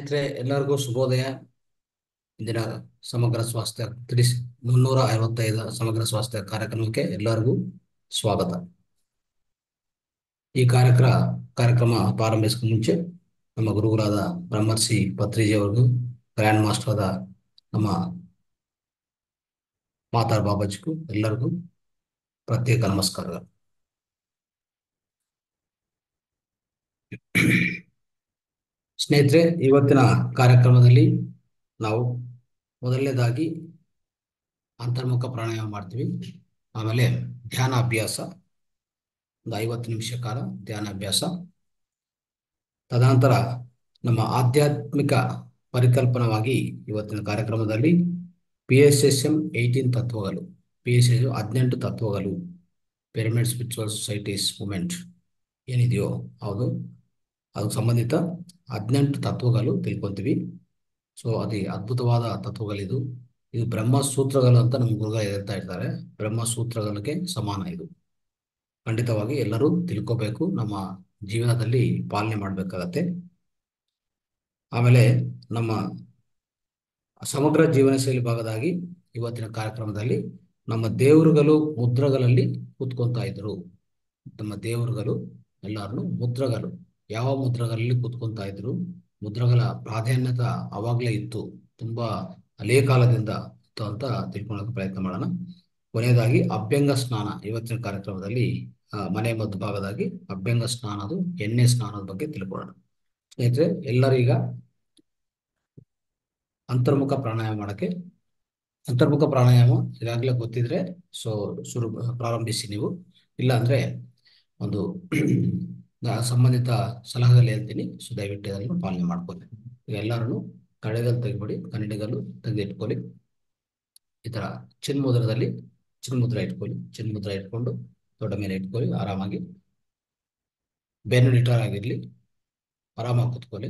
ಸ್ನೇಹಿತರೆ ಎಲ್ಲರಿಗೂ ಶುಭೋದಯ ಇಂದಿನ ಸಮಗ್ರ ಸ್ವಾಸ್ಥ್ಯ ತ್ರಿಸ್ ಮುನ್ನೂರ ಐವತ್ತೈದು ಸಮಗ್ರ ಸ್ವಾಸ್ಥ್ಯ ಕಾರ್ಯಕ್ರಮಕ್ಕೆ ಎಲ್ಲರಿಗೂ ಸ್ವಾಗತ ಈ ಕಾರ್ಯಕ್ರಮ ಕಾರ್ಯಕ್ರಮ ಪ್ರಾರಂಭಿಸಕ್ಕೆ ಮುಂಚೆ ನಮ್ಮ ಗುರುಗಳಾದ ಬ್ರಹ್ಮರ್ಷಿ ಪತ್ರಿಜಿ ಅವರಿಗೂ ಗ್ರ್ಯಾಂಡ್ ಮಾಸ್ಟರ್ ಆದ ನಮ್ಮ ಮಾತಾರ್ ಬಾಬಾಜಿಗೂ ಎಲ್ಲರಿಗೂ ಪ್ರತ್ಯೇಕ ನಮಸ್ಕಾರಗಳು ಸ್ನೇಹಿತರೆ ಇವತ್ತಿನ ಕಾರ್ಯಕ್ರಮದಲ್ಲಿ ನಾವು ಮೊದಲನೇದಾಗಿ ಅಂತರ್ಮುಖ ಪ್ರಾಣಾಯಾಮ ಮಾಡ್ತೀವಿ ಆಮೇಲೆ ಧ್ಯಾನ ಅಭ್ಯಾಸ ಒಂದು ಐವತ್ತು ನಿಮಿಷ ಕಾಲ ಧ್ಯಾನ ಅಭ್ಯಾಸ ತದನಂತರ ನಮ್ಮ ಆಧ್ಯಾತ್ಮಿಕ ಪರಿಕಲ್ಪನವಾಗಿ ಇವತ್ತಿನ ಕಾರ್ಯಕ್ರಮದಲ್ಲಿ P S S M eighteen ತತ್ವಗಳು ಪಿ ಎಸ್ ಎಸ್ ಹದಿನೆಂಟು ತತ್ವಗಳು ಪಿರಮಿಡ್ ಸ್ಪಿರಿಚುವಲ್ ಸೊಸೈಟೀಸ್ ಮೂಮೆಂಟ್ ಏನಿದೆಯೋ ಹೌದು ಅದಕ್ಕೆ ಸಂಬಂಧಿತ ಹದಿನೆಂಟು ತತ್ವಗಳು ತಿಳ್ಕೊಂತೀವಿ ಸೊ ಅದು ಅದ್ಭುತವಾದ ತತ್ವಗಳಿದು ಇದು ಬ್ರಹ್ಮ ಸೂತ್ರಗಳು ಅಂತ ನಮ್ಮ ಗುರುಗ ಹೇಳ್ತಾ ಇರ್ತಾರೆ ಬ್ರಹ್ಮ ಸೂತ್ರಗಳಿಗೆ ಸಮಾನ ಇದು ಖಂಡಿತವಾಗಿ ಎಲ್ಲರೂ ತಿಳ್ಕೋಬೇಕು ನಮ್ಮ ಜೀವನದಲ್ಲಿ ಪಾಲನೆ ಮಾಡಬೇಕಾಗತ್ತೆ ಆಮೇಲೆ ನಮ್ಮ ಸಮಗ್ರ ಜೀವನ ಶೈಲಿ ಭಾಗದಾಗಿ ಇವತ್ತಿನ ಕಾರ್ಯಕ್ರಮದಲ್ಲಿ ನಮ್ಮ ದೇವರುಗಳು ಮುದ್ರಗಳಲ್ಲಿ ಕೂತ್ಕೊಂತಾ ಇದ್ರು ನಮ್ಮ ದೇವರುಗಳು ಎಲ್ಲಾರು ಮುದ್ರಗಳು ಯಾವ ಮುದ್ರಗಳಲ್ಲಿ ಕೂತ್ಕೊಂತಾ ಇದ್ರು ಮುದ್ರಗಳ ಪ್ರಾಧಾನ್ಯತೆ ಅವಾಗಲೇ ಇತ್ತು ತುಂಬಾ ಹಳೇ ಕಾಲದಿಂದ ಇತ್ತು ಅಂತ ತಿಳ್ಕೊಳ್ಳೋಕೆ ಪ್ರಯತ್ನ ಮಾಡೋಣ ಕೊನೆಯದಾಗಿ ಅಭ್ಯಂಗ ಸ್ನಾನ ಇವತ್ತಿನ ಕಾರ್ಯಕ್ರಮದಲ್ಲಿ ಮನೆ ಮದ್ದು ಭಾಗದಾಗಿ ಅಭ್ಯಂಗ ಸ್ನಾನದು ಎಣ್ಣೆ ಸ್ನಾನದ ಬಗ್ಗೆ ತಿಳ್ಕೊಳ್ಳೋಣ ಸ್ನೇಹಿತರೆ ಎಲ್ಲರೀಗ ಅಂತರ್ಮುಖ ಪ್ರಾಣಾಯಾಮ ಮಾಡಕ್ಕೆ ಅಂತರ್ಮುಖ ಪ್ರಾಣಾಯಾಮ ಈಗಾಗಲೇ ಗೊತ್ತಿದ್ರೆ ಸೊ ಶುರು ಪ್ರಾರಂಭಿಸಿ ನೀವು ಇಲ್ಲ ಅಂದ್ರೆ ಒಂದು ಸಂಬಂಧಿತ ಸಲಹೆಗಳು ಹೇಳ್ತೀನಿ ಸೊ ದಯವಿಟ್ಟು ಅದನ್ನು ಪಾಲನೆ ಮಾಡ್ಕೊಳ್ಳಿ ಈಗ ಎಲ್ಲರೂ ಕಡೆಗಲ್ ತೆಗಿಬಿಡಿ ಕನ್ನಡಿಗಲ್ಲು ತೆಗೆದಿಟ್ಕೊಳ್ಳಿ ಈ ತರ ಚಿನ್ಮುದ್ರದಲ್ಲಿ ಚಿನ್ಮುದ್ರ ಇಟ್ಕೊಳ್ಳಿ ಚಿನ್ಮುದ್ರ ಇಟ್ಕೊಂಡು ದೊಡ್ಡ ಮೇಲೆ ಇಟ್ಕೊಳ್ಳಿ ಆರಾಮಾಗಿ ಬೆನ್ನು ನಿಟಾರ್ ಆಗಿರ್ಲಿ ಆರಾಮಾಗಿ ಕೂತ್ಕೊಳ್ಳಿ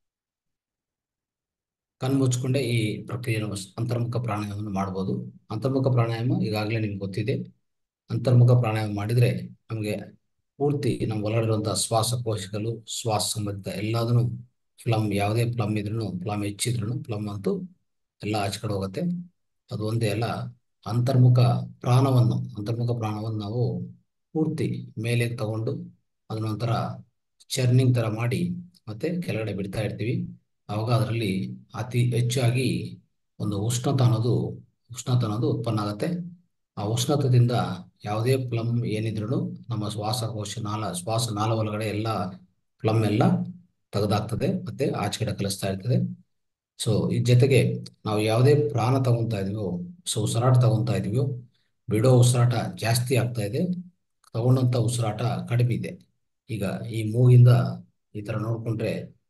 ಕಣ್ಣು ಮುಚ್ಕೊಂಡೆ ಈ ಪ್ರಕ್ರಿಯೆಯನ್ನು ಅಂತರ್ಮುಖ ಪ್ರಾಣಾಯಾಮವನ್ನು ಮಾಡ್ಬೋದು ಅಂತರ್ಮುಖ ಪ್ರಾಣಾಯಾಮ ಈಗಾಗಲೇ ನಿಮ್ಗೆ ಗೊತ್ತಿದೆ ಅಂತರ್ಮುಖ ಪ್ರಾಣಾಯಾಮ ಮಾಡಿದ್ರೆ ನಮಗೆ ಪೂರ್ತಿ ನಮ್ಮ ಒಳಗಡಿರುವಂತಹ ಶ್ವಾಸಕೋಶಗಳು ಶ್ವಾಸ ಸಂಬಂಧಿತ ಎಲ್ಲದನ್ನು ಫ್ಲಮ್ ಯಾವುದೇ ಪ್ಲಮ್ ಇದ್ರೂ ಪ್ಲಮ್ ಹೆಚ್ಚಿದ್ರು ಪ್ಲಮ್ ಅಂತೂ ಎಲ್ಲ ಆಚೆ ಕಡೆ ಹೋಗುತ್ತೆ ಅದು ಒಂದೇ ಅಲ್ಲ ಅಂತರ್ಮುಖ ಪ್ರಾಣವನ್ನು ಅಂತರ್ಮುಖ ಪ್ರಾಣವನ್ನು ನಾವು ಪೂರ್ತಿ ಮೇಲೆ ತಗೊಂಡು ಅದನ್ನೊಂಥರ ಚರ್ನಿಂಗ್ ತರ ಮಾಡಿ ಮತ್ತೆ ಕೆಳಗಡೆ ಬಿಡ್ತಾ ಇರ್ತೀವಿ ಅವಾಗ ಅದರಲ್ಲಿ ಅತಿ ಹೆಚ್ಚಾಗಿ ಒಂದು ಉಷ್ಣತ ಅನ್ನೋದು ಉಷ್ಣತ ಅನ್ನೋದು ಉತ್ಪನ್ನ ಆಗುತ್ತೆ ಆ ಉಷ್ಣತದಿಂದ ಯಾವುದೇ ಪ್ಲಮ್ ಏನಿದ್ರು ನಮ್ಮ ಶ್ವಾಸಕೋಶ ನಾಳ ಶ್ವಾಸ ನಾಳ ಒಳಗಡೆ ಎಲ್ಲ ಪ್ಲಮ್ ಎಲ್ಲ ತೆಗೆದಾಗ್ತದೆ ಮತ್ತೆ ಆಚೆ ಕಡೆ ಕಲಿಸ್ತಾ ಇರ್ತದೆ ಸೊ ಈ ಜೊತೆಗೆ ನಾವು ಯಾವುದೇ ಪ್ರಾಣ ತಗೊಂತಾ ಇದೀವೋ ಸೊ ಉಸಿರಾಟ ತಗೊಂತಾ ಇದೀವೋ ಬಿಡೋ ಉಸಿರಾಟ ಜಾಸ್ತಿ ಆಗ್ತಾ ಇದೆ ತಗೊಂಡಂತ ಉಸಿರಾಟ ಕಡಿಮೆ ಇದೆ ಈಗ ಈ ಮೂಗಿಂದ ಈ ತರ ನೋಡ್ಕೊಂಡ್ರೆ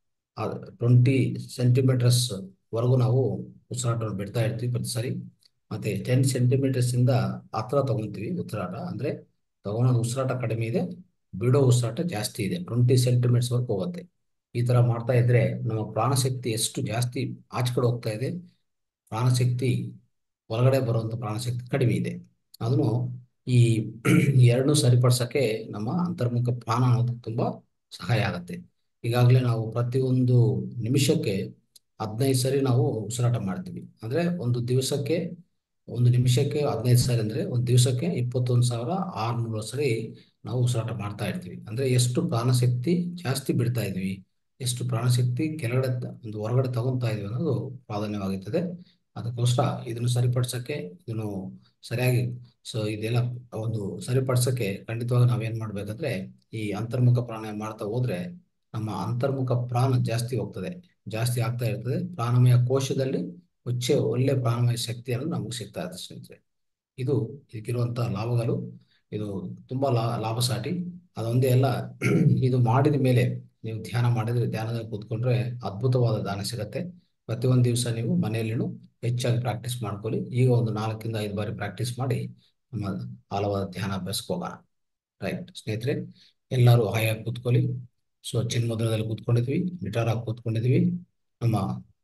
ಟ್ವೆಂಟಿ ಸೆಂಟಿಮೀಟರ್ಸ್ ವರೆಗೂ ನಾವು ಉಸಿರಾಟವನ್ನು ಬಿಡ್ತಾ ಇರ್ತೀವಿ ಪ್ರತಿ ಸರಿ ಮತ್ತೆ ಟೆನ್ ಸೆಂಟಿಮೀಟರ್ಸ್ ಇಂದ ಹತ್ರ ತಗೊಂತೀವಿ ಉಸಿರಾಟ ಅಂದ್ರೆ ತಗೊಳೋದು ಉಸಿರಾಟ ಕಡಿಮೆ ಇದೆ ಬಿಡೋ ಉಸಿರಾಟ ಜಾಸ್ತಿ ಇದೆ ಟ್ವೆಂಟಿ ಸೆಂಟಿಮೀಟರ್ಸ್ ವರೆಗೂ ಹೋಗುತ್ತೆ ಈ ತರ ಮಾಡ್ತಾ ಇದ್ರೆ ನಮ್ಮ ಪ್ರಾಣಶಕ್ತಿ ಎಷ್ಟು ಜಾಸ್ತಿ ಆಚೆ ಕಡೆ ಹೋಗ್ತಾ ಇದೆ ಪ್ರಾಣಶಕ್ತಿ ಒಳಗಡೆ ಬರುವಂತ ಪ್ರಾಣಶಕ್ತಿ ಕಡಿಮೆ ಇದೆ ಅದನ್ನು ಈ ಎರಡನ್ನೂ ಸರಿಪಡಿಸಕ್ಕೆ ನಮ್ಮ ಅಂತರ್ಮುಖ ಪ್ರಾಣ ಅನ್ನೋದು ತುಂಬಾ ಸಹಾಯ ಆಗುತ್ತೆ ಈಗಾಗಲೇ ನಾವು ಪ್ರತಿಯೊಂದು ನಿಮಿಷಕ್ಕೆ ಹದಿನೈದು ಸರಿ ನಾವು ಉಸಿರಾಟ ಮಾಡ್ತೀವಿ ಅಂದ್ರೆ ಒಂದು ದಿವಸಕ್ಕೆ ಒಂದು ನಿಮಿಷಕ್ಕೆ ಹದಿನೈದು ಸರಿ ಅಂದ್ರೆ ಒಂದು ದಿವಸಕ್ಕೆ ಇಪ್ಪತ್ತೊಂದು ಸಾವಿರ ಆರ್ನೂರು ಸರಿ ನಾವು ಉಸಿರಾಟ ಮಾಡ್ತಾ ಇರ್ತೀವಿ ಅಂದ್ರೆ ಎಷ್ಟು ಪ್ರಾಣಶಕ್ತಿ ಜಾಸ್ತಿ ಬಿಡ್ತಾ ಇದೀವಿ ಎಷ್ಟು ಪ್ರಾಣಶಕ್ತಿ ಕೆಳಗಡೆ ಒಂದು ಹೊರಗಡೆ ತಗೊಂತಾ ಇದೀವಿ ಅನ್ನೋದು ಪ್ರಾಧಾನ್ಯವಾಗಿರ್ತದೆ ಅದಕ್ಕೋಸ್ಕರ ಇದನ್ನು ಸರಿಪಡಿಸಕ್ಕೆ ಇದನ್ನು ಸರಿಯಾಗಿ ಸೊ ಇದೆಲ್ಲ ಒಂದು ಸರಿಪಡಿಸಕ್ಕೆ ಖಂಡಿತವಾಗಿ ನಾವೇನ್ ಮಾಡ್ಬೇಕಂದ್ರೆ ಈ ಅಂತರ್ಮುಖ ಪ್ರಾಣಾಯಾಮ ಮಾಡ್ತಾ ಹೋದ್ರೆ ನಮ್ಮ ಅಂತರ್ಮುಖ ಪ್ರಾಣ ಜಾಸ್ತಿ ಹೋಗ್ತದೆ ಜಾಸ್ತಿ ಆಗ್ತಾ ಇರ್ತದೆ ಪ್ರಾಣಮಯ ಕೋಶದಲ್ಲಿ ಒಚ್ಚೆ ಒಳ್ಳೆ ಪ್ರಾಣಮಯ ಶಕ್ತಿ ಅನ್ನೋದು ನಮಗೆ ಸಿಗ್ತಾ ಇರ್ತದೆ ಸ್ನೇಹಿತರೆ ಇದು ಇದಕ್ಕಿರುವಂತ ಲಾಭಗಳು ಇದು ತುಂಬಾ ಲಾ ಲಾಭಸಾಟಿ ಅದೊಂದೇ ಅಲ್ಲ ಇದು ಮಾಡಿದ ಮೇಲೆ ನೀವು ಧ್ಯಾನ ಮಾಡಿದ್ರೆ ಧ್ಯಾನದಲ್ಲಿ ಕೂತ್ಕೊಂಡ್ರೆ ಅದ್ಭುತವಾದ ದಾನ ಸಿಗತ್ತೆ ಪ್ರತಿಯೊಂದು ದಿವಸ ನೀವು ಮನೆಯಲ್ಲಿನೂ ಹೆಚ್ಚಾಗಿ ಪ್ರಾಕ್ಟೀಸ್ ಮಾಡ್ಕೊಳ್ಳಿ ಈಗ ಒಂದು ನಾಲ್ಕಿಂದ ಐದು ಬಾರಿ ಪ್ರಾಕ್ಟೀಸ್ ಮಾಡಿ ನಮ್ಮ ಆಳವಾದ ಧ್ಯಾನ ಅಭ್ಯಾಸಕ್ಕೆ ಹೋಗೋಣ ರೈಟ್ ಸ್ನೇಹಿತರೆ ಎಲ್ಲರೂ ಹಾಯಾಗಿ ಕೂತ್ಕೊಳ್ಳಿ ಸೊ ಚಿನ್ಮುದ್ರದಲ್ಲಿ ಕೂತ್ಕೊಂಡಿದ್ವಿ ನಿಟಾರಾಗಿ ಕೂತ್ಕೊಂಡಿದ್ವಿ ನಮ್ಮ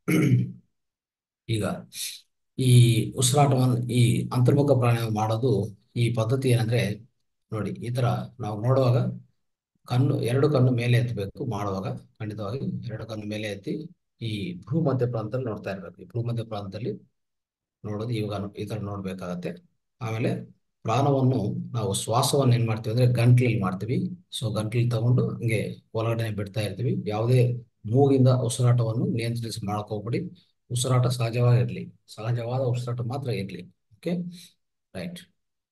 ಈಗ ಈ ಉಸಿರಾಟವನ್ನು ಈ ಅಂತರ್ಮುಖ ಪ್ರಾಣಾಯಾಮ ಮಾಡೋದು ಈ ಪದ್ಧತಿ ಏನಂದ್ರೆ ನೋಡಿ ಈ ತರ ನಾವು ನೋಡುವಾಗ ಕಣ್ಣು ಎರಡು ಕಣ್ಣು ಮೇಲೆ ಎತ್ತಬೇಕು ಮಾಡುವಾಗ ಖಂಡಿತವಾಗಿ ಎರಡು ಕಣ್ಣು ಮೇಲೆ ಎತ್ತಿ ಈ ಭೂಮಧ್ಯ ಪ್ರಾಂತದಲ್ಲಿ ನೋಡ್ತಾ ಇರ್ಬೇಕು ಈ ಭೂಮಧ್ಯ ಪ್ರಾಂತದಲ್ಲಿ ನೋಡೋದು ಇವಾಗ ಈ ತರ ನೋಡ್ಬೇಕಾಗತ್ತೆ ಆಮೇಲೆ ಪ್ರಾಣವನ್ನು ನಾವು ಶ್ವಾಸವನ್ನು ಏನ್ ಮಾಡ್ತೀವಿ ಅಂದ್ರೆ ಗಂಟ್ಲಲ್ಲಿ ಮಾಡ್ತೀವಿ ಸೊ ಗಂಟ್ಲಲ್ಲಿ ತಗೊಂಡು ಹಂಗೆ ಒಳಗಡೆ ಬಿಡ್ತಾ ಇರ್ತೀವಿ ಯಾವುದೇ ಮೂಗಿಂದ ಉಸಿರಾಟವನ್ನು ನಿಯಂತ್ರಿಸಿ ಮಾಡ್ಕೋಬಿಡಿ ಉಸಿರಾಟ ಸಹಜವಾಗಿರ್ಲಿ ಸಹಜವಾದ ಉಸಿರಾಟ ಮಾತ್ರ ಇರ್ಲಿ ಓಕೆ ರೈಟ್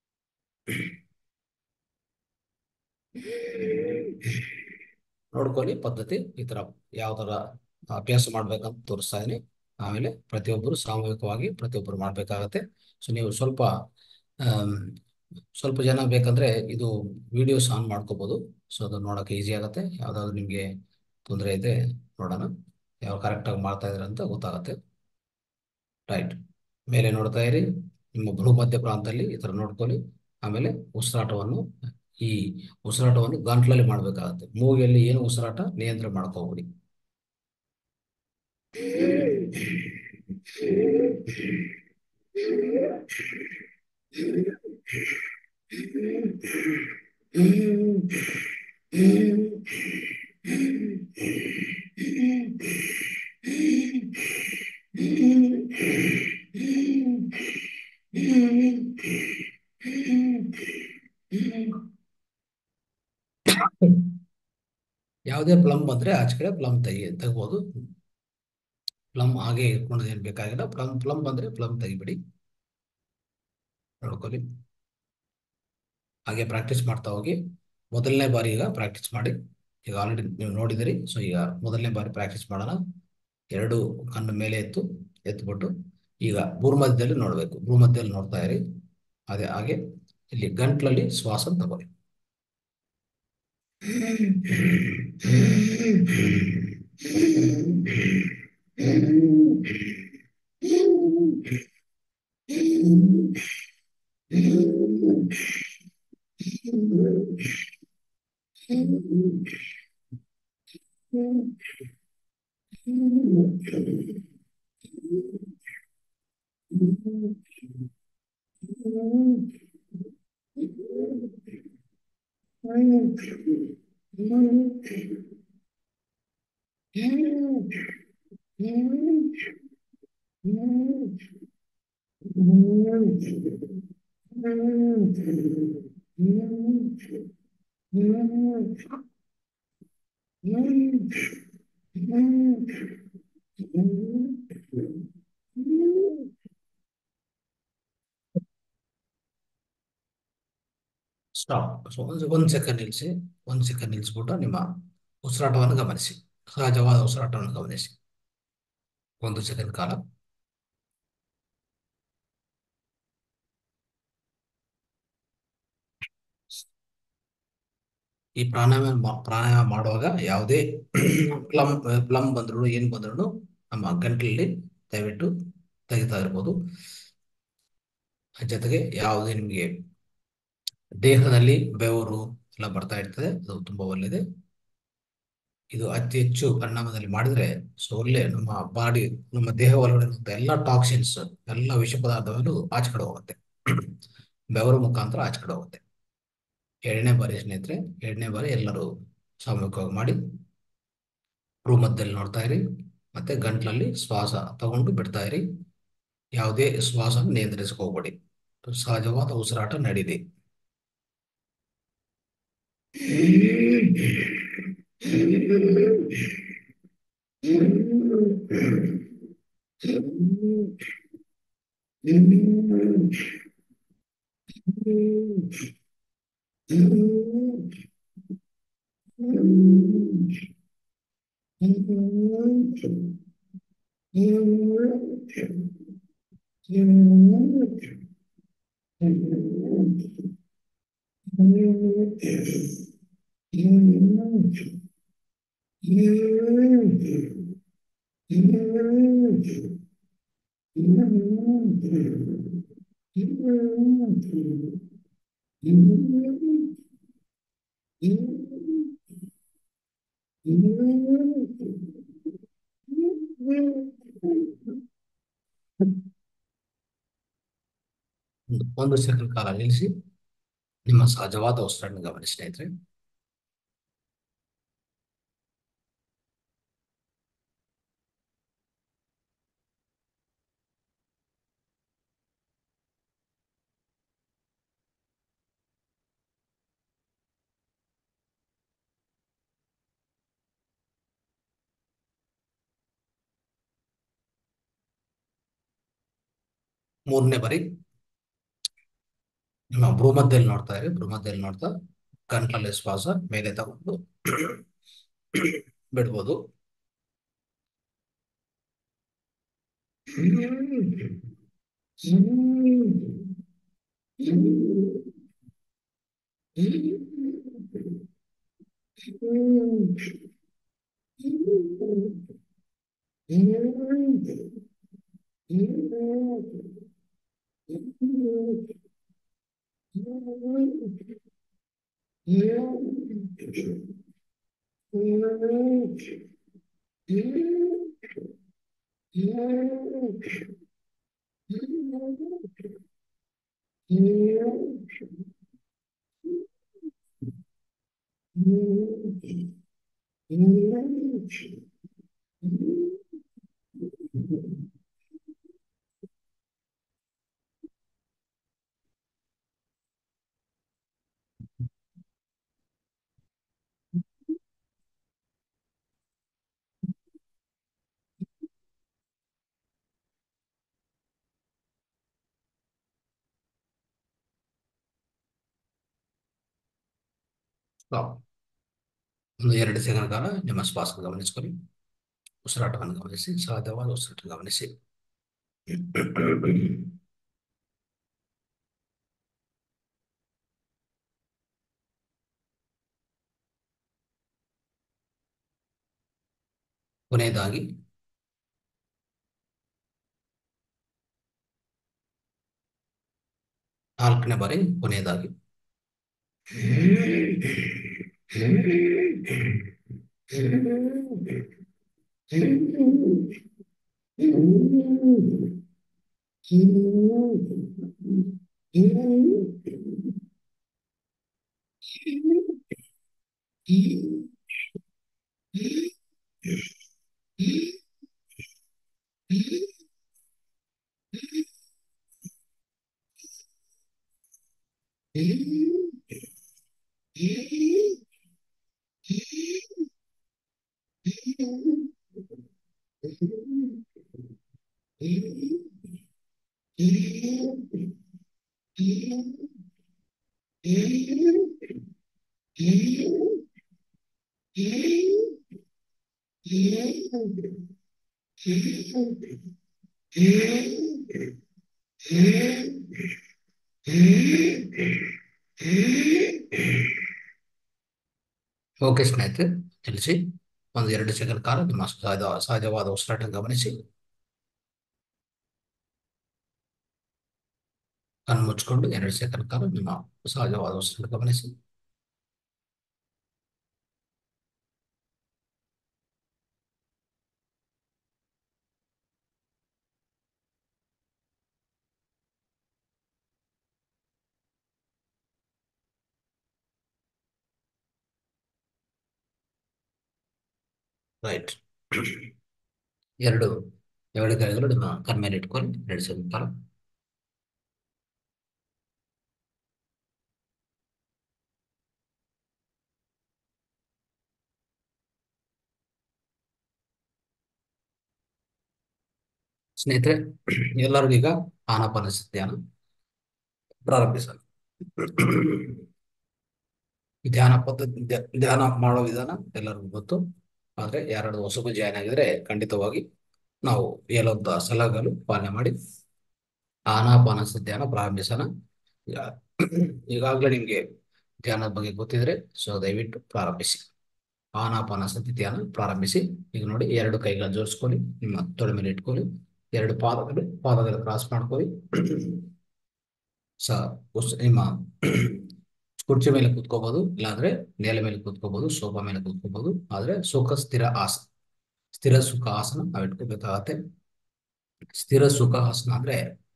ನೋಡ್ಕೊಳ್ಳಿ ಪದ್ಧತಿ ಈ ತರ ಯಾವ ತರ ಅಭ್ಯಾಸ ಮಾಡ್ಬೇಕಂತ ತೋರಿಸ್ತಾ ಇದೀನಿ ಆಮೇಲೆ ಪ್ರತಿಯೊಬ್ಬರು ಸಾಮೂಹಿಕವಾಗಿ ಪ್ರತಿಯೊಬ್ಬರು ಮಾಡ್ಬೇಕಾಗತ್ತೆ ಸೊ ನೀವು ಸ್ವಲ್ಪ ಆಮ್, ಸ್ವಲ್ಪ ಜನ ಬೇಕಂದ್ರೆ ಇದು ವಿಡಿಯೋಸ್ ಆನ್ ಮಾಡ್ಕೋಬಹುದು ಸೊ ಅದು ನೋಡಕ್ಕೆ ಈಸಿ ಆಗುತ್ತೆ ಯಾವ್ದಾದ್ರು ನಿಮ್ಗೆ ತೊಂದರೆ ಇದೆ ನೋಡೋಣ ಯಾವ ಕರೆಕ್ಟ್ ಆಗಿ ಮಾಡ್ತಾ ಇದಾರೆ ಅಂತ ಗೊತ್ತಾಗತ್ತೆ ರೈಟ್ ಮೇಲೆ ನೋಡ್ತಾ ಇರಿ ನಿಮ್ಮ ಭೂಮಧ್ಯ ಪ್ರಾಂತದಲ್ಲಿ ಈ ತರ ನೋಡ್ಕೊಳ್ಳಿ ಆಮೇಲೆ ಉಸಿರಾಟವನ್ನು ಈ ಉಸಿರಾಟವನ್ನು ಗಂಟ್ಲಲ್ಲಿ ಮಾಡ್ಬೇಕಾಗತ್ತೆ ಮೂಗಿಯಲ್ಲಿ ಏನು ಉಸಿರಾಟ ನಿಯಂತ್ರಣ ಮಾಡ್ಕೋಬಿಡಿ ಯಾವುದೇ ಪ್ಲಮ್ ಬಂದ್ರೆ ಆಚೆ ಕಡೆ ಪ್ಲಮ್ ತೆಗಿ ತೆಗ್ಬೋದು ಪ್ಲಮ್ ಹಾಗೆ ಇಟ್ಕೊಳ್ಳೋದು ಏನ್ ಬೇಕಾಗಿಲ್ಲ ಪ್ಲಮ್ ಪ್ಲಮ್ ಬಂದ್ರೆ ಪ್ಲಮ್ ತೆಗಿಬಿಡಿ ನೋಡ್ಕೊಳ್ಳಿ ಹಾಗೆ ಪ್ರಾಕ್ಟೀಸ್ ಮಾಡ್ತಾ ಹೋಗಿ ಮೊದಲನೇ ಬಾರಿ ಈಗ ಪ್ರಾಕ್ಟೀಸ್ ಮಾಡಿ ಈಗ ಆಲ್ರೆಡಿ ನೀವು ನೋಡಿದಿರಿ ಸೊ ಈಗ ಮೊದಲನೇ ಬಾರಿ ಪ್ರಾಕ್ಟೀಸ್ ಮಾಡೋಣ ಎರಡು ಕಣ್ಣು ಮೇಲೆ ಎತ್ತು ಎತ್ಬಿಟ್ಟು ಈಗ ಭೂಮಧ್ಯದಲ್ಲಿ ನೋಡ್ಬೇಕು ಭೂಮಧ್ಯದಲ್ಲಿ ನೋಡ್ತಾ ಇರಿ ಅದೇ ಹಾಗೆ ಇಲ್ಲಿ ಗಂಟ್ಲಲ್ಲಿ ಶ್ವಾಸ ತಗೊಳ್ಳಿ ಸ್ಟಾಪ್ ಸೊ ಒಂದು ಒಂದು ಸೆಕೆಂಡ್ ನಿಲ್ಲಿಸಿ ಒಂದು ಸೆಕೆಂಡ್ ನಿಲ್ಲಿಸ್ಬಿಟ್ಟು ನಿಮ್ಮ ಉಸಿರಾಟವನ್ನು ಗಮನಿಸಿ ಸಹಜವಾದ ಉಸಿರಾಟವನ್ನು ಗಮನಿಸಿ ಒಂದು ಸೆಕೆಂಡ್ ಕಾಲ ಈ ಪ್ರಾಣಾಯಾಮ ಮಾ- ಪ್ರಾಣಾಯಾಮ ಮಾಡುವಾಗ ಯಾವುದೇ ಪ್ಲಮ್ ಪ್ಲಮ್ ಬಂದ್ರು ಏನ್ ಬಂದ್ರು ನಮ್ಮ ಗಂಟಲಲ್ಲಿ ದಯವಿಟ್ಟು ತೆಗಿತಾ ಇರ್ಬೋದು ಜೊತೆಗೆ ಯಾವುದೇ ನಿಮಗೆ ದೇಹದಲ್ಲಿ ಬೆವರು ಎಲ್ಲ ಬರ್ತಾ ಇರ್ತದೆ ಅದು ತುಂಬಾ ಒಳ್ಳೆಯದು ಇದು ಅತಿ ಹೆಚ್ಚು ಪರಿಣಾಮದಲ್ಲಿ ಮಾಡಿದ್ರೆ ಸೊ ಒಳ್ಳೆ ನಮ್ಮ ಬಾಡಿ ನಮ್ಮ ದೇಹ ಒಳಗಡೆ ಇರುವಂತ ಎಲ್ಲ ಟಾಕ್ಸಿನ್ಸ್ ಎಲ್ಲ ವಿಷ ಪದಾರ್ಥಗಳು ಆಚೆ ಕಡೆ ಹೋಗುತ್ತೆ ಬೆವರು ಮುಖಾಂತರ ಆಚೆ ಕಡೆ ಹೋಗುತ್ತೆ ಎರಡನೇ ಬಾರಿ ಸ್ನೇಹಿತರೆ ಎರಡನೇ ಬಾರಿ ಎಲ್ಲರೂ ಸಾಮೂಹಿಕವಾಗಿ ಮಾಡಿ ಭೂಮಧ್ಯದಲ್ಲಿ ನೋಡ್ತಾ ಇರಿ ಮತ್ತೆ ಗಂಟ್ಲಲ್ಲಿ ಶ್ವಾಸ ತಗೊಂಡು ಬಿಡ್ತಾ ಇರಿ ಯಾವುದೇ ಶ್ವಾಸ ನಿಯಂತ್ರಿಸಕ್ಕೆ ಹೋಗ್ಬೇಡಿ ಸಹಜವಾದ ಉಸಿರಾಟ ನಡೀಲಿ ಒಂದು ಒಂದು ಸೆಕೆಂಡ್ ಕಾಲ ನಿಲ್ಲಿಸಿ ನಿಮ್ಮ ಸಹಜವಾದ ಉಸಿರಾಟ ಗಮನಿಸಿ ಸ್ನೇಹಿತರೆ ಮೂರನೇ ಬಾರಿ ನಿಮ್ಮ ಭ್ರೂಮಧ್ಯದಲ್ಲಿ ನೋಡ್ತಾ ಇರಿ ಭ್ರೂಮಧ್ಯದಲ್ಲಿ ನೋಡ್ತಾ ಗಂಟಲಲ್ಲಿ ಶ್ವಾಸ ಮೇಲೆ ತಗೊಂಡು ಬಿಡ್ಬೋದು ಸ್ಟಾಪ್ ಒಂದು ಎರಡು ಸೆಕೆಂಡ್ ಕಾಲ ನಿಮ್ಮ ಶ್ವಾಸ ಗಮನಿಸ್ಕೊಳ್ಳಿ ಉಸಿರಾಟವನ್ನು ಗಮನಿಸಿ ಸಹಜವಾದ ಉಸಿರಾಟ ಗಮನಿಸಿ ಕೊನೆಯದಾಗಿ ನಾಲ್ಕನೇ ಬಾರಿ ಕೊನೆಯದಾಗಿ ಓಕೆ ಸ್ನೇಹಿತರೆ ತಿಳಿಸಿ ಒಂದು ಎರಡು ಸೆಕೆಂಡ್ ಕಾಲ ನಿಮ್ಮ ಸಹಜ ಸಹಜವಾದ ಉಸಿರಾಟ ಗಮನಿಸಿ ಕಣ್ಣು ಮುಚ್ಕೊಂಡು ಎರಡು ಸೆಕೆಂಡ್ ಕಾಲ ನಿಮ್ಮ ಸಹಜವಾದ ಉಸಿರಾಟ ಗಮನಿಸಿ ರೈಟ್ ಎರಡು ಎರಡು ಕೈಗಳು ನಿಮ್ಮ ಕಣ್ಮೇಲೆ ಇಟ್ಕೊಂಡು ಎರಡು ಸೆಕೆಂಡ್ ಕಾಲ ಸ್ನೇಹಿತರೆ ಎಲ್ಲರಿಗೂ ಈಗ ಆನಾಪಾನ ಧ್ಯಾನ ಪ್ರಾರಂಭಿಸೋಣ ಧ್ಯಾನ ಪದ್ಧತಿ ಧ್ಯ- ಧ್ಯಾನ ಮಾಡೋ ವಿಧಾನ ಎಲ್ಲರಿಗೂ ಗೊತ್ತು ಆದ್ರೆ ಯಾರಾದ್ರೂ ಹೊಸಬು ಜಾಯ್ನ್ ಆಗಿದ್ರೆ ಖಂಡಿತವಾಗಿ ನಾವು ಹೇಳುವಂತ ಸಲಹೆಗಳು ಪಾಲನೆ ಮಾಡಿ ಆನಾಪಾನ ಧ್ಯಾನ ಪ್ರಾರಂಭಿಸೋಣ ಈಗ- ಈಗಾಗಲೇ ನಿಮ್ಗೆ ಧ್ಯಾನದ ಬಗ್ಗೆ ಗೊತ್ತಿದ್ರೆ ಸೊ ದಯವಿಟ್ಟು ಪ್ರಾರಂಭಿಸಿ ಆನಾಪಾನ ಸತಿ ಧ್ಯಾನ ಪ್ರಾರಂಭಿಸಿ ಈಗ ನೋಡಿ ಎರಡು ಕೈಗಳ ಜೋಡಿಸ್ಕೊಳ್ಳಿ ನಿಮ್ಮ ತೊಡೆ ಮೇಲೆ ಇಟ್ಕೊಳ್ಳಿ ಎರಡು ಪಾದಗಳು ಪಾದಗಳ ಕ್ರಾಸ್ ಮಾಡ್ಕೊಳ್ಳಿ ಸ ಉಸ್- ನಿಮ್ಮ ಕುರ್ಚಿ ಮೇಲೆ ಕೂತ್ಕೋಬಹುದು ಇಲ್ಲಾಂದ್ರೆ ನೇಲ ಮೇಲೆ ಕೂತ್ಕೋಬಹುದು ಸೋಫಾ ಮೇಲೆ ಕೂತ್ಕೋಬಹುದು ಆದ್ರೆ ಸುಖ ಸ್ಥಿರ ಆಸನ ಸ್ಥಿರ ಸುಖ ಆಸನ ನಾವ್ ಇಟ್ಕೋಬೇಕಾಗತ್ತೆ ಸ್ಥಿರ ಸುಖ ಆಸನ ಅಂದ್ರೆ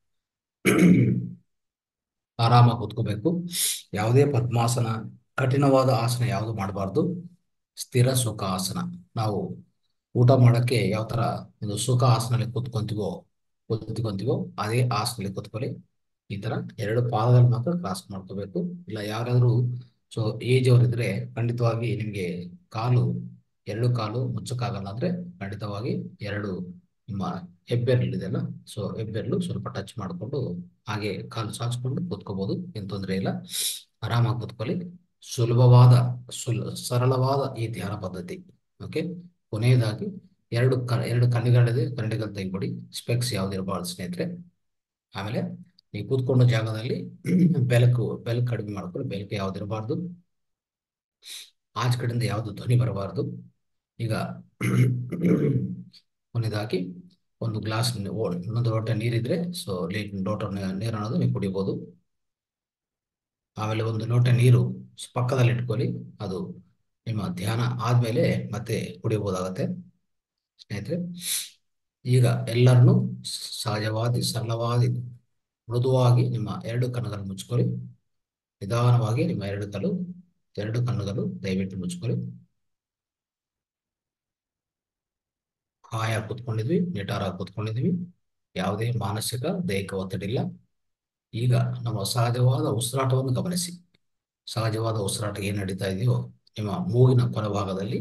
ಆರಾಮಾಗಿ ಕೂತ್ಕೋಬೇಕು ಯಾವುದೇ ಪದ್ಮಾಸನ ಕಠಿಣವಾದ ಆಸನ ಯಾವುದು ಮಾಡಬಾರ್ದು ಸ್ಥಿರ ಸುಖ ಆಸನ ನಾವು ಊಟ ಮಾಡಕ್ಕೆ ಯಾವ ತರ ಒಂದು ಸುಖ ಆಸನಲ್ಲಿ ಕೂತ್ಕೊಂತೀವೋ ಕೂತ್ಕೊಂತೀವೋ ಅದೇ ಆಸನಲ್ಲಿ ಕೂತ್ಕೊಳ್ಳಿ ಈ ತರ ಎರಡು ಪಾದಗಳು ಮಾತ್ರ ಕ್ರಾಸ್ ಮಾಡ್ಕೋಬೇಕು ಇಲ್ಲ ಯಾರಾದ್ರೂ ಸೊ ಏಜ್ ಅವ್ರು ಇದ್ರೆ ಖಂಡಿತವಾಗಿ ನಿಮ್ಗೆ ಕಾಲು ಎರಡು ಕಾಲು ಮುಚ್ಚಕ್ಕಾಗಲ್ಲ ಅಂದ್ರೆ ಖಂಡಿತವಾಗಿ ಎರಡು ನಿಮ್ಮ ಹೆಬ್ಬೆರಳು ಇದೆಯಲ್ಲ ಸೊ ಹೆಬ್ಬೆರಳು ಸ್ವಲ್ಪ ಟಚ್ ಮಾಡಿಕೊಂಡು ಹಾಗೆ ಕಾಲು ಚಾಚ್ಕೊಂಡು ಕೂತ್ಕೋಬಹುದು ಏನು ತೊಂದರೆ ಇಲ್ಲ ಆರಾಮಾಗಿ ಕೂತ್ಕೊಳ್ಳಿ ಸುಲಭವಾದ ಸುಲ್ ಸರಳವಾದ ಈ ಧ್ಯಾನ ಪದ್ಧತಿ ಓಕೆ ಕೊನೆಯದಾಗಿ ಎರಡು ಕ ಎರಡು ಕಣ್ಣುಗಳಿದೆ ಕನ್ನಡಿಗಳು ತೆಗಿಬಿಡಿ ಸ್ಪೆಕ್ಸ್ ಯಾವ್ದಿರಬಾರ್ದು ಸ್ನೇಹಿತರೆ ಆಮೇಲೆ ನೀವು ಕೂತ್ಕೊಂಡ ಜಾಗದಲ್ಲಿ ಬೆಳಕು ಬೆಳಕು ಕಡಿಮೆ ಮಾಡ್ಕೊಳ್ಳಿ ಬೆಳಕು ಯಾವ್ದಿರಬಾರ್ದು ಆಚೆ ಕಡೆಯಿಂದ ಯಾವುದು ಧ್ವನಿ ಬರಬಾರ್ದು ಈಗ ಕೊನೆಯದಾಗಿ ಒಂದು ಗ್ಲಾಸ್ ಇನ್ನೊಂದು ಲೋಟ ನೀರಿದ್ರೆ ಸೊ ಲೋಟ ನೀರು ಅನ್ನೋದು ನೀವು ಕುಡಿಬೋದು ಆಮೇಲೆ ಒಂದು ಲೋಟ ನೀರು ಪಕ್ಕದಲ್ಲಿ ಇಟ್ಕೊಳ್ಳಿ ಅದು ನಿಮ್ಮ ಧ್ಯಾನ ಆದ್ಮೇಲೆ ಮತ್ತೆ ಕುಡಿಯಬಹುದಾಗತ್ತೆ ಸ್ನೇಹಿತರೆ ಈಗ ಎಲ್ಲರನ್ನೂ ಸಹಜವಾದಿ ಸರಳವಾದಿ ಮೃದುವಾಗಿ ನಿಮ್ಮ ಎರಡು ಕಣ್ಣುಗಳನ್ನು ಮುಚ್ಕೊಳ್ಳಿ ನಿಧಾನವಾಗಿ ನಿಮ್ಮ ಎರಡು ಕಲ್ಲು ಎರಡು ಕಣ್ಣುಗಳು ದಯವಿಟ್ಟು ಮುಚ್ಕೊಳ್ಳಿ ಹಾಯಾಗಿ ಕೂತ್ಕೊಂಡಿದ್ವಿ ನಿಟಾರಾಗಿ ಕೂತ್ಕೊಂಡಿದ್ವಿ ಯಾವುದೇ ಮಾನಸಿಕ ದೈಹಿಕ ಒತ್ತಡ ಇಲ್ಲ ಈಗ ನಮ್ಮ ಸಹಜವಾದ ಉಸಿರಾಟವನ್ನು ಗಮನಿಸಿ ಸಹಜವಾದ ಉಸಿರಾಟ ಏನ್ ನಡೀತಾ ಇದೆಯೋ ನಿಮ್ಮ ಮೂಗಿನ ಕೊನೆಭಾಗದಲ್ಲಿ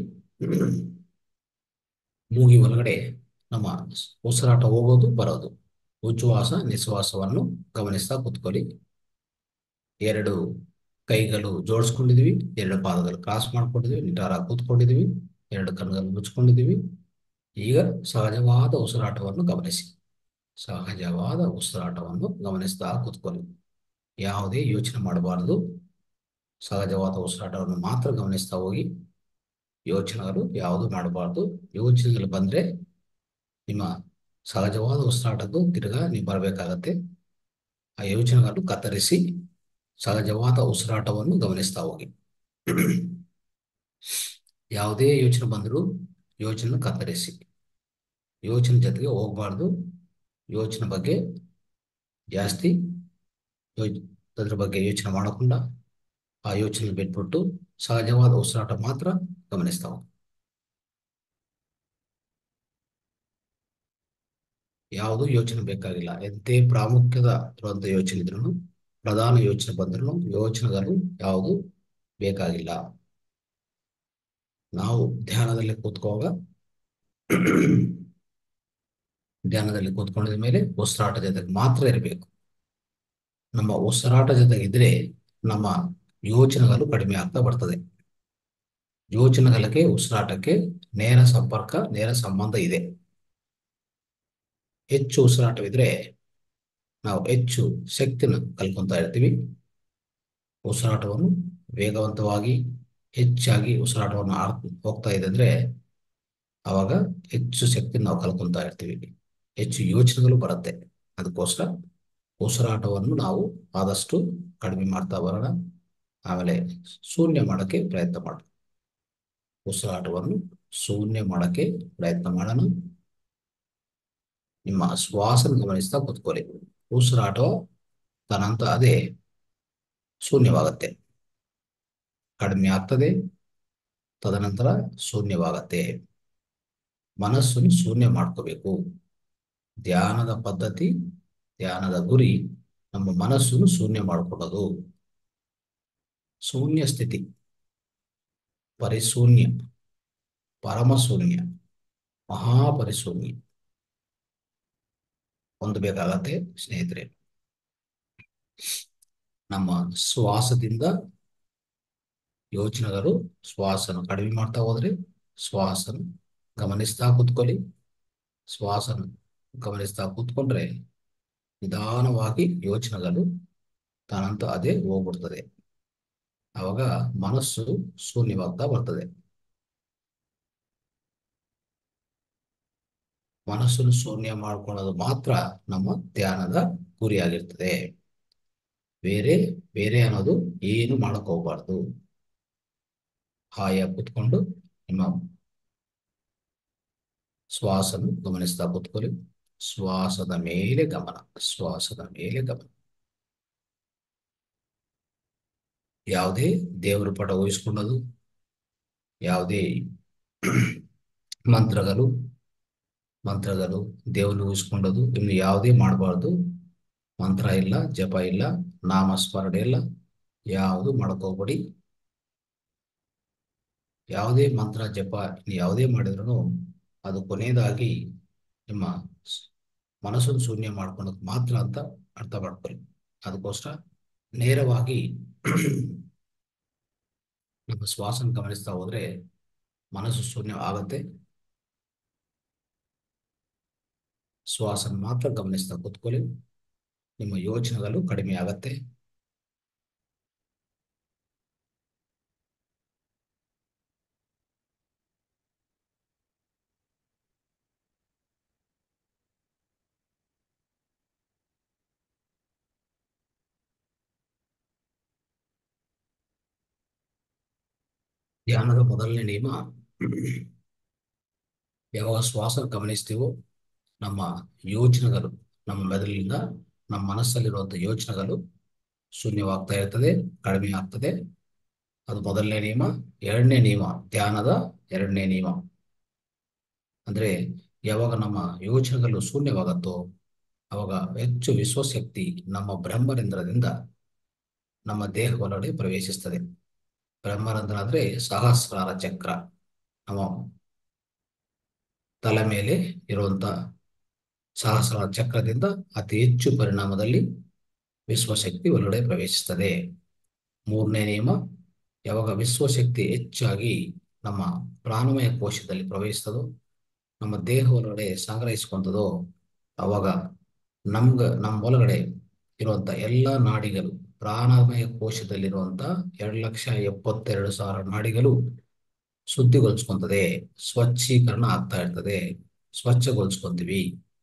ಮೂಗಿ ಒಳಗಡೆ ನಮ್ಮ ಉಸಿರಾಟ ಹೋಗೋದು ಬರೋದು ಉಚ್ಛ್ವಾಸ ನಿಶ್ವಾಸವನ್ನು ಗಮನಿಸ್ತಾ ಕೂತ್ಕೊಳ್ಳಿ ಎರಡು ಕೈಗಳು ಜೋಡಿಸ್ಕೊಂಡಿದ್ವಿ ಎರಡು ಪಾದಗಳು ಕ್ರಾಸ್ ಮಾಡ್ಕೊಂಡಿದ್ವಿ ನಿಟಾರಾಗಿ ಕೂತ್ಕೊಂಡಿದ್ವಿ ಎರಡು ಕಣ್ಣುಗಳು ಮುಚ್ಕೊಂಡಿದ್ವಿ ಈಗ ಸಹಜವಾದ ಉಸಿರಾಟವನ್ನು ಗಮನಿಸಿ ಸಹಜವಾದ ಉಸಿರಾಟವನ್ನು ಗಮನಿಸ್ತಾ ಕೂತ್ಕೊಳ್ಳಿ ಯಾವುದೇ ಯೋಚನೆ ಮಾಡಬಾರದು ಸಹಜವಾದ ಉಸಿರಾಟವನ್ನು ಮಾತ್ರ ಗಮನಿಸ್ತಾ ಹೋಗಿ ಯೋಚನೆಗಳು ಯಾವುದು ಮಾಡಬಾರ್ದು ಯೋಚನೆಗಳು ಬಂದ್ರೆ ನಿಮ್ಮ ಸಹಜವಾದ ಉಸಿರಾಟದ್ದು ತಿರ್ಗಾ ನೀವು ಬರಬೇಕಾಗತ್ತೆ ಆ ಯೋಚನೆಗಳು ಕತ್ತರಿಸಿ ಸಹಜವಾದ ಉಸಿರಾಟವನ್ನು ಗಮನಿಸ್ತಾ ಹೋಗಿ ಯಾವುದೇ ಯೋಚನೆ ಬಂದರೂ ಯೋಚನೆ ಕತ್ತರಿಸಿ ಯೋಚನೆ ಜೊತೆಗೆ ಹೋಗ್ಬಾರ್ದು ಯೋಚನೆ ಬಗ್ಗೆ ಜಾಸ್ತಿ ಯೋಚ್ ಅದ್ರ ಬಗ್ಗೆ ಯೋಚನೆ ಮಾಡకుండా ಆ ಯೋಚನೆ ಬಿಟ್ಬಿಟ್ಟು ಸಹಜವಾದ ಉಸಿರಾಟ ಮಾತ್ರ ಗಮನಿಸ್ತಾ ಹೋಗಿ ಯಾವುದು ಯೋಚನೆ ಬೇಕಾಗಿಲ್ಲ ಎಂತೆ ಪ್ರಾಮುಖ್ಯದ ಇರುವಂತ ಯೋಚನೆ ಇದ್ರೂ ಪ್ರಧಾನ ಯೋಚನೆ ಬಂದ್ರೂ ಯೋಚನೆಗಳು ಯಾವುದು ಬೇಕಾಗಿಲ್ಲ ನಾವು ಧ್ಯಾನದಲ್ಲಿ ಕೂತ್ಕೋವಾಗ ಧ್ಯಾನದಲ್ಲಿ ಕೂತ್ಕೊಂಡಿದ ಮೇಲೆ ಉಸಿರಾಟ ಜೊತೆಗೆ ಮಾತ್ರ ಇರಬೇಕು ನಮ್ಮ ಉಸಿರಾಟ ಜೊತೆಗೆ ಇದ್ರೆ ನಮ್ಮ ಯೋಚನೆಗಳು ಕಡಿಮೆ ಆಗ್ತಾ ಬರ್ತದೆ ಯೋಚನೆಗಳಿಗೆ ಉಸಿರಾಟಕ್ಕೆ ನೇರ ಸಂಪರ್ಕ ನೇರ ಸಂಬಂಧ ಇದೆ ಹೆಚ್ಚು ಉಸಿರಾಟವಿದ್ರೆ ನಾವು ಹೆಚ್ಚು ಶಕ್ತಿನ ಕಲ್ಕೊಂತಾ ಇರ್ತೀವಿ ಉಸಿರಾಟವನ್ನು ವೇಗವಂತವಾಗಿ ಹೆಚ್ಚಾಗಿ ಉಸಿರಾಟವನ್ನು ಆರ್ ಹೋಗ್ತಾ ಇದೆ ಅಂದ್ರೆ ಅವಾಗ ಹೆಚ್ಚು ಶಕ್ತಿ ನಾವು ಕಲ್ಕೊಂತಾ ಇರ್ತೀವಿ ಹೆಚ್ಚು ಯೋಚನೆಗಳು ಬರುತ್ತೆ ಅದಕ್ಕೋಸ್ಕರ ಉಸಿರಾಟವನ್ನು ನಾವು ಆದಷ್ಟು ಕಡಿಮೆ ಮಾಡ್ತಾ ಬರೋಣ ಆಮೇಲೆ ಶೂನ್ಯ ಮಾಡೋಕ್ಕೆ ಪ್ರಯತ್ನ ಮಾಡೋಣ ಉಸಿರಾಟವನ್ನು ಶೂನ್ಯ ಮಾಡೋಕ್ಕೆ ಪ್ರಯತ್ನ ಮಾಡೋಣ ನಿಮ್ಮ ಶ್ವಾಸನ ಗಮನಿಸ್ತಾ ಕೂತ್ಕೊಳ್ಳಿ ಉಸಿರಾಟ ತನಂತ ಅದೇ ಶೂನ್ಯವಾಗತ್ತೆ ಕಡಿಮೆ ಆಗ್ತದೆ ತದನಂತರ ಶೂನ್ಯವಾಗತ್ತೆ ಮನಸ್ಸನ್ನು ಶೂನ್ಯ ಮಾಡ್ಕೋಬೇಕು ಧ್ಯಾನದ ಪದ್ಧತಿ ಧ್ಯಾನದ ಗುರಿ ನಮ್ಮ ಮನಸ್ಸನ್ನು ಶೂನ್ಯ ಮಾಡಿಕೊಡೋದು ಶೂನ್ಯ ಸ್ಥಿತಿ ಪರಿಶೂನ್ಯ ಪರಮಶೂನ್ಯ ಮಹಾಪರಿಶೂನ್ಯ ಹೊಂದಬೇಕಾಗತ್ತೆ ಸ್ನೇಹಿತರೆ ನಮ್ಮ ಶ್ವಾಸದಿಂದ ಯೋಚನೆಗಳು ಶ್ವಾಸನ ಕಡಿಮೆ ಮಾಡ್ತಾ ಹೋದ್ರೆ ಶ್ವಾಸನ ಗಮನಿಸ್ತಾ ಕೂತ್ಕೊಳ್ಳಿ ಶ್ವಾಸನ ಗಮನಿಸ್ತಾ ಕೂತ್ಕೊಂಡ್ರೆ ನಿಧಾನವಾಗಿ ಯೋಚನೆಗಳು ತಾನಂತ ಅದೇ ಹೋಗ್ಬಿಡ್ತದೆ ಆವಾಗ ಮನಸ್ಸು ಶೂನ್ಯವಾಗ್ತಾ ಬರ್ತದೆ ಮನಸ್ಸನ್ನು ಶೂನ್ಯ ಮಾಡ್ಕೊಳ್ಳೋದು ಮಾತ್ರ ನಮ್ಮ ಧ್ಯಾನದ ಗುರಿಯಾಗಿರ್ತದೆ ಬೇರೆ ಬೇರೆ ಅನ್ನೋದು ಏನು ಮಾಡಕ್ ಹೋಗ್ಬಾರ್ದು ಹಾಯಾಗಿ ಕೂತ್ಕೊಂಡು ನಿಮ್ಮ ಶ್ವಾಸನ್ನು ಗಮನಿಸ್ತಾ ಕೂತ್ಕೊಳ್ಳಿ ಶ್ವಾಸದ ಮೇಲೆ ಗಮನ ಶ್ವಾಸದ ಮೇಲೆ ಗಮನ ಯಾವುದೇ ದೇವರ ಪಟ ಊಹಿಸ್ಕೊಳ್ಳೋದು ಯಾವುದೇ ಮಂತ್ರಗಳು ಮಂತ್ರಗಳು ದೇವರು ಊಹಿಸ್ಕೊಳ್ಳೋದು ಇನ್ನು ಯಾವುದೇ ಮಾಡಬಾರ್ದು ಮಂತ್ರ ಇಲ್ಲ ಜಪ ಇಲ್ಲ ನಾಮಸ್ಮರಣೆ ಇಲ್ಲ ಯಾವುದು ಮಾಡಕ್ ಹೋಗ್ಬೇಡಿ ಯಾವುದೇ ಮಂತ್ರ ಜಪ ಯಾವುದೇ ಮಾಡಿದ್ರು ಅದು ಕೊನೆಯದಾಗಿ ನಿಮ್ಮ ಸ್- ಮನಸ್ಸನ್ನು ಶೂನ್ಯ ಮಾಡ್ಕೊಳಕ್ ಮಾತ್ರ ಅಂತ ಅರ್ಥ ಮಾಡ್ಕೊಳ್ಳಿ ಅದಕ್ಕೋಸ್ಕರ ನೇರವಾಗಿ ನಮ್ಮ ಶ್ವಾಸನ ಗಮನಿಸ್ತಾ ಹೋದ್ರೆ ಮನಸ್ಸು ಶೂನ್ಯ ಆಗುತ್ತೆ ಶ್ವಾಸನ ಮಾತ್ರ ಗಮನಿಸ್ತಾ ಕೂತ್ಕೊಳ್ಳಿ ನಿಮ್ಮ ಯೋಚನೆಗಳು ಕಡಿಮೆ ಆಗತ್ತೆ ಧ್ಯಾನದ ಮೊದಲನೇ ನಿಯಮ ಯಾವಾಗ ಶ್ವಾಸ ಗಮನಿಸ್ತೀವೋ ನಮ್ಮ ಯೋಚನೆಗಳು ನಮ್ಮ ಮೆದುಳಿನಿಂದ ನಮ್ಮ ಮನಸ್ಸಲ್ಲಿರುವಂಥ ಯೋಚನೆಗಳು ಶೂನ್ಯವಾಗ್ತಾ ಇರ್ತದೆ ಕಡಿಮೆ ಆಗ್ತದೆ ಅದು ಮೊದಲನೇ ನಿಯಮ ಎರಡನೇ ನಿಯಮ ಧ್ಯಾನದ ಎರಡನೇ ನಿಯಮ ಅಂದ್ರೆ ಯಾವಾಗ ನಮ್ಮ ಯೋಚನೆಗಳು ಶೂನ್ಯವಾಗತ್ತೋ ಅವಾಗ ಹೆಚ್ಚು ವಿಶ್ವಶಕ್ತಿ ನಮ್ಮ ಬ್ರಹ್ಮರಂಧ್ರದಿಂದ ನಮ್ಮ ದೇಹ ಒಳಗಡೆ ಪ್ರವೇಶಿಸ್ತದೆ ಬ್ರಹ್ಮರಂಧ್ರ ಅಂದ್ರೆ ಸಹಸ್ರಾರ ಚಕ್ರ ನಮ್ಮ ತಲೆ ಮೇಲೆ ಇರುವಂತ ಸಹಸ್ರಾರ ಚಕ್ರದಿಂದ ಅತಿ ಹೆಚ್ಚು ಪರಿಣಾಮದಲ್ಲಿ ವಿಶ್ವಶಕ್ತಿ ಒಳಗಡೆ ಪ್ರವೇಶಿಸ್ತದೆ ಮೂರನೇ ನಿಯಮ ಯಾವಾಗ ವಿಶ್ವಶಕ್ತಿ ಹೆಚ್ಚಾಗಿ ನಮ್ಮ ಪ್ರಾಣಮಯ ಕೋಶದಲ್ಲಿ ಪ್ರವೇಶಿಸ್ತದೋ ನಮ್ಮ ದೇಹ ಒಳಗಡೆ ಸಂಗ್ರಹಿಸ್ಕೊಂತದೋ ಅವಾಗ ನಮ್ಗ ನಮ್ಮ ಒಳಗಡೆ ಇರುವಂತ ಎಲ್ಲ ನಾಡಿಗಳು ಪ್ರಾಣಮಯ ಕೋಶದಲ್ಲಿರುವಂತ ಎರಡು ಲಕ್ಷ ಎಪ್ಪತ್ತೆರಡು ಸಾವಿರ ನಾಡಿಗಳು ಶುದ್ಧಿಗೊಳಿಸ್ಕೊಂತದೆ ಸ್ವಚ್ಛೀಕರಣ ಆಗ್ತಾ ಇರ್ತದೆ ಸ್ವಚ್ಛಗೊಳಿಸ್ಕೊಂತೀವಿ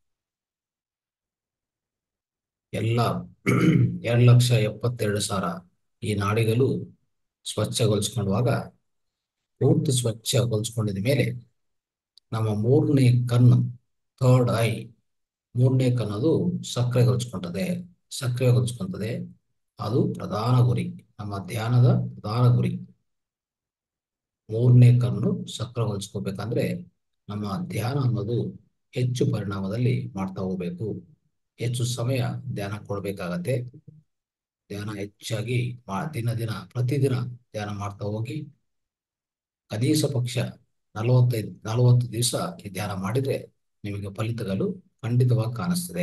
ಎಲ್ಲ ಎರಡು ಲಕ್ಷ ಎಪ್ಪತ್ತೆರಡು ಸಾವಿರ ಈ ನಾಡಿಗಳು ಸ್ವಚ್ಛಗೊಳಿಸ್ಕೊಂಡಾಗ ಪೂರ್ತಿ ಸ್ವಚ್ಛಗೊಳಿಸ್ಕೊಂಡಿದ ಮೇಲೆ ನಮ್ಮ ಮೂರನೇ ಕಣ್ಣು ಥರ್ಡ್ ಐ ಮೂರನೇ ಕಣ್ಣದು ಸಕ್ರಿಯಗೊಳಿಸ್ಕೊಂತದೆ ಸಕ್ರಿಯಗೊಳಿಸ್ಕೊಂತದೆ ಅದು ಪ್ರಧಾನ ಗುರಿ ನಮ್ಮ ಧ್ಯಾನದ ಪ್ರಧಾನ ಗುರಿ ಮೂರನೇ ಕಣ್ಣು ಸಕ್ರಿಯಗೊಳಿಸ್ಕೋಬೇಕಂದ್ರೆ ನಮ್ಮ ಧ್ಯಾನ ಅನ್ನೋದು ಹೆಚ್ಚು ಪರಿಣಾಮದಲ್ಲಿ ಮಾಡ್ತಾ ಹೋಗ್ಬೇಕು ಹೆಚ್ಚು ಸಮಯ ಧ್ಯಾನ ಕೊಡ್ಬೇಕಾಗತ್ತೆ ಧ್ಯಾನ ಹೆಚ್ಚಾಗಿ ಮಾ- ದಿನ ದಿನ ಪ್ರತಿದಿನ ಧ್ಯಾನ ಮಾಡ್ತಾ ಹೋಗಿ ಕನೀಸ ಪಕ್ಷ ನಲವತ್ತೈದು ನಲವತ್ತು ದಿವಸ ಈ ಧ್ಯಾನ ಮಾಡಿದ್ರೆ ನಿಮಗೆ ಫಲಿತಗಳು ಖಂಡಿತವಾಗಿ ಕಾಣಿಸ್ತದೆ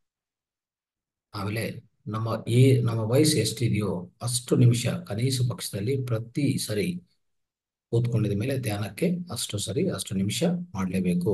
ಆಮೇಲೆ ನಮ್ಮ ಈ ನಮ್ಮ ವಯಸ್ಸು ಎಷ್ಟಿದೆಯೋ ಅಷ್ಟು ನಿಮಿಷ ಕನೀಸ ಪಕ್ಷದಲ್ಲಿ ಪ್ರತಿ ಸರಿ ಕೂತ್ಕೊಂಡಿದ ಮೇಲೆ ಧ್ಯಾನಕ್ಕೆ ಅಷ್ಟು ಸರಿ ಅಷ್ಟು ನಿಮಿಷ ಮಾಡಲೇಬೇಕು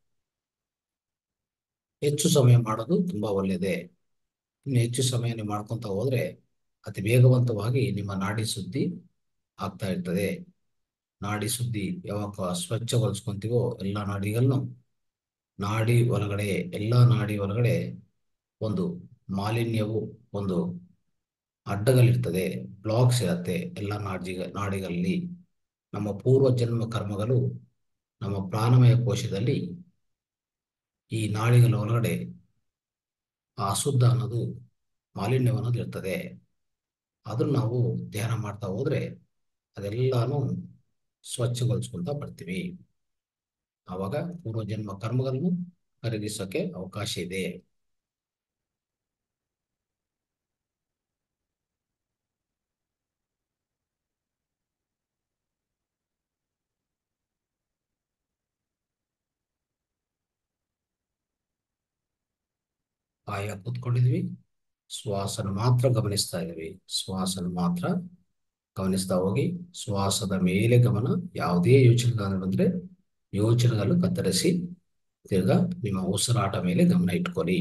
ಹೆಚ್ಚು ಸಮಯ ಮಾಡೋದು ತುಂಬಾ ಒಳ್ಳೆಯದೇ ಇನ್ನು ಹೆಚ್ಚು ಸಮಯ ನೀವು ಮಾಡ್ಕೊಂತ ಹೋದ್ರೆ ಅತಿ ವೇಗವಂತವಾಗಿ ನಿಮ್ಮ ನಾಡಿ ಶುದ್ಧಿ ಆಗ್ತಾ ಇರ್ತದೆ ನಾಡಿ ಶುದ್ಧಿ ಯಾವಾಗ ಸ್ವಚ್ಛಗೊಳಿಸ್ಕೊಂತೀವೋ ಎಲ್ಲ ನಾಡಿಗಳನ್ನು ನಾಡಿ ಒಳಗಡೆ ಎಲ್ಲ ನಾಡಿ ಒಳಗಡೆ ಒಂದು ಮಾಲಿನ್ಯವು ಒಂದು ಅಡ್ಡಗಳಿರ್ತದೆ ಬ್ಲಾಕ್ಸ್ ಇರುತ್ತೆ ಎಲ್ಲ ನಾಡಿ ನಾಡಿಗಳಲ್ಲಿ ನಮ್ಮ ಪೂರ್ವ ಜನ್ಮ ಕರ್ಮಗಳು ನಮ್ಮ ಪ್ರಾಣಮಯ ಕೋಶದಲ್ಲಿ ಈ ನಾಡಿಗಳ ಒಳಗಡೆ ಆ ಅಶುದ್ಧ ಅನ್ನೋದು ಮಾಲಿನ್ಯ ಅನ್ನೋದು ಇರ್ತದೆ ಅದನ್ನ ನಾವು ಧ್ಯಾನ ಮಾಡ್ತಾ ಹೋದ್ರೆ ಅದೆಲ್ಲಾನು ಸ್ವಚ್ಛಗೊಳಿಸ್ಕೊಂತ ಬರ್ತೀವಿ ಆವಾಗ ಪೂರ್ವಜನ್ಮ ಕರ್ಮಗಳನ್ನು ಕರಗಿಸೋಕೆ ಅವಕಾಶ ಇದೆ ಆಯ ಕೂತ್ಕೊಂಡಿದ್ವಿ ಶ್ವಾಸನ ಮಾತ್ರ ಗಮನಿಸ್ತಾ ಇದೀವಿ ಶ್ವಾಸನ ಮಾತ್ರ ಗಮನಿಸ್ತಾ ಹೋಗಿ ಶ್ವಾಸದ ಮೇಲೆ ಗಮನ ಯಾವುದೇ ಯೋಚನೆಗಳು ಬಂದ್ರೆ ಯೋಚನೆಗಳು ಕತ್ತರಿಸಿ ತಿರ್ಗಾ ನಿಮ್ಮ ಉಸಿರಾಟ ಮೇಲೆ ಗಮನ ಇಟ್ಕೊಳ್ಳಿ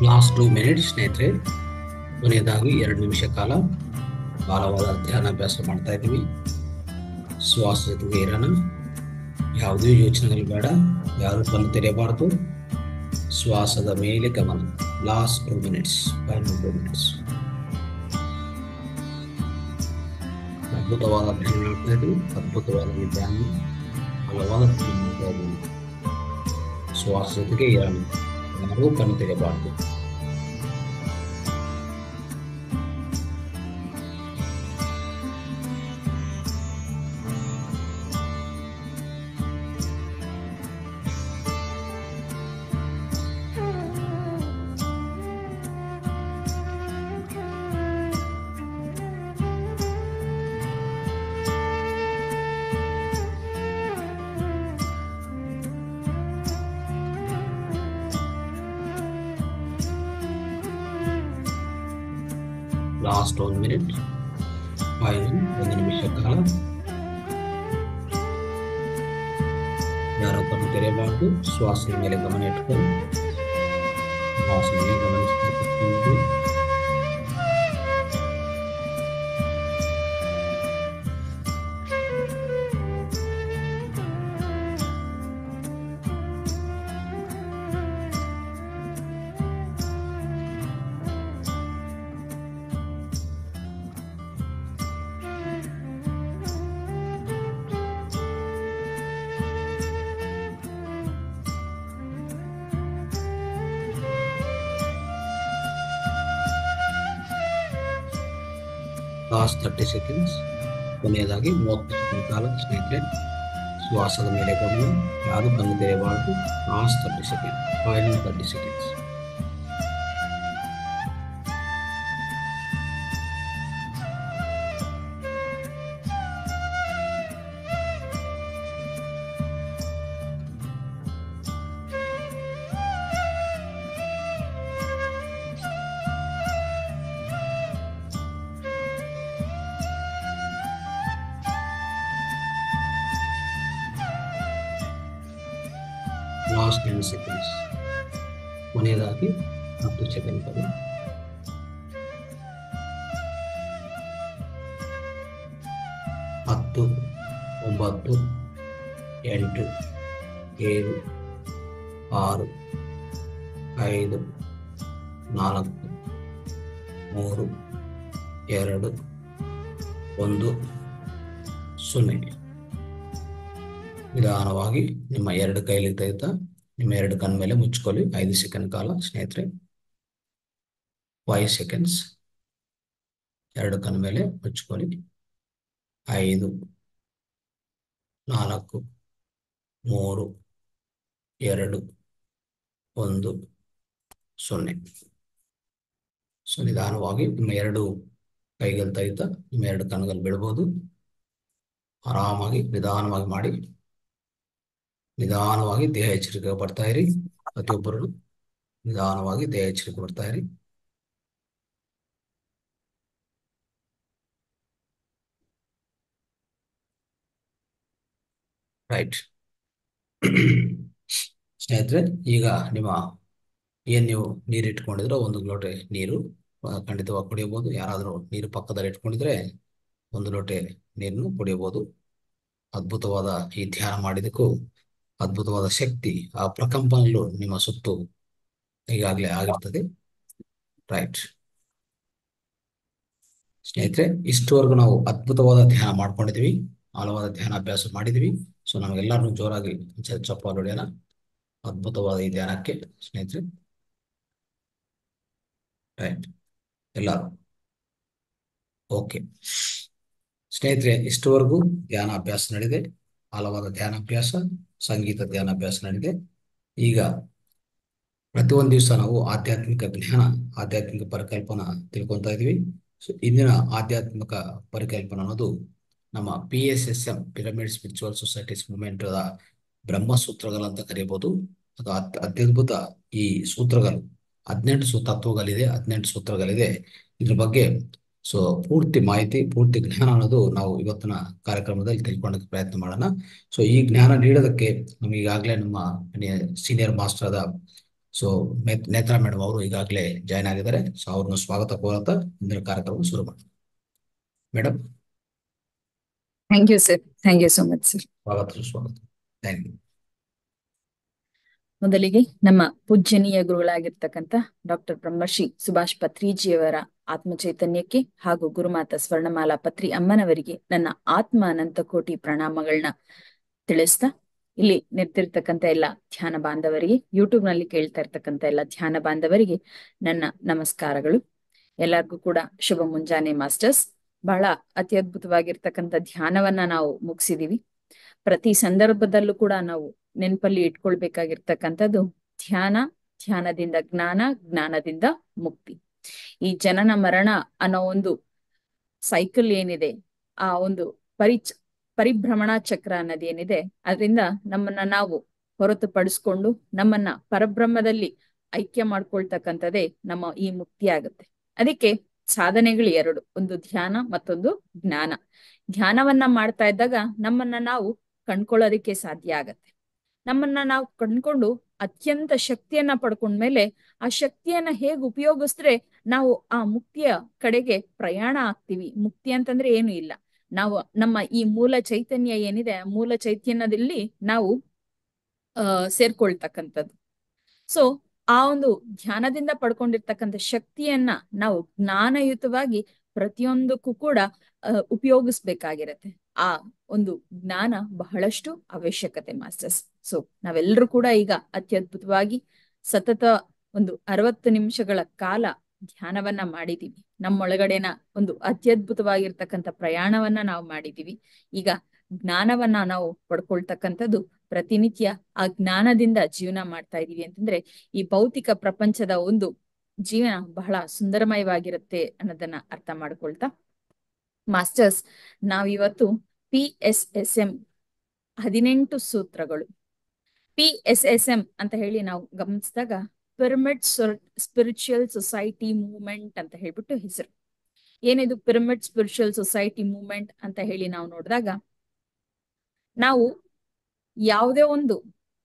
ಲಾಸ್ಟ್ ಟೂ ಮಿನಿಟ್ಸ್ ಸ್ನೇಹಿತರೆ ಕೊನೆಯದಾಗಿ ಎರಡು ನಿಮಿಷ ಕಾಲ ಆಳವಾದ ಧ್ಯಾನಾಭ್ಯಾಸ ಮಾಡ್ತಾ ಇದ್ದೀವಿ ಶ್ವಾಸ ಜೊತೆಗೆ ಇರೋಣ ಯಾವುದೇ ಯೋಚನೆಗಳು ಬೇಡ ಯಾರು ಕಣ್ಣು ತೆರೆಯಬಾರದು ಶ್ವಾಸದ ಮೇಲೆ ಗಮನ last two minutes final two minutes ಅದ್ಭುತವಾದ ಧ್ಯಾನ ಮಾಡ್ತಾ ಇದ್ವಿ ಅದ್ಭುತವಾದ ಈ ಧ್ಯಾನ ಹಲವಾದ ಧ್ಯಾನ ಮಾಡ್ತಾ ಇದ್ದೀವಿ ಶ್ವಾಸ ಜೊತೆಗೆ ಇರೋಣ ಯಾರೂ ಕಣ್ಣು ತೆರೆಯಬಾರದು ಲಾಸ್ಟ್ ಒಂದು ಮಿನಿಟ್ ಫೈನಲ್ ಒಂದು ನಿಮಿಷ ಕಾಲ ಯಾರೋ ಕಣ್ಣು ತೆರೆಯಬಾರದು ಶ್ವಾಸದ ಮೇಲೆ ಗಮನ ಇಟ್ಕೊಂಡು ಶ್ವಾಸದ ಮೇಲೆ ಗಮನಿಸ್ತಾ ಕೂತ್ಕೊಂಡು ಲಾಸ್ಟ್ ತರ್ಟಿ ಸೆಕೆಂಡ್ಸ್ ಕೊನೆಯದಾಗಿ ಮೂವತ್ತು ಸೆಕೆಂಡ್ ಕಾಲ ಸ್ನೇಹಿತರೆ ಶ್ವಾಸದ ಮೇಲೆ ಗಮನ ಯಾರು ಕಣ್ಣು ತೆರೆಯಬಾರದು last thirty second final thirty seconds last ten seconds ಕೊನೆಯದಾಗಿ ಹತ್ತು ಸೆಕೆಂಡ್ಗಳು ಹತ್ತು ಒಂಬತ್ತು ಎಂಟು ಏಳು ಆರು ಐದು ನಾಲ್ಕು ಮೂರು ಎರಡು ಒಂದು ಸೊನ್ನೆ ನಿಧಾನವಾಗಿ ನಿಮ್ಮ ಎರಡು ಕೈಲಿ ತೆಗೆತ ನಿಮ್ಮ ಎರಡು ಕಣ್ಣ ಮೇಲೆ ಮುಚ್ಕೊಳ್ಳಿ ಐದು ಸೆಕೆಂಡ್ ಕಾಲ ಸ್ನೇಹಿತರೆ ಫೈವ್ ಸೆಕೆಂಡ್ಸ್ ಎರಡು ಕಣ್ಣ ಮೇಲೆ ಮುಚ್ಕೊಳ್ಳಿ ಐದು ನಾಲ್ಕು ಮೂರು ಎರಡು ಒಂದು ಸೊನ್ನೆ ಸೊ ನಿಧಾನವಾಗಿ ನಿಮ್ಮ ಎರಡು ಕೈಗಳು ತೆಗೆತ ನಿಮ್ಮ ಎರಡು ಕಣ್ಗಳು ಬಿಡ್ಬೋದು ಆರಾಮಾಗಿ ನಿಧಾನವಾಗಿ ಮಾಡಿ ನಿಧಾನವಾಗಿ ದೇಹ ಎಚ್ಚರಿಕೆ ಬರ್ತಾ ಇರಿ ಪ್ರತಿಯೊಬ್ಬರು ನಿಧಾನವಾಗಿ ದೇಹ ಎಚ್ಚರಿಕೆ ಬರ್ತಾ ಇರಿ ರೈಟ್ ಸ್ನೇಹಿತರೆ ಈಗ ನಿಮ್ಮ ಏನ್ ನೀವು ನೀರು ಇಟ್ಕೊಂಡಿದ್ರೆ ಒಂದು ಲೋಟೆ ನೀರು ಆ, ಖಂಡಿತವಾಗಿ ಕುಡಿಯಬಹುದು ಯಾರಾದರೂ ನೀರು ಪಕ್ಕದಲ್ಲಿ ಇಟ್ಕೊಂಡಿದ್ರೆ ಒಂದು ಲೋಟೆ ನೀರನ್ನು ಕುಡಿಯಬಹುದು ಅದ್ಭುತವಾದ ಈ ಧ್ಯಾನ ಮಾಡಿದಕ್ಕೂ ಅದ್ಭುತವಾದ ಶಕ್ತಿ ಆ ಪ್ರಕಂಪನಗಳು ನಿಮ್ಮ ಸುತ್ತು ಈಗಾಗಲೇ ಆಗಿರ್ತದೆ ರೈಟ್ ಸ್ನೇಹಿತರೆ ಇಷ್ಟವರೆಗೂ ನಾವು ಅದ್ಭುತವಾದ ಧ್ಯಾನ ಮಾಡ್ಕೊಂಡಿದೀವಿ ಆಳವಾದ ಧ್ಯಾನ ಅಭ್ಯಾಸ ಮಾಡಿದೀವಿ ಸೊ ನಮಗೆಲ್ಲರೂ ಜೋರಾಗಿ ಚ- ಚಪ್ಪಾಳೆ ಹೊಡೆಯೋಣ ಅದ್ಭುತವಾದ ಈ ಧ್ಯಾನಕ್ಕೆ ಸ್ನೇಹಿತರೆ ರೈಟ್ ಎಲ್ಲರೂ ಓಕೆ ಸ್ನೇಹಿತರೆ ಇಷ್ಟವರೆಗೂ ಧ್ಯಾನ ಅಭ್ಯಾಸ ನಡೆದಿದೆ ಆಳವಾದ ಧ್ಯಾನ ಅಭ್ಯಾಸ ಸಂಗೀತ ಧ್ಯಾನ ಅಭ್ಯಾಸ ನಡೆದಿದೆ ಈಗ ಪ್ರತಿಯೊಂದು ದಿವಸ ನಾವು ಆಧ್ಯಾತ್ಮಿಕ ಜ್ಞಾನ ಆಧ್ಯಾತ್ಮಿಕ ಪರಿಕಲ್ಪನಾ ತಿಳ್ಕೊತಾ ಇದೀವಿ ಸೊ ಇಂದಿನ ಆಧ್ಯಾತ್ಮಿಕ ಪರಿಕಲ್ಪನಾ ಅನ್ನೋದು ನಮ್ಮ ಪಿ ಎಸ್ ಎಸ್ ಎಂ ಪಿರಮಿಡ್ ಸ್ಪಿರಿಚುವಲ್ ಸೊಸೈಟೀಸ್ ಮೂವ್ಮೆಂಟ್ ಬ್ರಹ್ಮಸೂತ್ರಗಳು ಅಂತ ಕರೀಬಹುದು ಅದು ಅತ್- ಅತ್ಯದ್ಭುತ ಈ ಸೂತ್ರಗಳು ಹದಿನೆಂಟು ಸೂ ತತ್ವಗಳಿದೆ ಹದಿನೆಂಟು ಸೂತ್ರಗಳಿದೆ ಇದ್ರ ಬಗ್ಗೆ ಸೊ ಪೂರ್ತಿ ಮಾಹಿತಿ ಪೂರ್ತಿ ಜ್ಞಾನ ಅನ್ನೋದು ನಾವು ಇವತ್ತಿನ ಕಾರ್ಯಕ್ರಮದಲ್ಲಿ ತಿಳ್ಕೊಳ್ಳೋಕೆ ಪ್ರಯತ್ನ ಮಾಡೋಣ ಸೊ ಈ ಜ್ಞಾನ ನೀಡೋದಕ್ಕೆ ನಮ್ಗೆ ಈಗಾಗಲೇ ನಮ್ಮ ಸೀನಿಯರ್ ಮಾಸ್ಟರ್ ಆದ ಸೊ ನೇತ್ರಾ ಮೇಡಮ್ ಅವರು ಈಗಾಗಲೇ ಜಾಯ್ನ್ ಆಗಿದ್ದಾರೆ ಸೊ ಅವ್ರನ್ನ ಸ್ವಾಗತ ಕೋರುತ್ತಾ ಇಂದಿನ ಕಾರ್ಯಕ್ರಮ ಶುರು ಮಾಡಿ madam thank you sir thank you so much sir ಸ್ವಾಗತ ಸುಸ್ವಾಗತ ಥ್ಯಾಂಕ್ ಯು ಮೊದಲಿಗೆ ನಮ್ಮ ಪೂಜ್ಯನೀಯ ಗುರುಗಳಾಗಿರ್ತಕ್ಕಂಥ ಡಾಕ್ಟರ್ ಬ್ರಹ್ಮಶ್ರೀ ಸುಭಾಷ್ ಪತ್ರಿಜಿಯವರ ಆತ್ಮ ಚೈತನ್ಯಕ್ಕೆ ಹಾಗೂ ಗುರುಮಾತ ಸ್ವರ್ಣಮಾಲಾ ಪತ್ರಿ ಅಮ್ಮನವರಿಗೆ ನನ್ನ ಆತ್ಮ ಅನಂತ ಕೋಟಿ ಪ್ರಣಾಮಗಳನ್ನ ತಿಳಿಸ್ತಾ ಇಲ್ಲಿ ನಿಂತಿರ್ತಕ್ಕಂಥ ಎಲ್ಲ ಧ್ಯಾನ ಬಾಂಧವರಿಗೆ ಯೂಟ್ಯೂಬ್ ನಲ್ಲಿ ಕೇಳ್ತಾ ಇರ್ತಕ್ಕಂಥ ಎಲ್ಲ ಧ್ಯಾನ ಬಾಂಧವರಿಗೆ ನನ್ನ ನಮಸ್ಕಾರಗಳು ಎಲ್ಲರಿಗೂ ಕೂಡ ಶುಭ ಮುಂಜಾನೆ ಮಾಸ್ಟರ್ಸ್ ಬಹಳ ಅತಿ ಅದ್ಭುತವಾಗಿರ್ತಕ್ಕಂಥ ಧ್ಯಾನವನ್ನ ನಾವು ಮುಗಿಸಿದೀವಿ ಪ್ರತಿ ಸಂದರ್ಭದಲ್ಲೂ ಕೂಡ ನಾವು ನೆನಪಲ್ಲಿ ಇಟ್ಕೊಳ್ಬೇಕಾಗಿರ್ತಕ್ಕಂಥದ್ದು ಧ್ಯಾನ ಧ್ಯಾನದಿಂದ ಜ್ಞಾನ ಜ್ಞಾನದಿಂದ ಮುಕ್ತಿ ಈ ಜನನ ಮರಣ ಅನ್ನೋ ಒಂದು ಸೈಕಲ್ ಏನಿದೆ ಆ ಒಂದು ಪರಿಚ ಪರಿಭ್ರಮಣ ಚಕ್ರ ಅನ್ನೋದೇನಿದೆ ಅದರಿಂದ ನಮ್ಮನ್ನ ನಾವು ಹೊರತುಪಡಿಸ್ಕೊಂಡು ನಮ್ಮನ್ನ ಪರಬ್ರಹ್ಮದಲ್ಲಿ ಐಕ್ಯ ಮಾಡ್ಕೊಳ್ತಕ್ಕಂಥದ್ದೇ ನಮ್ಮ ಈ ಮುಕ್ತಿ ಆಗುತ್ತೆ ಅದಕ್ಕೆ ಸಾಧನೆಗಳು ಎರಡು ಒಂದು ಧ್ಯಾನ ಮತ್ತೊಂದು ಜ್ಞಾನ ಧ್ಯಾನವನ್ನ ಮಾಡ್ತಾ ಇದ್ದಾಗ ನಮ್ಮನ್ನ ನಾವು ಕಂಡ್ಕೊಳ್ಳೋದಕ್ಕೆ ಸಾಧ್ಯ ಆಗತ್ತೆ ನಮ್ಮನ್ನ ನಾವು ಕಂಡ್ಕೊಂಡು ಅತ್ಯಂತ ಶಕ್ತಿಯನ್ನ ಪಡ್ಕೊಂಡ್ಮೇಲೆ ಆ ಶಕ್ತಿಯನ್ನ ಹೇಗ್ ಉಪಯೋಗಿಸಿದ್ರೆ ನಾವು ಆ ಮುಕ್ತಿಯ ಕಡೆಗೆ ಪ್ರಯಾಣ ಆಗ್ತೀವಿ ಮುಕ್ತಿ ಅಂತಂದ್ರೆ ಏನು ಇಲ್ಲ ನಾವು ನಮ್ಮ ಈ ಮೂಲ ಚೈತನ್ಯ ಏನಿದೆ ಆ ಮೂಲ ಚೈತನ್ಯದಲ್ಲಿ ನಾವು ಅಹ್ ಸೇರ್ಕೊಳ್ತಕ್ಕಂಥದ್ದು ಸೊ ಆ ಒಂದು ಧ್ಯಾನದಿಂದ ಪಡ್ಕೊಂಡಿರ್ತಕ್ಕಂಥ ಶಕ್ತಿಯನ್ನ ನಾವು ಜ್ಞಾನಯುತವಾಗಿ ಪ್ರತಿಯೊಂದಕ್ಕೂ ಕೂಡ ಅಹ್ ಉಪಯೋಗಿಸ್ಬೇಕಾಗಿರತ್ತೆ ಆ ಒಂದು ಜ್ಞಾನ ಬಹಳಷ್ಟು ಅವಶ್ಯಕತೆ ಮಾಸ್ಟರ್ಸ್ ಸೊ ನಾವೆಲ್ಲರೂ ಕೂಡ ಈಗ ಅತ್ಯದ್ಭುತವಾಗಿ ಸತತ ಒಂದು ಅರವತ್ತು ನಿಮಿಷಗಳ ಕಾಲ ಧ್ಯಾನವನ್ನ ಮಾಡಿದೀವಿ ನಮ್ಮೊಳಗಡೆನ ಒಂದು ಅತ್ಯದ್ಭುತವಾಗಿರ್ತಕ್ಕಂಥ ಪ್ರಯಾಣವನ್ನ ನಾವು ಮಾಡಿದೀವಿ ಈಗ ಜ್ಞಾನವನ್ನ ನಾವು ಪಡ್ಕೊಳ್ತಕ್ಕಂಥದ್ದು ಪ್ರತಿನಿತ್ಯ ಆ ಜ್ಞಾನದಿಂದ ಜೀವನ ಮಾಡ್ತಾ ಇದೀವಿ ಅಂತಂದ್ರೆ ಈ ಭೌತಿಕ ಪ್ರಪಂಚದ ಒಂದು ಜೀವನ ಬಹಳ ಸುಂದರಮಯವಾಗಿರುತ್ತೆ ಅನ್ನೋದನ್ನ ಅರ್ಥ ಮಾಡ್ಕೊಳ್ತಾ ಮಾಸ್ಟರ್ಸ್ ನಾವಿವತ್ತು ಪಿ ಎಸ್ ಎಸ್ ಎಂ ಹದಿನೆಂಟು ಸೂತ್ರಗಳು ಪಿ ಎಸ್ ಎಸ್ ಎಂ ಅಂತ ಹೇಳಿ ನಾವು ಗಮನಿಸಿದಾಗ ಪಿರಮಿಡ್ ಸ್ಪಿರಿಚುವಲ್ ಸೊಸೈಟಿ ಮೂವ್ಮೆಂಟ್ ಅಂತ ಹೇಳ್ಬಿಟ್ಟು ಹೆಸರು ಏನಿದು ಪಿರಮಿಡ್ ಸ್ಪಿರಿಚುವಲ್ ಸೊಸೈಟಿ ಮೂವ್ಮೆಂಟ್ ಅಂತ ಹೇಳಿ ನಾವು ನೋಡಿದಾಗ ನಾವು ಯಾವುದೇ ಒಂದು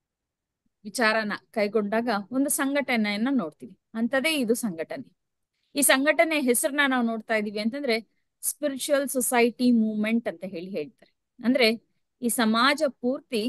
ವಿಚಾರನ ಕೈಗೊಂಡಾಗ ಒಂದು ಸಂಘಟನೆಯನ್ನ ನೋಡ್ತೀವಿ ಅಂತದೇ ಇದು ಸಂಘಟನೆ ಈ ಸಂಘಟನೆ ಹೆಸರನ್ನ ನಾವು ನೋಡ್ತಾ ಇದೀವಿ ಅಂತಂದ್ರೆ ಸ್ಪಿರಿಚುವಲ್ ಸೊಸೈಟಿ ಮೂವ್ಮೆಂಟ್ ಅಂತ ಹೇಳಿ ಹೇಳ್ತಾರೆ ಅಂದ್ರೆ ಈ ಸಮಾಜ ಪೂರ್ತಿ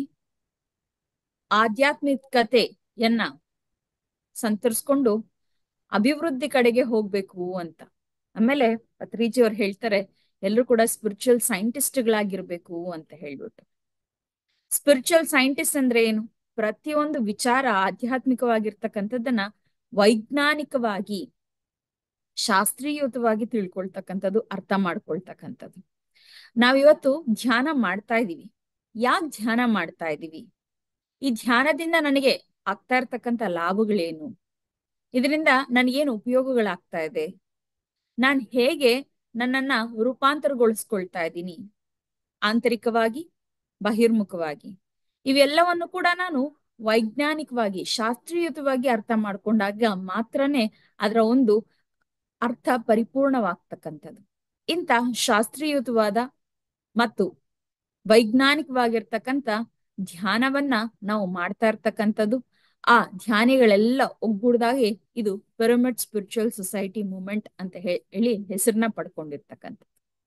ಆಧ್ಯಾತ್ಮಿಕತೆಯನ್ನ ಸಂತರಿಸ್ಕೊಂಡು ಅಭಿವೃದ್ಧಿ ಕಡೆಗೆ ಹೋಗ್ಬೇಕು ಅಂತ ಆಮೇಲೆ ಪತ್ರಿಜಿ ಅವ್ರು ಹೇಳ್ತಾರೆ ಎಲ್ಲರೂ ಕೂಡ ಸ್ಪಿರಿಚುವಲ್ ಸೈಂಟಿಸ್ಟ್ಗಳಾಗಿರ್ಬೇಕು ಅಂತ ಹೇಳ್ಬಿಟ್ಟು ಸ್ಪಿರಿಚುವಲ್ ಸೈಂಟಿಸ್ಟ್ ಅಂದ್ರೆ ಏನು ಪ್ರತಿಯೊಂದು ವಿಚಾರ ಆಧ್ಯಾತ್ಮಿಕವಾಗಿರ್ತಕ್ಕಂಥದ್ದನ್ನ ವೈಜ್ಞಾನಿಕವಾಗಿ ಶಾಸ್ತ್ರೀಯಯುತವಾಗಿ ತಿಳ್ಕೊಳ್ತಕ್ಕಂಥದ್ದು ಅರ್ಥ ಮಾಡ್ಕೊಳ್ತಕ್ಕಂಥದ್ದು ನಾವಿವತ್ತು ಧ್ಯಾನ ಮಾಡ್ತಾ ಇದೀವಿ ಯಾಕೆ ಧ್ಯಾನ ಮಾಡ್ತಾ ಇದೀವಿ ಈ ಧ್ಯಾನದಿಂದ ನನಗೆ ಆಗ್ತಾ ಇರ್ತಕ್ಕಂಥ ಲಾಭಗಳೇನು ಇದರಿಂದ ನನಗೇನು ಉಪಯೋಗಗಳಾಗ್ತಾ ಇದೆ ನಾನ್ ಹೇಗೆ ನನ್ನನ್ನ ರೂಪಾಂತರಗೊಳಿಸ್ಕೊಳ್ತಾ ಇದ್ದೀನಿ ಆಂತರಿಕವಾಗಿ ಬಹಿರ್ಮುಖವಾಗಿ ಇವೆಲ್ಲವನ್ನು ಕೂಡ ನಾನು ವೈಜ್ಞಾನಿಕವಾಗಿ ಶಾಸ್ತ್ರೀಯತವಾಗಿ ಅರ್ಥ ಮಾಡ್ಕೊಂಡಾಗ ಮಾತ್ರನೇ ಅದರ ಒಂದು ಅರ್ಥ ಪರಿಪೂರ್ಣವಾಗ್ತಕ್ಕಂಥದ್ದು ಇಂಥ ಶಾಸ್ತ್ರೀಯಯುತವಾದ ಮತ್ತು ವೈಜ್ಞಾನಿಕವಾಗಿರ್ತಕ್ಕಂಥ ಧ್ಯಾನವನ್ನ ನಾವು ಮಾಡ್ತಾ ಇರ್ತಕ್ಕಂಥದ್ದು ಆ ಧ್ಯಾನಿಗಳೆಲ್ಲ ಒಗ್ಗೂಡ್ದಾಗೆ ಇದು ಪಿರಮಿಡ್ ಸ್ಪಿರಿಚುವಲ್ ಸೊಸೈಟಿ ಮೂವ್ಮೆಂಟ್ ಅಂತ ಹೇಳಿ ಹೆಸರನ್ನ ಪಡ್ಕೊಂಡಿರ್ತಕ್ಕಂಥ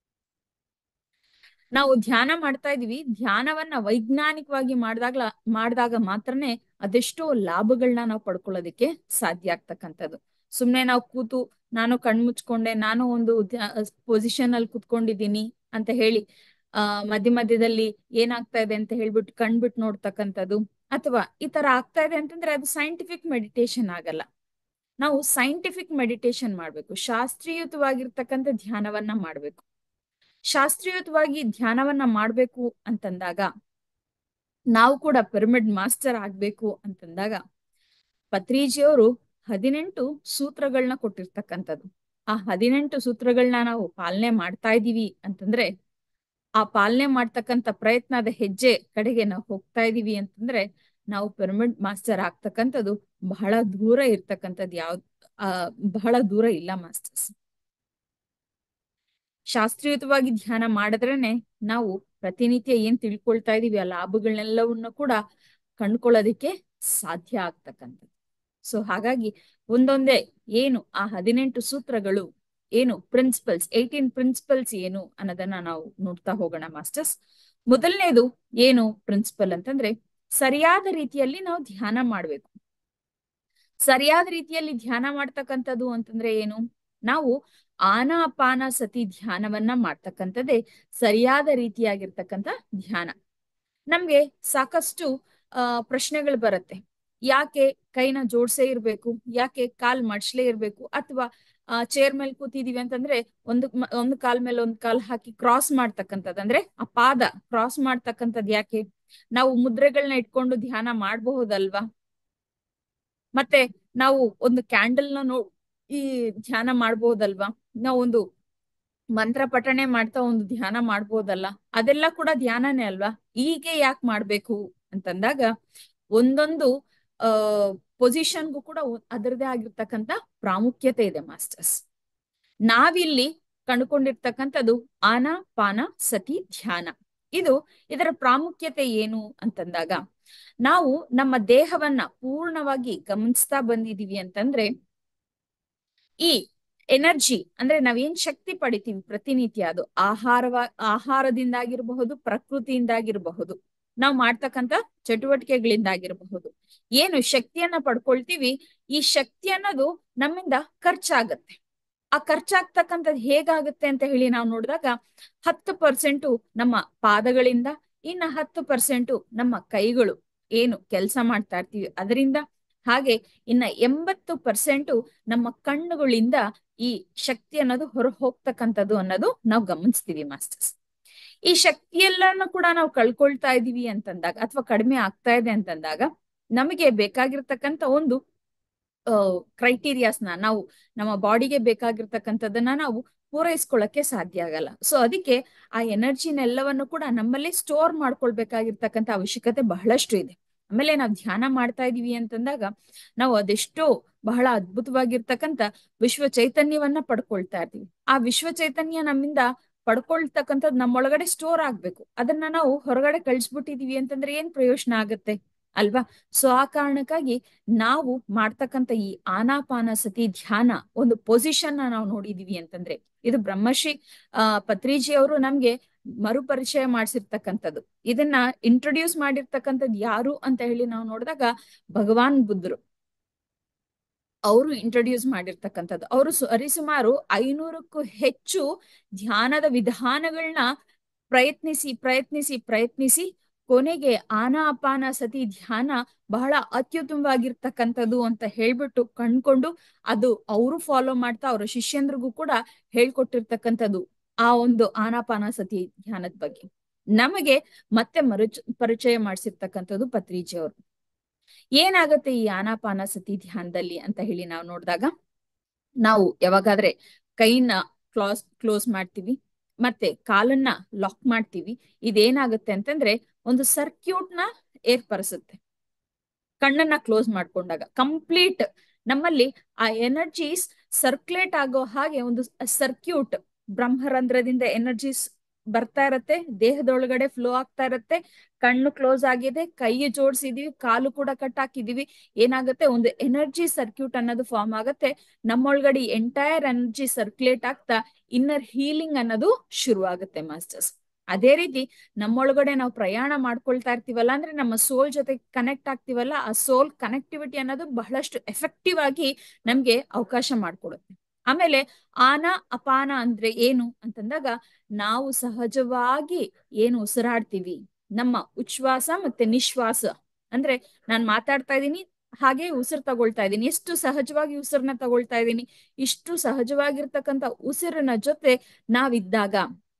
ನಾವು ಧ್ಯಾನ ಮಾಡ್ತಾ ಇದೀವಿ ಧ್ಯಾನವನ್ನ ವೈಜ್ಞಾನಿಕವಾಗಿ ಮಾಡಿದಾಗ್ಲ ಮಾಡಿದಾಗ ಮಾತ್ರನೇ ಅದೆಷ್ಟೋ ಲಾಭಗಳನ್ನ ನಾವು ಪಡ್ಕೊಳ್ಳೋದಕ್ಕೆ ಸಾಧ್ಯ ಆಗ್ತಕ್ಕಂಥದ್ದು ಸುಮ್ನೆ ನಾವು ಕೂತು ನಾನು ಕಣ್ಮುಚ್ಕೊಂಡೆ ನಾನು ಒಂದು ಪೊಸಿಷನ್ ಅಲ್ಲಿ ಕುತ್ಕೊಂಡಿದ್ದೀನಿ ಅಂತ ಹೇಳಿ ಆ ಮಧ್ಯ ಮಧ್ಯದಲ್ಲಿ ಏನಾಗ್ತಾ ಇದೆ ಅಂತ ಹೇಳ್ಬಿಟ್ಟು ಕಣ್ಬಿಟ್ಟು ನೋಡ್ತಕ್ಕಂಥದ್ದು ಅಥವಾ ಈ ತರ ಆಗ್ತಾ ಇದೆ ಅಂತಂದ್ರೆ ಅದು ಸೈಂಟಿಫಿಕ್ ಮೆಡಿಟೇಷನ್ ಆಗಲ್ಲ ನಾವು ಸೈಂಟಿಫಿಕ್ ಮೆಡಿಟೇಷನ್ ಮಾಡ್ಬೇಕು ಶಾಸ್ತ್ರೀಯತವಾಗಿರ್ತಕ್ಕಂಥ ಧ್ಯಾನವನ್ನ ಮಾಡ್ಬೇಕು ಶಾಸ್ತ್ರೀಯತವಾಗಿ ಧ್ಯಾನವನ್ನ ಮಾಡ್ಬೇಕು ಅಂತಂದಾಗ ನಾವು ಕೂಡ ಪಿರಮಿಡ್ ಮಾಸ್ಟರ್ ಆಗ್ಬೇಕು ಅಂತಂದಾಗ ಪತ್ರಿಜಿಯವರು ಹದಿನೆಂಟು ಸೂತ್ರಗಳನ್ನ ಕೊಟ್ಟಿರ್ತಕ್ಕಂಥದ್ದು ಆ ಹದಿನೆಂಟು ಸೂತ್ರಗಳನ್ನ ನಾವು ಪಾಲನೆ ಮಾಡ್ತಾ ಇದೀವಿ ಅಂತಂದ್ರೆ ಆ ಪಾಲನೆ ಮಾಡ್ತಕ್ಕಂಥ ಪ್ರಯತ್ನದ ಹೆಜ್ಜೆ ಕಡೆಗೆ ನಾವು ಹೋಗ್ತಾ ಇದೀವಿ ಅಂತಂದ್ರೆ ನಾವು ಪಿರಮಿಡ್ ಮಾಸ್ಟರ್ ಆಗ್ತಕ್ಕಂಥದ್ದು ಬಹಳ ದೂರ ಇರ್ತಕ್ಕಂಥದ್ದು ಯಾವ್ದು ಆ ಬಹಳ ದೂರ ಇಲ್ಲ ಮಾಸ್ಟರ್ಸ್ ಶಾಸ್ತ್ರೀಯತವಾಗಿ ಧ್ಯಾನ ಮಾಡಿದ್ರೇನೆ ನಾವು ಪ್ರತಿನಿತ್ಯ ಏನ್ ತಿಳ್ಕೊಳ್ತಾ ಇದೀವಿ ಆ ಲಾಭಗಳನ್ನೆಲ್ಲವನ್ನ ಕೂಡ ಕಂಡ್ಕೊಳ್ಳೋದಿಕ್ಕೆ ಸಾಧ್ಯ ಆಗ್ತಕ್ಕಂಥದ್ದು ಸೊ ಹಾಗಾಗಿ ಒಂದೊಂದೇ ಏನು ಆ ಹದಿನೆಂಟು ಸೂತ್ರಗಳು ಏನು ಪ್ರಿನ್ಸಿಪಲ್ಸ್ ಏಯ್ಟೀನ್ ಪ್ರಿನ್ಸಿಪಲ್ಸ್ ಏನು ಅನ್ನೋದನ್ನ ನಾವು ನೋಡ್ತಾ ಹೋಗೋಣ ಮಾಸ್ಟರ್ಸ್ ಮೊದಲನೇದು ಏನು ಪ್ರಿನ್ಸಿಪಲ್ ಅಂತಂದ್ರೆ ಸರಿಯಾದ ರೀತಿಯಲ್ಲಿ ನಾವು ಧ್ಯಾನ ಮಾಡ್ಬೇಕು ಸರಿಯಾದ ರೀತಿಯಲ್ಲಿ ಧ್ಯಾನ ಮಾಡ್ತಕ್ಕಂಥದ್ದು ಅಂತಂದ್ರೆ ಏನು ನಾವು ಆನಾಪಾನ ಸತಿ ಧ್ಯಾನವನ್ನ ಮಾಡ್ತಕ್ಕಂಥದ್ದೇ ಸರಿಯಾದ ರೀತಿಯಾಗಿರ್ತಕ್ಕಂಥ ಧ್ಯಾನ ನಮ್ಗೆ ಸಾಕಷ್ಟು ಆ ಪ್ರಶ್ನೆಗಳು ಬರುತ್ತೆ ಯಾಕೆ ಕೈನ ಜೋಡ್ಸೇ ಇರ್ಬೇಕು ಯಾಕೆ ಕಾಲ್ ಮಡ್ಸ್ಲೇ ಇರ್ಬೇಕು ಅಥವಾ ಆ ಚೇರ್ ಮೇಲೆ ಕೂತಿದೀವಿ ಅಂತಂದ್ರೆ ಒಂದು ಒಂದು ಕಾಲ್ ಮೇಲೆ ಒಂದ್ ಕಾಲ್ ಹಾಕಿ ಕ್ರಾಸ್ ಮಾಡ್ತಕ್ಕಂಥದ್ದು ಅಂದ್ರೆ ಆ ಪಾದ ಕ್ರಾಸ್ ಮಾಡ್ತಕ್ಕಂಥದ್ ಯಾಕೆ ನಾವು ಮುದ್ರೆಗಳನ್ನ ಇಟ್ಕೊಂಡು ಧ್ಯಾನ ಮಾಡಬಹುದಲ್ವಾ ಮತ್ತೆ ನಾವು ಒಂದು ಕ್ಯಾಂಡಲ್ ನ ನೋ ಈ ಧ್ಯಾನ ಮಾಡ್ಬೋದಲ್ವಾ ನಾವು ಒಂದು ಮಂತ್ರ ಪಠಣೆ ಮಾಡ್ತಾ ಒಂದು ಧ್ಯಾನ ಮಾಡ್ಬೋದಲ್ಲ ಅದೆಲ್ಲ ಕೂಡ ಧ್ಯಾನನೇ ಅಲ್ವಾ ಹೀಗೆ ಯಾಕೆ ಮಾಡ್ಬೇಕು ಅಂತಂದಾಗ ಒಂದೊಂದು ಆ ಪೊಸಿಷನ್ಗೂ ಕೂಡ ಅದರದೇ ಆಗಿರ್ತಕ್ಕಂಥ ಪ್ರಾಮುಖ್ಯತೆ ಇದೆ ಮಾಸ್ಟರ್ಸ್ ನಾವಿಲ್ಲಿ ಕಂಡುಕೊಂಡಿರ್ತಕ್ಕಂಥದ್ದು ಆನಾಪಾನ ಸತಿ ಧ್ಯಾನ ಇದು ಇದರ ಪ್ರಾಮುಖ್ಯತೆ ಏನು ಅಂತಂದಾಗ ನಾವು ನಮ್ಮ ದೇಹವನ್ನ ಪೂರ್ಣವಾಗಿ ಗಮನಿಸ್ತಾ ಬಂದಿದೀವಿ ಅಂತಂದ್ರೆ ಈ ಎನರ್ಜಿ ಅಂದ್ರೆ ನಾವೇನ್ ಶಕ್ತಿ ಪಡಿತೀವಿ ಪ್ರತಿನಿತ್ಯ ಅದು ಆಹಾರವ ಆಹಾರದಿಂದಾಗಿರಬಹುದು ಪ್ರಕೃತಿಯಿಂದಾಗಿರಬಹುದು ನಾವು ಮಾಡ್ತಕ್ಕಂಥ ಚಟುವಟಿಕೆಗಳಿಂದಾಗಿರಬಹುದು ಏನು ಶಕ್ತಿಯನ್ನ ಪಡ್ಕೊಳ್ತೀವಿ ಈ ಶಕ್ತಿ ಅನ್ನೋದು ನಮ್ಮಿಂದ ಖರ್ಚಾಗತ್ತೆ ಆ ಖರ್ಚಾಗ್ತಕ್ಕಂಥದ್ದು ಹೇಗಾಗುತ್ತೆ ಅಂತ ಹೇಳಿ ನಾವು ನೋಡಿದಾಗ ಹತ್ತು ಪರ್ಸೆಂಟು ನಮ್ಮ ಪಾದಗಳಿಂದ ಇನ್ನ ಹತ್ತು ಪರ್ಸೆಂಟು ನಮ್ಮ ಕೈಗಳು ಏನು ಕೆಲಸ ಮಾಡ್ತಾ ಇರ್ತೀವಿ ಅದರಿಂದ ಹಾಗೆ ಇನ್ನ ಎಂಬತ್ತು ಪರ್ಸೆಂಟು ನಮ್ಮ ಕಣ್ಣುಗಳಿಂದ ಈ ಶಕ್ತಿ ಅನ್ನೋದು ಹೊರ ಹೋಗ್ತಕ್ಕಂಥದ್ದು ಅನ್ನೋದು ನಾವು ಗಮನಿಸ್ತೀವಿ ಮಾಸ್ಟರ್ಸ್ ಈ ಶಕ್ತಿಯೆಲ್ಲನೂ ಕೂಡ ನಾವು ಕಳ್ಕೊಳ್ತಾ ಇದೀವಿ ಅಂತಂದಾಗ ಅಥವಾ ಕಡಿಮೆ ಆಗ್ತಾ ಇದೆ ಅಂತಂದಾಗ ನಮಗೆ ಬೇಕಾಗಿರ್ತಕ್ಕಂಥ ಒಂದು ಅಹ್ ಕ್ರೈಟೀರಿಯಾಸ್ನ ನಾವು ನಮ್ಮ ಬಾಡಿಗೆ ಬೇಕಾಗಿರ್ತಕ್ಕಂಥದ್ದನ್ನ ನಾವು ಪೂರೈಸ್ಕೊಳ್ಳಕ್ಕೆ ಸಾಧ್ಯ ಆಗಲ್ಲ ಸೊ ಅದಕ್ಕೆ ಆ ಎನರ್ಜಿನೆಲ್ಲವನ್ನು ಕೂಡ ನಮ್ಮಲ್ಲಿ ಸ್ಟೋರ್ ಮಾಡ್ಕೊಳ್ಬೇಕಾಗಿರ್ತಕ್ಕಂಥ ಅವಶ್ಯಕತೆ ಬಹಳಷ್ಟು ಇದೆ ಆಮೇಲೆ ನಾವು ಧ್ಯಾನ ಮಾಡ್ತಾ ಇದೀವಿ ಅಂತಂದಾಗ ನಾವು ಅದೆಷ್ಟೋ ಬಹಳ ಅದ್ಭುತವಾಗಿರ್ತಕ್ಕಂಥ ವಿಶ್ವ ಚೈತನ್ಯವನ್ನ ಪಡ್ಕೊಳ್ತಾ ಇರ್ತೀವಿ ಆ ವಿಶ್ವ ಚೈತನ್ಯ ನಮ್ಮಿಂದ ಪಡ್ಕೊಳ್ತಕ್ಕಂಥದ್ದು ನಮ್ಮೊಳಗಡೆ ಸ್ಟೋರ್ ಆಗ್ಬೇಕು ಅದನ್ನ ನಾವು ಹೊರಗಡೆ ಕಳ್ಸ್ಬಿಟ್ಟಿದೀವಿ ಅಂತಂದ್ರೆ ಏನ್ ಪ್ರಯೋಜನ ಆಗತ್ತೆ ಅಲ್ವಾ ಸೊ ಆ ಕಾರಣಕ್ಕಾಗಿ ನಾವು ಮಾಡ್ತಕ್ಕಂಥ ಈ ಆನಾಪಾನ ಸತಿ ಧ್ಯಾನ ಒಂದು ಪೊಸಿಷನ್ ನಾವು ನೋಡಿದೀವಿ ಅಂತಂದ್ರೆ ಇದು ಬ್ರಹ್ಮಶ್ರೀ ಆ ಪತ್ರಿಜಿ ಅವರು ನಮ್ಗೆ ಮರುಪರಿಚಯ ಮಾಡಿಸಿರ್ತಕ್ಕಂಥದ್ದು ಇದನ್ನ ಇಂಟ್ರೊಡ್ಯೂಸ್ ಮಾಡಿರ್ತಕ್ಕಂಥದ್ದು ಯಾರು ಅಂತ ಹೇಳಿ ನಾವು ನೋಡಿದಾಗ ಭಗವಾನ್ ಬುದ್ಧರು ಅವರು ಇಂಟ್ರೊಡ್ಯೂಸ್ ಮಾಡಿರ್ತಕ್ಕಂಥದ್ದು ಅವರು ಸರಿಸುಮಾರು ಐನೂರಕ್ಕೂ ಹೆಚ್ಚು ಧ್ಯಾನದ ವಿಧಾನಗಳನ್ನ ಪ್ರಯತ್ನಿಸಿ ಪ್ರಯತ್ನಿಸಿ ಪ್ರಯತ್ನಿಸಿ ಕೊನೆಗೆ ಆನಾಪಾನ ಸತಿ ಧ್ಯಾನ ಬಹಳ ಅತ್ಯುತ್ತಮವಾಗಿರ್ತಕ್ಕಂಥದ್ದು ಅಂತ ಹೇಳ್ಬಿಟ್ಟು ಕಂಡ್ಕೊಂಡು ಅದು ಅವರು ಫಾಲೋ ಮಾಡ್ತಾ ಅವರ ಶಿಷ್ಯಂದ್ರಿಗೂ ಕೂಡ ಹೇಳ್ಕೊಟ್ಟಿರ್ತಕ್ಕಂಥದ್ದು ಆ ಒಂದು ಆನಾಪಾನ ಸತಿ ಧ್ಯಾನದ ಬಗ್ಗೆ ನಮಗೆ ಮತ್ತೆ ಮರುಚ ಪರಿಚಯ ಮಾಡಿಸಿರ್ತಕ್ಕಂಥದ್ದು ಪತ್ರಿಜಿ ಅವರು ಏನಾಗತ್ತೆ ಈ ಆನಾಪಾನ ಸತಿ ಧ್ಯಾನದಲ್ಲಿ ಅಂತ ಹೇಳಿ ನಾವು ನೋಡಿದಾಗ ನಾವು ಯಾವಾಗಾದ್ರೆ ಕೈನ ಕ್ಲಾಸ್ ಕ್ಲೋಸ್ ಮಾಡ್ತೀವಿ ಮತ್ತೆ ಕಾಲನ್ನ ಲಾಕ್ ಮಾಡ್ತೀವಿ ಇದೇನಾಗುತ್ತೆ ಅಂತಂದ್ರೆ ಒಂದು ಸರ್ಕ್ಯೂಟ್ ನ ಏರ್ಪಡಿಸುತ್ತೆ ಕಣ್ಣನ್ನ ಕ್ಲೋಸ್ ಮಾಡ್ಕೊಂಡಾಗ ಕಂಪ್ಲೀಟ್ ನಮ್ಮಲ್ಲಿ ಆ ಎನರ್ಜೀಸ್ ಸರ್ಕ್ಯುಲೇಟ್ ಆಗೋ ಹಾಗೆ ಒಂದು ಸರ್ಕ್ಯೂಟ್ ಬ್ರಹ್ಮರಂಧ್ರದಿಂದ ಎನರ್ಜೀಸ್ ಬರ್ತಾ ಇರತ್ತೆ ದೇಹದೊಳಗಡೆ ಫ್ಲೋ ಆಗ್ತಾ ಇರತ್ತೆ ಕಣ್ಣು ಕ್ಲೋಸ್ ಆಗಿದೆ ಕೈ ಜೋಡಿಸಿದೀವಿ ಕಾಲು ಕೂಡ ಕಟ್ ಹಾಕಿದೀವಿ ಏನಾಗುತ್ತೆ ಒಂದು ಎನರ್ಜಿ ಸರ್ಕ್ಯೂಟ್ ಅನ್ನೋದು ಫಾರ್ಮ್ ಆಗತ್ತೆ ನಮ್ಮೊಳಗಡೆ ಎಂಟೈರ್ ಎನರ್ಜಿ ಸರ್ಕ್ಯುಲೇಟ್ ಆಗ್ತಾ ಇನ್ನರ್ ಹೀಲಿಂಗ್ ಅನ್ನೋದು ಶುರು ಆಗುತ್ತೆ ಮಾಸ್ಟರ್ಸ್ ಅದೇ ರೀತಿ ನಮ್ಮೊಳಗಡೆ ನಾವು ಪ್ರಯಾಣ ಮಾಡ್ಕೊಳ್ತಾ ಇರ್ತೀವಲ್ಲ ಅಂದ್ರೆ ನಮ್ಮ ಸೋಲ್ ಜೊತೆ ಕನೆಕ್ಟ್ ಆಗ್ತೀವಲ್ಲ ಆ ಸೋಲ್ ಕನೆಕ್ಟಿವಿಟಿ ಅನ್ನೋದು ಬಹಳಷ್ಟು ಎಫೆಕ್ಟಿವ್ ಆಗಿ ನಮ್ಗೆ ಅವಕಾಶ ಮಾಡ್ಕೊಡುತ್ತೆ ಆಮೇಲೆ ಆನ ಅಪಾನ ಅಂದ್ರೆ ಏನು ಅಂತಂದಾಗ ನಾವು ಸಹಜವಾಗಿ ಏನು ಉಸಿರಾಡ್ತೀವಿ ನಮ್ಮ ಉಚ್ಛ್ವಾಸ ಮತ್ತೆ ನಿಶ್ವಾಸ ಅಂದ್ರೆ ನಾನ್ ಮಾತಾಡ್ತಾ ಇದ್ದೀನಿ ಹಾಗೆ ಉಸಿರು ತಗೊಳ್ತಾ ಇದ್ದೀನಿ ಎಷ್ಟು ಸಹಜವಾಗಿ ಉಸಿರನ್ನ ತಗೊಳ್ತಾ ಇದ್ದೀನಿ ಇಷ್ಟು ಸಹಜವಾಗಿರ್ತಕ್ಕಂಥ ಉಸಿರಿನ ಜೊತೆ ನಾವಿದ್ದಾಗ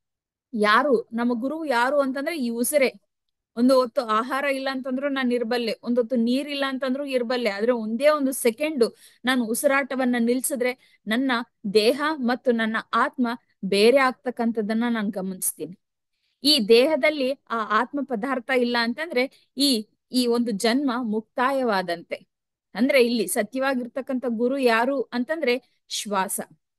ಯಾರು ನಮ್ಮ ಗುರು ಯಾರು ಅಂತಂದ್ರೆ ಈ ಉಸಿರೇ ಒಂದು ಹೊತ್ತು ಆಹಾರ ಇಲ್ಲ ಅಂತಂದ್ರು ನಾನು ಇರ್ಬಲ್ಲೆ ಒಂದೊತ್ತು ನೀರಿಲ್ಲ ಅಂತಂದ್ರು ಇರ್ಬಲ್ಲೆ ಆದ್ರೆ ಒಂದೇ ಒಂದು ಸೆಕೆಂಡು ನಾನು ಉಸಿರಾಟವನ್ನ ನಿಲ್ಸಿದ್ರೆ ನನ್ನ ದೇಹ ಮತ್ತು ನನ್ನ ಆತ್ಮ ಬೇರೆ ಆಗ್ತಕ್ಕಂಥದ್ದನ್ನ ನಾನು ಗಮನಿಸ್ತೀನಿ ಈ ದೇಹದಲ್ಲಿ ಆ ಆತ್ಮ ಪದಾರ್ಥ ಇಲ್ಲ ಅಂತಂದ್ರೆ ಈ ಈ ಒಂದು ಜನ್ಮ ಮುಕ್ತಾಯವಾದಂತೆ ಅಂದ್ರೆ ಇಲ್ಲಿ ಸತ್ಯವಾಗಿರ್ತಕ್ಕಂಥ ಗುರು ಯಾರು ಅಂತಂದ್ರೆ ಶ್ವಾಸ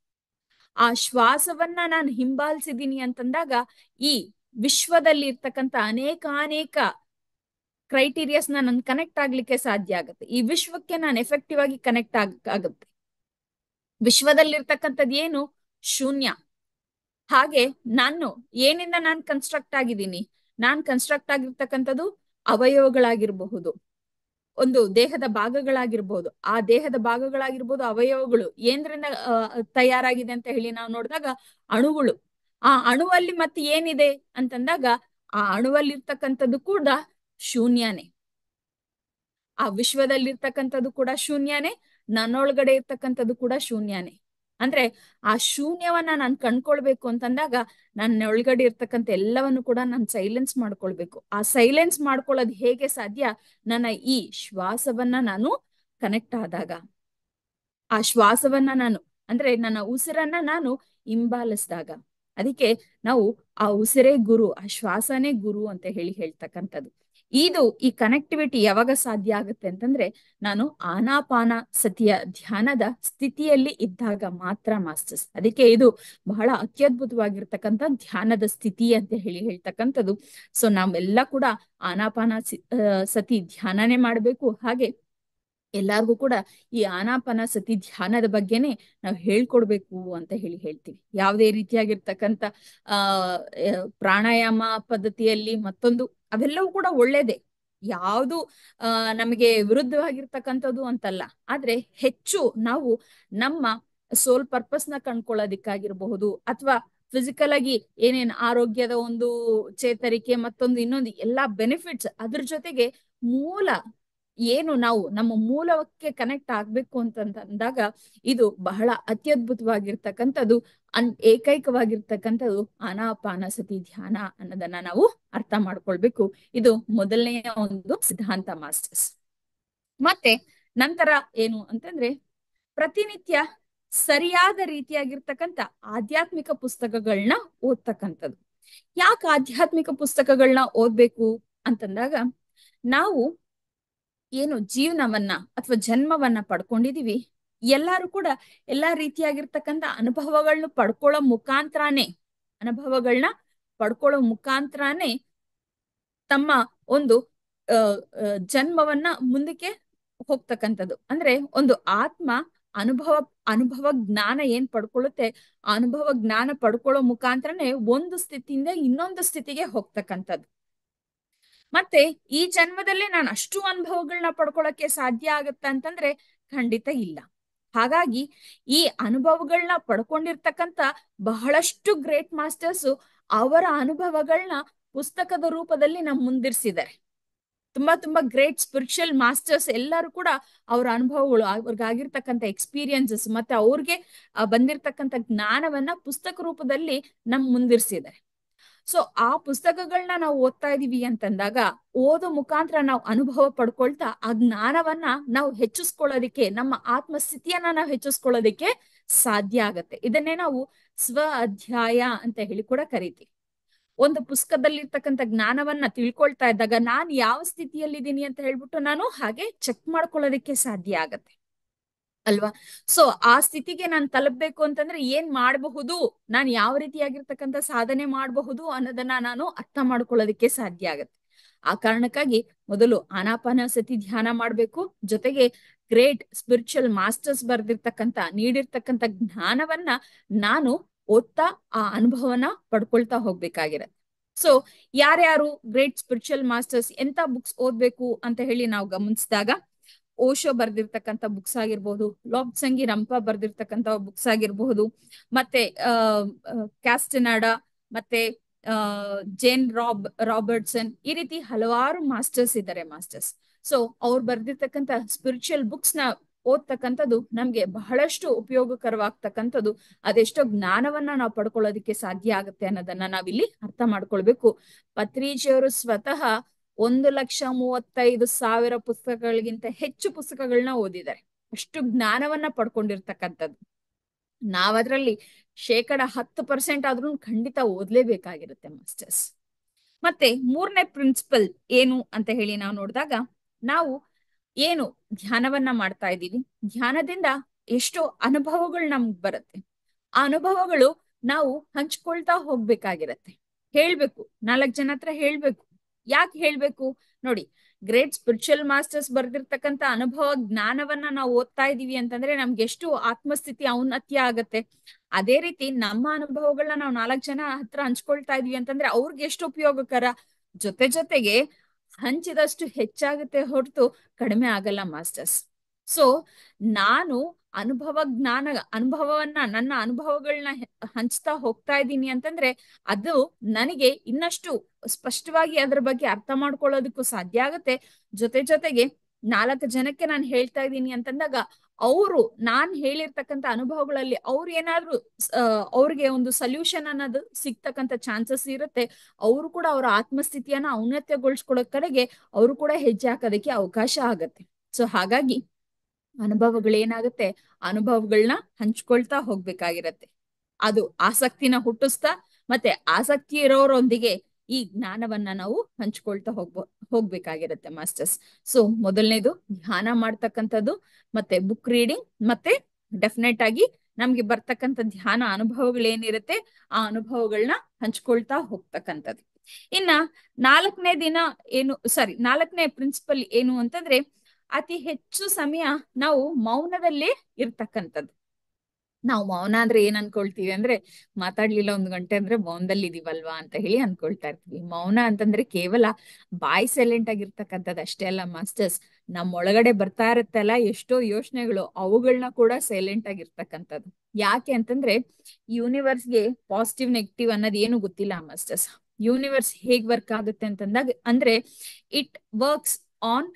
ಆ ಶ್ವಾಸವನ್ನ ನಾನು ಹಿಂಬಾಲಿಸಿದೀನಿ ಅಂತಂದಾಗ ಈ ವಿಶ್ವದಲ್ಲಿ ಇರ್ತಕ್ಕಂಥ ಅನೇಕಾನೇಕ ಕ್ರೈಟೀರಿಯಾಸ್ ನಾನು ಕನೆಕ್ಟ್ ಆಗ್ಲಿಕ್ಕೆ ಸಾಧ್ಯ ಆಗುತ್ತೆ ಈ ವಿಶ್ವಕ್ಕೆ ನಾನು ಎಫೆಕ್ಟಿವ್ ಆಗಿ ಕನೆಕ್ಟ್ ಆಗ ಆಗುತ್ತೆ ವಿಶ್ವದಲ್ಲಿರ್ತಕ್ಕಂಥದ್ದು ಏನು ಶೂನ್ಯ ಹಾಗೆ ನಾನು ಏನಿಂದ ನಾನು ಕನ್ಸ್ಟ್ರಕ್ಟ್ ಆಗಿದ್ದೀನಿ ನಾನ್ ಕನ್ಸ್ಟ್ರಕ್ಟ್ ಆಗಿರ್ತಕ್ಕಂಥದ್ದು ಅವಯವಗಳಾಗಿರಬಹುದು ಒಂದು ದೇಹದ ಭಾಗಗಳಾಗಿರ್ಬೋದು ಆ ದೇಹದ ಭಾಗಗಳಾಗಿರ್ಬೋದು ಅವಯವಗಳು ಏನ್ರಿಂದ ತಯಾರಾಗಿದೆ ಅಂತ ಹೇಳಿ ನಾವು ನೋಡಿದಾಗ ಅಣುಗಳು ಆ ಅಣುವಲ್ಲಿ ಮತ್ತೆ ಏನಿದೆ ಅಂತಂದಾಗ ಆ ಅಣುವಲ್ಲಿರ್ತಕ್ಕಂಥದ್ದು ಕೂಡ ಶೂನ್ಯನೇ ಆ ವಿಶ್ವದಲ್ಲಿರ್ತಕ್ಕಂಥದ್ದು ಕೂಡ ಶೂನ್ಯನೇ ನನ್ನೊಳಗಡೆ ಇರ್ತಕ್ಕಂಥದ್ದು ಕೂಡ ಶೂನ್ಯನೇ ಅಂದ್ರೆ ಆ ಶೂನ್ಯವನ್ನ ನಾನು ಕಂಡ್ಕೊಳ್ಬೇಕು ಅಂತಂದಾಗ ನನ್ನ ಒಳಗಡೆ ಇರ್ತಕ್ಕಂಥ ಎಲ್ಲವನ್ನು ಕೂಡ ನಾನು ಸೈಲೆನ್ಸ್ ಮಾಡ್ಕೊಳ್ಬೇಕು ಆ ಸೈಲೆನ್ಸ್ ಮಾಡ್ಕೊಳ್ಳೋದು ಹೇಗೆ ಸಾಧ್ಯ ನನ್ನ ಈ ಶ್ವಾಸವನ್ನ ನಾನು ಕನೆಕ್ಟ್ ಆದಾಗ ಆ ಶ್ವಾಸವನ್ನ ನಾನು ಅಂದ್ರೆ ನನ್ನ ಉಸಿರನ್ನ ನಾನು ಹಿಂಬಾಲಿಸಿದಾಗ ಅದಕ್ಕೆ ನಾವು ಆ ಉಸಿರೇ ಗುರು ಆ ಶ್ವಾಸನೇ ಗುರು ಅಂತ ಹೇಳಿ ಹೇಳ್ತಕ್ಕಂಥದ್ದು ಇದು ಈ ಕನೆಕ್ಟಿವಿಟಿ ಯಾವಾಗ ಸಾಧ್ಯ ಆಗುತ್ತೆ ಅಂತಂದ್ರೆ ನಾನು ಆನಾಪಾನ ಸತಿಯ ಧ್ಯಾನದ ಸ್ಥಿತಿಯಲ್ಲಿ ಇದ್ದಾಗ ಮಾತ್ರ ಮಾಸ್ಟರ್ಸ್ ಅದಕ್ಕೆ ಇದು ಬಹಳ ಅತ್ಯದ್ಭುತವಾಗಿರ್ತಕ್ಕಂಥ ಧ್ಯಾನದ ಸ್ಥಿತಿ ಅಂತ ಹೇಳಿ ಹೇಳ್ತಕ್ಕಂಥದ್ದು ಸೊ ನಾವೆಲ್ಲ ಕೂಡ ಆನಾಪಾನ ಸತಿ ಧ್ಯಾನನೇ ಮಾಡ್ಬೇಕು ಹಾಗೆ ಎಲ್ಲಾರ್ಗೂ ಕೂಡ ಈ ಆನಾಪಾನ ಸತಿ ಧ್ಯಾನದ ಬಗ್ಗೆನೆ ನಾವು ಹೇಳ್ಕೊಡ್ಬೇಕು ಅಂತ ಹೇಳಿ ಹೇಳ್ತೀವಿ ಯಾವುದೇ ರೀತಿಯಾಗಿರ್ತಕ್ಕಂಥ ಆ ಪ್ರಾಣಾಯಾಮ ಪದ್ಧತಿಯಲ್ಲಿ ಮತ್ತೊಂದು ಅವೆಲ್ಲವೂ ಕೂಡ ಒಳ್ಳೇದೇ ಯಾವುದು ಆ ನಮಗೆ ವಿರುದ್ಧವಾಗಿರ್ತಕ್ಕಂಥದ್ದು ಅಂತಲ್ಲ ಆದ್ರೆ ಹೆಚ್ಚು ನಾವು ನಮ್ಮ ಸೋಲ್ ಪರ್ಪಸ್ ನ ಕಂಡ್ಕೊಳ್ಳೋದಿಕ್ಕಾಗಿರಬಹುದು ಅಥವಾ ಫಿಸಿಕಲ್ ಆಗಿ ಏನೇನ್ ಆರೋಗ್ಯದ ಒಂದು ಚೇತರಿಕೆ ಮತ್ತೊಂದು ಇನ್ನೊಂದು ಎಲ್ಲಾ ಬೆನಿಫಿಟ್ಸ್ ಅದ್ರ ಜೊತೆಗೆ ಮೂಲ ಏನು ನಾವು ನಮ್ಮ ಮೂಲಕ್ಕೆ ಕನೆಕ್ಟ್ ಆಗ್ಬೇಕು ಅಂತಂದಾಗ ಇದು ಬಹಳ ಅತ್ಯದ್ಭುತವಾಗಿರ್ತಕ್ಕಂಥದ್ದು ಅನ್ ಏಕೈಕವಾಗಿರ್ತಕ್ಕಂಥದ್ದು ಆನಾಪಾನ ಸತಿ ಧ್ಯಾನ ಅನ್ನೋದನ್ನ ನಾವು ಅರ್ಥ ಮಾಡ್ಕೊಳ್ಬೇಕು ಇದು ಮೊದಲನೆಯ ಒಂದು ಸಿದ್ಧಾಂತ ಮಾಸ್ಟರ್ಸ್ ಮತ್ತೆ ನಂತರ ಏನು ಅಂತಂದ್ರೆ ಪ್ರತಿನಿತ್ಯ ಸರಿಯಾದ ರೀತಿಯಾಗಿರ್ತಕ್ಕಂಥ ಆಧ್ಯಾತ್ಮಿಕ ಪುಸ್ತಕಗಳನ್ನ ಓದ್ತಕ್ಕಂಥದ್ದು ಯಾಕೆ ಆಧ್ಯಾತ್ಮಿಕ ಪುಸ್ತಕಗಳನ್ನ ಓದ್ಬೇಕು ಅಂತಂದಾಗ ನಾವು ಏನು ಜೀವನವನ್ನ ಅಥವಾ ಜನ್ಮವನ್ನ ಪಡ್ಕೊಂಡಿದೀವಿ ಎಲ್ಲಾರು ಕೂಡ ಎಲ್ಲಾ ರೀತಿಯಾಗಿರ್ತಕ್ಕಂಥ ಅನುಭವಗಳನ್ನ ಪಡ್ಕೊಳ್ಳೋ ಮುಖಾಂತರನೇ ಅನುಭವಗಳನ್ನ ಪಡ್ಕೊಳ್ಳೋ ಮುಖಾಂತರನೇ ತಮ್ಮ ಒಂದು ಅಹ್ ಜನ್ಮವನ್ನ ಮುಂದಕ್ಕೆ ಹೋಗ್ತಕ್ಕಂಥದ್ದು ಅಂದ್ರೆ ಒಂದು ಆತ್ಮ ಅನುಭವ ಅನುಭವ ಜ್ಞಾನ ಏನ್ ಪಡ್ಕೊಳ್ಳುತ್ತೆ ಆ ಅನುಭವ ಜ್ಞಾನ ಪಡ್ಕೊಳ್ಳೋ ಮುಖಾಂತರನೇ ಒಂದು ಸ್ಥಿತಿಯಿಂದ ಇನ್ನೊಂದು ಸ್ಥಿತಿಗೆ ಹೋಗ್ತಕ್ಕಂಥದ್ದು ಮತ್ತೆ ಈ ಜನ್ಮದಲ್ಲಿ ನಾನು ಅಷ್ಟು ಅನುಭವಗಳನ್ನ ಪಡ್ಕೊಳಕ್ಕೆ ಸಾಧ್ಯ ಆಗತ್ತ ಅಂತಂದ್ರೆ ಖಂಡಿತ ಇಲ್ಲ ಹಾಗಾಗಿ ಈ ಅನುಭವಗಳನ್ನ ಪಡ್ಕೊಂಡಿರ್ತಕ್ಕಂಥ ಬಹಳಷ್ಟು ಗ್ರೇಟ್ ಮಾಸ್ಟರ್ಸ್ ಅವರ ಅನುಭವಗಳನ್ನ ಪುಸ್ತಕದ ರೂಪದಲ್ಲಿ ನಮ್ ಮುಂದಿರ್ಸಿದ್ದಾರೆ ತುಂಬಾ ತುಂಬಾ ಗ್ರೇಟ್ ಸ್ಪಿರಿಚುವಲ್ ಮಾಸ್ಟರ್ಸ್ ಎಲ್ಲರೂ ಕೂಡ ಅವರ ಅನುಭವಗಳು ಅವ್ರಿಗಾಗಿರ್ತಕ್ಕಂಥ ಎಕ್ಸ್ಪೀರಿಯನ್ಸಸ್ ಮತ್ತೆ ಅವ್ರಿಗೆ ಬಂದಿರ್ತಕ್ಕಂಥ ಜ್ಞಾನವನ್ನ ಪುಸ್ತಕ ರೂಪದಲ್ಲಿ ನಮ್ ಮುಂದಿರ್ಸಿದ್ದಾರೆ ಸೊ ಆ ಪುಸ್ತಕಗಳನ್ನ ನಾವು ಓದ್ತಾ ಇದೀವಿ ಅಂತಂದಾಗ ಓದೋ ಮುಖಾಂತರ ನಾವು ಅನುಭವ ಪಡ್ಕೊಳ್ತಾ ಆ ಜ್ಞಾನವನ್ನ ನಾವು ಹೆಚ್ಚಿಸ್ಕೊಳ್ಳೋದಿಕ್ಕೆ ನಮ್ಮ ಆತ್ಮಸ್ಥಿತಿಯನ್ನ ನಾವು ಹೆಚ್ಚಿಸ್ಕೊಳ್ಳೋದಿಕ್ಕೆ ಸಾಧ್ಯ ಆಗತ್ತೆ ಇದನ್ನೇ ನಾವು ಸ್ವ ಅಧ್ಯಾಯ ಅಂತ ಹೇಳಿ ಕೂಡ ಕರಿತೀವಿ ಒಂದು ಪುಸ್ತಕದಲ್ಲಿರ್ತಕ್ಕಂಥ ಜ್ಞಾನವನ್ನ ತಿಳ್ಕೊಳ್ತಾ ಇದ್ದಾಗ ನಾನು ಯಾವ ಸ್ಥಿತಿಯಲ್ಲಿದ್ದೀನಿ ಅಂತ ಹೇಳ್ಬಿಟ್ಟು ನಾನು ಹಾಗೆ ಚೆಕ್ ಮಾಡ್ಕೊಳ್ಳೋದಿಕ್ಕೆ ಸಾಧ್ಯ ಆಗತ್ತೆ ಅಲ್ವಾ ಸೊ ಆ ಸ್ಥಿತಿಗೆ ನಾನು ತಲುಪಬೇಕು ಅಂತಂದ್ರೆ ಏನ್ ಮಾಡಬಹುದು ನಾನು ಯಾವ ರೀತಿಯಾಗಿರ್ತಕ್ಕಂಥ ಸಾಧನೆ ಮಾಡಬಹುದು ಅನ್ನೋದನ್ನ ನಾನು ಅರ್ಥ ಮಾಡ್ಕೊಳ್ಳೋದಕ್ಕೆ ಸಾಧ್ಯ ಆಗತ್ತೆ ಆ ಕಾರಣಕ್ಕಾಗಿ ಮೊದಲು ಆನಾಪಾನ ಸತಿ ಧ್ಯಾನ ಮಾಡ್ಬೇಕು ಜೊತೆಗೆ ಗ್ರೇಟ್ ಸ್ಪಿರಿಚುವಲ್ ಮಾಸ್ಟರ್ಸ್ ಬರ್ದಿರ್ತಕ್ಕಂಥ ನೀಡಿರ್ತಕ್ಕಂಥ ಜ್ಞಾನವನ್ನ ನಾನು ಓದ್ತಾ ಆ ಅನುಭವನ ಪಡ್ಕೊಳ್ತಾ ಹೋಗ್ಬೇಕಾಗಿರತ್ತೆ ಸೊ ಯಾರ್ಯಾರು ಗ್ರೇಟ್ ಸ್ಪಿರಿಚುವಲ್ ಮಾಸ್ಟರ್ಸ್ ಎಂತ ಬುಕ್ಸ್ ಓದ್ಬೇಕು ಅಂತ ಹೇಳಿ ನಾವು ಗಮನಿಸಿದಾಗ ಓಶೋ ಬರ್ದಿರ್ತಕ್ಕಂಥ ಬುಕ್ಸ್ ಆಗಿರ್ಬೋದು ಲಾಬ್ಸಂಗಿ ರಂಪ ಬರ್ದಿರ್ತಕ್ಕಂಥ ಬುಕ್ಸ್ ಆಗಿರಬಹುದು ಮತ್ತೆ ಅಹ್ ಕ್ಯಾಸ್ಟನಾಡ ಮತ್ತೆ ಅಹ್ ಜೇನ್ ರಾಬ್ ರಾಬರ್ಟ್ಸನ್ ಈ ರೀತಿ ಹಲವಾರು ಮಾಸ್ಟರ್ಸ್ ಇದ್ದಾರೆ ಮಾಸ್ಟರ್ಸ್ ಸೊ ಅವ್ರು ಬರ್ದಿರ್ತಕ್ಕಂಥ ಸ್ಪಿರಿಚುವಲ್ ಬುಕ್ಸ್ ನ ಓದ್ತಕ್ಕಂಥದ್ದು ನಮ್ಗೆ ಬಹಳಷ್ಟು ಉಪಯೋಗಕರವಾಗ್ತಕ್ಕಂಥದ್ದು ಅದೆಷ್ಟೋ ಜ್ಞಾನವನ್ನ ನಾವು ಪಡ್ಕೊಳ್ಳೋದಕ್ಕೆ ಸಾಧ್ಯ ಆಗುತ್ತೆ ಅನ್ನೋದನ್ನ ನಾವಿಲ್ಲಿ ಅರ್ಥ ಮಾಡ್ಕೊಳ್ಬೇಕು ಪತ್ರಿಜಿಯವರು ಸ್ವತಃ ಒಂದು ಲಕ್ಷ ಮೂವತ್ತೈದು ಸಾವಿರ ಪುಸ್ತಕಗಳಿಗಿಂತ ಹೆಚ್ಚು ಪುಸ್ತಕಗಳನ್ನ ಓದಿದ್ದಾರೆ ಅಷ್ಟು ಜ್ಞಾನವನ್ನ ಪಡ್ಕೊಂಡಿರ್ತಕ್ಕಂಥದ್ದು ನಾವದ್ರಲ್ಲಿ ಶೇಕಡ ಹತ್ತು ಪರ್ಸೆಂಟ್ ಆದ್ರೂ ಖಂಡಿತ ಓದ್ಲೇಬೇಕಾಗಿರುತ್ತೆ ಮಾಸ್ಟರ್ಸ್ ಮತ್ತೆ ಮೂರನೇ ಪ್ರಿನ್ಸಿಪಲ್ ಏನು ಅಂತ ಹೇಳಿ ನಾವು ನೋಡಿದಾಗ ನಾವು ಏನು ಧ್ಯಾನವನ್ನ ಮಾಡ್ತಾ ಇದ್ದೀವಿ ಧ್ಯಾನದಿಂದ ಎಷ್ಟೋ ಅನುಭವಗಳು ನಮ್ಗೆ ಬರುತ್ತೆ ಆ ಅನುಭವಗಳು ನಾವು ಹಂಚ್ಕೊಳ್ತಾ ಹೋಗ್ಬೇಕಾಗಿರತ್ತೆ ಹೇಳ್ಬೇಕು ನಾಲ್ಕ್ ಜನ ಹತ್ರ ಹೇಳ್ಬೇಕು ಯಾಕೆ ಹೇಳ್ಬೇಕು ನೋಡಿ ಗ್ರೇಟ್ ಸ್ಪಿರಿಚುವಲ್ ಮಾಸ್ಟರ್ಸ್ ಬರ್ದಿರ್ತಕ್ಕಂತ ಅನುಭವ ಜ್ಞಾನವನ್ನ ನಾವು ಓದ್ತಾ ಇದೀವಿ ಅಂತಂದ್ರೆ ನಮ್ಗೆ ಎಷ್ಟು ಆತ್ಮಸ್ಥಿತಿ ಔನ್ನತ್ಯ ಆಗತ್ತೆ ಅದೇ ರೀತಿ ನಮ್ಮ ಅನುಭವಗಳನ್ನ ನಾವು ನಾಲ್ಕು ಜನ ಹತ್ರ ಹಂಚ್ಕೊಳ್ತಾ ಇದೀವಿ ಅಂತಂದ್ರೆ ಅವ್ರಿಗೆ ಎಷ್ಟು ಉಪಯೋಗಕರ ಜೊತೆ ಜೊತೆಗೆ ಹಂಚಿದಷ್ಟು ಹೆಚ್ಚಾಗುತ್ತೆ ಹೊರತು ಕಡಿಮೆ ಆಗಲ್ಲ ಮಾಸ್ಟರ್ಸ್ ಸೊ ನಾನು ಅನುಭವ ಜ್ಞಾನ ಅನುಭವವನ್ನ ನನ್ನ ಅನುಭವಗಳನ್ನ ಹಂಚ್ತಾ ಹೋಗ್ತಾ ಇದ್ದೀನಿ ಅಂತಂದ್ರೆ ಅದು ನನಗೆ ಇನ್ನಷ್ಟು ಸ್ಪಷ್ಟವಾಗಿ ಅದ್ರ ಬಗ್ಗೆ ಅರ್ಥ ಮಾಡ್ಕೊಳ್ಳೋದಕ್ಕೂ ಸಾಧ್ಯ ಆಗುತ್ತೆ ಜೊತೆ ಜೊತೆಗೆ ನಾಲ್ಕು ಜನಕ್ಕೆ ನಾನು ಹೇಳ್ತಾ ಇದ್ದೀನಿ ಅಂತಂದಾಗ ಅವರು ನಾನ್ ಹೇಳಿರ್ತಕ್ಕಂಥ ಅನುಭವಗಳಲ್ಲಿ ಅವ್ರು ಏನಾದ್ರು ಅವ್ರಿಗೆ ಒಂದು ಸೊಲ್ಯೂಷನ್ ಅನ್ನೋದು ಸಿಗ್ತಕ್ಕಂಥ ಚಾನ್ಸಸ್ ಇರುತ್ತೆ ಅವರು ಕೂಡ ಅವರ ಆತ್ಮಸ್ಥಿತಿಯನ್ನ ಔನ್ನತ್ಯಗೊಳಿಸ್ಕೊಳ್ಳೋ ಕಡೆಗೆ ಅವರು ಕೂಡ ಹೆಜ್ಜೆ ಹಾಕೋದಕ್ಕೆ ಅವಕಾಶ ಆಗತ್ತೆ ಸೊ ಹಾಗಾಗಿ ಅನುಭವಗಳೇನಾಗುತ್ತೆ ಅನುಭವಗಳನ್ನ ಹಂಚ್ಕೊಳ್ತಾ ಹೋಗ್ಬೇಕಾಗಿರತ್ತೆ ಅದು ಆಸಕ್ತಿನ ಹುಟ್ಟಿಸ್ತಾ ಮತ್ತೆ ಆಸಕ್ತಿ ಇರೋರೊಂದಿಗೆ ಈ ಜ್ಞಾನವನ್ನ ನಾವು ಹಂಚ್ಕೊಳ್ತಾ ಹೋಗ್ಬೋ ಹೋಗ್ಬೇಕಾಗಿರತ್ತೆ ಮಾಸ್ಟರ್ಸ್ ಸೊ ಮೊದಲನೇದು ಧ್ಯಾನ ಮಾಡ್ತಕ್ಕಂಥದ್ದು ಮತ್ತೆ ಬುಕ್ ರೀಡಿಂಗ್ ಮತ್ತೆ ಡೆಫಿನೆಟ್ ಆಗಿ ನಮ್ಗೆ ಬರ್ತಕ್ಕಂಥ ಧ್ಯಾನ ಅನುಭವಗಳೇನಿರುತ್ತೆ ಆ ಅನುಭವಗಳನ್ನ ಹಂಚ್ಕೊಳ್ತಾ ಹೋಗ್ತಕ್ಕಂಥದ್ದು ಇನ್ನ ನಾಲ್ಕನೇ ದಿನ ಏನು ಸಾರಿ ನಾಲ್ಕನೇ ಪ್ರಿನ್ಸಿಪಲ್ ಏನು ಅಂತಂದ್ರೆ ಅತಿ ಹೆಚ್ಚು ಸಮಯ ನಾವು ಮೌನದಲ್ಲೇ ಇರ್ತಕ್ಕಂಥದ್ದು ನಾವು ಮೌನ ಅಂದ್ರೆ ಏನ್ ಅನ್ಕೊಳ್ತೀವಿ ಅಂದ್ರೆ ಮಾತಾಡ್ಲಿಲ್ಲ ಒಂದ್ ಗಂಟೆ ಅಂದ್ರೆ ಮೌನದಲ್ಲಿ ಇದೀವಲ್ವಾ ಅಂತ ಹೇಳಿ ಅನ್ಕೊಳ್ತಾ ಇರ್ತೀವಿ ಮೌನ ಅಂತಂದ್ರೆ ಕೇವಲ ಬಾಯ್ ಸೈಲೆಂಟ್ ಆಗಿರ್ತಕ್ಕಂಥದ್ದು ಅಷ್ಟೇ ಅಲ್ಲ ಮಾಸ್ಟರ್ಸ್ ನಮ್ಮ ಒಳಗಡೆ ಬರ್ತಾ ಇರುತ್ತಲ್ಲ ಎಷ್ಟೋ ಯೋಚನೆಗಳು ಅವುಗಳನ್ನ ಕೂಡ ಸೈಲೆಂಟ್ ಆಗಿರ್ತಕ್ಕಂಥದ್ದು ಯಾಕೆ ಅಂತಂದ್ರೆ ಯೂನಿವರ್ಸ್ಗೆ ಪಾಸಿಟಿವ್ ನೆಗೆಟಿವ್ ಅನ್ನೋದು ಏನು ಗೊತ್ತಿಲ್ಲ ಮಾಸ್ಟರ್ಸ್ ಯೂನಿವರ್ಸ್ ಹೇಗ್ ವರ್ಕ್ ಆಗುತ್ತೆ ಅಂತಂದಾಗ ಅಂದ್ರೆ ಇಟ್ ವರ್ಕ್ಸ್ ಆನ್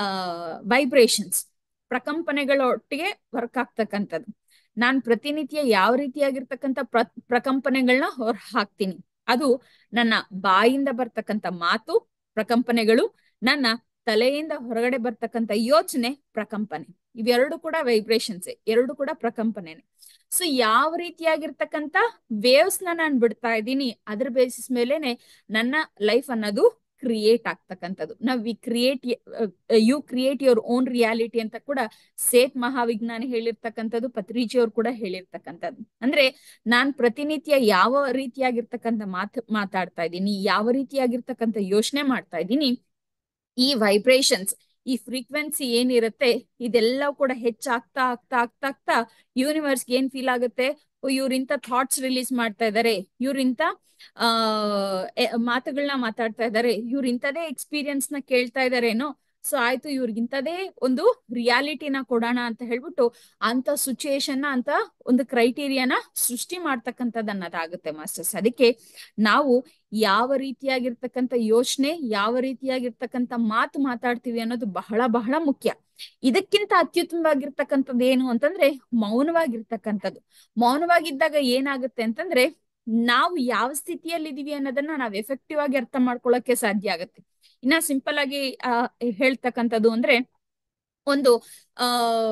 ವೈಬ್ರೇಷನ್ಸ್ ಪ್ರಕಂಪನೆಗಳೊಟ್ಟಿಗೆ ವರ್ಕ್ ಆಗ್ತಕ್ಕಂಥದ್ದು ನಾನ್ ಪ್ರತಿನಿತ್ಯ ಯಾವ ರೀತಿಯಾಗಿರ್ತಕ್ಕಂಥ ಪ್ರ ಪ್ರಕಂಪನೆಗಳನ್ನ ಹೊರ ಹಾಕ್ತೀನಿ ಅದು ನನ್ನ ಬಾಯಿಂದ ಬರ್ತಕ್ಕಂಥ ಮಾತು ಪ್ರಕಂಪನೆಗಳು ನನ್ನ ತಲೆಯಿಂದ ಹೊರಗಡೆ ಬರ್ತಕ್ಕಂಥ ಯೋಚನೆ ಪ್ರಕಂಪನೆ ಇವೆರಡು ಕೂಡ ವೈಬ್ರೇಷನ್ಸ್ ಎರಡು ಕೂಡ ಪ್ರಕಂಪನೆನೆ ಸೊ ಯಾವ ರೀತಿಯಾಗಿರ್ತಕ್ಕಂಥ ವೇವ್ಸ್ ನ ನಾನು ಬಿಡ್ತಾ ಇದ್ದೀನಿ ಅದ್ರ ಬೇಸಿಸ್ ಮೇಲೆನೆ ನನ್ನ ಲೈಫ್ ಅನ್ನೋದು ಕ್ರಿಯೇಟ್ ಆಗ್ತಕ್ಕಂಥದ್ದು ನಾವ್ we create you create your own reality ಅಂತ ಕೂಡ ಸೇತ್ ಮಹಾವಿಜ್ಞಾನಿ ಹೇಳಿರ್ತಕ್ಕಂಥದ್ದು ಪತ್ರಿಜಿ ಅವ್ರು ಕೂಡ ಹೇಳಿರ್ತಕ್ಕಂಥದ್ದು ಅಂದ್ರೆ ನಾನ್ ಪ್ರತಿನಿತ್ಯ ಯಾವ ರೀತಿಯಾಗಿರ್ತಕ್ಕಂಥ ಮಾತ್ ಮಾತಾಡ್ತಾ ಇದ್ದೀನಿ ಯಾವ ರೀತಿಯಾಗಿರ್ತಕ್ಕಂಥ ಯೋಚನೆ ಮಾಡ್ತಾ ಇದ್ದೀನಿ ಈ ವೈಬ್ರೇಷನ್ಸ್ ಈ ಫ್ರೀಕ್ವೆನ್ಸಿ ಏನಿರುತ್ತೆ ಇದೆಲ್ಲ ಕೂಡ ಹೆಚ್ಚಾಗ್ತಾ ಆಗ್ತಾ ಆಗ್ತಾ ಆಗ್ತಾ ಯೂನಿವರ್ಸ್ಗೆ ಏನ್ ಫೀಲ್ ಆಗುತ್ತೆ ಇವ್ರಿಂತ ಥಾಟ್ಸ್ ರಿಲೀಸ್ ಮಾಡ್ತಾ ಇದಾರೆ ಇವ್ರಿಂತ ಆ ಮಾತುಗಳನ್ನ ಮಾತಾಡ್ತಾ ಇದಾರೆ ಇವ್ರ ಇಂಥದೇ ಎಕ್ಸ್ಪೀರಿಯನ್ಸ್ ನ ಕೇಳ್ತಾ ಇದಾರೇನೋ ಸೊ ಆಯ್ತು ಇವ್ರಿಗಿಂತದೇ ಒಂದು ರಿಯಾಲಿಟಿನ ಕೊಡೋಣ ಅಂತ ಹೇಳ್ಬಿಟ್ಟು ಅಂತ ಸಿಚುಯೇಷನ್ ಅಂತ ಒಂದು ಕ್ರೈಟೀರಿಯಾನ ಸೃಷ್ಟಿ ಮಾಡ್ತಕ್ಕಂಥದ್ದು ಅನ್ನೋದಾಗುತ್ತೆ ಮಾಸ್ಟರ್ಸ್ ಅದಕ್ಕೆ ನಾವು ಯಾವ ರೀತಿಯಾಗಿರ್ತಕ್ಕಂಥ ಯೋಚನೆ ಯಾವ ರೀತಿಯಾಗಿರ್ತಕ್ಕಂಥ ಮಾತು ಮಾತಾಡ್ತೀವಿ ಅನ್ನೋದು ಬಹಳ ಬಹಳ ಮುಖ್ಯ ಇದಕ್ಕಿಂತ ಅತ್ಯುತ್ತಮವಾಗಿರ್ತಕ್ಕಂಥದ್ದು ಏನು ಅಂತಂದ್ರೆ ಮೌನವಾಗಿರ್ತಕ್ಕಂಥದ್ದು ಮೌನವಾಗಿದ್ದಾಗ ಏನಾಗುತ್ತೆ ಅಂತಂದ್ರೆ ನಾವು ಯಾವ ಸ್ಥಿತಿಯಲ್ಲಿ ಇದೀವಿ ಅನ್ನೋದನ್ನ ನಾವ್ ಎಫೆಕ್ಟಿವ್ ಆಗಿ ಅರ್ಥ ಮಾಡ್ಕೊಳ್ಳಕ್ಕೆ ಸಾಧ್ಯ ಆಗುತ್ತೆ ಇನ್ನ ಸಿಂಪಲ್ ಆಗಿ ಆ ಹೇಳ್ತಕ್ಕಂಥದ್ದು ಅಂದ್ರೆ ಒಂದು ಆ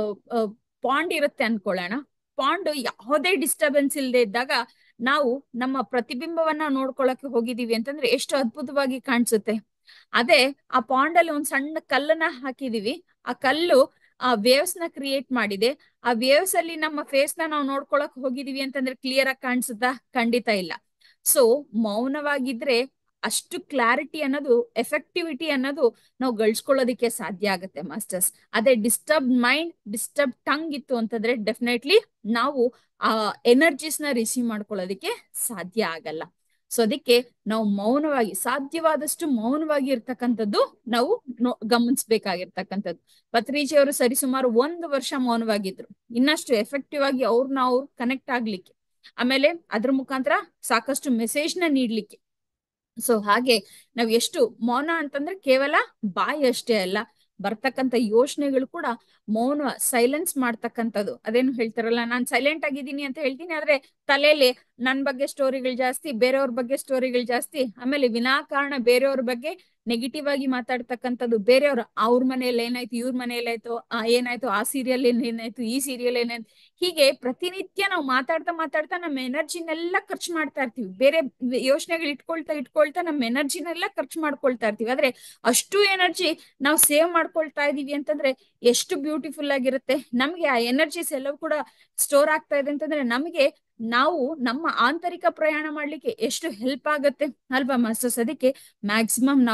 ಪಾಂಡ್ ಇರುತ್ತೆ ಅನ್ಕೊಳ್ಳೋಣ ಪಾಂಡ್ ಯಾವುದೇ ಡಿಸ್ಟರ್ಬೆನ್ಸ್ ಇಲ್ಲದೆ ಇದ್ದಾಗ ನಾವು ನಮ್ಮ ಪ್ರತಿಬಿಂಬವನ್ನ ನೋಡ್ಕೊಳಕ್ಕೆ ಹೋಗಿದೀವಿ ಅಂತಂದ್ರೆ ಎಷ್ಟು ಅದ್ಭುತವಾಗಿ ಕಾಣಿಸುತ್ತೆ ಅದೇ ಆ ಪಾಂಡ್ ಅಲ್ಲಿ ಒಂದ್ ಸಣ್ಣ ಕಲ್ಲನ್ನ ಹಾಕಿದೀವಿ ಆ ಕಲ್ಲು ಆ ವೇವ್ಸ್ ನ ಕ್ರಿಯೇಟ್ ಮಾಡಿದೆ ಆ ವೇವ್ಸ್ ಅಲ್ಲಿ ನಮ್ಮ ಫೇಸ್ ನ ನಾವು ನೋಡ್ಕೊಳಕ್ ಹೋಗಿದೀವಿ ಅಂತಂದ್ರೆ ಕ್ಲಿಯರ್ ಆಗಿ ಕಾಣಿಸುತ್ತಾ ಖಂಡಿತ ಇಲ್ಲ ಸೊ ಮೌನವಾಗಿದ್ರೆ ಅಷ್ಟು ಕ್ಲಾರಿಟಿ ಅನ್ನೋದು ಎಫೆಕ್ಟಿವಿಟಿ ಅನ್ನೋದು ನಾವು ಗಳಿಸ್ಕೊಳ್ಳೋದಿಕ್ಕೆ ಸಾಧ್ಯ ಆಗುತ್ತೆ ಮಾಸ್ಟರ್ಸ್ ಅದೇ ಡಿಸ್ಟರ್ಬ್ ಮೈಂಡ್ ಡಿಸ್ಟರ್ಬ್ ಟಂಗ್ ಇತ್ತು ಅಂತಂದ್ರೆ ಡೆಫಿನೆಟ್ಲಿ ನಾವು ಆ ಎನರ್ಜೀಸ್ ನ ರಿಸೀವ್ ಮಾಡ್ಕೊಳ್ಳೋದಿಕ್ಕೆ ಸಾಧ್ಯ ಆಗಲ್ಲ ಸೊ ಅದಕ್ಕೆ ನಾವು ಮೌನವಾಗಿ ಸಾಧ್ಯವಾದಷ್ಟು ಮೌನವಾಗಿ ಇರ್ತಕ್ಕಂಥದ್ದು ನಾವು ನೋ ಗಮನಿಸ್ಬೇಕಾಗಿರ್ತಕ್ಕಂಥದ್ದು ಪತ್ರಿಜಿ ಅವರು ಸರಿಸುಮಾರು ಒಂದು ವರ್ಷ ಮೌನವಾಗಿದ್ರು ಇನ್ನಷ್ಟು ಎಫೆಕ್ಟಿವ್ ಆಗಿ ಅವ್ರನ್ನ ಅವ್ರು ಕನೆಕ್ಟ್ ಆಗ್ಲಿಕ್ಕೆ ಆಮೇಲೆ ಅದ್ರ ಮುಖಾಂತರ ಸಾಕಷ್ಟು ಮೆಸೇಜ್ ನ ನೀಡ್ಲಿಕ್ಕೆ ಸೊ ಹಾಗೆ ನಾವ್ ಎಷ್ಟು ಮೌನ ಅಂತಂದ್ರೆ ಕೇವಲ ಬಾಯಿ ಅಷ್ಟೇ ಅಲ್ಲ ಬರ್ತಕ್ಕಂಥ ಯೋಚನೆಗಳು ಕೂಡ ಮೌನ ಸೈಲೆನ್ಸ್ ಮಾಡ್ತಕ್ಕಂಥದ್ದು ಅದೇನು ಹೇಳ್ತಾರಲ್ಲ ನಾನ್ ಸೈಲೆಂಟ್ ಆಗಿದ್ದೀನಿ ಅಂತ ಹೇಳ್ತೀನಿ ಆದ್ರೆ ತಲೆಯಲ್ಲಿ ನನ್ ಬಗ್ಗೆ ಸ್ಟೋರಿಗಳು ಜಾಸ್ತಿ ಬೇರೆಯವ್ರ ಬಗ್ಗೆ ಸ್ಟೋರಿಗಳು ಜಾಸ್ತಿ ಆಮೇಲೆ ವಿನಾಕಾರಣ ಬೇರೆಯವ್ರ ಬಗ್ಗೆ ನೆಗೆಟಿವ್ ಆಗಿ ಮಾತಾಡ್ತಕ್ಕಂಥದ್ದು ಬೇರೆಯವ್ರ ಅವ್ರ ಮನೇಲಿ ಏನಾಯ್ತು ಇವ್ರ ಮನೇಲಿ ಆಯ್ತು ಏನಾಯ್ತು ಆ ಸೀರಿಯಲ್ ಏನಾಯ್ತು ಈ ಸೀರಿಯಲ್ ಏನಾಯ್ತು ಹೀಗೆ ಪ್ರತಿನಿತ್ಯ ನಾವು ಮಾತಾಡ್ತಾ ಮಾತಾಡ್ತಾ ನಮ್ಮ ಎನರ್ಜಿನೆಲ್ಲ ಖರ್ಚು ಮಾಡ್ತಾ ಇರ್ತೀವಿ ಬೇರೆ ಯೋಚನೆಗಳು ಇಟ್ಕೊಳ್ತಾ ಇಟ್ಕೊಳ್ತಾ ನಮ್ಮ ಎನರ್ಜಿನೆಲ್ಲ ಖರ್ಚು ಮಾಡ್ಕೊಳ್ತಾ ಇರ್ತೀವಿ ಆದ್ರೆ ಅಷ್ಟು ಎನರ್ಜಿ ನಾವು ಸೇವ್ ಮಾಡ್ಕೊಳ್ತಾ ಇದೀವಿ ಅಂತಂದ್ರೆ ಎಷ್ಟು ಬ್ಯೂಟಿಫುಲ್ ಆಗಿರುತ್ತೆ ನಮ್ಗೆ ಆ ಎನರ್ಜಿಸ್ ಎಲ್ಲವೂ ಕೂಡ ಸ್ಟೋರ್ ಆಗ್ತಾ ಇದೆ ಅಂತಂದ್ರೆ ನಮಗೆ ನಾವು ನಮ್ಮ ಆಂತರಿಕ ಪ್ರಯಾಣ ಮಾಡ್ಲಿಕ್ಕೆ ಎಷ್ಟು ಹೆಲ್ಪ್ ಆಗತ್ತೆ ಅಲ್ವಾ ಮಾಸ್ಟರ್ಸ್ ಅದಕ್ಕೆ ಮ್ಯಾಕ್ಸಿಮಮ್ ನಾವು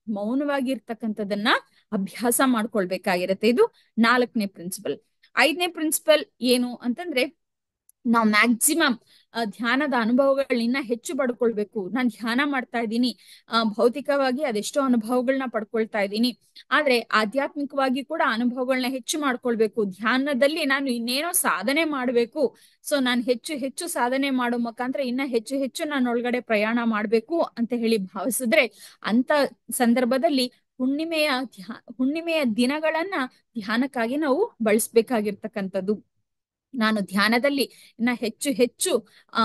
ಮೌನವಾಗಿರ್ತಕ್ಕಂಥದನ್ನ ಅಭ್ಯಾಸ ಮಾಡ್ಕೊಳ್ಬೇಕಾಗಿರತ್ತೆ ಇದು ನಾಲ್ಕನೇ ಪ್ರಿನ್ಸಿಪಲ್ ಐದನೇ ಪ್ರಿನ್ಸಿಪಲ್ ಏನು ಅಂತಂದ್ರೆ ನಾವು ಮ್ಯಾಕ್ಸಿಮಮ್ ಧ್ಯಾನದ ಅನುಭವಗಳನ್ನ ಹೆಚ್ಚು ಪಡ್ಕೊಳ್ಬೇಕು ನಾನ್ ಧ್ಯಾನ ಮಾಡ್ತಾ ಇದ್ದೀನಿ ಆ ಭೌತಿಕವಾಗಿ ಅದೆಷ್ಟೋ ಅನುಭವಗಳನ್ನ ಪಡ್ಕೊಳ್ತಾ ಇದ್ದೀನಿ ಆದ್ರೆ ಆಧ್ಯಾತ್ಮಿಕವಾಗಿ ಕೂಡ ಅನುಭವಗಳನ್ನ ಹೆಚ್ಚು ಮಾಡ್ಕೊಳ್ಬೇಕು ಧ್ಯಾನದಲ್ಲಿ ನಾನು ಇನ್ನೇನೋ ಸಾಧನೆ ಮಾಡ್ಬೇಕು ಸೊ ನಾನು ಹೆಚ್ಚು ಹೆಚ್ಚು ಸಾಧನೆ ಮಾಡೋ ಮುಖಾಂತರ ಇನ್ನ ಹೆಚ್ಚು ಹೆಚ್ಚು ನಾನು ಒಳಗಡೆ ಪ್ರಯಾಣ ಮಾಡ್ಬೇಕು ಅಂತ ಹೇಳಿ ಭಾವಿಸಿದ್ರೆ ಅಂತ ಸಂದರ್ಭದಲ್ಲಿ ಹುಣ್ಣಿಮೆಯ ಧ್ಯಾ ಹುಣ್ಣಿಮೆಯ ದಿನಗಳನ್ನ ಧ್ಯಾನಕ್ಕಾಗಿ ನಾವು ಬಳಸ್ಬೇಕಾಗಿರ್ತಕ್ಕಂಥದ್ದು ನಾನು ಧ್ಯಾನದಲ್ಲಿ ಇನ್ನ ಹೆಚ್ಚು ಹೆಚ್ಚು ಆ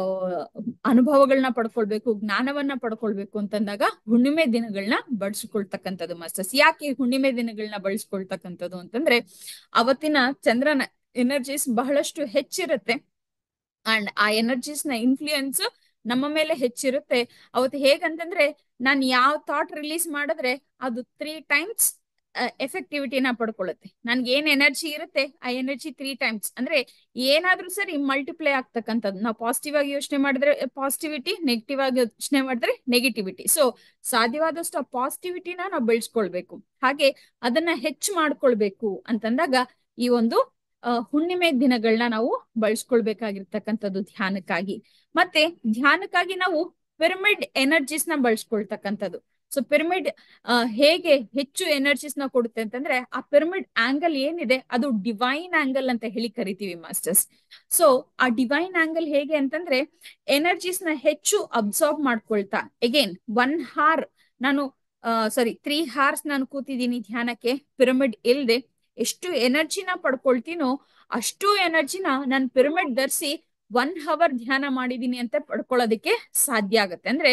ಅನುಭವಗಳನ್ನ ಪಡ್ಕೊಳ್ಬೇಕು ಜ್ಞಾನವನ್ನ ಪಡ್ಕೊಳ್ಬೇಕು ಅಂತಂದಾಗ ಹುಣ್ಣಿಮೆ ದಿನಗಳನ್ನ ಬಳಸ್ಕೊಳ್ತಕ್ಕಂಥದ್ದು ಮಾಸ್ಟರ್ಸ್ ಯಾಕೆ ಹುಣ್ಣಿಮೆ ದಿನಗಳನ್ನ ಬಳಸ್ಕೊಳ್ತಕ್ಕಂಥದ್ದು ಅಂತಂದ್ರೆ ಅವತ್ತಿನ ಚಂದ್ರನ ಎನರ್ಜೀಸ್ ಬಹಳಷ್ಟು ಹೆಚ್ಚಿರುತ್ತೆ ಅಂಡ್ ಆ ಎನರ್ಜೀಸ್ ನ ಇನ್ಫ್ಲೂಯೆನ್ಸ್ ನಮ್ಮ ಮೇಲೆ ಹೆಚ್ಚಿರುತ್ತೆ ಅವತ್ತು ಹೇಗಂತಂದ್ರೆ ನಾನು ಯಾವ ಥಾಟ್ ರಿಲೀಸ್ ಮಾಡಿದ್ರೆ ಅದು ತ್ರೀ ಟೈಮ್ಸ್ ಎಫೆಕ್ಟಿವಿಟಿನ ಪಡ್ಕೊಳ್ಳುತ್ತೆ ನನ್ಗೆ ಏನ್ ಎನರ್ಜಿ ಇರುತ್ತೆ ಆ ಎನರ್ಜಿ ತ್ರೀ ಟೈಮ್ಸ್ ಅಂದ್ರೆ ಏನಾದ್ರೂ ಸರಿ ಮಲ್ಟಿಪ್ಲೈ ಆಗ್ತಕ್ಕಂಥದ್ದು ನಾವು ಪಾಸಿಟಿವ್ ಆಗಿ ಯೋಚನೆ ಮಾಡಿದ್ರೆ ಪಾಸಿಟಿವಿಟಿ ನೆಗೆಟಿವ್ ಆಗಿ ಯೋಚನೆ ಮಾಡಿದ್ರೆ ನೆಗೆಟಿವಿಟಿ ಸೊ ಸಾಧ್ಯವಾದಷ್ಟು ಆ ಪಾಸಿಟಿವಿಟಿನ ನಾವು ಬೆಳೆಸ್ಕೊಳ್ಬೇಕು ಹಾಗೆ ಅದನ್ನ ಹೆಚ್ಚು ಮಾಡ್ಕೊಳ್ಬೇಕು ಅಂತಂದಾಗ ಈ ಒಂದು ಹುಣ್ಣಿಮೆ ದಿನಗಳನ್ನ ನಾವು ಬಳಸ್ಕೊಳ್ಬೇಕಾಗಿರ್ತಕ್ಕಂಥದ್ದು ಧ್ಯಾನಕ್ಕಾಗಿ ಮತ್ತೆ ಧ್ಯಾನಕ್ಕಾಗಿ ನಾವು ಪಿರಮಿಡ್ ಎನರ್ಜೀಸ್ ನ ಬಳಸ್ಕೊಳ್ತಕ್ಕಂಥದ್ದು ಸೊ ಪಿರಮಿಡ್ ಹೇಗೆ ಹೆಚ್ಚು ಎನರ್ಜೀಸ್ ನ ಕೊಡುತ್ತೆ ಅಂತಂದ್ರೆ ಆ ಪಿರಮಿಡ್ ಆಂಗಲ್ ಏನಿದೆ ಅದು ಡಿವೈನ್ ಆಂಗಲ್ ಅಂತ ಹೇಳಿ ಕರಿತೀವಿ ಮಾಸ್ಟರ್ಸ್ ಸೊ ಆ ಡಿವೈನ್ ಆಂಗಲ್ ಹೇಗೆ ಅಂತಂದ್ರೆ ಎನರ್ಜೀಸ್ ನ ಹೆಚ್ಚು ಅಬ್ಸಾರ್ಬ್ ಮಾಡ್ಕೊಳ್ತಾ ಅಗೇನ್ ಒನ್ ಹಾರ್ ನಾನು ಸಾರಿ ತ್ರೀ ಹಾರ್ಸ್ ನಾನು ಕೂತಿದ್ದೀನಿ ಧ್ಯಾನಕ್ಕೆ ಪಿರಮಿಡ್ ಇಲ್ದೆ ಎಷ್ಟು ಎನರ್ಜಿನ ಪಡ್ಕೊಳ್ತೀನೋ ಅಷ್ಟು ಎನರ್ಜಿನ ನಾನು ಪಿರಮಿಡ್ ಧರಿಸಿ ಒನ್ ಅವರ್ ಧ್ಯಾನ ಮಾಡಿದೀನಿ ಅಂತ ಪಡ್ಕೊಳ್ಳೋದಕ್ಕೆ ಸಾಧ್ಯ ಆಗತ್ತೆ ಅಂದ್ರೆ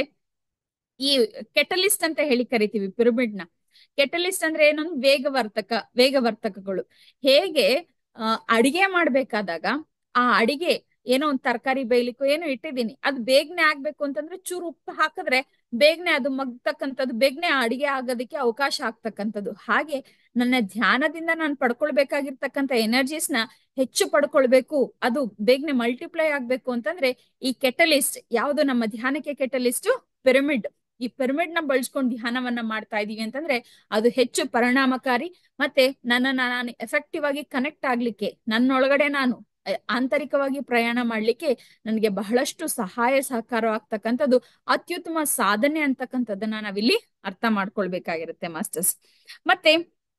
ಈ ಕೆಟಲಿಸ್ಟ್ ಅಂತ ಹೇಳಿ ಕರಿತೀವಿ ಪಿರಮಿಡ್ ನ ಕೆಟಲಿಸ್ಟ್ ಅಂದ್ರೆ ಏನೊಂದು ವೇಗವರ್ತಕ ವೇಗವರ್ತಕಗಳು ಹೇಗೆ ಅಡಿಗೆ ಮಾಡ್ಬೇಕಾದಾಗ ಆ ಅಡಿಗೆ ಏನೋ ಒಂದ್ ತರಕಾರಿ ಬೇಯ್ಲಿಕ್ಕೂ ಏನೋ ಇಟ್ಟಿದ್ದೀನಿ ಅದು ಬೇಗನೆ ಆಗ್ಬೇಕು ಅಂತಂದ್ರೆ ಚೂರು ಉಪ್ಪು ಹಾಕಿದ್ರೆ ಬೇಗನೆ ಅದು ಮಗ್ತಕ್ಕಂಥದ್ದು ಬೇಗನೆ ಅಡಿಗೆ ಆಗೋದಕ್ಕೆ ಅವಕಾಶ ಆಗ್ತಕ್ಕಂಥದ್ದು ಹಾಗೆ ನನ್ನ ಧ್ಯಾನದಿಂದ ನಾನು ಪಡ್ಕೊಳ್ಬೇಕಾಗಿರ್ತಕ್ಕಂಥ ಎನರ್ಜೀಸ್ ನ ಹೆಚ್ಚು ಪಡ್ಕೊಳ್ಬೇಕು ಅದು ಬೇಗನೆ ಮಲ್ಟಿಪ್ಲೈ ಆಗ್ಬೇಕು ಅಂತಂದ್ರೆ ಈ ಕೆಟಲಿಸ್ಟ್ ಯಾವ್ದು ನಮ್ಮ ಧ್ಯಾನಕ್ಕೆ ಕೆಟಲಿಸ್ಟ್ ಪಿರಮಿಡ್ ಈ ಪಿರಮಿಡ್ ನ ಬಳಸ್ಕೊಂಡು ಧ್ಯಾನವನ್ನ ಮಾಡ್ತಾ ಇದೀವಿ ಅಂತಂದ್ರೆ ಅದು ಹೆಚ್ಚು ಪರಿಣಾಮಕಾರಿ ಮತ್ತೆ ನನ್ನನ್ನ ನಾನು ಎಫೆಕ್ಟಿವ್ ಆಗಿ ಕನೆಕ್ಟ್ ಆಗ್ಲಿಕ್ಕೆ ನನ್ನೊಳಗಡೆ ನಾನು ಆಂತರಿಕವಾಗಿ ಪ್ರಯಾಣ ಮಾಡ್ಲಿಕ್ಕೆ ನನಗೆ ಬಹಳಷ್ಟು ಸಹಾಯ ಸಹಕಾರ ಆಗ್ತಕ್ಕಂಥದ್ದು ಅತ್ಯುತ್ತಮ ಸಾಧನೆ ಅಂತಕ್ಕಂಥದ್ದನ್ನ ನಾವಿಲ್ಲಿ ಅರ್ಥ ಮಾಡ್ಕೊಳ್ಬೇಕಾಗಿರುತ್ತೆ ಮಾಸ್ಟರ್ಸ್ ಮತ್ತೆ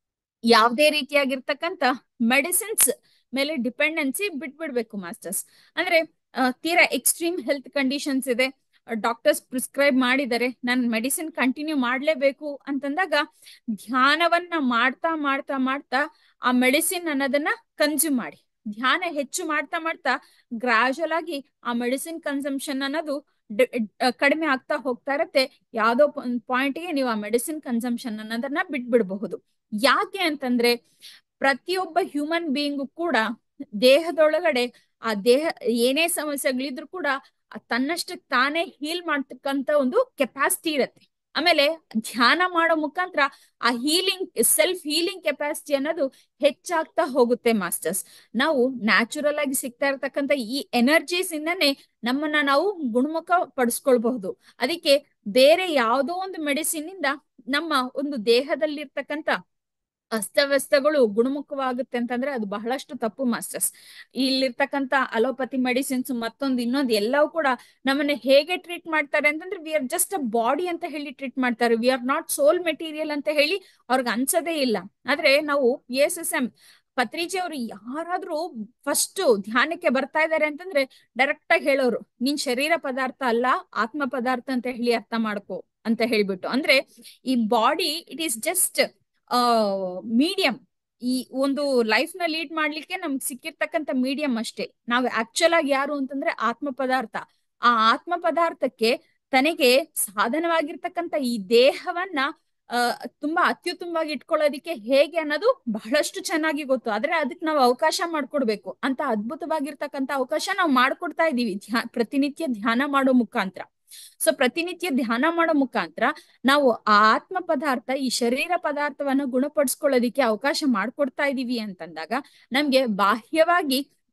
ಯಾವುದೇ ರೀತಿಯಾಗಿರ್ತಕ್ಕಂಥ ಮೆಡಿಸಿನ್ಸ್ ಮೇಲೆ ಡಿಪೆಂಡೆನ್ಸಿ ಬಿಟ್ಬಿಡ್ಬೇಕು ಮಾಸ್ಟರ್ಸ್ ಅಂದ್ರೆ ತೀರಾ ಎಕ್ಸ್ಟ್ರೀಮ್ ಹೆಲ್ತ್ ಕಂಡೀಷನ್ಸ್ ಇದೆ ಡಾಕ್ಟರ್ಸ್ ಪ್ರಿಸ್ಕ್ರೈಬ್ ಮಾಡಿದರೆ ನಾನು ಮೆಡಿಸಿನ್ ಕಂಟಿನ್ಯೂ ಮಾಡ್ಲೇಬೇಕು ಅಂತಂದಾಗ ಧ್ಯಾನವನ್ನ ಮಾಡ್ತಾ ಮಾಡ್ತಾ ಮಾಡ್ತಾ ಆ ಮೆಡಿಸಿನ್ ಅನ್ನೋದನ್ನ ಕನ್ಸ್ಯೂಮ್ ಮಾಡಿ ಧ್ಯಾನ ಹೆಚ್ಚು ಮಾಡ್ತಾ ಮಾಡ್ತಾ ಗ್ರಾಜುವಲ್ ಆಗಿ ಆ ಮೆಡಿಸಿನ್ ಕನ್ಸಂಪ್ಷನ್ ಅನ್ನೋದು ಕಡಿಮೆ ಆಗ್ತಾ ಹೋಗ್ತಾ ಇರತ್ತೆ ಯಾವ್ದೋ ಪಾಯಿಂಟ್ಗೆ ನೀವು ಆ ಮೆಡಿಸಿನ್ ಕನ್ಸಂಪ್ಷನ್ ಅನ್ನೋದನ್ನ ಬಿಟ್ಬಿಡಬಹುದು ಯಾಕೆ ಅಂತಂದ್ರೆ ಪ್ರತಿಯೊಬ್ಬ ಹ್ಯೂಮನ್ ಬೀಯಿಂಗು ಕೂಡ ದೇಹದೊಳಗಡೆ ಆ ದೇಹ ಏನೇ ಸಮಸ್ಯೆಗಳಿದ್ರು ಕೂಡ ತನ್ನಷ್ಟಕ್ಕೆ ತಾನೇ ಹೀಲ್ ಮಾಡ್ತಕ್ಕಂತ ಒಂದು ಕೆಪಾಸಿಟಿ ಇರತ್ತೆ ಆಮೇಲೆ ಧ್ಯಾನ ಮಾಡೋ ಮುಖಾಂತರ ಆ ಹೀಲಿಂಗ್ ಸೆಲ್ಫ್ ಹೀಲಿಂಗ್ ಕೆಪಾಸಿಟಿ ಅನ್ನೋದು ಹೆಚ್ಚಾಗ್ತಾ ಹೋಗುತ್ತೆ ಮಾಸ್ಟರ್ಸ್ ನಾವು ನ್ಯಾಚುರಲ್ ಆಗಿ ಸಿಗ್ತಾ ಇರ್ತಕ್ಕಂಥ ಈ ಎನರ್ಜೀಸ್ ಇಂದಾನೆ ನಮ್ಮನ್ನ ನಾವು ಗುಣಮುಖ ಪಡಿಸ್ಕೊಳ್ಬಹುದು ಅದಕ್ಕೆ ಬೇರೆ ಯಾವುದೋ ಒಂದು ಮೆಡಿಸಿನ್ ಇಂದ ನಮ್ಮ ಒಂದು ದೇಹದಲ್ಲಿರ್ತಕ್ಕಂಥ ಅಸ್ತವ್ಯಸ್ತಗಳು ಗುಣಮುಖವಾಗುತ್ತೆ ಅಂತಂದ್ರೆ ಅದು ಬಹಳಷ್ಟು ತಪ್ಪು ಮಾಸ್ಟರ್ಸ್ ಇಲ್ಲಿರ್ತಕ್ಕಂಥ ಅಲೋಪತಿ ಮೆಡಿಸಿನ್ಸ್ ಮತ್ತೊಂದು ಇನ್ನೊಂದು ಎಲ್ಲವೂ ಕೂಡ ನಮ್ಮನ್ನ ಹೇಗೆ ಟ್ರೀಟ್ ಮಾಡ್ತಾರೆ ಅಂತಂದ್ರೆ we are just a body ಅಂತ ಹೇಳಿ ಟ್ರೀಟ್ ಮಾಡ್ತಾರೆ we are not soul material ಅಂತ ಹೇಳಿ ಅವ್ರಿಗೆ ಅನ್ಸದೇ ಇಲ್ಲ ಆದ್ರೆ ನಾವು ಪಿ ಎಸ್ ಎಸ್ ಎಂ ಪತ್ರಿಜಿ ಅವರು ಯಾರಾದ್ರೂ ಫಸ್ಟ್ ಧ್ಯಾನಕ್ಕೆ ಬರ್ತಾ ಇದಾರೆ ಅಂತಂದ್ರೆ ಡೈರೆಕ್ಟ್ ಆಗಿ ಹೇಳೋರು ನೀನ್ ಶರೀರ ಪದಾರ್ಥ ಅಲ್ಲ ಆತ್ಮ ಪದಾರ್ಥ ಅಂತ ಹೇಳಿ ಅರ್ಥ ಮಾಡ್ಕೋ ಅಂತ ಹೇಳ್ಬಿಟ್ಟು ಅಂದ್ರೆ ಈ body it is just a medium ಈ ಒಂದು ಲೈಫ್ ನ ಲೀಡ್ ಮಾಡ್ಲಿಕ್ಕೆ ನಮ್ಗೆ ಸಿಕ್ಕಿರ್ತಕ್ಕಂಥ ಮೀಡಿಯಂ ಅಷ್ಟೇ ನಾವು ಆಕ್ಚುಲ್ ಆಗಿ ಯಾರು ಅಂತಂದ್ರೆ ಆತ್ಮ ಪದಾರ್ಥ ಆ ಆತ್ಮ ಪದಾರ್ಥಕ್ಕೆ ತನಗೆ ಸಾಧನವಾಗಿರ್ತಕ್ಕಂಥ ಈ ದೇಹವನ್ನ ಅಹ್ ತುಂಬಾ ಅತ್ಯುತ್ತಮವಾಗಿ ಇಟ್ಕೊಳ್ಳೋದಿಕ್ಕೆ ಹೇಗೆ ಅನ್ನೋದು ಬಹಳಷ್ಟು ಚೆನ್ನಾಗಿ ಗೊತ್ತು ಆದ್ರೆ ಅದಕ್ಕೆ ನಾವು ಅವಕಾಶ ಮಾಡ್ಕೊಡ್ಬೇಕು ಅಂತ ಅದ್ಭುತವಾಗಿರ್ತಕ್ಕಂಥ ಅವಕಾಶ ನಾವು ಮಾಡ್ಕೊಡ್ತಾ ಇದೀವಿ ಧ್ಯಾ ಪ್ರತಿನಿತ್ಯ ಧ್ಯಾನ ಮಾಡೋ ಮುಖಾಂತರ ಸೊ ಪ್ರತಿನಿತ್ಯ ಧ್ಯಾನ ಮಾಡೋ ಮುಖಾಂತರ ನಾವು ಆ ಆತ್ಮ ಪದಾರ್ಥ ಈ ಶರೀರ ಪದಾರ್ಥವನ್ನ ಗುಣಪಡಿಸ್ಕೊಳ್ಳೋದಿಕ್ಕೆ ಅವಕಾಶ ಮಾಡ್ಕೊಡ್ತಾ ಇದೀವಿ ಅಂತಂದಾಗ ನಮ್ಗೆ ಬಾಹ್ಯವಾಗಿ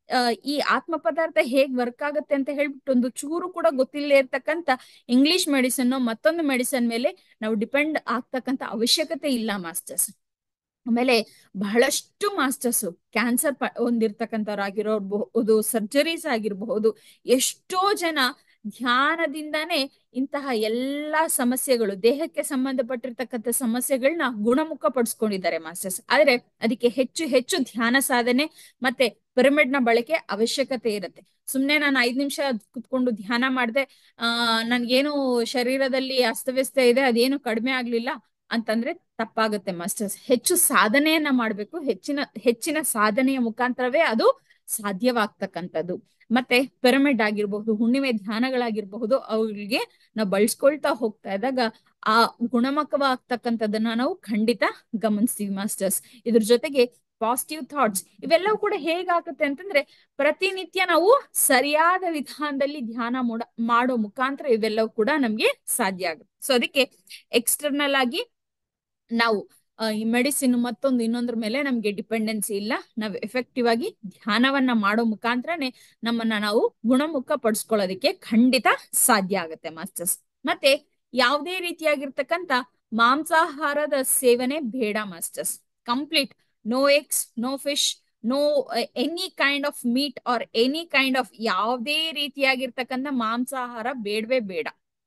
ಈ ಆತ್ಮ ಪದಾರ್ಥ ಹೇಗ್ ವರ್ಕ್ ಆಗುತ್ತೆ ಅಂತ ಹೇಳ್ಬಿಟ್ಟು ಒಂದು ಚೂರು ಕೂಡ ಗೊತ್ತಿಲ್ಲದೆ ಇರ್ತಕ್ಕಂತ ಇಂಗ್ಲಿಷ್ ಮೆಡಿಸಿನ್ ಮತ್ತೊಂದು ಮೆಡಿಸಿನ್ ಮೇಲೆ ನಾವು ಡಿಪೆಂಡ್ ಆಗ್ತಕ್ಕಂತ ಅವಶ್ಯಕತೆ ಇಲ್ಲ ಮಾಸ್ಟರ್ಸ್ ಆಮೇಲೆ ಬಹಳಷ್ಟು ಮಾಸ್ಟರ್ಸ್ ಕ್ಯಾನ್ಸರ್ ಹೊಂದಿರ್ತಕ್ಕಂಥವ್ರಾಗಿರೋಬಹುದು ಸರ್ಜರೀಸ್ ಆಗಿರಬಹುದು ಎಷ್ಟೋ ಜನ ಧ್ಯಾನದಿಂದಾನೇ ಇಂತಹ ಎಲ್ಲಾ ಸಮಸ್ಯೆಗಳು ದೇಹಕ್ಕೆ ಸಂಬಂಧಪಟ್ಟಿರ್ತಕ್ಕಂಥ ಸಮಸ್ಯೆಗಳನ್ನ ಗುಣಮುಖ ಪಡಿಸ್ಕೊಂಡಿದ್ದಾರೆ ಮಾಸ್ಟರ್ಸ್ ಆದ್ರೆ ಅದಕ್ಕೆ ಹೆಚ್ಚು ಹೆಚ್ಚು ಧ್ಯಾನ ಸಾಧನೆ ಮತ್ತೆ ಪಿರಮಿಡ್ ನ ಬಳಕೆ ಅವಶ್ಯಕತೆ ಇರುತ್ತೆ ಸುಮ್ನೆ ನಾನು ಐದ್ ನಿಮಿಷ ಕುತ್ಕೊಂಡು ಧ್ಯಾನ ಮಾಡಿದೆ ಆ ನನ್ಗೇನು ಶರೀರದಲ್ಲಿ ಅಸ್ತವ್ಯಸ್ತ ಇದೆ ಅದೇನು ಕಡಿಮೆ ಆಗ್ಲಿಲ್ಲ ಅಂತಂದ್ರೆ ತಪ್ಪಾಗುತ್ತೆ ಮಾಸ್ಟರ್ಸ್ ಹೆಚ್ಚು ಸಾಧನೆಯನ್ನ ಮಾಡ್ಬೇಕು ಹೆಚ್ಚಿನ ಹೆಚ್ಚಿನ ಸಾಧನೆಯ ಮುಖಾಂತರವೇ ಅದು ಸಾಧ್ಯವಾಗ್ತಕ್ಕಂಥದ್ದು ಮತ್ತೆ ಪಿರಮಿಡ್ ಆಗಿರ್ಬಹುದು ಹುಣ್ಣಿಮೆ ಧ್ಯಾನಗಳಾಗಿರ್ಬಹುದು ಅವುಗಳಿಗೆ ನಾವು ಬಳಸ್ಕೊಳ್ತಾ ಹೋಗ್ತಾ ಇದ್ದಾಗ ಆ ಗುಣಮುಖವಾಗ್ತಕ್ಕಂಥದ್ದನ್ನ ನಾವು ಖಂಡಿತ ಗಮನಿಸ್ತೀವಿ ಮಾಸ್ಟರ್ಸ್ ಇದ್ರ ಜೊತೆಗೆ ಪಾಸಿಟಿವ್ ಥಾಟ್ಸ್ ಇವೆಲ್ಲವೂ ಕೂಡ ಹೇಗಾಗುತ್ತೆ ಅಂತಂದ್ರೆ ಪ್ರತಿನಿತ್ಯ ನಾವು ಸರಿಯಾದ ವಿಧಾನದಲ್ಲಿ ಧ್ಯಾನ ಮಾಡ ಮಾಡೋ ಮುಖಾಂತರ ಇವೆಲ್ಲವೂ ಕೂಡ ನಮ್ಗೆ ಸಾಧ್ಯ ಆಗುತ್ತೆ ಸೊ ಅದಕ್ಕೆ ಎಕ್ಸ್ಟರ್ನಲ್ ಆಗಿ ನಾವು ಈ ಮೆಡಿಸಿನ್ ಮತ್ತೊಂದು ಇನ್ನೊಂದ್ರ ಮೇಲೆ ನಮ್ಗೆ ಡಿಪೆಂಡೆನ್ಸಿ ಇಲ್ಲ ನಾವು ಎಫೆಕ್ಟಿವ್ ಆಗಿ ಧ್ಯಾನವನ್ನ ಮಾಡೋ ಮುಖಾಂತರನೇ ನಮ್ಮನ್ನ ನಾವು ಗುಣಮುಖ ಪಡಿಸ್ಕೊಳ್ಳೋದಕ್ಕೆ ಖಂಡಿತ ಸಾಧ್ಯ ಆಗುತ್ತೆ ಮಾಸ್ಟರ್ಸ್ ಮತ್ತೆ ಯಾವುದೇ ರೀತಿಯಾಗಿರ್ತಕ್ಕಂಥ ಮಾಂಸಾಹಾರದ ಸೇವನೆ ಬೇಡ masters complete no eggs no fish no any kind of meat or any kind of ಯಾವುದೇ ರೀತಿಯಾಗಿರ್ತಕ್ಕಂಥ ಮಾಂಸಾಹಾರ ಬೇಡವೇ ಬೇಡ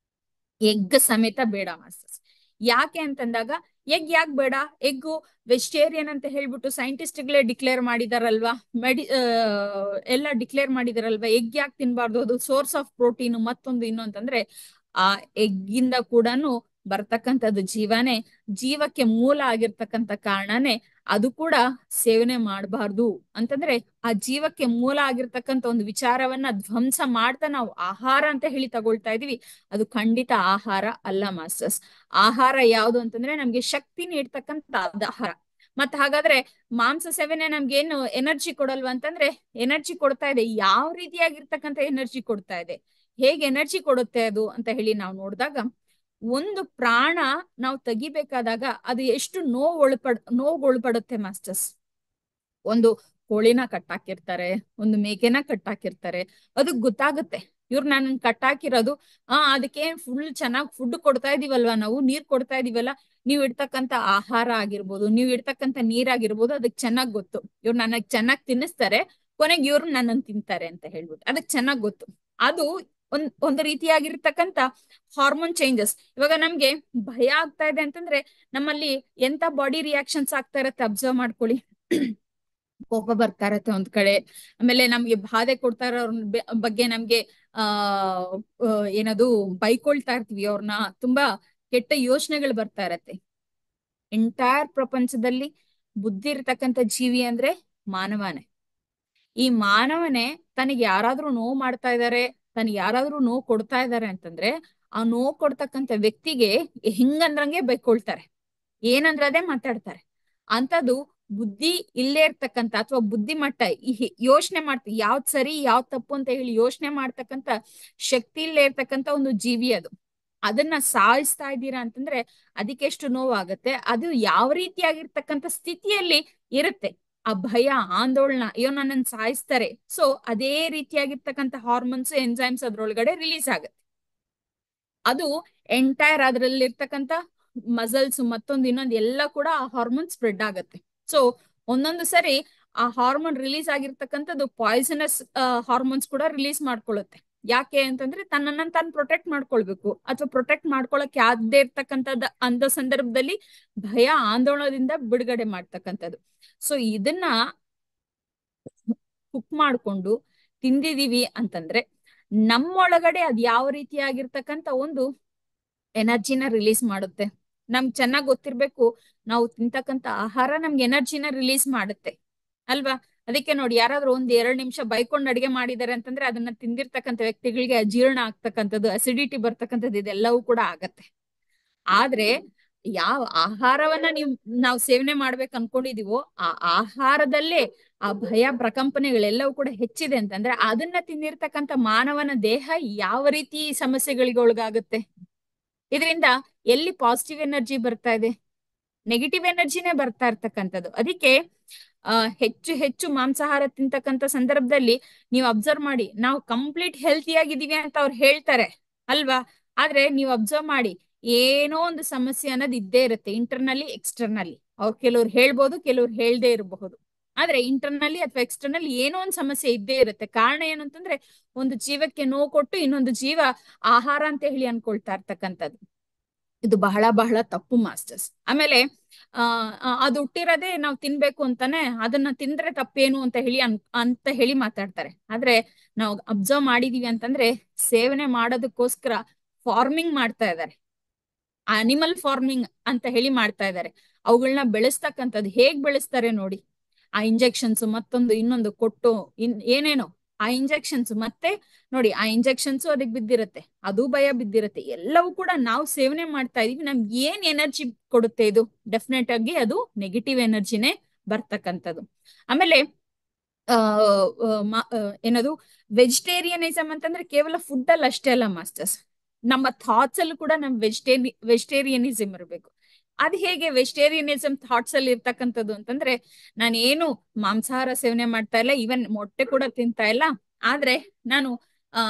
ಎಗ್ ಸಮೇತ ಬೇಡ ಮಾಸ್ಟರ್ಸ್ ಯಾಕೆ ಅಂತಂದಾಗ ಎಗ್ ಯಾಕೆ ಬೇಡ ಎಗ್ಗು ವೆಜಿಟೇರಿಯನ್ ಅಂತ ಹೇಳ್ಬಿಟ್ಟು ಸೈಂಟಿಸ್ಟ್ಗಳೇ ಡಿಕ್ಲೇರ್ ಮಾಡಿದಾರಲ್ವಾ ಮೆಡಿ ಎಲ್ಲ ಡಿಕ್ಲೇರ್ ಮಾಡಿದಾರಲ್ವಾ ಎಗ್ ಯಾಕೆ ತಿನ್ಬಾರ್ದು ಅದು ಸೋರ್ಸ್ ಆಫ್ ಪ್ರೋಟೀನ್ ಮತ್ತೊಂದು ಇನ್ನು ಅಂತಂದ್ರೆ ಆ ಎಗ್ಗಿಂದ ಕೂಡ ಬರ್ತಕ್ಕಂಥದ್ದು ಜೀವನೇ ಜೀವಕ್ಕೆ ಮೂಲ ಆಗಿರ್ತಕ್ಕಂಥ ಕಾರಣನೇ ಅದು ಕೂಡ ಸೇವನೆ ಮಾಡಬಾರ್ದು ಅಂತಂದ್ರೆ ಆ ಜೀವಕ್ಕೆ ಮೂಲ ಆಗಿರ್ತಕ್ಕಂಥ ಒಂದು ವಿಚಾರವನ್ನ ಧ್ವಂಸ ಮಾಡ್ತಾ ನಾವು ಆಹಾರ ಅಂತ ಹೇಳಿ ತಗೊಳ್ತಾ ಇದೀವಿ ಅದು ಖಂಡಿತ ಆಹಾರ ಅಲ್ಲ ಮಾಸ್ಟರ್ಸ್ ಆಹಾರ ಯಾವುದು ಅಂತಂದ್ರೆ ನಮ್ಗೆ ಶಕ್ತಿ ನೀಡ್ತಕ್ಕಂಥ ಆಹಾರ ಮತ್ ಹಾಗಾದ್ರೆ ಮಾಂಸ ಸೇವನೆ ನಮ್ಗೇನು ಎನರ್ಜಿ ಕೊಡಲ್ವಾ ಅಂತಂದ್ರೆ ಎನರ್ಜಿ ಕೊಡ್ತಾ ಇದೆ ಯಾವ ರೀತಿಯಾಗಿರ್ತಕ್ಕಂಥ ಎನರ್ಜಿ ಕೊಡ್ತಾ ಇದೆ ಹೇಗೆ ಎನರ್ಜಿ ಕೊಡುತ್ತೆ ಅದು ಅಂತ ಹೇಳಿ ನಾವು ನೋಡಿದಾಗ ಒಂದು ಪ್ರಾಣ ನಾವು ತೆಗಿಬೇಕಾದಾಗ ಅದು ಎಷ್ಟು ನೋವು ಒಳಪಡ್ ನೋವುಗೊಳಪಡುತ್ತೆ ಮಾಸ್ಟರ್ಸ್ ಒಂದು ಕೋಳಿನ ಕಟ್ಟಾಕಿರ್ತಾರೆ ಒಂದು ಮೇಕೆನ ಕಟ್ಟಾಕಿರ್ತಾರೆ ಅದು ಗೊತ್ತಾಗುತ್ತೆ ಇವ್ರು ನನ್ನ ಕಟ್ಟಾಕಿರೋದು ಆ ಅದಕ್ಕೆ ಫುಲ್ ಚೆನ್ನಾಗಿ ಫುಡ್ ಕೊಡ್ತಾ ಇದೀವಲ್ವಾ ನಾವು ನೀರ್ ಕೊಡ್ತಾ ಇದೀವಲ್ಲ ನೀವ್ ಇಡ್ತಕ್ಕಂತ ಆಹಾರ ಆಗಿರ್ಬೋದು ನೀವ್ ಇಡ್ತಕ್ಕಂತ ನೀರಾಗಿರ್ಬೋದು ಅದಕ್ ಚೆನ್ನಾಗ್ ಗೊತ್ತು ಇವ್ರು ನನಗ್ ಚೆನ್ನಾಗ್ ತಿನ್ನಿಸ್ತಾರೆ ಕೊನೆಗೆ ಇವ್ರು ನನ್ನನ್ ತಿಂತಾರೆ ಅಂತ ಹೇಳ್ಬಿಟ್ಟು ಅದಕ್ ಚೆನ್ನಾಗ್ ಗೊತ್ತು ಅದು ಒಂದ್ ಒಂದು ರೀತಿಯಾಗಿರ್ತಕ್ಕಂತ ಹಾರ್ಮೋನ್ ಚೇಂಜಸ್ ಇವಾಗ ನಮ್ಗೆ ಭಯ ಆಗ್ತಾ ಇದೆ ಅಂತಂದ್ರೆ ನಮ್ಮಲ್ಲಿ ಎಂತ ಬಾಡಿ ರಿಯಾಕ್ಷನ್ಸ್ ಆಗ್ತಾ ಇರತ್ತೆ ಅಬ್ಸರ್ವ್ ಮಾಡ್ಕೊಳ್ಳಿ ಕೋಪ ಬರ್ತಾ ಇರತ್ತೆ ಒಂದ್ ಕಡೆ ಆಮೇಲೆ ನಮ್ಗೆ ಬಾಧೆ ಕೊಡ್ತಾ ಇರೋ ಬಗ್ಗೆ ನಮ್ಗೆ ಆ ಏನದು ಬೈಕೊಳ್ತಾ ಇರ್ತೀವಿ ಅವ್ರನ್ನ ತುಂಬಾ ಕೆಟ್ಟ ಯೋಚನೆಗಳು ಬರ್ತಾ ಇರತ್ತೆ ಎಂಟೈರ್ ಪ್ರಪಂಚದಲ್ಲಿ ಬುದ್ಧಿ ಇರ್ತಕ್ಕಂಥ ಜೀವಿ ಅಂದ್ರೆ ಮಾನವನೇ ಈ ಮಾನವನೇ ತನಗೆ ಯಾರಾದ್ರೂ ನೋವು ಮಾಡ್ತಾ ಇದ್ದಾರೆ ತನಗೆ ಯಾರಾದ್ರೂ ನೋವು ಕೊಡ್ತಾ ಇದ್ದಾರೆ ಅಂತಂದ್ರೆ ಆ ನೋವು ಕೊಡ್ತಕ್ಕಂಥ ವ್ಯಕ್ತಿಗೆ ಹಿಂಗಂದ್ರಂಗೆ ಬೈಕೊಳ್ತಾರೆ ಏನಂದ್ರೆ ಅದೇ ಮಾತಾಡ್ತಾರೆ ಅಂತದ್ದು ಬುದ್ಧಿ ಇಲ್ಲೇ ಇರ್ತಕ್ಕಂಥ ಅಥವಾ ಬುದ್ಧಿ ಮಟ್ಟ ಯೋಚನೆ ಮಾಡ್ತ ಯಾವ್ದ್ ಸರಿ ಯಾವ್ದ್ ತಪ್ಪು ಅಂತ ಹೇಳಿ ಯೋಚನೆ ಮಾಡ್ತಕ್ಕಂಥ ಶಕ್ತಿ ಇಲ್ಲೇ ಇರ್ತಕ್ಕಂಥ ಒಂದು ಜೀವಿ ಅದು ಅದನ್ನ ಸಾಯಿಸ್ತಾ ಇದ್ದೀರಾ ಅಂತಂದ್ರೆ ಅದಕ್ಕೆ ಎಷ್ಟು ನೋವಾಗತ್ತೆ ಅದು ಯಾವ ರೀತಿಯಾಗಿರ್ತಕ್ಕಂಥ ಸ್ಥಿತಿಯಲ್ಲಿ ಇರುತ್ತೆ ಆ ಭಯ ಆಂದೋಲನ ಅಯ್ಯೋ ನನ್ನನ್ನು ಸಾಯಿಸ್ತಾರೆ ಸೊ ಅದೇ ರೀತಿಯಾಗಿರ್ತಕ್ಕಂಥ ಹಾರ್ಮೋನ್ಸ್ ಎನ್ಸೈಮ್ಸ್ ಅದ್ರೊಳಗಡೆ ರಿಲೀಸ್ ಆಗುತ್ತೆ ಅದು ಎಂಟೈರ್ ಅದ್ರಲ್ಲಿ ಇರ್ತಕ್ಕಂಥ ಮಸಲ್ಸ್ ಮತ್ತೊಂದು ಇನ್ನೊಂದು ಎಲ್ಲ ಕೂಡ ಆ ಹಾರ್ಮೋನ್ ಸ್ಪ್ರೆಡ್ ಆಗತ್ತೆ ಸೊ ಒಂದೊಂದು ಸರಿ ಆ ಹಾರ್ಮೋನ್ ರಿಲೀಸ್ ಆಗಿರ್ತಕ್ಕಂಥದ್ದು ಪಾಯ್ಸನಸ್ ಹಾರ್ಮೋನ್ಸ್ ಕೂಡ ರಿಲೀಸ್ ಮಾಡ್ಕೊಳ್ಳುತ್ತೆ ಯಾಕೆ ಅಂತಂದ್ರೆ ತನ್ನನ್ನ ತಾನು ಪ್ರೊಟೆಕ್ಟ್ ಮಾಡ್ಕೊಳ್ಬೇಕು ಅಥವಾ ಪ್ರೊಟೆಕ್ಟ್ ಮಾಡ್ಕೊಳಕ್ ಯಾವ್ದೇ ಇರ್ತಕ್ಕಂಥದ್ದು ಅಂತ ಸಂದರ್ಭದಲ್ಲಿ ಭಯ ಆಂದೋಲನದಿಂದ ಬಿಡುಗಡೆ ಮಾಡ್ತಕ್ಕಂಥದ್ದು ಸೊ ಇದನ್ನ ಕುಕ್ ಮಾಡ್ಕೊಂಡು ತಿಂದಿದೀವಿ ಅಂತಂದ್ರೆ ನಮ್ಮೊಳಗಡೆ ಅದ್ ಯಾವ ರೀತಿಯಾಗಿರ್ತಕ್ಕಂಥ ಒಂದು ಎನರ್ಜಿನ ರಿಲೀಸ್ ಮಾಡುತ್ತೆ ನಮ್ಗೆ ಚೆನ್ನಾಗ್ ಗೊತ್ತಿರ್ಬೇಕು ನಾವು ತಿಂತಕ್ಕಂಥ ಆಹಾರ ನಮ್ಗೆ ಎನರ್ಜಿನ ರಿಲೀಸ್ ಮಾಡುತ್ತೆ ಅಲ್ವಾ ಅದಕ್ಕೆ ನೋಡಿ ಯಾರಾದ್ರೂ ಒಂದ್ ಎರಡ್ ನಿಮಿಷ ಬೈಕೊಂಡ್ ಅಡಿಗೆ ಮಾಡಿದಾರೆ ಅಂತಂದ್ರೆ ಅದನ್ನ ತಿಂದಿರ್ತಕ್ಕಂಥ ವ್ಯಕ್ತಿಗಳಿಗೆ ಅಜೀರ್ಣ ಆಗ್ತಕ್ಕಂಥದ್ದು ಅಸಿಡಿಟಿ ಬರ್ತಕ್ಕಂಥದ್ದು ಇದೆಲ್ಲವೂ ಕೂಡ ಆಗತ್ತೆ ಆದ್ರೆ ಯಾವ ಆಹಾರವನ್ನ ನೀವು ನಾವು ಸೇವನೆ ಮಾಡ್ಬೇಕು ಅನ್ಕೊಂಡಿದೀವೋ ಆ ಆಹಾರದಲ್ಲೇ ಆ ಭಯ ಪ್ರಕಂಪನೆಗಳೆಲ್ಲವೂ ಕೂಡ ಹೆಚ್ಚಿದೆ ಅಂತಂದ್ರೆ ಅದನ್ನ ತಿಂದಿರ್ತಕ್ಕಂಥ ಮಾನವನ ದೇಹ ಯಾವ ರೀತಿ ಸಮಸ್ಯೆಗಳಿಗೆ ಒಳಗಾಗುತ್ತೆ ಇದರಿಂದ ಎಲ್ಲಿ ಪಾಸಿಟಿವ್ ಎನರ್ಜಿ ಬರ್ತಾ ಇದೆ ನೆಗೆಟಿವ್ ಎನರ್ಜಿನೇ ಬರ್ತಾ ಇರ್ತಕ್ಕಂಥದ್ದು ಅದಕ್ಕೆ ಆ ಹೆಚ್ಚು ಹೆಚ್ಚು ಮಾಂಸಾಹಾರ ತಿಂತಕ್ಕಂತ ಸಂದರ್ಭದಲ್ಲಿ ನೀವು ಅಬ್ಸರ್ವ್ ಮಾಡಿ ನಾವು ಕಂಪ್ಲೀಟ್ ಹೆಲ್ತಿ ಆಗಿದೀವಿ ಅಂತ ಅವ್ರು ಹೇಳ್ತಾರೆ ಅಲ್ವಾ ಆದ್ರೆ ನೀವು ಅಬ್ಸರ್ವ್ ಮಾಡಿ ಏನೋ ಒಂದು ಸಮಸ್ಯೆ ಅನ್ನೋದು ಇದ್ದೇ ಇರುತ್ತೆ ಇಂಟರ್ನಲ್ಲಿ ಎಕ್ಸ್ಟರ್ನಲ್ಲಿ ಅವ್ರು ಕೆಲವ್ರು ಹೇಳ್ಬೋದು ಕೆಲವ್ರು ಹೇಳ್ದೇ ಇರಬಹುದು ಆದ್ರೆ ಇಂಟರ್ನಲ್ಲಿ ಅಥವಾ ಎಕ್ಸ್ಟರ್ನಲ್ಲಿ ಏನೋ ಒಂದು ಸಮಸ್ಯೆ ಇದ್ದೇ ಇರುತ್ತೆ ಕಾರಣ ಏನು ಅಂತಂದ್ರೆ ಒಂದು ಜೀವಕ್ಕೆ ನೋವು ಕೊಟ್ಟು ಇನ್ನೊಂದು ಜೀವ ಆಹಾರ ಅಂತ ಹೇಳಿ ಅನ್ಕೊಳ್ತಾ ಇರ್ತಕ್ಕಂಥದ್ದು ಇದು ಬಹಳ ಬಹಳ ತಪ್ಪು ಮಾಸ್ಟರ್ಸ್ ಆಮೇಲೆ ಆ ಅದು ಹುಟ್ಟಿರೋದೇ ನಾವು ತಿನ್ಬೇಕು ಅಂತಾನೆ ಅದನ್ನ ತಿಂದ್ರೆ ತಪ್ಪೇನು ಅಂತ ಹೇಳಿ ಅನ್ ಅಂತ ಹೇಳಿ ಮಾತಾಡ್ತಾರೆ ಆದ್ರೆ ನಾವು ಅಬ್ಸರ್ವ್ ಮಾಡಿದೀವಿ ಅಂತಂದ್ರೆ ಸೇವನೆ ಮಾಡೋದಕ್ಕೋಸ್ಕರ ಫಾರ್ಮಿಂಗ್ ಮಾಡ್ತಾ ಇದ್ದಾರೆ ಅನಿಮಲ್ ಫಾರ್ಮಿಂಗ್ ಅಂತ ಹೇಳಿ ಮಾಡ್ತಾ ಇದ್ದಾರೆ ಅವುಗಳನ್ನ ಬೆಳೆಸ್ತಕ್ಕಂಥದ್ದು ಹೇಗ್ ಬೆಳೆಸ್ತಾರೆ ನೋಡಿ ಆ ಇಂಜೆಕ್ಷನ್ಸ್ ಮತ್ತೊಂದು ಇನ್ನೊಂದು ಕೊಟ್ಟು ಇನ್ ಏನೇನೋ ಆ ಇಂಜೆಕ್ಷನ್ಸ್ ಮತ್ತೆ ನೋಡಿ ಆ ಇಂಜೆಕ್ಷನ್ಸ್ ಅದಕ್ಕೆ ಬಿದ್ದಿರುತ್ತೆ ಅದು ಭಯ ಬಿದ್ದಿರುತ್ತೆ ಎಲ್ಲವೂ ಕೂಡ ನಾವು ಸೇವನೆ ಮಾಡ್ತಾ ಇದೀವಿ ನಮ್ಗೆ ಏನ್ ಎನರ್ಜಿ ಕೊಡುತ್ತೆ ಇದು ಡೆಫಿನೆಟ್ ಆಗಿ ಅದು ನೆಗೆಟಿವ್ ಎನರ್ಜಿನೇ ಬರ್ತಕ್ಕಂಥದ್ದು ಆಮೇಲೆ ಆ ಏನದು ವೆಜಿಟೇರಿಯನಿಸಮ್ ಅಂತಂದ್ರೆ ಕೇವಲ ಫುಡ್ ಅಲ್ಲಿ ಅಷ್ಟೇ ಅಲ್ಲ ಮಾಸ್ಟರ್ಸ್ ನಮ್ಮ ಥಾಟ್ಸ್ ಅಲ್ಲೂ ಕೂಡ ನಮ್ ವೆಜಿಟೇರಿ ವೆಜಿಟೇರಿಯನಿಸಮ್ ಇರಬೇಕು ಅದ್ ಹೇಗೆ ವೆಜಿಟೇರಿಯನಿಸಮ್ ಥಾಟ್ಸ್ ಅಲ್ಲಿ ಇರ್ತಕ್ಕಂಥದ್ದು ಅಂತಂದ್ರೆ ನಾನು ಏನು ಮಾಂಸಾಹಾರ ಸೇವನೆ ಮಾಡ್ತಾ ಇಲ್ಲ ಈವನ್ ಮೊಟ್ಟೆ ಕೂಡ ತಿಂತಾ ಇಲ್ಲ ಆದ್ರೆ ನಾನು ಆ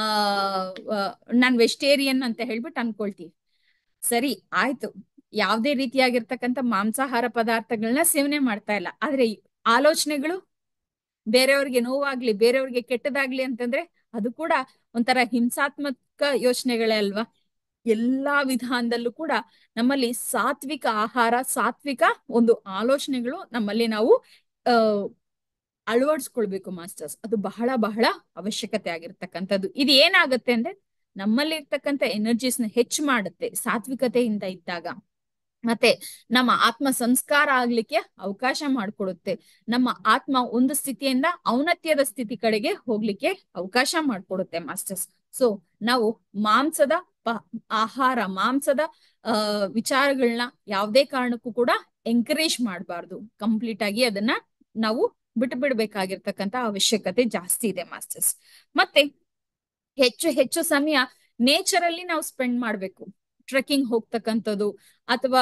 ನಾನ್ ವೆಜಿಟೇರಿಯನ್ ಅಂತ ಹೇಳ್ಬಿಟ್ಟು ಅನ್ಕೊಳ್ತೀವಿ ಸರಿ ಆಯ್ತು ಯಾವ್ದೇ ರೀತಿಯಾಗಿರ್ತಕ್ಕಂಥ ಮಾಂಸಾಹಾರ ಪದಾರ್ಥಗಳನ್ನ ಸೇವನೆ ಮಾಡ್ತಾ ಇಲ್ಲ ಆದ್ರೆ ಆಲೋಚನೆಗಳು ಬೇರೆಯವ್ರಿಗೆ ನೋವಾಗ್ಲಿ ಬೇರೆಯವ್ರಿಗೆ ಕೆಟ್ಟದಾಗ್ಲಿ ಅಂತಂದ್ರೆ ಅದು ಕೂಡ ಒಂಥರ ಹಿಂಸಾತ್ಮಕ ಯೋಚನೆಗಳೇ ಅಲ್ವಾ ಎಲ್ಲಾ ವಿಧಾನದಲ್ಲೂ ಕೂಡ ನಮ್ಮಲ್ಲಿ ಸಾತ್ವಿಕ ಆಹಾರ ಸಾತ್ವಿಕ ಒಂದು ಆಲೋಚನೆಗಳು ನಮ್ಮಲ್ಲಿ ನಾವು ಅಹ್ ಅಳವಡಿಸ್ಕೊಳ್ಬೇಕು ಮಾಸ್ಟರ್ಸ್ ಅದು ಬಹಳ ಬಹಳ ಅವಶ್ಯಕತೆ ಆಗಿರ್ತಕ್ಕಂಥದ್ದು ಇದು ಏನಾಗುತ್ತೆ ಅಂದ್ರೆ ನಮ್ಮಲ್ಲಿ ಇರ್ತಕ್ಕಂಥ ಎನರ್ಜೀಸ್ನ ಹೆಚ್ಚು ಮಾಡುತ್ತೆ ಸಾತ್ವಿಕತೆಯಿಂದ ಇದ್ದಾಗ ಮತ್ತೆ ನಮ್ಮ ಆತ್ಮ ಸಂಸ್ಕಾರ ಆಗ್ಲಿಕ್ಕೆ ಅವಕಾಶ ಮಾಡಿಕೊಡುತ್ತೆ ನಮ್ಮ ಆತ್ಮ ಒಂದು ಸ್ಥಿತಿಯಿಂದ ಔನ್ನತ್ಯದ ಸ್ಥಿತಿ ಕಡೆಗೆ ಹೋಗ್ಲಿಕ್ಕೆ ಅವಕಾಶ ಮಾಡಿಕೊಡುತ್ತೆ ಮಾಸ್ಟರ್ಸ್ ಸೊ ನಾವು ಮಾಂಸದ ಆಹಾರ ಮಾಂಸದ ಅಹ್ ವಿಚಾರಗಳನ್ನ ಯಾವುದೇ ಕಾರಣಕ್ಕೂ ಕೂಡ ಎಂಕರೇಜ್ ಮಾಡಬಾರ್ದು ಕಂಪ್ಲೀಟ್ ಆಗಿ ಅದನ್ನ ನಾವು ಬಿಟ್ಟು ಬಿಡ್ಬೇಕಾಗಿರ್ತಕ್ಕಂತ ಅವಶ್ಯಕತೆ ಜಾಸ್ತಿ ಇದೆ ಮಾಸ್ಟರ್ಸ್ ಮತ್ತೆ ಹೆಚ್ಚು ಹೆಚ್ಚು ಸಮಯ ನೇಚರ್ ಅಲ್ಲಿ ನಾವು ಸ್ಪೆಂಡ್ ಮಾಡ್ಬೇಕು ಟ್ರೆಕ್ಕಿಂಗ್ ಹೋಗ್ತಕ್ಕಂಥದ್ದು ಅಥವಾ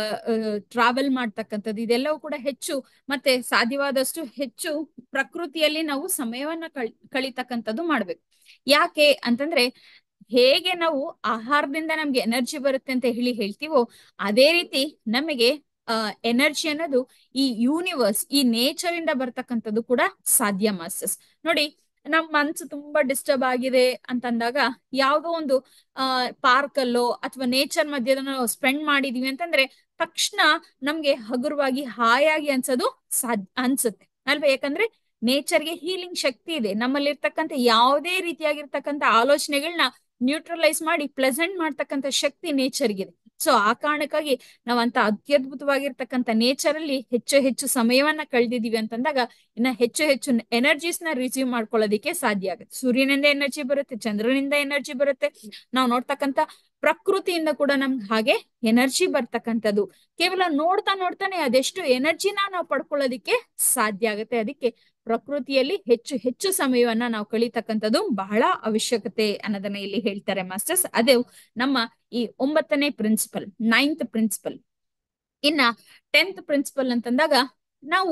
ಟ್ರಾವೆಲ್ ಮಾಡ್ತಕ್ಕಂಥದ್ದು ಇದೆಲ್ಲವೂ ಕೂಡ ಹೆಚ್ಚು ಮತ್ತೆ ಸಾಧ್ಯವಾದಷ್ಟು ಹೆಚ್ಚು ಪ್ರಕೃತಿಯಲ್ಲಿ ನಾವು ಸಮಯವನ್ನ ಕಳ್ ಕಳಿತಕ್ಕಂಥದ್ದು ಮಾಡ್ಬೇಕು ಯಾಕೆ ಅಂತಂದ್ರೆ ಹೇಗೆ ನಾವು ಆಹಾರದಿಂದ ನಮ್ಗೆ ಎನರ್ಜಿ ಬರುತ್ತೆ ಅಂತ ಹೇಳಿ ಹೇಳ್ತೀವೋ ಅದೇ ರೀತಿ ನಮಗೆ ಅಹ್ ಎನರ್ಜಿ ಅನ್ನೋದು ಈ ಯೂನಿವರ್ಸ್ ಈ ನೇಚರ್ ಇಂದ ಬರ್ತಕ್ಕಂಥದ್ದು ಕೂಡ ಸಾಧ್ಯ ಮಾಸ್ಟರ್ಸ್ ನೋಡಿ ನಮ್ ಮನ್ಸು ತುಂಬಾ ಡಿಸ್ಟರ್ಬ್ ಆಗಿದೆ ಅಂತಂದಾಗ ಯಾವ್ದೋ ಒಂದು ಅಹ್ ಪಾರ್ಕ್ ಅಲ್ಲೋ ಅಥವಾ ನೇಚರ್ ಮಧ್ಯದ ನಾವು ಸ್ಪೆಂಡ್ ಮಾಡಿದೀವಿ ಅಂತಂದ್ರೆ ತಕ್ಷಣ ನಮ್ಗೆ ಹಗುರವಾಗಿ ಹಾಯಾಗಿ ಅನ್ಸೋದು ಸಾಧ್ಯ ಅನ್ಸುತ್ತೆ ಅಲ್ವಾ ಯಾಕಂದ್ರೆ ನೇಚರ್ಗೆ ಹೀಲಿಂಗ್ ಶಕ್ತಿ ಇದೆ ನಮ್ಮಲ್ಲಿ ಇರ್ತಕ್ಕಂಥ ಯಾವುದೇ ರೀತಿಯಾಗಿರ್ತಕ್ಕಂಥ ಆಲೋಚನೆಗಳನ್ನ ನ್ಯೂಟ್ರಲೈಸ್ ಮಾಡಿ ಪ್ಲೆಸೆಂಟ್ ಮಾಡ್ತಕ್ಕಂಥ ಶಕ್ತಿ ನೇಚರ್ಗಿದೆ ಸೊ ಆ ಕಾರಣಕ್ಕಾಗಿ ನಾವಂತ ಅತ್ಯದ್ಭುತವಾಗಿರ್ತಕ್ಕಂಥ ನೇಚರ್ ಅಲ್ಲಿ ಹೆಚ್ಚು ಹೆಚ್ಚು ಸಮಯವನ್ನ ಕಳೆದಿದೀವಿ ಅಂತಂದಾಗ ಇನ್ನ ಹೆಚ್ಚು ಹೆಚ್ಚು ಎನರ್ಜೀಸ್ ನ ರಿಸೀವ್ ಮಾಡ್ಕೊಳ್ಳೋದಿಕ್ಕೆ ಸಾಧ್ಯ ಆಗುತ್ತೆ ಸೂರ್ಯನಿಂದ ಎನರ್ಜಿ ಬರುತ್ತೆ ಚಂದ್ರನಿಂದ ಎನರ್ಜಿ ಬರುತ್ತೆ ನಾವು ನೋಡ್ತಕ್ಕಂಥ ಪ್ರಕೃತಿಯಿಂದ ಕೂಡ ನಮ್ಗೆ ಹಾಗೆ ಎನರ್ಜಿ ಬರ್ತಕ್ಕಂಥದ್ದು ಕೇವಲ ನೋಡ್ತಾ ನೋಡ್ತಾನೆ ಅದೆಷ್ಟು ಎನರ್ಜಿನ ನಾವು ಪಡ್ಕೊಳ್ಳೋದಿಕ್ಕೆ ಸಾಧ್ಯ ಆಗುತ್ತೆ ಅದಕ್ಕೆ ಪ್ರಕೃತಿಯಲ್ಲಿ ಹೆಚ್ಚು ಹೆಚ್ಚು ಸಮಯವನ್ನ ನಾವು ಕಳೀತಕ್ಕಂಥದ್ದು ಬಹಳ ಅವಶ್ಯಕತೆ ಅನ್ನೋದನ್ನ ಇಲ್ಲಿ ಹೇಳ್ತಾರೆ ಮಾಸ್ಟರ್ಸ್ ಅದೇ ನಮ್ಮ ಈ ಒಂಬತ್ತನೇ ಪ್ರಿನ್ಸಿಪಲ್ ನೈನ್ತ್ ಪ್ರಿನ್ಸಿಪಲ್ ಇನ್ನ ಟೆಂತ್ ಪ್ರಿನ್ಸಿಪಲ್ ಅಂತಂದಾಗ ನಾವು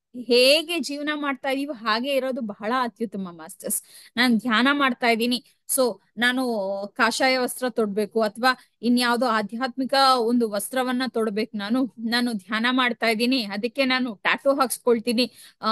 ಹೇಗೆ ಜೀವನ ಮಾಡ್ತಾ ಇದೀವಿ ಹಾಗೆ ಇರೋದು ಬಹಳ ಅತ್ಯುತ್ತಮ ಮಾಸ್ಟರ್ಸ್ ನಾನು ಧ್ಯಾನ ಮಾಡ್ತಾ ಇದ್ದೀನಿ ಸೊ ನಾನು ಕಾಷಾಯ ವಸ್ತ್ರ ತೊಡ್ಬೇಕು ಅಥವಾ ಇನ್ಯಾವುದೋ ಆಧ್ಯಾತ್ಮಿಕ ಒಂದು ವಸ್ತ್ರವನ್ನ ತೊಡ್ಬೇಕು ನಾನು ನಾನು ಧ್ಯಾನ ಮಾಡ್ತಾ ಇದ್ದೀನಿ ಅದಕ್ಕೆ ನಾನು ಟ್ಯಾಟೋ ಹಾಕ್ಸ್ಕೊಳ್ತೀನಿ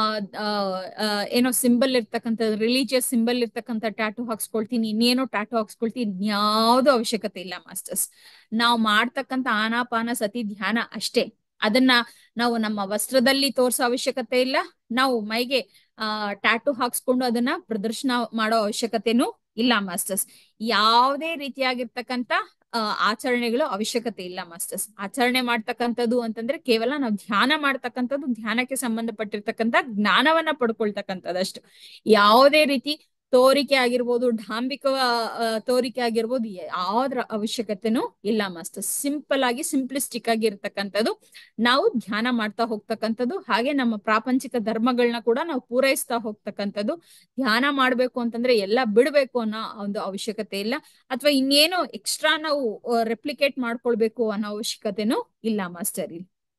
ಆ ಏನೋ ಸಿಂಬಲ್ ಇರ್ತಕ್ಕಂಥ ರಿಲಿಜಿಯಸ್ ಸಿಂಬಲ್ ಇರ್ತಕ್ಕಂಥ ಟ್ಯಾಟೋ ಹಾಕ್ಸ್ಕೊಳ್ತೀನಿ ಇನ್ನೇನೋ ಟ್ಯಾಟೋ ಹಾಕ್ಸ್ಕೊಳ್ತೀನಿ ಇನ್ಯಾವುದೋ ಅವಶ್ಯಕತೆ ಇಲ್ಲ ಮಾಸ್ಟರ್ಸ್ ನಾವು ಮಾಡ್ತಕ್ಕಂಥ ಆನಾಪಾನ ಸತಿ ಧ್ಯಾನ ಅಷ್ಟೇ ಅದನ್ನ ನಾವು ನಮ್ಮ ವಸ್ತ್ರದಲ್ಲಿ ತೋರ್ಸೋ ಅವಶ್ಯಕತೆ ಇಲ್ಲ ನಾವು ಮೈಗೆ ಆ ಟ್ಯಾಟು ಹಾಕ್ಸ್ಕೊಂಡು ಅದನ್ನ ಪ್ರದರ್ಶನ ಮಾಡೋ ಅವಶ್ಯಕತೆನೂ ಇಲ್ಲ ಮಾಸ್ಟರ್ಸ್ ಯಾವುದೇ ರೀತಿಯಾಗಿರ್ತಕ್ಕಂಥ ಅಹ್ ಆಚರಣೆಗಳು ಅವಶ್ಯಕತೆ ಇಲ್ಲ ಮಾಸ್ಟರ್ಸ್ ಆಚರಣೆ ಮಾಡ್ತಕ್ಕಂಥದ್ದು ಅಂತಂದ್ರೆ ಕೇವಲ ನಾವು ಧ್ಯಾನ ಮಾಡ್ತಕ್ಕಂಥದ್ದು ಧ್ಯಾನಕ್ಕೆ ಸಂಬಂಧಪಟ್ಟಿರ್ತಕ್ಕಂಥ ಜ್ಞಾನವನ್ನ ಪಡ್ಕೊಳ್ತಕ್ಕಂಥದ್ದಷ್ಟು ಯಾವುದೇ ರೀತಿ ತೋರಿಕೆ ಆಗಿರ್ಬೋದು ಢಾಂಬಿಕ ತೋರಿಕೆ ಆಗಿರ್ಬೋದು ಯಾವ್ದ್ರ ಅವಶ್ಯಕತೆನೂ ಇಲ್ಲ ಮಾಸ್ಟರ್ ಸಿಂಪಲ್ ಆಗಿ ಸಿಂಪ್ಲಿಸ್ಟಿಕ್ ಆಗಿ ಇರ್ತಕ್ಕಂಥದ್ದು ನಾವು ಧ್ಯಾನ ಮಾಡ್ತಾ ಹೋಗ್ತಕ್ಕಂಥದ್ದು ಹಾಗೆ ನಮ್ಮ ಪ್ರಾಪಂಚಿಕ ಧರ್ಮಗಳನ್ನ ಕೂಡ ನಾವು ಪೂರೈಸ್ತಾ ಹೋಗ್ತಕ್ಕಂಥದ್ದು ಧ್ಯಾನ ಮಾಡ್ಬೇಕು ಅಂತಂದ್ರೆ ಎಲ್ಲ ಬಿಡ್ಬೇಕು ಅನ್ನೋ ಒಂದು ಅವಶ್ಯಕತೆ ಇಲ್ಲ ಅಥವಾ ಇನ್ನೇನು ಎಕ್ಸ್ಟ್ರಾ ನಾವು ರೆಪ್ಲಿಕೇಟ್ ಮಾಡ್ಕೊಳ್ಬೇಕು ಅನ್ನೋ ಅವಶ್ಯಕತೆನೂ ಇಲ್ಲ ಮಾಸ್ಟರ್ ಇಲ್ಲಿ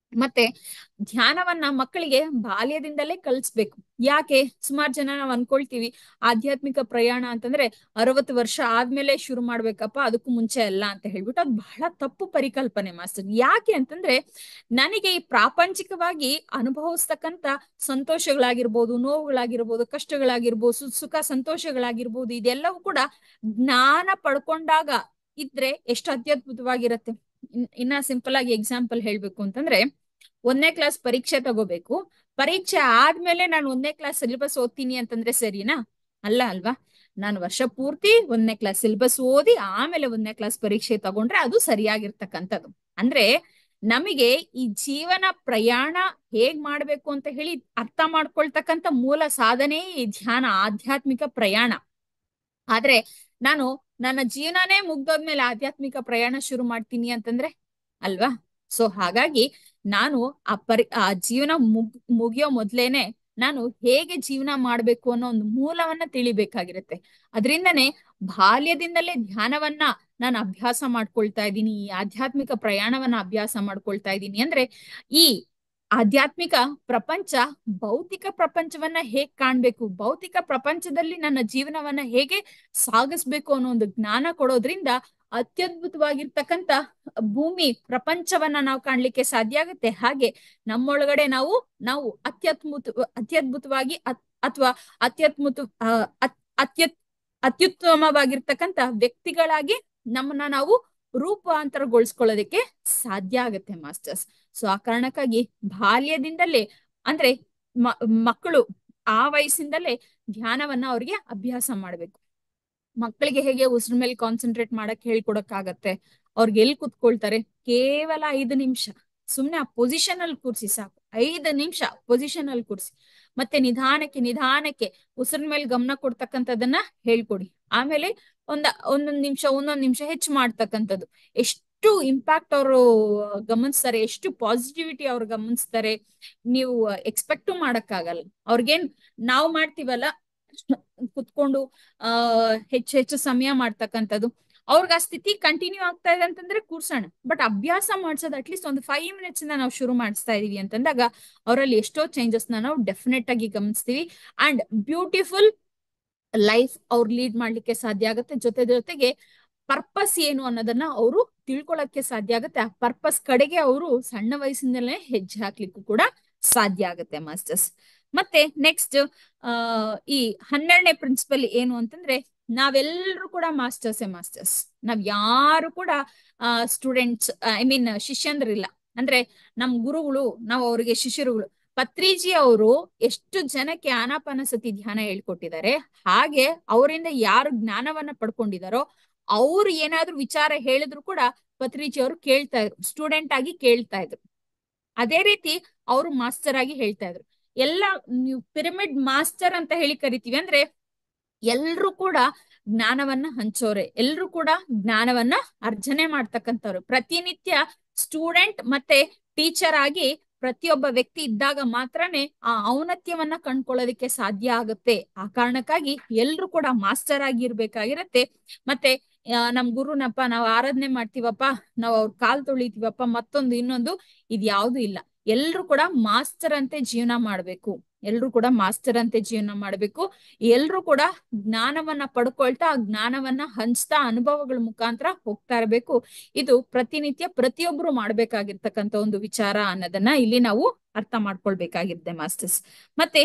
ಮತ್ತೆ ಧ್ಯಾನವನ್ನ ಮಕ್ಕಳಿಗೆ ಬಾಲ್ಯದಿಂದಲೇ ಕಲಿಸ್ಬೇಕು ಯಾಕೆ ಸುಮಾರು ಜನ ನಾವ್ ಅನ್ಕೊಳ್ತೀವಿ ಆಧ್ಯಾತ್ಮಿಕ ಪ್ರಯಾಣ ಅಂತಂದ್ರೆ ಅರವತ್ತು ವರ್ಷ ಆದ್ಮೇಲೆ ಶುರು ಮಾಡ್ಬೇಕಪ್ಪ ಅದಕ್ಕೂ ಮುಂಚೆ ಅಲ್ಲ ಅಂತ ಹೇಳ್ಬಿಟ್ಟು ಅದು ಬಹಳ ತಪ್ಪು ಪರಿಕಲ್ಪನೆ ಮಾಸ್ಟರ್ ಯಾಕೆ ಅಂತಂದ್ರೆ ನನಗೆ ಈ ಪ್ರಾಪಂಚಿಕವಾಗಿ ಅನುಭವಿಸ್ತಕ್ಕಂತ ಸಂತೋಷಗಳಾಗಿರ್ಬೋದು ನೋವುಗಳಾಗಿರ್ಬೋದು ಕಷ್ಟಗಳಾಗಿರ್ಬೋದು ಸುಖ ಸಂತೋಷಗಳಾಗಿರ್ಬೋದು ಇದೆಲ್ಲವೂ ಕೂಡ ಜ್ಞಾನ ಪಡ್ಕೊಂಡಾಗ ಇದ್ರೆ ಎಷ್ಟು ಅತ್ಯದ್ಭುತವಾಗಿರತ್ತೆ ಇನ್ನ ಸಿಂಪಲ್ ಆಗಿ ಎಕ್ಸಾಂಪಲ್ ಹೇಳ್ಬೇಕು ಅಂತಂದ್ರೆ ಒಂದನೇ ಕ್ಲಾಸ್ ಪರೀಕ್ಷೆ ತಗೋಬೇಕು ಪರೀಕ್ಷೆ ಆದ್ಮೇಲೆ ನಾನು ಒಂದನೇ ಕ್ಲಾಸ್ ಸಿಲೆಬಸ್ ಓದ್ತೀನಿ ಅಂತಂದ್ರೆ ಸರಿನಾ ಅಲ್ಲ ಅಲ್ವಾ ನಾನು ವರ್ಷ ಪೂರ್ತಿ ಒಂದನೇ ಕ್ಲಾಸ್ ಸಿಲೆಬಸ್ ಓದಿ ಆಮೇಲೆ ಒಂದನೇ ಕ್ಲಾಸ್ ಪರೀಕ್ಷೆ ತಗೊಂಡ್ರೆ ಅದು ಸರಿಯಾಗಿರ್ತಕ್ಕಂಥದ್ದು ಅಂದ್ರೆ ನಮಗೆ ಈ ಜೀವನ ಪ್ರಯಾಣ ಹೇಗ್ ಮಾಡ್ಬೇಕು ಅಂತ ಹೇಳಿ ಅರ್ಥ ಮಾಡ್ಕೊಳ್ತಕ್ಕಂಥ ಮೂಲ ಸಾಧನೆ ಈ ಧ್ಯಾನ ಆಧ್ಯಾತ್ಮಿಕ ಪ್ರಯಾಣ ಆದ್ರೆ ನಾನು ನನ್ನ ಜೀವನನೇ ಮುಗ್ದೋದ್ಮೇಲೆ ಆಧ್ಯಾತ್ಮಿಕ ಪ್ರಯಾಣ ಶುರು ಮಾಡ್ತೀನಿ ಅಂತಂದ್ರೆ ಅಲ್ವಾ ಸೊ ಹಾಗಾಗಿ ನಾನು ಆ ಪರಿ ಆ ಜೀವನ ಮುಗ್ ಮುಗಿಯೋ ಮೊದ್ಲೇನೆ ನಾನು ಹೇಗೆ ಜೀವನ ಮಾಡ್ಬೇಕು ಅನ್ನೋ ಒಂದು ಮೂಲವನ್ನ ತಿಳಿಬೇಕಾಗಿರುತ್ತೆ ಅದರಿಂದನೇ ಬಾಲ್ಯದಿಂದಲೇ ಧ್ಯಾನವನ್ನ ನಾನು ಅಭ್ಯಾಸ ಮಾಡ್ಕೊಳ್ತಾ ಇದ್ದೀನಿ ಈ ಆಧ್ಯಾತ್ಮಿಕ ಪ್ರಯಾಣವನ್ನ ಅಭ್ಯಾಸ ಮಾಡ್ಕೊಳ್ತಾ ಇದ್ದೀನಿ ಅಂದ್ರೆ ಈ ಆಧ್ಯಾತ್ಮಿಕ ಪ್ರಪಂಚ ಭೌತಿಕ ಪ್ರಪಂಚವನ್ನ ಹೇಗ್ ಕಾಣ್ಬೇಕು ಭೌತಿಕ ಪ್ರಪಂಚದಲ್ಲಿ ನನ್ನ ಜೀವನವನ್ನ ಹೇಗೆ ಸಾಗಿಸ್ಬೇಕು ಅನ್ನೋ ಒಂದು ಜ್ಞಾನ ಕೊಡೋದ್ರಿಂದ ಅತ್ಯದ್ಭುತವಾಗಿರ್ತಕ್ಕಂತ ಭೂಮಿ ಪ್ರಪಂಚವನ್ನ ನಾವು ಕಾಣ್ಲಿಕ್ಕೆ ಸಾಧ್ಯ ಆಗುತ್ತೆ ಹಾಗೆ ನಮ್ಮೊಳಗಡೆ ನಾವು ನಾವು ಅತ್ಯದ್ಭುತ ಅತ್ಯದ್ಭುತವಾಗಿ ಅಥವಾ ಅತ್ಯದ್ಭುತ ಅತ್ಯತ್ ಅತ್ಯುತ್ತಮವಾಗಿರ್ತಕ್ಕಂತ ವ್ಯಕ್ತಿಗಳಾಗಿ ನಮ್ಮನ್ನ ನಾವು ರೂಪಾಂತರಗೊಳಿಸ್ಕೊಳ್ಳೋದಕ್ಕೆ ಸಾಧ್ಯ ಆಗತ್ತೆ ಮಾಸ್ಟರ್ಸ್ ಸೊ ಆ ಕಾರಣಕ್ಕಾಗಿ ಬಾಲ್ಯದಿಂದಲೇ ಅಂದ್ರೆ ಮಕ್ಕಳು ಆ ವಯಸ್ಸಿಂದಲೇ ಧ್ಯಾನವನ್ನ ಅವ್ರಿಗೆ ಅಭ್ಯಾಸ ಮಾಡ್ಬೇಕು ಮಕ್ಕಳಿಗೆ ಹೇಗೆ ಉಸಿರ ಮೇಲೆ ಕಾನ್ಸಂಟ್ರೇಟ್ ಮಾಡಕ್ ಹೇಳ್ಕೊಡಕ್ಕಾಗತ್ತೆ ಅವ್ರಿಗೆ ಎಲ್ಲಿ ಕುತ್ಕೊಳ್ತಾರೆ ಕೇವಲ ಐದು ನಿಮಿಷ ಸುಮ್ನೆ ಆ ಪೊಸಿಷನ್ ಅಲ್ಲಿ ಕೂರ್ಸಿ ಸಾಕು ಐದು ನಿಮಿಷ ಪೊಸಿಷನ್ ಅಲ್ಲಿ ಕೂರ್ಸಿ ಮತ್ತೆ ನಿಧಾನಕ್ಕೆ ನಿಧಾನಕ್ಕೆ ಉಸಿರ ಮೇಲೆ ಗಮನ ಕೊಡ್ತಕ್ಕಂಥದನ್ನ ಹೇಳ್ಕೊಡಿ ಆಮೇಲೆ ಒಂದ ಒಂದೊಂದ್ ನಿಮಿಷ ಒಂದೊಂದ್ ನಿಮಿಷ ಹೆಚ್ಚು ಮಾಡ್ತಕ್ಕಂಥದ್ದು ಎಷ್ಟು ಇಂಪ್ಯಾಕ್ಟ್ ಅವರು ಗಮನಿಸ್ತಾರೆ ಎಷ್ಟು ಪಾಸಿಟಿವಿಟಿ ಅವ್ರು ಗಮನಿಸ್ತಾರೆ ನೀವು ಎಕ್ಸ್ಪೆಕ್ಟು ಮಾಡಕ್ಕಾಗಲ್ಲ ಅವ್ರಿಗೇನ್ ನಾವು ಮಾಡ್ತೀವಲ್ಲ ಕುತ್ಕೊಂಡು ಆ ಹೆಚ್ಚು ಹೆಚ್ಚು ಸಮಯ ಮಾಡ್ತಕ್ಕಂಥದ್ದು ಅವ್ರಿಗೆ ಆ ಸ್ಥಿತಿ ಕಂಟಿನ್ಯೂ ಆಗ್ತಾ ಇದೆ ಅಂತಂದ್ರೆ ಕೂರ್ಸೋಣ ಬಟ್ ಅಭ್ಯಾಸ ಮಾಡ್ಸೋದು ಅಟ್ಲೀಸ್ಟ್ ಒಂದು ಫೈವ್ ಮಿನಿಟ್ಸ್ ಇಂದ ನಾವು ಶುರು ಮಾಡಿಸ್ತಾ ಇದೀವಿ ಅಂತಂದಾಗ ಅವರಲ್ಲಿ ಎಷ್ಟೋ ಚೇಂಜಸ್ ನ ನಾವು ಡೆಫಿನೆಟ್ ಆಗಿ ಗಮನಿಸ್ತೀವಿ ಅಂಡ್ ಬ್ಯೂಟಿಫುಲ್ ಲೈಫ್ ಅವ್ರು ಲೀಡ್ ಮಾಡ್ಲಿಕ್ಕೆ ಸಾಧ್ಯ ಆಗುತ್ತೆ ಜೊತೆ ಜೊತೆಗೆ ಪರ್ಪಸ್ ಏನು ಅನ್ನೋದನ್ನ ಅವರು ತಿಳ್ಕೊಳಕ್ಕೆ ಸಾಧ್ಯ ಆಗುತ್ತೆ ಆ ಪರ್ಪಸ್ ಕಡೆಗೆ ಅವರು ಸಣ್ಣ ವಯಸ್ಸಿನಲ್ಲೇ ಹೆಜ್ಜೆ ಹಾಕ್ಲಿಕ್ಕೂ ಕೂಡ ಸಾಧ್ಯ ಆಗುತ್ತೆ ಮಾಸ್ಟರ್ಸ್ ಮತ್ತೆ ನೆಕ್ಸ್ಟ್ ಆ ಈ ಹನ್ನೆರಡನೇ ಪ್ರಿನ್ಸಿಪಲ್ ಏನು ಅಂತಂದ್ರೆ ನಾವೆಲ್ಲರೂ ಕೂಡ ಮಾಸ್ಟರ್ಸೇ ಮಾಸ್ಟರ್ಸ್ ನಾವ್ ಯಾರು ಕೂಡ ಸ್ಟೂಡೆಂಟ್ಸ್ ಐ ಮೀನ್ ಶಿಷ್ಯಂದ್ರಿಲ್ಲ ಅಂದ್ರೆ ನಮ್ ಗುರುಗಳು ನಾವು ಅವ್ರಿಗೆ ಶಿಷ್ಯರುಗಳು ಪತ್ರಿಜಿ ಅವರು ಎಷ್ಟು ಜನಕ್ಕೆ ಆನಾಪಾನಸತಿ ಧ್ಯಾನ ಹೇಳ್ಕೊಟ್ಟಿದ್ದಾರೆ ಹಾಗೆ ಅವರಿಂದ ಯಾರು ಜ್ಞಾನವನ್ನ ಪಡ್ಕೊಂಡಿದಾರೋ ಅವ್ರು ಏನಾದ್ರು ವಿಚಾರ ಹೇಳಿದ್ರು ಕೂಡ ಪತ್ರಿಜಿ ಅವರು ಕೇಳ್ತಾ ಇದ್ರು ಸ್ಟೂಡೆಂಟ್ ಆಗಿ ಕೇಳ್ತಾ ಇದ್ರು ಅದೇ ರೀತಿ ಅವರು ಮಾಸ್ಟರ್ ಆಗಿ ಹೇಳ್ತಾ ಇದ್ರು ಎಲ್ಲ ನೀವು ಪಿರಮಿಡ್ ಮಾಸ್ಟರ್ ಅಂತ ಹೇಳಿ ಕರಿತೀವಿ ಅಂದ್ರೆ ಎಲ್ರು ಕೂಡ ಜ್ಞಾನವನ್ನ ಹಂಚೋರೆ ಎಲ್ರು ಕೂಡ ಜ್ಞಾನವನ್ನ ಅರ್ಜನೆ ಮಾಡ್ತಕ್ಕಂಥವ್ರು ಪ್ರತಿನಿತ್ಯ ಸ್ಟೂಡೆಂಟ್ ಮತ್ತೆ ಟೀಚರ್ ಆಗಿ ಪ್ರತಿಯೊಬ್ಬ ವ್ಯಕ್ತಿ ಇದ್ದಾಗ ಮಾತ್ರನೇ ಆ ಔನ್ನತ್ಯವನ್ನ ಕಂಡ್ಕೊಳ್ಳೋದಕ್ಕೆ ಸಾಧ್ಯ ಆಗುತ್ತೆ ಆ ಕಾರಣಕ್ಕಾಗಿ ಎಲ್ರು ಕೂಡ ಮಾಸ್ಟರ್ ಆಗಿ ಇರ್ಬೇಕಾಗಿರತ್ತೆ ಮತ್ತೆ ನಮ್ ಗುರುನಪ್ಪ ನಾವ್ ಆರಾಧನೆ ಮಾಡ್ತೀವಪ್ಪ ನಾವ್ ಅವ್ರ ಕಾಲ್ ತೊಳಿತೀವಪ್ಪ ಮತ್ತೊಂದು ಇನ್ನೊಂದು ಇದ್ ಯಾವ್ದು ಇಲ್ಲ ಎಲ್ರು ಕೂಡ ಮಾಸ್ಟರ್ ಅಂತೆ ಜೀವನ ಮಾಡ್ಬೇಕು ಎಲ್ರು ಕೂಡ ಮಾಸ್ಟರ್ ಅಂತೆ ಜೀವನ ಮಾಡ್ಬೇಕು ಎಲ್ರು ಕೂಡ ಜ್ಞಾನವನ್ನ ಪಡ್ಕೊಳ್ತಾ ಆ ಜ್ಞಾನವನ್ನ ಹಂಚ್ತಾ ಅನುಭವಗಳ ಮುಖಾಂತರ ಹೋಗ್ತಾ ಇರಬೇಕು ಇದು ಪ್ರತಿನಿತ್ಯ ಪ್ರತಿಯೊಬ್ರು ಮಾಡ್ಬೇಕಾಗಿರ್ತಕ್ಕಂಥ ಒಂದು ವಿಚಾರ ಅನ್ನೋದನ್ನ ಇಲ್ಲಿ ನಾವು ಅರ್ಥ ಮಾಡ್ಕೊಳ್ಬೇಕಾಗಿದೆ ಮಾಸ್ಟರ್ಸ್ ಮತ್ತೆ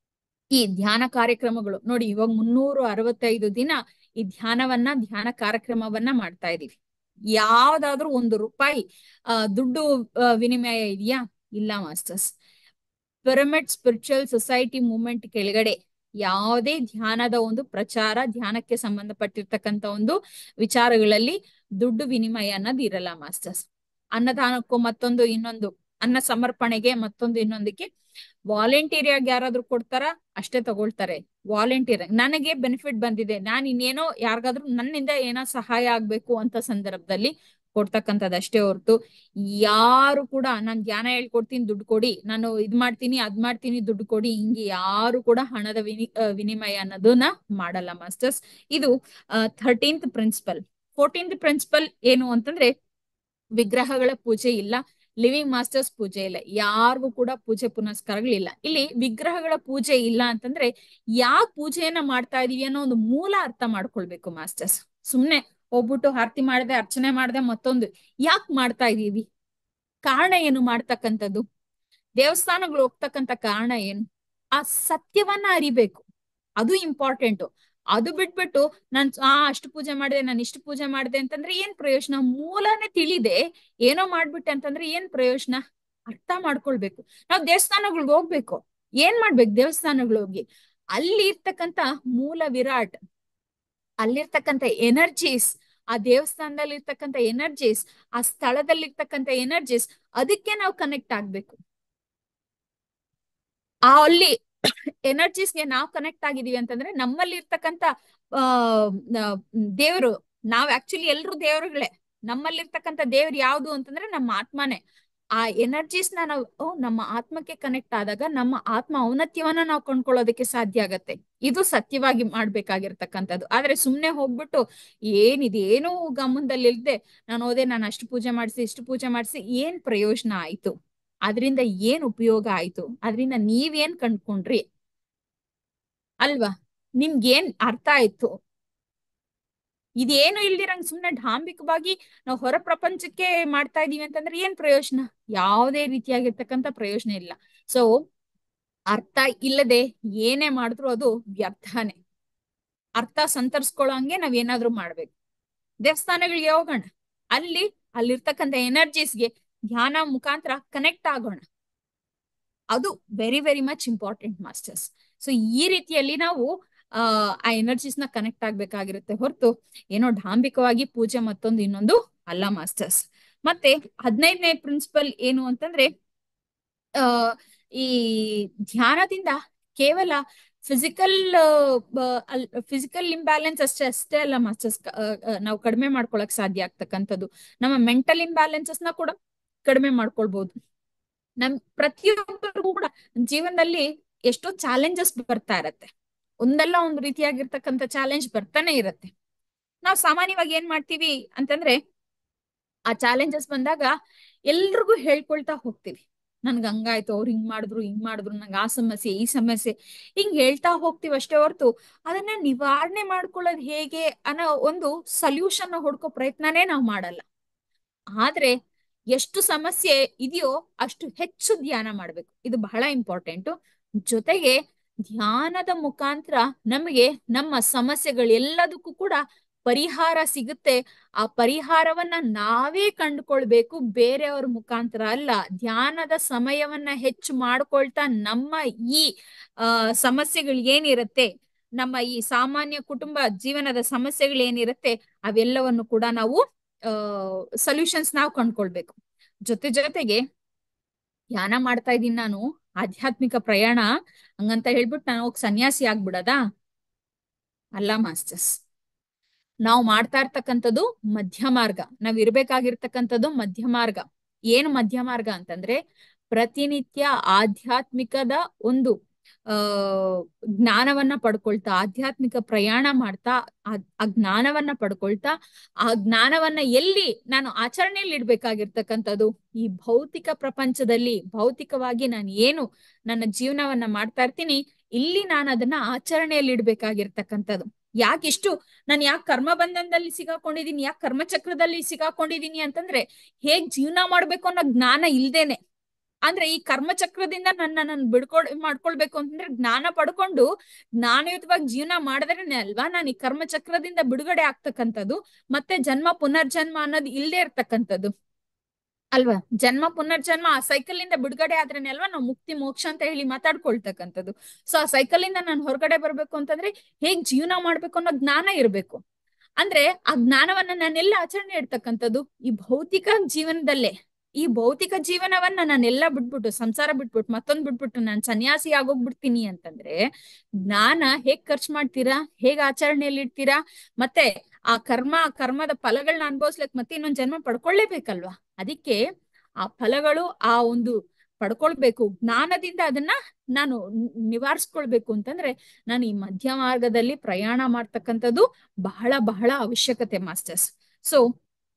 ಈ ಧ್ಯಾನ ಕಾರ್ಯಕ್ರಮಗಳು ನೋಡಿ ಇವಾಗ ಮುನ್ನೂರು ಅರವತ್ತೈದು ದಿನ ಈ ಧ್ಯಾನವನ್ನ ಧ್ಯಾನ ಕಾರ್ಯಕ್ರಮವನ್ನ ಮಾಡ್ತಾ ಇದೀವಿ ಯಾವ್ದಾದ್ರೂ ಒಂದು ರೂಪಾಯಿ ಆ ದುಡ್ಡು ವಿನಿಮಯ ಇದೆಯಾ ಇಲ್ಲ masters pyramid spiritual society movement ಕೆಳಗಡೆ ಯಾವುದೇ ಧ್ಯಾನದ ಒಂದು ಪ್ರಚಾರ ಧ್ಯಾನಕ್ಕೆ ಸಂಬಂಧಪಟ್ಟಿರ್ತಕ್ಕಂಥ ಒಂದು ವಿಚಾರಗಳಲ್ಲಿ ದುಡ್ಡು ವಿನಿಮಯ ಅನ್ನೋದು ಇರಲ್ಲ ಮಾಸ್ಟರ್ಸ್ ಅನ್ನದಾನಕ್ಕೂ ಮತ್ತೊಂದು ಇನ್ನೊಂದು ಅನ್ನ ಸಮರ್ಪಣೆಗೆ ಮತ್ತೊಂದು ಇನ್ನೊಂದಕ್ಕೆ ವಾಲಂಟಿಯರ್ ಆಗಿ ಯಾರಾದ್ರೂ ಕೊಡ್ತಾರ ಅಷ್ಟೇ ತಗೊಳ್ತಾರೆ ವಾಲಂಟಿಯರ್ ನನಗೆ ಬೆನಿಫಿಟ್ ಬಂದಿದೆ ನಾನು ಇನ್ನೇನೋ ಯಾರಿಗಾದ್ರೂ ನನ್ನಿಂದ ಏನೋ ಸಹಾಯ ಆಗ್ಬೇಕು ಅಂತ ಸಂದರ್ಭದಲ್ಲಿ ಕೊಡ್ತಕ್ಕಂಥದ್ದು ಅಷ್ಟೇ ಹೊರತು ಯಾರು ಕೂಡ ನಾನ್ ಧ್ಯಾನ ಹೇಳ್ಕೊಡ್ತೀನಿ ದುಡ್ಡು ಕೊಡಿ ನಾನು ಇದ್ ಮಾಡ್ತೀನಿ ಅದ್ ಮಾಡ್ತೀನಿ ದುಡ್ಡು ಕೊಡಿ ಹಿಂಗೆ ಯಾರು ಕೂಡ ಹಣದ ವಿನಿ ವಿನಿಮಯ ಅನ್ನೋದನ್ನ ಮಾಡಲ್ಲ ಮಾಸ್ಟರ್ಸ್ ಇದು ಥರ್ಟೀನ್ತ್ ಪ್ರಿನ್ಸಿಪಲ್ ಫೋರ್ಟೀನ್ತ್ ಪ್ರಿನ್ಸಿಪಲ್ ಏನು ಅಂತಂದ್ರೆ ವಿಗ್ರಹಗಳ ಪೂಜೆ ಇಲ್ಲ ಲಿವಿಂಗ್ ಮಾಸ್ಟರ್ಸ್ ಪೂಜೆ ಇಲ್ಲ ಯಾರಿಗೂ ಕೂಡ ಪೂಜೆ ಪುನಸ್ಕಾರಗಳಿಲ್ಲ ಇಲ್ಲಿ ವಿಗ್ರಹಗಳ ಪೂಜೆ ಇಲ್ಲ ಅಂತಂದ್ರೆ ಯಾಕೆ ಪೂಜೆಯನ್ನ ಮಾಡ್ತಾ ಇದೀವಿ ಅನ್ನೋ ಒಂದು ಮೂಲ ಅರ್ಥ ಮಾಡ್ಕೊಳ್ಬೇಕು ಮಾಸ್ಟರ್ಸ್ ಸುಮ್ನೆ ಹೋಗ್ಬಿಟ್ಟು ಆರತಿ ಮಾಡದೆ ಅರ್ಚನೆ ಮಾಡದೆ ಮತ್ತೊಂದು ಯಾಕೆ ಮಾಡ್ತಾ ಇದೀವಿ ಕಾರಣ ಏನು ಮಾಡ್ತಕ್ಕಂಥದ್ದು ದೇವಸ್ಥಾನಗಳು ಹೋಗ್ತಕ್ಕಂಥ ಕಾರಣ ಏನು ಆ ಸತ್ಯವನ್ನ ಅರಿಬೇಕು ಅದು ಇಂಪಾರ್ಟೆಂಟ್ ಅದು ಬಿಟ್ಬಿಟ್ಟು ನಾನ್ ಆ ಅಷ್ಟು ಪೂಜೆ ಮಾಡಿದೆ ನಾನು ಇಷ್ಟು ಪೂಜೆ ಮಾಡಿದೆ ಅಂತಂದ್ರೆ ಏನ್ ಪ್ರಯೋಜನ ಮೂಲನೇ ತಿಳಿದೆ ಏನೋ ಮಾಡ್ಬಿಟ್ಟೆ ಅಂತಂದ್ರೆ ಏನ್ ಪ್ರಯೋಜನ ಅರ್ಥ ಮಾಡ್ಕೊಳ್ಬೇಕು ನಾವ್ ದೇವಸ್ಥಾನಗಳಿಗೆ ಹೋಗ್ಬೇಕು ಏನ್ ಮಾಡ್ಬೇಕು ದೇವಸ್ಥಾನಗಳು ಹೋಗಿ ಅಲ್ಲಿ ಇರ್ತಕ್ಕಂತ ಮೂಲ ವಿರಾಟ್ ಅಲ್ಲಿರ್ತಕ್ಕಂಥ ಎನರ್ಜೀಸ್ ಆ ದೇವಸ್ಥಾನದಲ್ಲಿ ಇರ್ತಕ್ಕಂಥ ಎನರ್ಜೀಸ್ ಆ ಸ್ಥಳದಲ್ಲಿ ಇರ್ತಕ್ಕಂಥ ಎನರ್ಜೀಸ್ ಅದಕ್ಕೆ ನಾವು ಕನೆಕ್ಟ್ ಆಗ್ಬೇಕು ಆ ಅಲ್ಲಿ ಎನರ್ಜೀಸ್ಗೆ ನಾವು ಕನೆಕ್ಟ್ ಆಗಿದೀವಿ ಅಂತಂದ್ರೆ ನಮ್ಮಲ್ಲಿ ಇರ್ತಕ್ಕಂಥ ಆ ದೇವರು ನಾವ್ ಆಕ್ಚುಲಿ ಎಲ್ರು ದೇವರುಗಳೇ ನಮ್ಮಲ್ಲಿರ್ತಕ್ಕಂಥ ದೇವ್ರು ಯಾವ್ದು ಅಂತಂದ್ರೆ ನಮ್ಮ ಆತ್ಮನೇ ಆ ಎನರ್ಜೀಸ್ ನ ನಾವು ಓ ನಮ್ಮ ಆತ್ಮಕ್ಕೆ ಕನೆಕ್ಟ್ ಆದಾಗ ನಮ್ಮ ಆತ್ಮ ಔನ್ನತ್ಯವನ್ನ ನಾವು ಕೊಂಡ್ಕೊಳ್ಳೋದಕ್ಕೆ ಸಾಧ್ಯ ಆಗತ್ತೆ ಇದು ಸತ್ಯವಾಗಿ ಮಾಡ್ಬೇಕಾಗಿರ್ತಕ್ಕಂಥದ್ದು ಆದ್ರೆ ಸುಮ್ನೆ ಹೋಗ್ಬಿಟ್ಟು ಏನಿದೇನು ಗಮನದಲ್ಲಿ ಇಲ್ದೆ ನಾನು ಹೋದೆ ನಾನು ಅಷ್ಟು ಪೂಜೆ ಮಾಡಿಸಿ ಇಷ್ಟು ಪೂಜೆ ಮಾಡಿಸಿ ಏನ್ ಪ್ರಯೋಜನ ಆಯ್ತು ಅದರಿಂದ ಏನ್ ಉಪಯೋಗ ಆಯ್ತು ಅದರಿಂದ ನೀವೇನ್ ಕಂಡ್ಕೊಂಡ್ರಿ ಅಲ್ವಾ ನಿಮ್ಗೇನ್ ಅರ್ಥ ಆಯ್ತು ಇದೇನು ಇಲ್ದಿರಂಗ್ ಸುಮ್ನೆ ಢಾಂಬಿಕವಾಗಿ ನಾವು ಹೊರ ಪ್ರಪಂಚಕ್ಕೆ ಮಾಡ್ತಾ ಇದೀವಿ ಅಂತಂದ್ರೆ ಏನ್ ಪ್ರಯೋಜನ ಯಾವುದೇ ರೀತಿಯಾಗಿರ್ತಕ್ಕಂಥ ಪ್ರಯೋಜನ ಇಲ್ಲ ಸೊ ಅರ್ಥ ಇಲ್ಲದೆ ಏನೇ ಮಾಡಿದ್ರು ಅದು ವ್ಯರ್ಥನೇ ಅರ್ಥ ಸಂತರಿಸ್ಕೊಳ್ಳೋ ಹಂಗೆ ನಾವ್ ಏನಾದ್ರೂ ಮಾಡ್ಬೇಕು ದೇವಸ್ಥಾನಗಳಿಗೆ ಹೋಗೋಣ ಅಲ್ಲಿ ಅಲ್ಲಿರ್ತಕ್ಕಂಥ ಎನರ್ಜೀಸ್ಗೆ ಧ್ಯಾನ ಮುಖಾಂತರ ಕನೆಕ್ಟ್ ಆಗೋಣ ಅದು very very much important masters so ಈ ರೀತಿಯಲ್ಲಿ ನಾವು ಆ ಆ ಎನರ್ಜೀಸ್ ನ ಕನೆಕ್ಟ್ ಆಗ್ಬೇಕಾಗಿರುತ್ತೆ ಹೊರತು ಏನೋ ಢಾಂಬಿಕವಾಗಿ ಪೂಜೆ ಮತ್ತೊಂದು ಇನ್ನೊಂದು ಅಲ್ಲ ಮಾಸ್ಟರ್ಸ್ ಮತ್ತೆ ಹದಿನೈದನೇ ಪ್ರಿನ್ಸಿಪಲ್ ಏನು ಅಂತಂದ್ರೆ ಆ ಈ ಧ್ಯಾನದಿಂದ ಕೇವಲ ಫಿಸಿಕಲ್ ಫಿಸಿಕಲ್ ಇಂಬ್ಯಾಲೆನ್ಸ್ ಅಷ್ಟೇ ಅಷ್ಟೇ ಅಲ್ಲ ಮಾಸ್ಟರ್ಸ್ ನಾವು ಕಡಿಮೆ ಮಾಡ್ಕೊಳಕ್ ಸಾಧ್ಯ ಆಗ್ತಕ್ಕಂಥದ್ದು ನಮ್ಮ ಮೆಂಟಲ್ ಇಂಬ್ಯಾಲೆನ್ಸಸ್ ನ ಕೂಡ ಕಡಿಮೆ ಮಾಡ್ಕೊಳ್ಬಹುದು ನಮ್ ಪ್ರತಿಯೊಬ್ಬರಿಗೂ ಕೂಡ ಜೀವನದಲ್ಲಿ ಎಷ್ಟೋ ಚಾಲೆಂಜಸ್ ಬರ್ತಾ ಇರತ್ತೆ ಒಂದಲ್ಲ ಒಂದು ರೀತಿಯಾಗಿರ್ತಕ್ಕಂಥ ಚಾಲೆಂಜ್ ಬರ್ತಾನೆ ಇರತ್ತೆ ನಾವು ಸಾಮಾನ್ಯವಾಗಿ ಏನ್ ಮಾಡ್ತೀವಿ ಅಂತಂದ್ರೆ ಆ ಚಾಲೆಂಜಸ್ ಬಂದಾಗ ಎಲ್ರಿಗೂ ಹೇಳ್ಕೊಳ್ತಾ ಹೋಗ್ತೀವಿ ನನ್ಗೆ ಹಂಗಾಯ್ತು ಅವ್ರು ಹಿಂಗ್ ಮಾಡಿದ್ರು ಹಿಂಗ್ ಮಾಡಿದ್ರು ನಂಗೆ ಆ ಸಮಸ್ಯೆ ಈ ಸಮಸ್ಯೆ ಹಿಂಗ್ ಹೇಳ್ತಾ ಹೋಗ್ತೀವಿ ಅಷ್ಟೇ ಹೊರತು ಅದನ್ನ ನಿವಾರಣೆ ಮಾಡ್ಕೊಳ್ಳೋದು ಹೇಗೆ ಅನ್ನೋ ಒಂದು ಸೊಲ್ಯೂಷನ್ ಹುಡ್ಕೋ ಪ್ರಯತ್ನನೇ ನಾವು ಮಾಡಲ್ಲ ಆದ್ರೆ ಎಷ್ಟು ಸಮಸ್ಯೆ ಇದೆಯೋ ಅಷ್ಟು ಹೆಚ್ಚು ಧ್ಯಾನ ಮಾಡ್ಬೇಕು ಇದು ಬಹಳ ಇಂಪಾರ್ಟೆಂಟು ಜೊತೆಗೆ ಧ್ಯಾನದ ಮುಖಾಂತರ ನಮಗೆ ನಮ್ಮ ಸಮಸ್ಯೆಗಳೆಲ್ಲದಕ್ಕೂ ಕೂಡ ಪರಿಹಾರ ಸಿಗುತ್ತೆ ಆ ಪರಿಹಾರವನ್ನ ನಾವೇ ಕಂಡುಕೊಳ್ಬೇಕು ಬೇರೆಯವ್ರ ಮುಖಾಂತರ ಅಲ್ಲ ಧ್ಯಾನದ ಸಮಯವನ್ನ ಹೆಚ್ಚು ಮಾಡ್ಕೊಳ್ತಾ ನಮ್ಮ ಈ ಆ ಸಮಸ್ಯೆಗಳು ಏನಿರುತ್ತೆ ನಮ್ಮ ಈ ಸಾಮಾನ್ಯ ಕುಟುಂಬ ಜೀವನದ ಸಮಸ್ಯೆಗಳು ಏನಿರುತ್ತೆ ಅವೆಲ್ಲವನ್ನು ಕೂಡ ನಾವು ಅಹ್ ಸೊಲ್ಯೂಷನ್ಸ್ ನಾವು ಕಂಡ್ಕೊಳ್ಬೇಕು ಜೊತೆ ಜೊತೆಗೆ ಧ್ಯಾನ ಮಾಡ್ತಾ ಇದ್ದೀನಿ ನಾನು ಆಧ್ಯಾತ್ಮಿಕ ಪ್ರಯಾಣ ಹಂಗಂತ ಹೇಳ್ಬಿಟ್ಟು ನಾನು ಹೋಗಿ ಸನ್ಯಾಸಿ ಆಗ್ಬಿಡದಾ ಅಲ್ಲ ಮಾಸ್ಟರ್ಸ್ ನಾವು ಮಾಡ್ತಾ ಇರ್ತಕ್ಕಂಥದ್ದು ಮಧ್ಯ ಮಾರ್ಗ ನಾವ್ ಇರ್ಬೇಕಾಗಿರ್ತಕ್ಕಂಥದ್ದು ಮಧ್ಯ ಮಾರ್ಗ ಏನು ಮಧ್ಯ ಮಾರ್ಗ ಅಂತಂದ್ರೆ ಪ್ರತಿನಿತ್ಯ ಆಧ್ಯಾತ್ಮಿಕದ ಒಂದು ಆ ಜ್ಞಾನವನ್ನ ಪಡ್ಕೊಳ್ತಾ ಆಧ್ಯಾತ್ಮಿಕ ಪ್ರಯಾಣ ಮಾಡ್ತಾ ಆ ಜ್ಞಾನವನ್ನ ಪಡ್ಕೊಳ್ತಾ ಆ ಜ್ಞಾನವನ್ನ ಎಲ್ಲಿ ನಾನು ಆಚರಣೆಯಲ್ಲಿ ಇಡ್ಬೇಕಾಗಿರ್ತಕ್ಕಂಥದ್ದು ಈ ಭೌತಿಕ ಪ್ರಪಂಚದಲ್ಲಿ ಭೌತಿಕವಾಗಿ ನಾನು ಏನು ನನ್ನ ಜೀವನವನ್ನ ಮಾಡ್ತಾ ಇರ್ತೀನಿ ಇಲ್ಲಿ ನಾನು ಅದನ್ನ ಆಚರಣೆಯಲ್ಲಿ ಇಡ್ಬೇಕಾಗಿರ್ತಕ್ಕಂಥದ್ದು ಯಾಕಿಷ್ಟು ನಾನು ಯಾಕೆ ಕರ್ಮ ಬಂಧನದಲ್ಲಿ ಸಿಗಾಕೊಂಡಿದೀನಿ ಯಾಕೆ ಕರ್ಮಚಕ್ರದಲ್ಲಿ ಸಿಗಾಕೊಂಡಿದೀನಿ ಅಂತಂದ್ರೆ ಹೇಗ್ ಜೀವನ ಮಾಡ್ಬೇಕು ಅನ್ನೋ ಜ್ಞಾನ ಇಲ್ದೇನೆ ಅಂದ್ರೆ ಈ ಕರ್ಮಚಕ್ರದಿಂದ ನನ್ನ ನಾನು ಬಿಡ್ಕೊಳ್ ಮಾಡ್ಕೊಳ್ಬೇಕು ಅಂತಂದ್ರೆ ಜ್ಞಾನ ಪಡ್ಕೊಂಡು ಜ್ಞಾನಯುತವಾಗಿ ಜೀವನ ಮಾಡಿದ್ರೇನೆ ಅಲ್ವಾ ನಾನು ಈ ಕರ್ಮಚಕ್ರದಿಂದ ಬಿಡುಗಡೆ ಆಗ್ತಕ್ಕಂಥದ್ದು ಮತ್ತೆ ಜನ್ಮ ಪುನರ್ಜನ್ಮ ಅನ್ನೋದು ಇಲ್ದೇ ಇರ್ತಕ್ಕಂಥದ್ದು ಅಲ್ವಾ ಜನ್ಮ ಪುನರ್ಜನ್ಮ ಆ ಸೈಕಲ್ ಇಂದ ಬಿಡುಗಡೆ ಆದ್ರೇನೆ ಅಲ್ವಾ ನಾವು ಮುಕ್ತಿ ಮೋಕ್ಷ ಅಂತ ಹೇಳಿ ಮಾತಾಡ್ಕೊಳ್ತಕ್ಕಂಥದ್ದು ಸೊ ಆ ಸೈಕಲ್ ಇಂದ ನಾನು ಹೊರಗಡೆ ಬರ್ಬೇಕು ಅಂತಂದ್ರೆ ಹೇಗ್ ಜೀವನ ಮಾಡ್ಬೇಕು ಅನ್ನೋ ಜ್ಞಾನ ಇರ್ಬೇಕು ಅಂದ್ರೆ ಆ ಜ್ಞಾನವನ್ನ ನಾನೆಲ್ಲ ಆಚರಣೆ ಇಡ್ತಕ್ಕಂಥದ್ದು ಈ ಭೌತಿಕ ಜೀವನದಲ್ಲೇ ಈ ಭೌತಿಕ ಜೀವನವನ್ನ ನಾನೆಲ್ಲ ಬಿಟ್ಬಿಟ್ಟು ಸಂಸಾರ ಬಿಟ್ಬಿಟ್ಟು ಮತ್ತೊಂದ್ ಬಿಟ್ಬಿಟ್ಟು ನಾನು ಸನ್ಯಾಸಿ ಆಗೋಗ್ಬಿಡ್ತೀನಿ ಅಂತಂದ್ರೆ ಜ್ಞಾನ ಹೇಗ್ ಖರ್ಚು ಮಾಡ್ತೀರಾ ಹೇಗ್ ಆಚರಣೆಯಲ್ಲಿ ಇಡ್ತೀರಾ ಮತ್ತೆ ಆ ಕರ್ಮ ಕರ್ಮದ ಫಲಗಳನ್ನ ಅನುಭವಿಸ್ಲಿಕ್ ಮತ್ತೆ ಇನ್ನೊಂದ್ ಜನ್ಮ ಪಡ್ಕೊಳ್ಳೇಬೇಕಲ್ವಾ ಅದಕ್ಕೆ ಆ ಫಲಗಳು ಆ ಒಂದು ಪಡ್ಕೊಳ್ಬೇಕು ಜ್ಞಾನದಿಂದ ಅದನ್ನ ನಾನು ನಿವಾರಿಸ್ಕೊಳ್ಬೇಕು ಅಂತಂದ್ರೆ ನಾನು ಈ ಮಧ್ಯ ಮಾರ್ಗದಲ್ಲಿ ಪ್ರಯಾಣ ಮಾಡ್ತಕ್ಕಂಥದ್ದು ಬಹಳ ಬಹಳ ಅವಶ್ಯಕತೆ ಮಾಸ್ಟರ್ಸ್ ಸೊ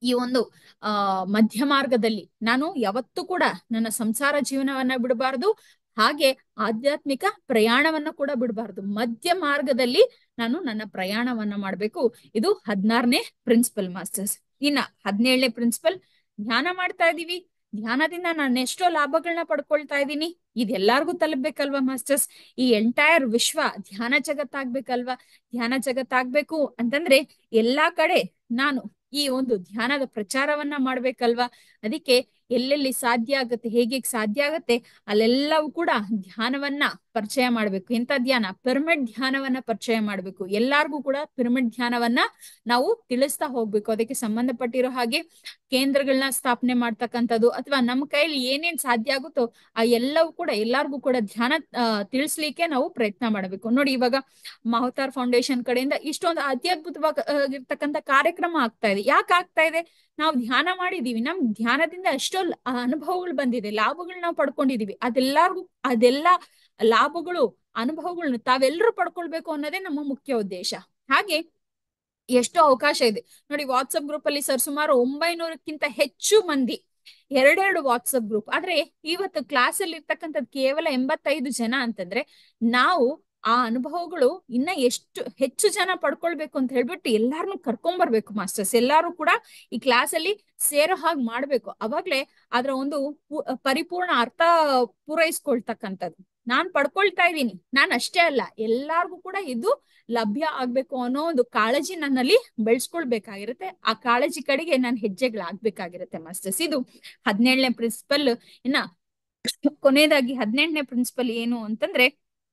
ಈ ಒಂದು ಆ ಮಧ್ಯ ಮಾರ್ಗದಲ್ಲಿ ನಾನು ಯಾವತ್ತೂ ಕೂಡ ನನ್ನ ಸಂಸಾರ ಜೀವನವನ್ನ ಬಿಡಬಾರ್ದು ಹಾಗೆ ಆಧ್ಯಾತ್ಮಿಕ ಪ್ರಯಾಣವನ್ನ ಕೂಡ ಬಿಡಬಾರ್ದು ಮಧ್ಯ ಮಾರ್ಗದಲ್ಲಿ ನಾನು ನನ್ನ ಪ್ರಯಾಣವನ್ನ ಮಾಡ್ಬೇಕು ಇದು ಹದಿನಾರನೇ ಪ್ರಿನ್ಸಿಪಲ್ ಮಾಸ್ಟರ್ಸ್ ಇನ್ನ ಹದಿನೇಳನೇ ಪ್ರಿನ್ಸಿಪಲ್ ಧ್ಯಾನ ಮಾಡ್ತಾ ಇದೀವಿ ಧ್ಯಾನದಿಂದ ನಾನು ಎಷ್ಟೋ ಲಾಭಗಳನ್ನ ಪಡ್ಕೊಳ್ತಾ ಇದ್ದೀನಿ ಇದೆಲ್ಲಾರ್ಗೂ ತಲುಪ್ಬೇಕಲ್ವಾ ಮಾಸ್ಟರ್ಸ್ ಈ ಎಂಟೈರ್ ವಿಶ್ವ ಧ್ಯಾನ ಜಗತ್ತಾಗ್ಬೇಕಲ್ವಾ ಧ್ಯಾನ ಜಗತ್ತಾಗ್ಬೇಕು ಅಂತಂದ್ರೆ ಎಲ್ಲಾ ಕಡೆ ನಾನು ಈ ಒಂದು ಧ್ಯಾನದ ಪ್ರಚಾರವನ್ನ ಮಾಡ್ಬೇಕಲ್ವಾ ಅದಕ್ಕೆ ಎಲ್ಲೆಲ್ಲಿ ಸಾಧ್ಯ ಆಗತ್ತೆ ಹೇಗೆ ಸಾಧ್ಯ ಆಗತ್ತೆ ಅಲ್ಲೆಲ್ಲವೂ ಕೂಡ ಧ್ಯಾನವನ್ನ ಪರಿಚಯ ಮಾಡ್ಬೇಕು ಎಂತ ಧ್ಯಾನ ಪಿರಮಿಡ್ ಧ್ಯಾನವನ್ನ ಪರಿಚಯ ಮಾಡ್ಬೇಕು ಎಲ್ಲಾರ್ಗೂ ಕೂಡ ಪಿರಮಿಡ್ ಧ್ಯಾನವನ್ನ ನಾವು ತಿಳಿಸ್ತಾ ಹೋಗ್ಬೇಕು ಅದಕ್ಕೆ ಸಂಬಂಧಪಟ್ಟಿರೋ ಹಾಗೆ ಕೇಂದ್ರಗಳನ್ನ ಸ್ಥಾಪನೆ ಮಾಡ್ತಕ್ಕಂಥದ್ದು ಅಥವಾ ನಮ್ಮ ಕೈಯಲ್ಲಿ ಏನೇನ್ ಸಾಧ್ಯ ಆಗುತ್ತೋ ಆ ಎಲ್ಲವೂ ಕೂಡ ಎಲ್ಲಾರ್ಗೂ ಕೂಡ ಧ್ಯಾನ ಅಹ್ ತಿಳಿಸ್ಲಿಕ್ಕೆ ನಾವು ಪ್ರಯತ್ನ ಮಾಡಬೇಕು ನೋಡಿ ಇವಾಗ ಮಹತಾರ್ ಫೌಂಡೇಶನ್ ಕಡೆಯಿಂದ ಇಷ್ಟೊಂದು ಅತ್ಯದ್ಭುತವಾಗಿರ್ತಕ್ಕಂಥ ಕಾರ್ಯಕ್ರಮ ಆಗ್ತಾ ಇದೆ ಯಾಕೆ ಆಗ್ತಾ ಇದೆ ನಾವು ಧ್ಯಾನ ಮಾಡಿದೀವಿ ನಮ್ ಧ್ಯಾನದಿಂದ ಎಷ್ಟೋ ಅನುಭವಗಳು ಬಂದಿದೆ ಲಾಭಗಳು ನಾವು ಪಡ್ಕೊಂಡಿದೀವಿ ಅದೆಲ್ಲಾರ್ಗು ಅದೆಲ್ಲ ಲಾಭಗಳು ಅನುಭವಗಳನ್ನ ತಾವೆಲ್ಲರೂ ಪಡ್ಕೊಳ್ಬೇಕು ಅನ್ನೋದೇ ನಮ್ಮ ಮುಖ್ಯ ಉದ್ದೇಶ ಹಾಗೆ ಎಷ್ಟೋ ಅವಕಾಶ ಇದೆ ನೋಡಿ ವಾಟ್ಸಪ್ ಗ್ರೂಪ್ ಅಲ್ಲಿ ಸರ್ ಸುಮಾರು ಒಂಬೈನೂರಕ್ಕಿಂತ ಹೆಚ್ಚು ಮಂದಿ ಎರಡೆರಡು ವಾಟ್ಸಪ್ ಗ್ರೂಪ್ ಆದ್ರೆ ಇವತ್ತು ಕ್ಲಾಸ್ ಅಲ್ಲಿ ಇರ್ತಕ್ಕಂಥದ್ದು ಕೇವಲ ಎಂಬತ್ತೈದು ಜನ ಅಂತಂದ್ರೆ ನಾವು ಆ ಅನುಭವಗಳು ಇನ್ನ ಎಷ್ಟು ಹೆಚ್ಚು ಜನ ಪಡ್ಕೊಳ್ಬೇಕು ಅಂತ ಹೇಳ್ಬಿಟ್ಟು ಎಲ್ಲಾರನ್ನು ಕರ್ಕೊಂಬರ್ಬೇಕು ಮಾಸ್ಟರ್ಸ್ ಎಲ್ಲಾರು ಕೂಡ ಈ ಕ್ಲಾಸ್ ಅಲ್ಲಿ ಸೇರೋ ಹಾಗೆ ಮಾಡ್ಬೇಕು ಅವಾಗ್ಲೇ ಅದ್ರ ಒಂದು ಪರಿಪೂರ್ಣ ಅರ್ಥ ಪೂರೈಸ್ಕೊಳ್ತಕ್ಕಂಥದ್ದು ನಾನ್ ಪಡ್ಕೊಳ್ತಾ ಇದ್ದೀನಿ ನಾನ್ ಅಷ್ಟೇ ಅಲ್ಲ ಎಲ್ಲಾರ್ಗು ಕೂಡ ಇದು ಲಭ್ಯ ಆಗ್ಬೇಕು ಅನ್ನೋ ಒಂದು ಕಾಳಜಿ ನನ್ನಲ್ಲಿ ಬೆಳೆಸ್ಕೊಳ್ಬೇಕಾಗಿರುತ್ತೆ ಆ ಕಾಳಜಿ ಕಡೆಗೆ ನಾನು ಹೆಜ್ಜೆಗಳಾಗ್ಬೇಕಾಗಿರುತ್ತೆ ಮಾಸ್ಟರ್ಸ್ ಇದು ಹದಿನೇಳನೇ ಪ್ರಿನ್ಸಿಪಲ್ ಇನ್ನ ಕೊನೆಯದಾಗಿ ಹದಿನೆಂಟನೇ ಪ್ರಿನ್ಸಿಪಲ್ ಏನು ಅಂತಂದ್ರೆ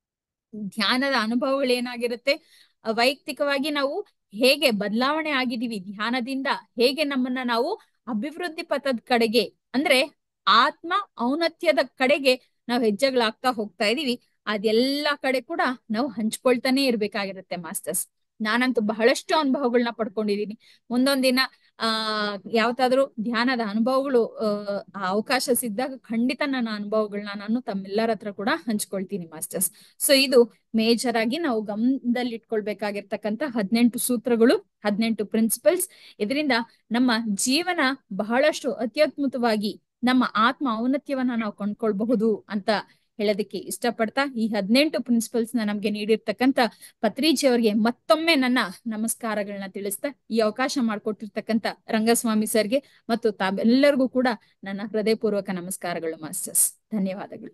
ಧ್ಯಾನದ ಅನುಭವಗಳು ಏನಾಗಿರುತ್ತೆ ವೈಯಕ್ತಿಕವಾಗಿ ನಾವು ಹೇಗೆ ಬದಲಾವಣೆ ಆಗಿದೀವಿ ಧ್ಯಾನದಿಂದ ಹೇಗೆ ನಮ್ಮನ್ನ ನಾವು ಅಭಿವೃದ್ಧಿ ಪಥದ ಕಡೆಗೆ ಅಂದ್ರೆ ಆತ್ಮ ಔನ್ನತ್ಯದ ಕಡೆಗೆ ನಾವು ಹೆಜ್ಜೆಗಳಾಗ್ತಾ ಹೋಗ್ತಾ ಇದೀವಿ ಅದೆಲ್ಲಾ ಕಡೆ ಕೂಡ ನಾವು ಹಂಚ್ಕೊಳ್ತಾನೆ ಇರ್ಬೇಕಾಗಿರುತ್ತೆ ಮಾಸ್ಟರ್ಸ್ ನಾನಂತೂ ಬಹಳಷ್ಟು ಅನುಭವಗಳನ್ನ ಪಡ್ಕೊಂಡಿದೀನಿ ಮುಂದೊಂದಿನ ಆ ಯಾವತ್ತಾದ್ರೂ ಧ್ಯಾನದ ಅನುಭವಗಳು ಅಹ್ ಅವಕಾಶ ಸಿದ್ದಾಗ ಖಂಡಿತ ನನ್ನ ಅನುಭವಗಳನ್ನ ನಾನು ತಮ್ಮೆಲ್ಲರ ಹತ್ರ ಕೂಡ ಹಂಚ್ಕೊಳ್ತೀನಿ ಮಾಸ್ಟರ್ಸ್ ಸೊ ಇದು ಮೇಜರ್ ಆಗಿ ನಾವು ಗಮನದಲ್ಲಿ ಇಟ್ಕೊಳ್ಬೇಕಾಗಿರ್ತಕ್ಕಂಥ ಹದಿನೆಂಟು ಸೂತ್ರಗಳು ಹದಿನೆಂಟು ಪ್ರಿನ್ಸಿಪಲ್ಸ್ ಇದರಿಂದ ನಮ್ಮ ಜೀವನ ಬಹಳಷ್ಟು ಅತ್ಯದ್ಭುತವಾಗಿ ನಮ್ಮ ಆತ್ಮ ಔನ್ನತ್ಯವನ್ನ ನಾವು ಕೊಂಡ್ಕೊಳ್ಬಹುದು ಅಂತ ಹೇಳೋದಕ್ಕೆ ಇಷ್ಟಪಡ್ತಾ ಈ ಹದಿನೆಂಟು ಪ್ರಿನ್ಸಿಪಲ್ಸ್ ನ ನಮ್ಗೆ ನೀಡಿರ್ತಕ್ಕಂಥ ಪತ್ರಿಜಿ ಅವರಿಗೆ ಮತ್ತೊಮ್ಮೆ ನನ್ನ ನಮಸ್ಕಾರಗಳನ್ನ ತಿಳಿಸ್ತಾ ಈ ಅವಕಾಶ ಮಾಡಿಕೊಟ್ಟಿರ್ತಕ್ಕಂಥ ರಂಗಸ್ವಾಮಿ ಸರ್ಗೆ ಮತ್ತು ತಾವೆಲ್ಲರಿಗೂ ಕೂಡ ನನ್ನ ಹೃದಯಪೂರ್ವಕ ನಮಸ್ಕಾರಗಳು ಮಾಸ್ಟರ್ಸ್ ಧನ್ಯವಾದಗಳು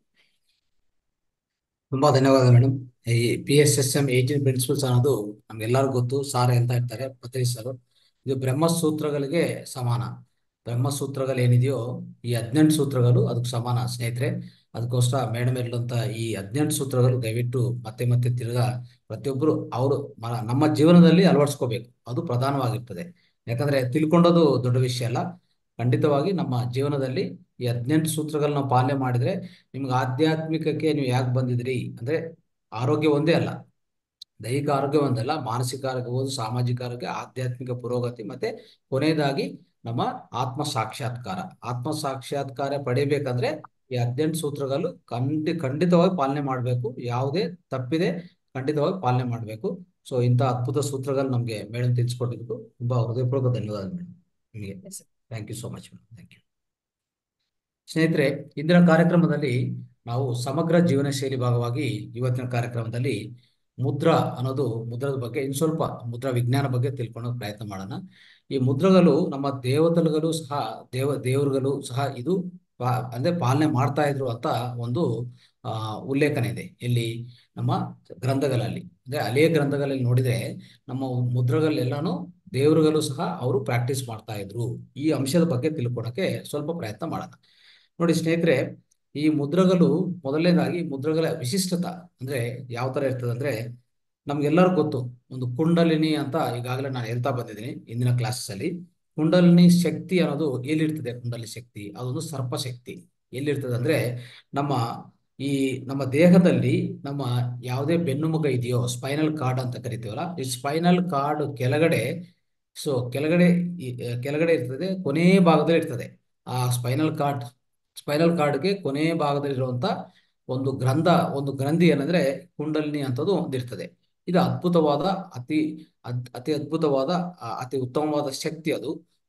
ತುಂಬಾ ಧನ್ಯವಾದ ಮೇಡಮ್ ಈ P S S M agent principles ಅನ್ನೋದು ನಮ್ಗೆಲ್ಲರಿಗೂ ಗೊತ್ತು ಸಾರ್ ಅಂತ ಇರ್ತಾರೆ ಪತ್ರಿ ಸರ್ ಇದು ಬ್ರಹ್ಮಸೂತ್ರಗಳಿಗೆ ಸಮಾನ ಬ್ರಹ್ಮಸೂತ್ರಗಳು ಏನಿದೆಯೋ ಈ ಹದಿನೆಂಟು ಸೂತ್ರಗಳು ಅದಕ್ಕೆ ಸಮಾನ ಸ್ನೇಹಿತರೆ ಅದಕ್ಕೋಸ್ಕರ ಮೇಡಮ್ ಹೇಳುವಂತ ಈ ಹದಿನೆಂಟು ಸೂತ್ರಗಳು ದಯವಿಟ್ಟು ಮತ್ತೆ ಮತ್ತೆ ತಿರ್ಗಾ ಪ್ರತಿಯೊಬ್ಬರು ಅವರು ನಮ್ಮ ಜೀವನದಲ್ಲಿ ಅಳವಡಿಸ್ಕೋಬೇಕು ಅದು ಪ್ರಧಾನವಾಗಿರ್ತದೆ ಯಾಕಂದ್ರೆ ತಿಳ್ಕೊಂಡೋದು ದೊಡ್ಡ ವಿಷಯ ಅಲ್ಲ ಖಂಡಿತವಾಗಿ ನಮ್ಮ ಜೀವನದಲ್ಲಿ ಈ ಹದಿನೆಂಟು ಸೂತ್ರಗಳನ್ನ ಪಾಲನೆ ಮಾಡಿದ್ರೆ ನಿಮ್ಗೆ ಆಧ್ಯಾತ್ಮಿಕಕ್ಕೆ ನೀವು ಯಾಕೆ ಬಂದಿದ್ರಿ ಅಂದ್ರೆ ಆರೋಗ್ಯ ಒಂದೇ ಅಲ್ಲ ದೈಹಿಕ ಆರೋಗ್ಯ ಒಂದಲ್ಲ ಮಾನಸಿಕ ಆರೋಗ್ಯಬಹುದು ಸಾಮಾಜಿಕ ಆರೋಗ್ಯ ಆಧ್ಯಾತ್ಮಿಕ ಪುರೋಗತಿ ಮತ್ತೆ ಕೊನೆಯದಾಗಿ ನಮ್ಮ ಆತ್ಮ ಸಾಕ್ಷಾತ್ಕಾರ ಆತ್ಮ ಸಾಕ್ಷಾತ್ಕಾರ ಪಡಿಬೇಕಂದ್ರೆ ಈ ಹದಿನೆಂಟು ಸೂತ್ರಗಳು ಖಂಡಿ ಖಂಡಿತವಾಗಿ ಪಾಲನೆ ಮಾಡಬೇಕು ಯಾವುದೇ ತಪ್ಪಿದೆ ಖಂಡಿತವಾಗಿ ಪಾಲನೆ ಮಾಡಬೇಕು ಸೊ ಇಂಥ ಅದ್ಭುತ ಸೂತ್ರಗಳು ನಮಗೆ ಮೇಡಮ್ ತಿಳಿಸ್ಕೊಟ್ಟಿದ್ದು ತುಂಬಾ ಹೃದಯಪೂರ್ವಕ ಧನ್ಯವಾದ ಮೇಡಮ್ ನಿಮಗೆ thank you so much madam thank you ಸ್ನೇಹಿತರೆ ಇಂದಿನ ಕಾರ್ಯಕ್ರಮದಲ್ಲಿ ನಾವು ಸಮಗ್ರ ಜೀವನ ಶೈಲಿ ಭಾಗವಾಗಿ ಇವತ್ತಿನ ಕಾರ್ಯಕ್ರಮದಲ್ಲಿ ಮುದ್ರಾ ಅನ್ನೋದು ಮುದ್ರದ ಬಗ್ಗೆ ಇನ್ನು ಸ್ವಲ್ಪ ಮುದ್ರಾ ವಿಜ್ಞಾನ ಬಗ್ಗೆ ತಿಳ್ಕೊಳ್ಳೋ ಪ್ರಯತ್ನ ಮಾಡೋಣ ಈ ಮುದ್ರಗಳು ನಮ್ಮ ದೇವತೆಗಳು ಸಹ ದೇವ ದೇವರುಗಳು ಸಹ ಇದು ಅಂದ್ರೆ ಪಾಲನೆ ಮಾಡ್ತಾ ಇದ್ರು ಅಂತ ಒಂದು ಆ ಉಲ್ಲೇಖನ ಇದೆ ಇಲ್ಲಿ ನಮ್ಮ ಗ್ರಂಥಗಳಲ್ಲಿ ಅಂದ್ರೆ ಹಳೆಯ ಗ್ರಂಥಗಳಲ್ಲಿ ನೋಡಿದ್ರೆ ನಮ್ಮ ಮುದ್ರಗಳೆಲ್ಲಾನು ದೇವರುಗಳು ಸಹ ಅವರು ಪ್ರಾಕ್ಟೀಸ್ ಮಾಡ್ತಾ ಇದ್ರು ಈ ಅಂಶದ ಬಗ್ಗೆ ತಿಳ್ಕೊಳಕ್ಕೆ ಸ್ವಲ್ಪ ಪ್ರಯತ್ನ ಮಾಡೋಣ ನೋಡಿ ಸ್ನೇಹಿತರೆ ಈ ಮುದ್ರಗಳು ಮೊದಲನೇದಾಗಿ ಮುದ್ರಗಳ ವಿಶಿಷ್ಟತ ಅಂದ್ರೆ ಯಾವ ತರ ಇರ್ತದೆ ಅಂದ್ರೆ ನಮ್ಗೆಲ್ಲರಿಗೂ ಗೊತ್ತು ಒಂದು ಕುಂಡಲಿನಿ ಅಂತ ಈಗಾಗಲೇ ನಾನು ಹೇಳ್ತಾ ಬಂದಿದ್ದೀನಿ ಇಂದಿನ ಕ್ಲಾಸಸ್ ಅಲ್ಲಿ ಕುಂಡಲಿನಿ ಶಕ್ತಿ ಅನ್ನೋದು ಎಲ್ಲಿರ್ತದೆ ಕುಂಡಲಿ ಶಕ್ತಿ ಅದೊಂದು ಸರ್ಪ ಶಕ್ತಿ ಎಲ್ಲಿರ್ತದೆ ಅಂದ್ರೆ ನಮ್ಮ ಈ ನಮ್ಮ ದೇಹದಲ್ಲಿ ನಮ್ಮ ಯಾವುದೇ ಬೆನ್ನುಮುಖ ಇದೆಯೋ ಸ್ಪೈನಲ್ ಕಾರ್ಡ್ ಅಂತ ಕರಿತೀವಲ್ಲ ಈ ಸ್ಪೈನಲ್ ಕಾರ್ಡ್ ಕೆಳಗಡೆ ಸೊ ಕೆಳಗಡೆ ಕೆಳಗಡೆ ಇರ್ತದೆ ಕೊನೆ ಭಾಗದಲ್ಲಿ ಇರ್ತದೆ ಆ ಸ್ಪೈನಲ್ ಕಾರ್ಡ್ ಸ್ಪೈನಲ್ ಕಾರ್ಡ್ಗೆ ಕೊನೆ ಭಾಗದಲ್ಲಿರುವಂತ ಒಂದು ಗ್ರಂಥ ಒಂದು ಗ್ರಂಥಿ ಏನಂದ್ರೆ ಕುಂಡಲಿನಿ ಅಂತದ್ದು ಒಂದಿರ್ತದೆ ಇದು ಅದ್ಭುತವಾದ ಅತಿ ಅತಿ ಅದ್ಭುತವಾದ ಅತಿ ಉತ್ತಮವಾದ ಶಕ್ತಿ ಅದು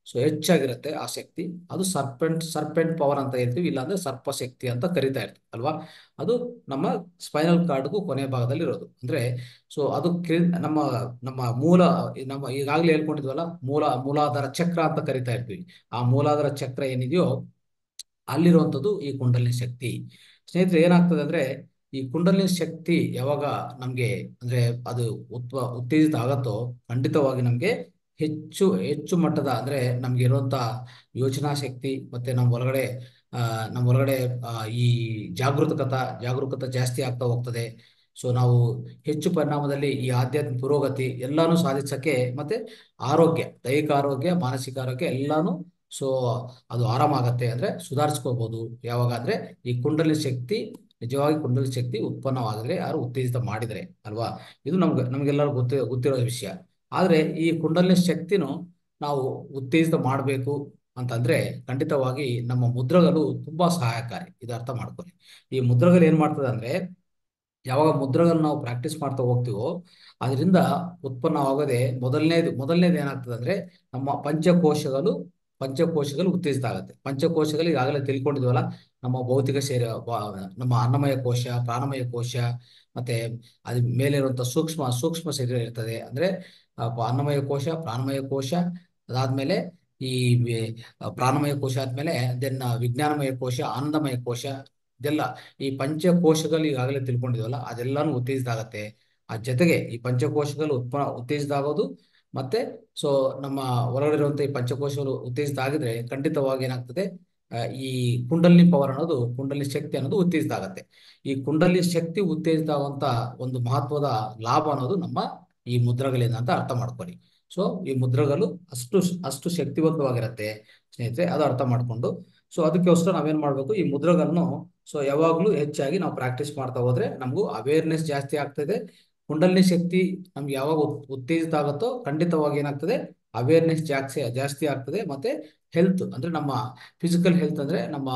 ಸೊ ಹೆಚ್ಚಾಗಿರುತ್ತೆ ಆ ಶಕ್ತಿ ಅದು ಸರ್ಪೆಂಟ್ ಸರ್ಪೆಂಟ್ ಪವರ್ ಅಂತ ಹೇಳ್ತೀವಿ ಇಲ್ಲಾಂದ್ರೆ ಸರ್ಪ ಶಕ್ತಿ ಅಂತ ಕರಿತಾ ಇರ್ತೀವಿ ಅಲ್ವಾ ಅದು ನಮ್ಮ ಸ್ಪೈನಲ್ ಕಾರ್ಡ್ಗೂ ಕೊನೆ ಭಾಗದಲ್ಲಿ ಇರೋದು ಅಂದ್ರೆ ಸೊ ಅದು ಕಿ- ನಮ್ಮ ನಮ್ಮ ಮೂಲ ನಮ್ಮ ಈಗಾಗಲೇ ಹೇಳ್ಕೊಂಡಿದ್ವಲ್ಲ ಮೂಲ ಮೂಲಾಧಾರ ಚಕ್ರ ಅಂತ ಕರಿತಾ ಇರ್ತೀವಿ ಆ ಮೂಲಾಧಾರ ಚಕ್ರ ಏನಿದೆಯೋ ಅಲ್ಲಿರುವಂಥದ್ದು ಈ ಕುಂಡಲಿನಿ ಶಕ್ತಿ ಸ್ನೇಹಿತರೆ ಏನಾಗ್ತದೆ ಅಂದ್ರೆ ಈ ಕುಂಡಲಿನಿ ಶಕ್ತಿ ಯಾವಾಗ ನಮ್ಗೆ ಅಂದ್ರೆ ಅದು ಉತ್ಪ ಉತ್ತೇಜಿತ ಆಗತ್ತೋ ಖಂಡಿತವಾಗಿ ನಮ್ಗೆ ಹೆಚ್ಚು ಹೆಚ್ಚು ಮಟ್ಟದ ಅಂದ್ರೆ ನಮ್ಗೆ ಇರುವಂತ ಯೋಚನಾ ಶಕ್ತಿ ಮತ್ತೆ ನಮ್ಮ ಒಳಗಡೆ ಆ ನಮ್ಮ ಒಳಗಡೆ ಆ, ಈ ಜಾಗೃತಕತ ಜಾಗರೂಕತೆ ಜಾಸ್ತಿ ಆಗ್ತಾ ಹೋಗ್ತದೆ ಸೊ ನಾವು ಹೆಚ್ಚು ಪರಿಣಾಮದಲ್ಲಿ ಈ ಆಧ್ಯಾತ್ಮಿಕ ಪುರೋಗತಿ ಎಲ್ಲಾನು ಸಾಧಿಸಕ್ಕೆ ಮತ್ತೆ ಆರೋಗ್ಯ ದೈಹಿಕ ಆರೋಗ್ಯ ಮಾನಸಿಕ ಆರೋಗ್ಯ ಎಲ್ಲಾನು ಸೊ ಅದು ಆರಾಮಾಗತ್ತೆ ಅಂದ್ರೆ ಸುಧಾರಿಸ್ಕೋಬಹುದು ಯಾವಾಗ ಅಂದ್ರೆ ಈ ಕುಂಡಲಿ ಶಕ್ತಿ ನಿಜವಾಗಿ ಕುಂಡಲಿ ಶಕ್ತಿ ಉತ್ಪನ್ನವಾಗಿದ್ರೆ ಯಾರು ಉತ್ತೇಜಿತ ಮಾಡಿದರೆ ಅಲ್ವಾ ಇದು ನಮ್ಗೆ ನಮ್ಗೆಲ್ಲರೂ ಗೊತ್ತಿ ಗೊತ್ತಿರೋ ವಿಷಯ ಆದ್ರೆ ಈ ಕುಂಡಲಿನಿ ಶಕ್ತಿನೂ ನಾವು ಉತ್ತೇಜಿತ ಮಾಡಬೇಕು ಅಂತಂದ್ರೆ ಖಂಡಿತವಾಗಿ ನಮ್ಮ ಮುದ್ರಗಳು ತುಂಬಾ ಸಹಾಯಕಾರಿ ಇದು ಅರ್ಥ ಮಾಡ್ಕೊಳ್ಳಿ ಈ ಮುದ್ರಗಳು ಏನ್ ಮಾಡ್ತದೆ ಅಂದ್ರೆ ಯಾವಾಗ ಮುದ್ರಗಳನ್ನ ನಾವು ಪ್ರಾಕ್ಟೀಸ್ ಮಾಡ್ತಾ ಹೋಗ್ತೀವೋ ಅದರಿಂದ ಉತ್ಪನ್ನವಾಗದೆ ಮೊದಲನೇದು ಮೊದಲನೇದು ಏನಾಗ್ತದೆ ಅಂದ್ರೆ ನಮ್ಮ ಪಂಚಕೋಶಗಳು ಪಂಚಕೋಶಗಳು ಉತ್ತೇಜಿತ ಆಗುತ್ತೆ ಪಂಚಕೋಶಗಳು ಈಗಾಗಲೇ ತಿಳ್ಕೊಂಡಿದ್ವಲ್ಲ ನಮ್ಮ ಭೌತಿಕ ಶರೀರ ಬ- ನಮ್ಮ ಅನ್ನಮಯ ಕೋಶ ಪ್ರಾಣಮಯ ಕೋಶ ಮತ್ತೆ ಅದ್ರ ಮೇಲೆ ಇರುವಂತ ಸೂಕ್ಷ್ಮ ಸೂಕ್ಷ್ಮ ಶರೀರ ಇರ್ತದೆ ಅಂದ್ರೆ ಆ, ಪ- ಅನ್ನಮಯ ಕೋಶ ಪ್ರಾಣಮಯ ಕೋಶ ಅದಾದ್ಮೇಲೆ ಈ ವಿ- ಪ್ರಾಣಮಯ ಕೋಶ ಆದ್ಮೇಲೆ ದೆನ್ ವಿಜ್ಞಾನಮಯ ಕೋಶ ಆನಂದಮಯ ಕೋಶ ಇದೆಲ್ಲ ಈ ಪಂಚಕೋಶಗಳು ಈಗಾಗಲೇ ತಿಳ್ಕೊಂಡಿದ್ವಲ್ಲ ಅದೆಲ್ಲಾನು ಉತ್ತೇಜಿತ ಆಗತ್ತೆ ಆ ಜೊತೆಗೆ ಈ ಪಂಚಕೋಶಗಳು ಉತ್ಪನ್ನ ಉತ್ತೇಜಿತ ಆಗೋದು ಮತ್ತೆ ಸೊ ನಮ್ಮ ಹೊರಗಡೆ ಇರುವಂತ ಈ ಪಂಚಕೋಶಗಳು ಉತ್ತೇಜಿತ ಆಗಿದ್ರೆ ಖಂಡಿತವಾಗಿ ಏನಾಗ್ತದೆ ಆ, ಈ ಕುಂಡಲಿನಿ ಪವರ್ ಅನ್ನೋದು ಕುಂಡಲಿನಿ ಶಕ್ತಿ ಅನ್ನೋದು ಉತ್ತೇಜಿತ ಆಗತ್ತೆ ಈ ಕುಂಡಲಿನಿ ಶಕ್ತಿ ಉತ್ತೇಜಿತ ಆಗುವಂತ ಒಂದು ಮಹತ್ವದ ಲಾಭ ಅನ್ನೋದು ನಮ್ಮ ಈ ಮುದ್ರಗಳಿಂದ ಅಂತ ಅರ್ಥ ಮಾಡ್ಕೊಳ್ಳಿ ಸೊ ಈ ಮುದ್ರಗಳು ಅಷ್ಟು ಅಷ್ಟು ಶಕ್ತಿವಂತವಾಗಿರತ್ತೆ ಸ್ನೇಹಿತರೆ ಅದು ಅರ್ಥ ಮಾಡ್ಕೊಂಡು ಸೊ ಅದಕ್ಕೋಸ್ಕರ ನಾವೇನ್ ಮಾಡ್ಬೇಕು ಈ ಮುದ್ರಗಳನ್ನು ಸೊ ಯಾವಾಗ್ಲೂ ಹೆಚ್ಚಾಗಿ ನಾವು ಪ್ರಾಕ್ಟೀಸ್ ಮಾಡ್ತಾ ಹೋದ್ರೆ ನಮಗೂ ಅವೇರ್ನೆಸ್ ಜಾಸ್ತಿ ಆಗ್ತದೆ ಕುಂಡಲಿನಿ ಶಕ್ತಿ ನಮ್ಗೆ ಯಾವಾಗ ಉತ್- ಉತ್ತೇಜಿತ ಆಗುತ್ತೋ ಖಂಡಿತವಾಗಿ ಏನಾಗ್ತದೆ ಅವೇರ್ನೆಸ್ ಜಾಸ್ತಿ ಜಾಸ್ತಿ ಆಗ್ತದೆ ಮತ್ತೆ ಹೆಲ್ತ್ ಅಂದ್ರೆ ನಮ್ಮ ಫಿಸಿಕಲ್ ಹೆಲ್ತ್ ಅಂದ್ರೆ ನಮ್ಮ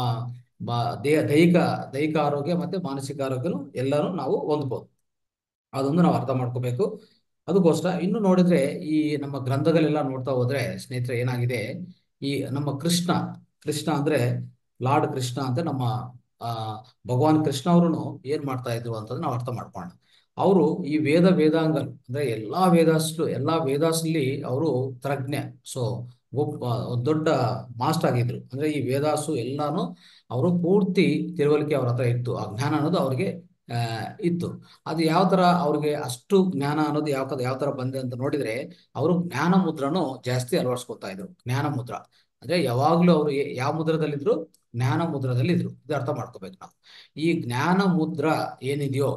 ಬ- ದೇಹ ದೈಹಿಕ ದೈಹಿಕ ಆರೋಗ್ಯ ಮತ್ತೆ ಮಾನಸಿಕ ಆರೋಗ್ಯನು ಎಲ್ಲಾನು ನಾವು ಹೊಂದ್ಬೋದು ಅದೊಂದು ನಾವು ಅರ್ಥ ಮಾಡ್ಕೋಬೇಕು ಅದಕ್ಕೋಸ್ಕರ ಇನ್ನು ನೋಡಿದ್ರೆ ಈ ನಮ್ಮ ಗ್ರಂಥಗಳೆಲ್ಲ ನೋಡ್ತಾ ಹೋದ್ರೆ ಸ್ನೇಹಿತರೆ ಏನಾಗಿದೆ ಈ ನಮ್ಮ ಕೃಷ್ಣ ಕೃಷ್ಣ ಅಂದ್ರೆ ಲಾರ್ಡ್ ಕೃಷ್ಣ ಅಂತ ನಮ್ಮ ಆ ಭಗವಾನ್ ಕೃಷ್ಣ ಅವರು ಏನ್ ಮಾಡ್ತಾ ಇದ್ರು ಅಂತಂದ್ರೆ ನಾವು ಅರ್ಥ ಮಾಡ್ಕೊಳ್ಳೋಣ ಅವರು ಈ ವೇದ ವೇದಾಂಗ ಅಂದ್ರೆ ಎಲ್ಲಾ ವೇದಾಸ್ಲು ಎಲ್ಲಾ ವೇದಾಸ್ಲಿ ಅವರು ತಜ್ಞ ಸೊ ಒಬ್ಬ ಒಂದ್ ದೊಡ್ಡ ಮಾಸ್ಟರ್ ಆಗಿದ್ರು ಅಂದ್ರೆ ಈ ವೇದಾಸು ಎಲ್ಲಾನು ಅವರು ಪೂರ್ತಿ ತಿಳುವಳಿಕೆ ಅವ್ರ ಹತ್ರ ಇತ್ತು ಆ ಜ್ಞಾನ ಅನ್ನೋದು ಅವ್ರಿಗೆ ಆ, ಇತ್ತು ಅದು ಯಾವ ತರ ಅವ್ರಿಗೆ ಅಷ್ಟು ಜ್ಞಾನ ಅನ್ನೋದು ಯಾವ ಯಾವ ತರ ಬಂದೆ ಅಂತ ನೋಡಿದ್ರೆ ಅವರು ಜ್ಞಾನ ಮುದ್ರನು ಜಾಸ್ತಿ ಅಳವಡಿಸ್ಕೊತಾ ಇದ್ರು ಜ್ಞಾನ ಮುದ್ರ ಅಂದ್ರೆ ಯಾವಾಗ್ಲೂ ಅವರು ಯಾವ ಮುದ್ರದಲ್ಲಿದ್ರು ಜ್ಞಾನ ಮುದ್ರದಲ್ಲಿ ಇದ್ರು ಇದು ಅರ್ಥ ಮಾಡ್ಕೋಬೇಕು ನಾವು ಈ ಜ್ಞಾನ ಮುದ್ರ ಏನಿದೆಯೋ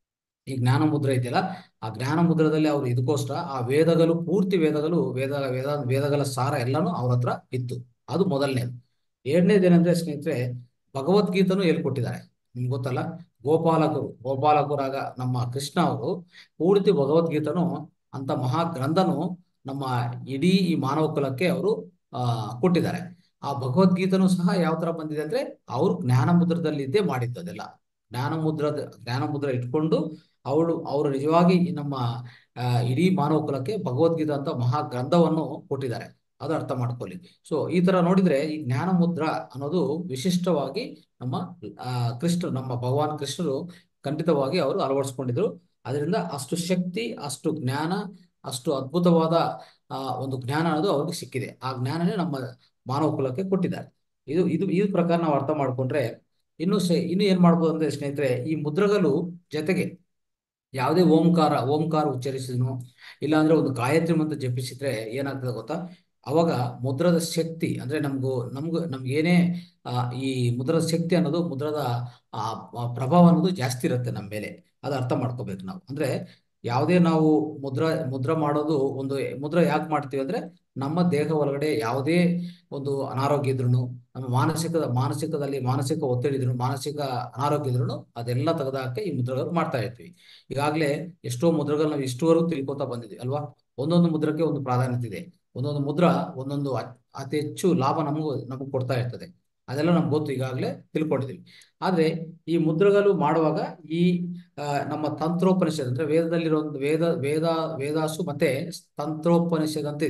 ಈ ಜ್ಞಾನ ಮುದ್ರೆ ಇದೆಯಲ್ಲ ಆ ಜ್ಞಾನ ಮುದ್ರದಲ್ಲಿ ಅವ್ರು ಇದಕ್ಕೋಸ್ಕರ ಆ ವೇದಗಳು ಪೂರ್ತಿ ವೇದಗಳು ವೇದ ವೇದ ವೇದಗಳ ಸಾರ ಎಲ್ಲಾನು ಅವ್ರ ಹತ್ರ ಇತ್ತು ಅದು ಮೊದಲನೇದು ಎರಡನೇದೇನಂದ್ರೆ ಸ್ನೇಹಿತರೆ ಭಗವದ್ಗೀತನು ಹೇಳ್ಕೊಟ್ಟಿದ್ದಾರೆ ನಿಮ್ಗೆ ಗೊತ್ತಲ್ಲ ಗೋಪಾಲಕರು ಗೋಪಾಲಕರಾಗ ನಮ್ಮ ಕೃಷ್ಣ ಅವರು ಪೂರ್ತಿ ಭಗವದ್ಗೀತನು ಅಂತ ಮಹಾ ಗ್ರಂಥನು ನಮ್ಮ ಇಡೀ ಈ ಮಾನವ ಕುಲಕ್ಕೆ ಅವರು ಆ ಕೊಟ್ಟಿದ್ದಾರೆ ಆ ಭಗವದ್ಗೀತನು ಸಹ ಯಾವ ತರ ಬಂದಿದೆ ಅಂದ್ರೆ ಅವರು ಜ್ಞಾನ ಮುದ್ರದಲ್ಲಿದ್ದೇ ಮಾಡಿದ್ದು ಅದೆಲ್ಲ ಜ್ಞಾನ ಮುದ್ರದ ಜ್ಞಾನ ಮುದ್ರ ಇಟ್ಕೊಂಡು ಅವಳು ಅವರು ನಿಜವಾಗಿ ಈ ನಮ್ಮ ಆ, ಇಡೀ ಮಾನವ ಕುಲಕ್ಕೆ ಭಗವದ್ಗೀತಾ ಅಂತ ಮಹಾ ಗ್ರಂಥವನ್ನು ಕೊಟ್ಟಿದ್ದಾರೆ ಅದು ಅರ್ಥ ಮಾಡ್ಕೊಳ್ಳಿ ಸೊ ಈ ತರ ನೋಡಿದ್ರೆ ಈ ಜ್ಞಾನ ಮುದ್ರ ಅನ್ನೋದು ವಿಶಿಷ್ಟವಾಗಿ ನಮ್ಮ ಆ ಕೃಷ್ಣ ನಮ್ಮ ಭಗವಾನ್ ಕೃಷ್ಣರು ಖಂಡಿತವಾಗಿ ಅವರು ಅಳವಡಿಸ್ಕೊಂಡಿದ್ರು ಅದರಿಂದ ಅಷ್ಟು ಶಕ್ತಿ ಅಷ್ಟು ಜ್ಞಾನ ಅಷ್ಟು ಅದ್ಭುತವಾದ ಆ ಒಂದು ಜ್ಞಾನ ಅನ್ನೋದು ಅವ್ರಿಗೆ ಸಿಕ್ಕಿದೆ ಆ ಜ್ಞಾನನೇ ನಮ್ಮ ಮಾನವ ಕುಲಕ್ಕೆ ಕೊಟ್ಟಿದ್ದಾರೆ ಇದು ಇದು ಈ ಪ್ರಕಾರ ನಾವು ಅರ್ಥ ಮಾಡ್ಕೊಂಡ್ರೆ ಇನ್ನು ಸೆ ಇನ್ನು ಏನ್ ಮಾಡ್ಬೋದು ಅಂದ್ರೆ ಸ್ನೇಹಿತರೆ ಈ ಮುದ್ರಗಳು ಜೊತೆಗೆ ಯಾವುದೇ ಓಂಕಾರ ಓಂಕಾರ ಉಚ್ಚರಿಸಿದ್ನು ಇಲ್ಲಾಂದ್ರೆ ಒಂದು ಗಾಯತ್ರಿ ಮಂತ್ರ ಜಪಿಸಿದ್ರೆ ಏನಾಗ್ತದೆ ಗೊತ್ತಾ ಅವಾಗ ಮುದ್ರದ ಶಕ್ತಿ ಅಂದ್ರೆ ನಮ್ಗೂ ನಮ್ಗೂ ನಮ್ಗೆ ಏನೇ ಆ, ಈ ಮುದ್ರದ ಶಕ್ತಿ ಅನ್ನೋದು ಮುದ್ರದ ಆ ಆ ಪ್ರಭಾವ ಅನ್ನೋದು ಜಾಸ್ತಿ ಇರುತ್ತೆ ನಮ್ಮ ಮೇಲೆ ಅದು ಅರ್ಥ ಮಾಡ್ಕೋಬೇಕು ನಾವು ಅಂದ್ರೆ ಯಾವುದೇ ನಾವು ಮುದ್ರ ಮುದ್ರ ಮಾಡೋದು ಒಂದು ಮುದ್ರ ಯಾಕೆ ಮಾಡ್ತೀವಿ ಅಂದ್ರೆ ನಮ್ಮ ದೇಹ ಒಳಗಡೆ ಯಾವುದೇ ಒಂದು ಅನಾರೋಗ್ಯ ಇದ್ರೂ ನಮ್ಮ ಮಾನಸಿಕದ ಮಾನಸಿಕದಲ್ಲಿ ಮಾನಸಿಕ ಒತ್ತಡ ಇದ್ರು ಮಾನಸಿಕ ಅನಾರೋಗ್ಯ ಇದ್ರು ಅದೆಲ್ಲ ತೆಗೆದಾಕೆ ಈ ಮುದ್ರಗಳು ಮಾಡ್ತಾ ಇರ್ತೀವಿ ಈಗಾಗಲೇ ಎಷ್ಟೋ ಮುದ್ರಗಳು ನಾವು ಇಷ್ಟುವರೆಗೂ ತಿಳ್ಕೊತಾ ಬಂದಿದ್ವಿ ಅಲ್ವಾ ಒಂದೊಂದು ಮುದ್ರಕ್ಕೆ ಒಂದು ಪ್ರಾಧಾನ್ಯತೆ ಇದೆ ಒಂದೊಂದು ಮುದ್ರ ಒಂದೊಂದು ಅತ್- ಅತಿ ಹೆಚ್ಚು ಲಾಭ ನಮಗೂ ನಮಗೆ ಕೊಡ್ತಾ ಇರ್ತದೆ ಅದೆಲ್ಲ ನಮ್ಗೆ ಗೊತ್ತು ಈಗಾಗಲೇ ತಿಳ್ಕೊಂಡಿದ್ದೀವಿ ಆದ್ರೆ ಈ ಮುದ್ರಗಳು ಮಾಡುವಾಗ ಈ ಆ, ನಮ್ಮ ತಂತ್ರೋಪನಿಷತ್ ಅಂದ್ರೆ ವೇದದಲ್ಲಿರೋ ಒಂದು ವೇದ ವೇದ ವೇದಾಸು ಮತ್ತೆ ತಂತ್ರೋಪನಿಷತ್ ಅಂತ ಇದೆ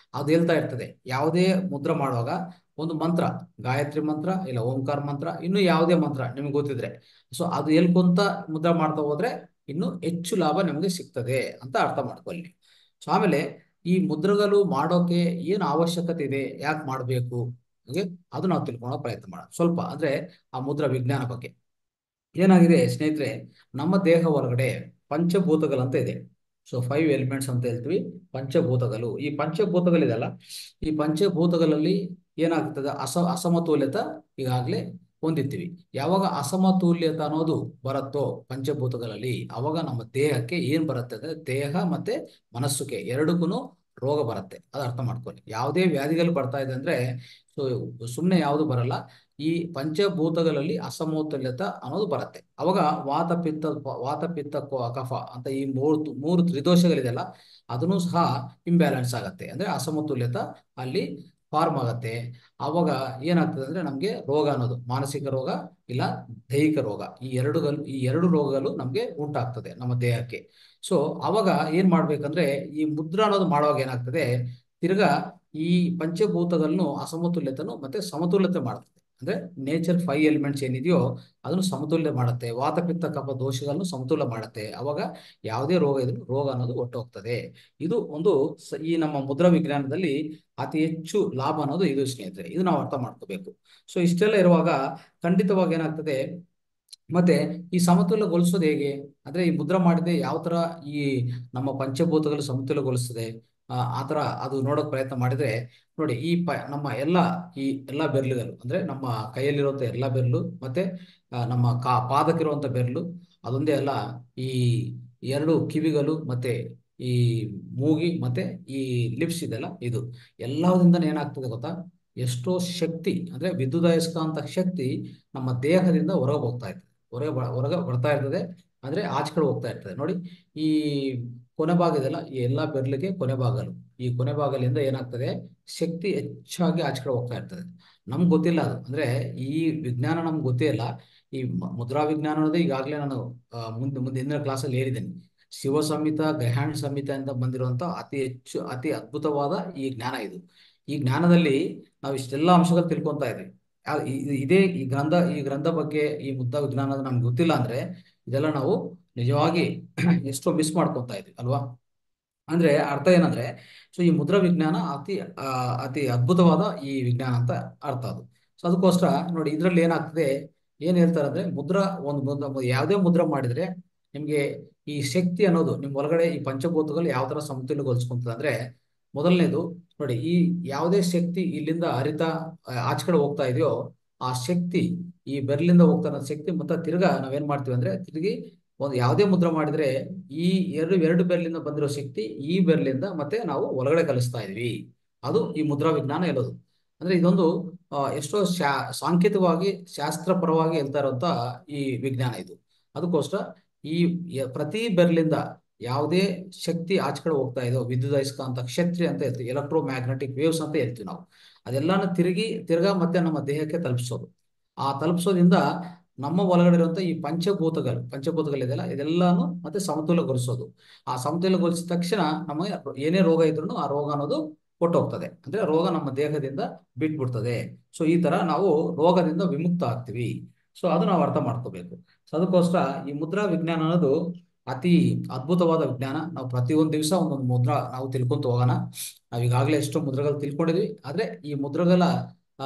ಅದು ಹೇಳ್ತಾ ಇರ್ತದೆ ಯಾವುದೇ ಮುದ್ರ ಮಾಡುವಾಗ ಒಂದು ಮಂತ್ರ ಗಾಯತ್ರಿ ಮಂತ್ರ ಇಲ್ಲ ಓಂಕಾರ ಮಂತ್ರ ಇನ್ನು ಯಾವುದೇ ಮಂತ್ರ ನಿಮ್ಗೆ ಗೊತ್ತಿದ್ರೆ ಸೊ ಅದು ಹೇಳ್ಕೊಂತ ಮುದ್ರ ಮಾಡ್ತಾ ಹೋದ್ರೆ ಇನ್ನು ಹೆಚ್ಚು ಲಾಭ ನಿಮಗೆ ಸಿಗ್ತದೆ ಅಂತ ಅರ್ಥ ಮಾಡ್ಕೊಳ್ಳಿ ಸೊ ಆಮೇಲೆ ಈ ಮುದ್ರಗಳು ಮಾಡೋಕೆ ಏನು ಅವಶ್ಯಕತೆ ಇದೆ ಯಾಕೆ ಮಾಡಬೇಕು ಹಾಗೆ ಅದು ನಾವು ತಿಳ್ಕೊಳ್ಳೋ ಪ್ರಯತ್ನ ಮಾಡೋಣ ಸ್ವಲ್ಪ ಅಂದ್ರೆ ಆ ಮುದ್ರ ವಿಜ್ಞಾನ ಬಗ್ಗೆ ಏನಾಗಿದೆ ಸ್ನೇಹಿತರೆ ನಮ್ಮ ದೇಹ ಹೊರಗಡೆ ಪಂಚಭೂತಗಳಂತ ಇದೆ ಸೊ ಫೈವ್ ಎಲಿಮೆಂಟ್ಸ್ ಅಂತ ಹೇಳ್ತೀವಿ ಪಂಚಭೂತಗಳು ಈ ಪಂಚಭೂತಗಳಿದೆಲ್ಲ ಈ ಪಂಚಭೂತಗಳಲ್ಲಿ ಏನಾಗ್ತದೆ ಅಸ ಅಸಮತೋಲ್ಯತ ಈಗಾಗಲೇ ಹೊಂದಿರ್ತೀವಿ ಯಾವಾಗ ಅಸಮತೋಲ್ಯತ ಅನ್ನೋದು ಬರುತ್ತೋ ಪಂಚಭೂತಗಳಲ್ಲಿ ಅವಾಗ ನಮ್ಮ ದೇಹಕ್ಕೆ ಏನ್ ಬರುತ್ತೆ ಅಂದ್ರೆ ದೇಹ ಮತ್ತೆ ಮನಸ್ಸುಗೆ ಎರಡಕ್ಕೂ ರೋಗ ಬರುತ್ತೆ ಅದು ಅರ್ಥ ಮಾಡ್ಕೊಳ್ಳಿ ಯಾವುದೇ ವ್ಯಾಧಿಗಳು ಬರ್ತಾ ಇದೆ ಅಂದ್ರೆ ಸೊ ಸುಮ್ಮನೆ ಯಾವುದು ಬರಲ್ಲ ಈ ಪಂಚಭೂತಗಳಲ್ಲಿ ಅಸಮತೋಲ್ಯತ ಅನ್ನೋದು ಬರುತ್ತೆ ಅವಾಗ ವಾತ ಪಿತ್ತ ವಾತ ಪಿತ್ತ ಕೊ- ಕಫ ಅಂತ ಈ ಮೂರು ಮೂರು ತ್ರಿದೋಷಗಳಿದೆಯಲ್ಲ ಅದನ್ನು ಸಹ ಇಂಬ್ಯಾಲೆನ್ಸ್ ಆಗತ್ತೆ ಅಂದ್ರೆ ಅಸಮತೋಲ್ಯತ ಅಲ್ಲಿ ಫಾರ್ಮ್ ಆಗತ್ತೆ ಅವಾಗ ಏನಾಗ್ತದೆ ಅಂದ್ರೆ ನಮ್ಗೆ ರೋಗ ಅನ್ನೋದು ಮಾನಸಿಕ ರೋಗ ಇಲ್ಲ ದೈಹಿಕ ರೋಗ ಈ ಎರಡುಗಳು ಈ ಎರಡು ರೋಗಗಳು ನಮ್ಗೆ ಉಂಟಾಗ್ತದೆ ನಮ್ಮ ದೇಹಕ್ಕೆ ಸೊ ಅವಾಗ ಏನ್ ಮಾಡ್ಬೇಕಂದ್ರೆ ಈ ಮುದ್ರಾ ಅನ್ನೋದು ಮಾಡುವಾಗ ಏನಾಗ್ತದೆ ತಿರ್ಗಾ ಈ ಪಂಚಭೂತಗಳನ್ನು ಅಸಮತೋಲ್ಯತನು ಮತ್ತೆ ಸಮತೋಲ್ಯತೆ ಮಾಡುತ್ತದೆ ಅಂದ್ರೆ ನೇಚರ್ ಫೈವ್ ಎಲಿಮೆಂಟ್ಸ್ ಏನಿದೆಯೋ ಅದನ್ನು ಸಮತೋಲ್ಯ ಮಾಡುತ್ತೆ ವಾತಪಿತ್ತ ಕಫ ದೋಷಗಳನ್ನು ಸಮತೋಲ ಮಾಡುತ್ತೆ ಅವಾಗ ಯಾವುದೇ ರೋಗ ಇದ್ರೂ ರೋಗ ಅನ್ನೋದು ಒಟ್ಟೋಗ್ತದೆ ಇದು ಒಂದು ಸ- ಈ ನಮ್ಮ ಮುದ್ರಾ ವಿಜ್ಞಾನದಲ್ಲಿ ಅತಿ ಹೆಚ್ಚು ಲಾಭ ಅನ್ನೋದು ಇದು ಸ್ನೇಹಿತರೆ ಇದು ನಾವು ಅರ್ಥ ಮಾಡ್ಕೋಬೇಕು ಸೊ ಇಷ್ಟೆಲ್ಲ ಇರುವಾಗ ಖಂಡಿತವಾಗಿ ಏನಾಗ್ತದೆ ಮತ್ತೆ ಈ ಸಮತೋಲಗೊಳಿಸೋದು ಹೇಗೆ ಅಂದ್ರೆ ಈ ಮುದ್ರಾ ಮಾಡಿದೆ ಯಾವ ತರ ಈ ನಮ್ಮ ಪಂಚಭೂತಗಳು ಸಮತೋಲಗೊಳಿಸ್ತದೆ ಆ ಆ ತರ ಅದು ನೋಡೋಕ್ ಪ್ರಯತ್ನ ಮಾಡಿದ್ರೆ ನೋಡಿ ಈ ಪ ನಮ್ಮ ಎಲ್ಲ ಈ ಎಲ್ಲ ಬೆರಳುಗಳು ಅಂದ್ರೆ ನಮ್ಮ ಕೈಯಲ್ಲಿರುವಂತ ಎಲ್ಲ ಬೆರಳು ಮತ್ತೆ ಆ, ನಮ್ಮ ಕಾ ಪಾದಕ್ಕಿರುವಂತ ಬೆರಳು ಅದೊಂದೇ ಅಲ್ಲ ಈ ಎರಡು ಕಿವಿಗಳು ಮತ್ತೆ ಈ ಮೂಗಿ ಮತ್ತೆ ಈ ಲಿಪ್ಸ್ ಇದೆಲ್ಲ ಇದು ಎಲ್ಲದಿಂದ ಏನಾಗ್ತದೆ ಗೊತ್ತಾ ಎಷ್ಟೋ ಶಕ್ತಿ ಅಂದ್ರೆ ವಿದ್ಯುದಯಸ್ಕಾಂತ ಶಕ್ತಿ ನಮ್ಮ ದೇಹದಿಂದ ಹೊರಗೆ ಹೋಗ್ತಾ ಇರ್ತದೆ ಹೊರಗೆ ಬ- ಹೊರಗೆ ಬರ್ತಾ ಇರ್ತದೆ ಅಂದ್ರೆ ಆಚೆ ಕಡೆ ಹೋಗ್ತಾ ಇರ್ತದೆ ನೋಡಿ ಈ ಕೊನೆ ಭಾಗ ಇದೆಲ್ಲ ಈ ಎಲ್ಲಾ ಬೆರಳಿಗೆ ಕೊನೆ ಭಾಗಲು ಈ ಕೊನೆ ಭಾಗಲಿಂದ ಏನಾಗ್ತದೆ ಶಕ್ತಿ ಹೆಚ್ಚಾಗಿ ಆಚೆ ಕಡೆ ಹೋಗ್ತಾ ಇರ್ತದೆ ನಮ್ಗೆ ಗೊತ್ತಿಲ್ಲ ಅದು ಅಂದ್ರೆ ಈ ವಿಜ್ಞಾನ ನಮ್ಗೆ ಗೊತ್ತೇ ಇಲ್ಲ ಈ ಮ- ಮುದ್ರಾ ವಿಜ್ಞಾನ ಅನ್ನೋದು ಈಗಾಗಲೇ ನಾನು ಆ, ಮುಂದೆ ಮುಂದೆ ಹಿಂದಿನ ಕ್ಲಾಸಲ್ಲಿ ಹೇಳಿದ್ದೀನಿ ಶಿವ ಸಂಹಿತ ಗ್ರಹಣ ಸಂಹಿತ ಅಂತ ಬಂದಿರುವಂತ ಅತಿ ಹೆಚ್ಚು ಅತಿ ಅದ್ಭುತವಾದ ಈ ಜ್ಞಾನ ಇದು ಈ ಜ್ಞಾನದಲ್ಲಿ ನಾವು ಇಷ್ಟೆಲ್ಲ ಅಂಶಗಳು ತಿಳ್ಕೊಂತಾ ಇದ್ವಿ ಯಾ- ಇ- ಇ- ಇದೇ ಈ ಗ್ರಂಥ ಈ ಗ್ರಂಥ ಬಗ್ಗೆ ಈ ಮುದ್ರಾ ವಿಜ್ಞಾನ ನಮ್ಗೆ ಗೊತ್ತಿಲ್ಲ ಅಂದ್ರೆ ಇದೆಲ್ಲ ನಾವು ನಿಜವಾಗಿ ಎಷ್ಟೋ ಮಿಸ್ ಮಾಡ್ಕೊಂತಾ ಇದ್ವಿ ಅಲ್ವಾ ಅಂದ್ರೆ ಅರ್ಥ ಏನಂದ್ರೆ ಸೊ ಈ ಮುದ್ರಾ ವಿಜ್ಞಾನ ಅತಿ ಆ, ಅತಿ ಅದ್ಭುತವಾದ ಈ ವಿಜ್ಞಾನ ಅಂತ ಅರ್ಥ ಅದು ಸೊ ಅದಕ್ಕೋಸ್ಕರ ನೋಡಿ ಇದ್ರಲ್ಲಿ ಏನಾಗ್ತದೆ ಏನ್ ಹೇಳ್ತಾರೆ ಅಂದ್ರೆ ಮುದ್ರಾ ಒಂದು ಮುದ್ರ ಯಾವುದೇ ಮುದ್ರಾ ಮಾಡಿದ್ರೆ ನಿಮ್ಗೆ ಈ ಶಕ್ತಿ ಅನ್ನೋದು ನಿಮ್ ಒಳಗಡೆ ಈ ಪಂಚಭೂತಗಳು ಯಾವ ತರ ಸಮತೋಲಗೊಳಿಸ್ಕೊಂತದೆ ಅಂದ್ರೆ ಮೊದಲನೇದು ನೋಡಿ ಈ ಯಾವುದೇ ಶಕ್ತಿ ಇಲ್ಲಿಂದ ಹರಿತ ಆ, ಆಚೆ ಕಡೆ ಹೋಗ್ತಾ ಇದೆಯೋ ಆ ಶಕ್ತಿ ಈ ಬೆರಳಿಂದ ಹೋಗ್ತಾ ಇರೋ ಶಕ್ತಿ ಮತ್ತೆ ತಿರ್ಗಾ ನಾವೇನ್ ಮಾಡ್ತೀವಿ ಅಂದ್ರೆ ತಿರುಗಿ ಒಂದು ಯಾವುದೇ ಮುದ್ರ ಮಾಡಿದ್ರೆ ಈ ಎರಡು ಎರಡು ಬೆರಳಿಂದ ಬಂದಿರೋ ಶಕ್ತಿ ಈ ಬೆರಳಿಂದ ಮತ್ತೆ ನಾವು ಒಳಗಡೆ ಕಲಿಸ್ತಾ ಇದೀವಿ ಅದು ಈ ಮುದ್ರಾ ವಿಜ್ಞಾನ ಹೇಳೋದು ಅಂದ್ರೆ ಇದೊಂದು ಆ, ಎಷ್ಟೋ ಶಾ ಸಾಂಕೇತಿಕವಾಗಿ ಶಾಸ್ತ್ರಪರವಾಗಿ ಹೇಳ್ತಾ ಇರುವಂತ ಈ ವಿಜ್ಞಾನ ಇದು ಅದಕ್ಕೋಸ್ಕರ ಈ ಯ- ಪ್ರತಿ ಬೆರಳಿಂದ ಯಾವುದೇ ಶಕ್ತಿ ಆಚೆ ಕಡೆ ಹೋಗ್ತಾ ಇದೆಯೋ ವಿದ್ಯುದಯಸ್ಕಾಂತ ಕ್ಷೇತ್ರ ಅಂತ ಹೇಳ್ತೀವಿ ಎಲೆಕ್ಟ್ರೋ ಮ್ಯಾಗ್ನೆಟಿಕ್ ವೇವ್ಸ್ ಅಂತ ಹೇಳ್ತೀವಿ ನಾವು ಅದೆಲ್ಲಾನು ತಿರುಗಿ ತಿರ್ಗಾ ಮತ್ತೆ ನಮ್ಮ ದೇಹಕ್ಕೆ ತಲುಪಿಸೋದು ಆ ತಲುಪಿಸೋದ್ರಿಂದ ನಮ್ಮ ಒಳಗಡೆ ಇರುವಂತ ಈ ಪಂಚಭೂತಗಳು ಪಂಚಭೂತಗಳಿದೆಯಲ್ಲ ಇದೆಲ್ಲಾನು ಮತ್ತೆ ಸಮತೋಲಗೊಳಿಸೋದು ಆ ಸಮತೋಲಗೊಳಿಸಿದ ತಕ್ಷಣ ನಮಗೆ ಏನೇ ರೋಗ ಇದ್ರೂ ಆ ರೋಗ ಅನ್ನೋದು ಹೊಟ್ಟೋಗ್ತದೆ ಅಂದ್ರೆ ರೋಗ ನಮ್ಮ ದೇಹದಿಂದ ಬಿಟ್ಬಿಡ್ತದೆ ಸೊ ಈ ತರ ನಾವು ರೋಗದಿಂದ ವಿಮುಕ್ತ ಆಗ್ತೀವಿ ಸೊ ಅದು ನಾವು ಅರ್ಥ ಮಾಡ್ಕೋಬೇಕು ಸೊ ಅದಕ್ಕೋಸ್ಕರ ಈ ಮುದ್ರಾ ವಿಜ್ಞಾನ ಅನ್ನೋದು ಅತಿ ಅದ್ಭುತವಾದ ವಿಜ್ಞಾನ ನಾವು ಪ್ರತಿಯೊಂದು ದಿವಸ ಒಂದೊಂದು ಮುದ್ರಾ ನಾವು ತಿಳ್ಕೊಂತ ಹೋಗೋಣ ನಾವು ಈಗಾಗಲೇ ಎಷ್ಟೋ ಮುದ್ರಗಳು ತಿಳ್ಕೊಂಡಿದ್ವಿ ಆದ್ರೆ ಈ ಮುದ್ರಗಳ ಆ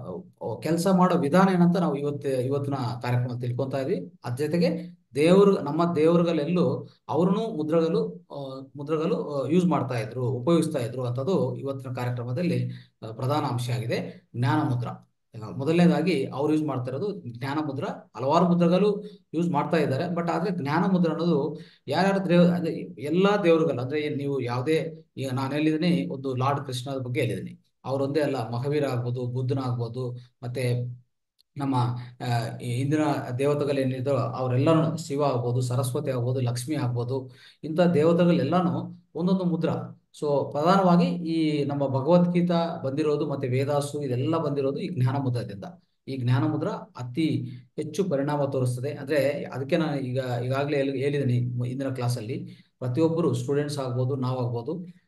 ಕೆಲಸ ಮಾಡೋ ವಿಧಾನ ಏನಂತ ನಾವು ಇವತ್ತು ಇವತ್ತಿನ ಕಾರ್ಯಕ್ರಮ ತಿಳ್ಕೊಂತಾ ಇದ್ವಿ ಅದ್ರ ಜೊತೆಗೆ ದೇವರು ನಮ್ಮ ದೇವರುಗಳೆಲ್ಲೂ ಅವ್ರನ್ನು ಮುದ್ರಗಳು ಆ, ಮುದ್ರಗಳು ಯೂಸ್ ಮಾಡ್ತಾ ಇದ್ರು ಉಪಯೋಗಿಸ್ತಾ ಇದ್ರು ಅಂತದ್ದು ಇವತ್ತಿನ ಕಾರ್ಯಕ್ರಮದಲ್ಲಿ ಆ, ಪ್ರಧಾನ ಅಂಶ ಆಗಿದೆ ಜ್ಞಾನ ಮುದ್ರಾ ಆ, ಮೊದಲನೇದಾಗಿ ಅವ್ರು ಯೂಸ್ ಮಾಡ್ತಾ ಇರೋದು ಜ್ಞಾನ ಮುದ್ರಾ ಹಲವಾರು ಮುದ್ರಗಳು ಯೂಸ್ ಮಾಡ್ತಾ ಇದ್ದಾರೆ ಬಟ್ ಆದ್ರೆ ಜ್ಞಾನ ಮುದ್ರ ಅನ್ನೋದು ಯಾರ್ಯಾರ ದೇವ ಅಂದ್ರೆ ಎಲ್ಲಾ ದೇವರುಗಳು ಅಂದ್ರೆ ಏನ್ ನೀವು ಯಾವುದೇ ಈಗ ನಾನು ಹೇಳಿದೀನಿ ಒಂದು ಲಾರ್ಡ್ ಕೃಷ್ಣದ ಬಗ್ಗೆ ಹೇಳಿದೀನಿ ಅವರೊಂದೇ ಅಲ್ಲ ಮಹಾವೀರ ಆಗ್ಬೋದು ಬುದ್ಧನ ಆಗ್ಬೋದು ಮತ್ತೆ ನಮ್ಮ ಆ, ಈ ಹಿಂದಿನ ದೇವತೆಗಳು ಏನಿದ್ರು ಅವರೆಲ್ಲರೂ ಶಿವ ಆಗ್ಬೋದು ಸರಸ್ವತಿ ಆಗ್ಬೋದು ಲಕ್ಷ್ಮಿ ಆಗ್ಬೋದು ಇಂಥ ದೇವತೆಗಳೆಲ್ಲಾನು ಒಂದೊಂದು ಮುದ್ರಾ ಸೊ ಪ್ರಧಾನವಾಗಿ ಈ ನಮ್ಮ ಭಗವದ್ಗೀತಾ ಬಂದಿರೋದು ಮತ್ತೆ ವೇದಾಸು ಇದೆಲ್ಲ ಬಂದಿರೋದು ಈ ಜ್ಞಾನ ಮುದ್ರದಿಂದ ಈ ಜ್ಞಾನ ಮುದ್ರ ಅತಿ ಹೆಚ್ಚು ಪರಿಣಾಮ ತೋರಿಸ್ತದೆ ಅಂದ್ರೆ ಅದಕ್ಕೆ ನಾನು ಈಗ ಈಗಾಗಲೇ ಹೇಳಿ ಹೇಳಿದ್ದೀನಿ ಹಿಂದಿನ ಕ್ಲಾಸಲ್ಲಿ ಪ್ರತಿಯೊಬ್ಬರು ಸ್ಟೂಡೆಂಟ್ಸ್ ಆಗ್ಬೋದು ನಾವಾಗ್ಬೋದು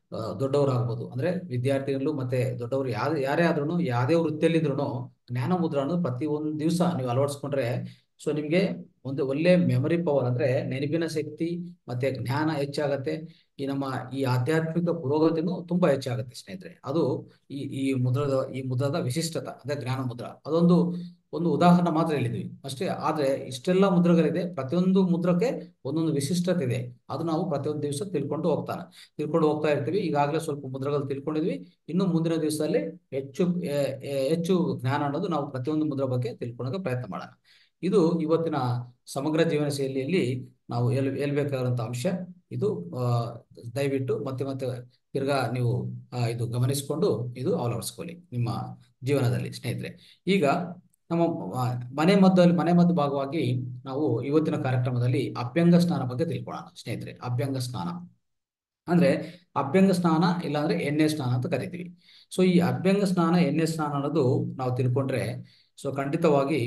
ಆ, ದೊಡ್ಡವರಾಗ್ಬೋದು ಅಂದ್ರೆ ವಿದ್ಯಾರ್ಥಿಗಳು ಮತ್ತೆ ದೊಡ್ಡವರು ಯಾರು ಯಾರೇ ಆದ್ರೂ ಯಾವುದೇ ವೃತ್ತಿಯಲ್ಲಿದ್ರು ಜ್ಞಾನ ಮುದ್ರಾ ಅನ್ನೋದು ಪ್ರತಿ ಒಂದು ದಿವಸ ನೀವು ಅಳವಡಿಸ್ಕೊಂಡ್ರೆ ಸೊ ನಿಮ್ಗೆ ಒಂದು ಒಳ್ಳೆ ಮೆಮರಿ ಪವರ್ ಅಂದ್ರೆ ನೆನಪಿನ ಶಕ್ತಿ ಮತ್ತೆ ಜ್ಞಾನ ಹೆಚ್ಚಾಗತ್ತೆ ಈ ನಮ್ಮ ಈ ಆಧ್ಯಾತ್ಮಿಕ ಪುರೋಗತಿನೂ ತುಂಬಾ ಹೆಚ್ಚಾಗುತ್ತೆ ಸ್ನೇಹಿತರೆ ಅದು ಈ ಈ ಮುದ್ರದ ಈ ಮುದ್ರದ ವಿಶಿಷ್ಟತೆ ಅದೇ ಜ್ಞಾನ ಮುದ್ರಾ ಅದೊಂದು ಒಂದು ಉದಾಹರಣೆ ಮಾತ್ರ ಹೇಳಿದ್ವಿ ಅಷ್ಟೇ ಆದ್ರೆ ಇಷ್ಟೆಲ್ಲ ಮುದ್ರಗಳಿದೆ ಪ್ರತಿಯೊಂದು ಮುದ್ರಕ್ಕೆ ಒಂದೊಂದು ವಿಶಿಷ್ಟತೆ ಇದೆ ಅದು ನಾವು ಪ್ರತಿಯೊಂದು ದಿವಸ ತಿಳ್ಕೊಂಡು ಹೋಗ್ತಾನೆ ತಿಳ್ಕೊಂಡು ಹೋಗ್ತಾ ಇರ್ತೀವಿ ಈಗಾಗಲೇ ಸ್ವಲ್ಪ ಮುದ್ರಗಳು ತಿಳ್ಕೊಂಡಿದ್ವಿ ಇನ್ನು ಮುಂದಿನ ದಿವಸದಲ್ಲಿ ಹೆಚ್ಚು ಎ- ಎ- ಹೆಚ್ಚು ಜ್ಞಾನ ಅನ್ನೋದು ನಾವು ಪ್ರತಿಯೊಂದು ಮುದ್ರ ಬಗ್ಗೆ ತಿಳ್ಕೊಳ್ಳೋಕೆ ಪ್ರಯತ್ನ ಮಾಡೋಣ ಇದು ಇವತ್ತಿನ ಸಮಗ್ರ ಜೀವನ ಶೈಲಿಯಲ್ಲಿ ನಾವು ಎಲ್ ಹೇಳ್ಬೇಕಾದಂತ ಅಂಶ ಇದು ಆ, ದಯವಿಟ್ಟು ಮತ್ತೆ ಮತ್ತೆ ತಿರ್ಗಾ ನೀವು ಆ, ಇದು ಗಮನಿಸಿಕೊಂಡು ಇದು ಅಳವಡಿಸ್ಕೊಳ್ಳಿ ನಿಮ್ಮ ಜೀವನದಲ್ಲಿ ಸ್ನೇಹಿತರೆ ಈಗ ನಮ್ಮ ಆ, ಮನೆ ಮದ್ದಲ್ಲಿ ಮನೆ ಮದ್ದು ಭಾಗವಾಗಿ ನಾವು ಇವತ್ತಿನ ಕಾರ್ಯಕ್ರಮದಲ್ಲಿ ಅಭ್ಯಂಗ ಸ್ನಾನ ಬಗ್ಗೆ ತಿಳ್ಕೊಳ್ಳೋಣ ಸ್ನೇಹಿತರೆ ಅಭ್ಯಂಗ ಸ್ನಾನ ಅಂದ್ರೆ ಅಭ್ಯಂಗ ಸ್ನಾನ ಇಲ್ಲಾಂದ್ರೆ ಎಣ್ಣೆ ಸ್ನಾನ ಅಂತ ಕರಿತೀವಿ ಸೊ ಈ ಅಭ್ಯಂಗ ಸ್ನಾನ ಎಣ್ಣೆ ಸ್ನಾನ ಅನ್ನೋದು ನಾವು ತಿಳ್ಕೊಂಡ್ರೆ ಸೊ ಖಂಡಿತವಾಗಿ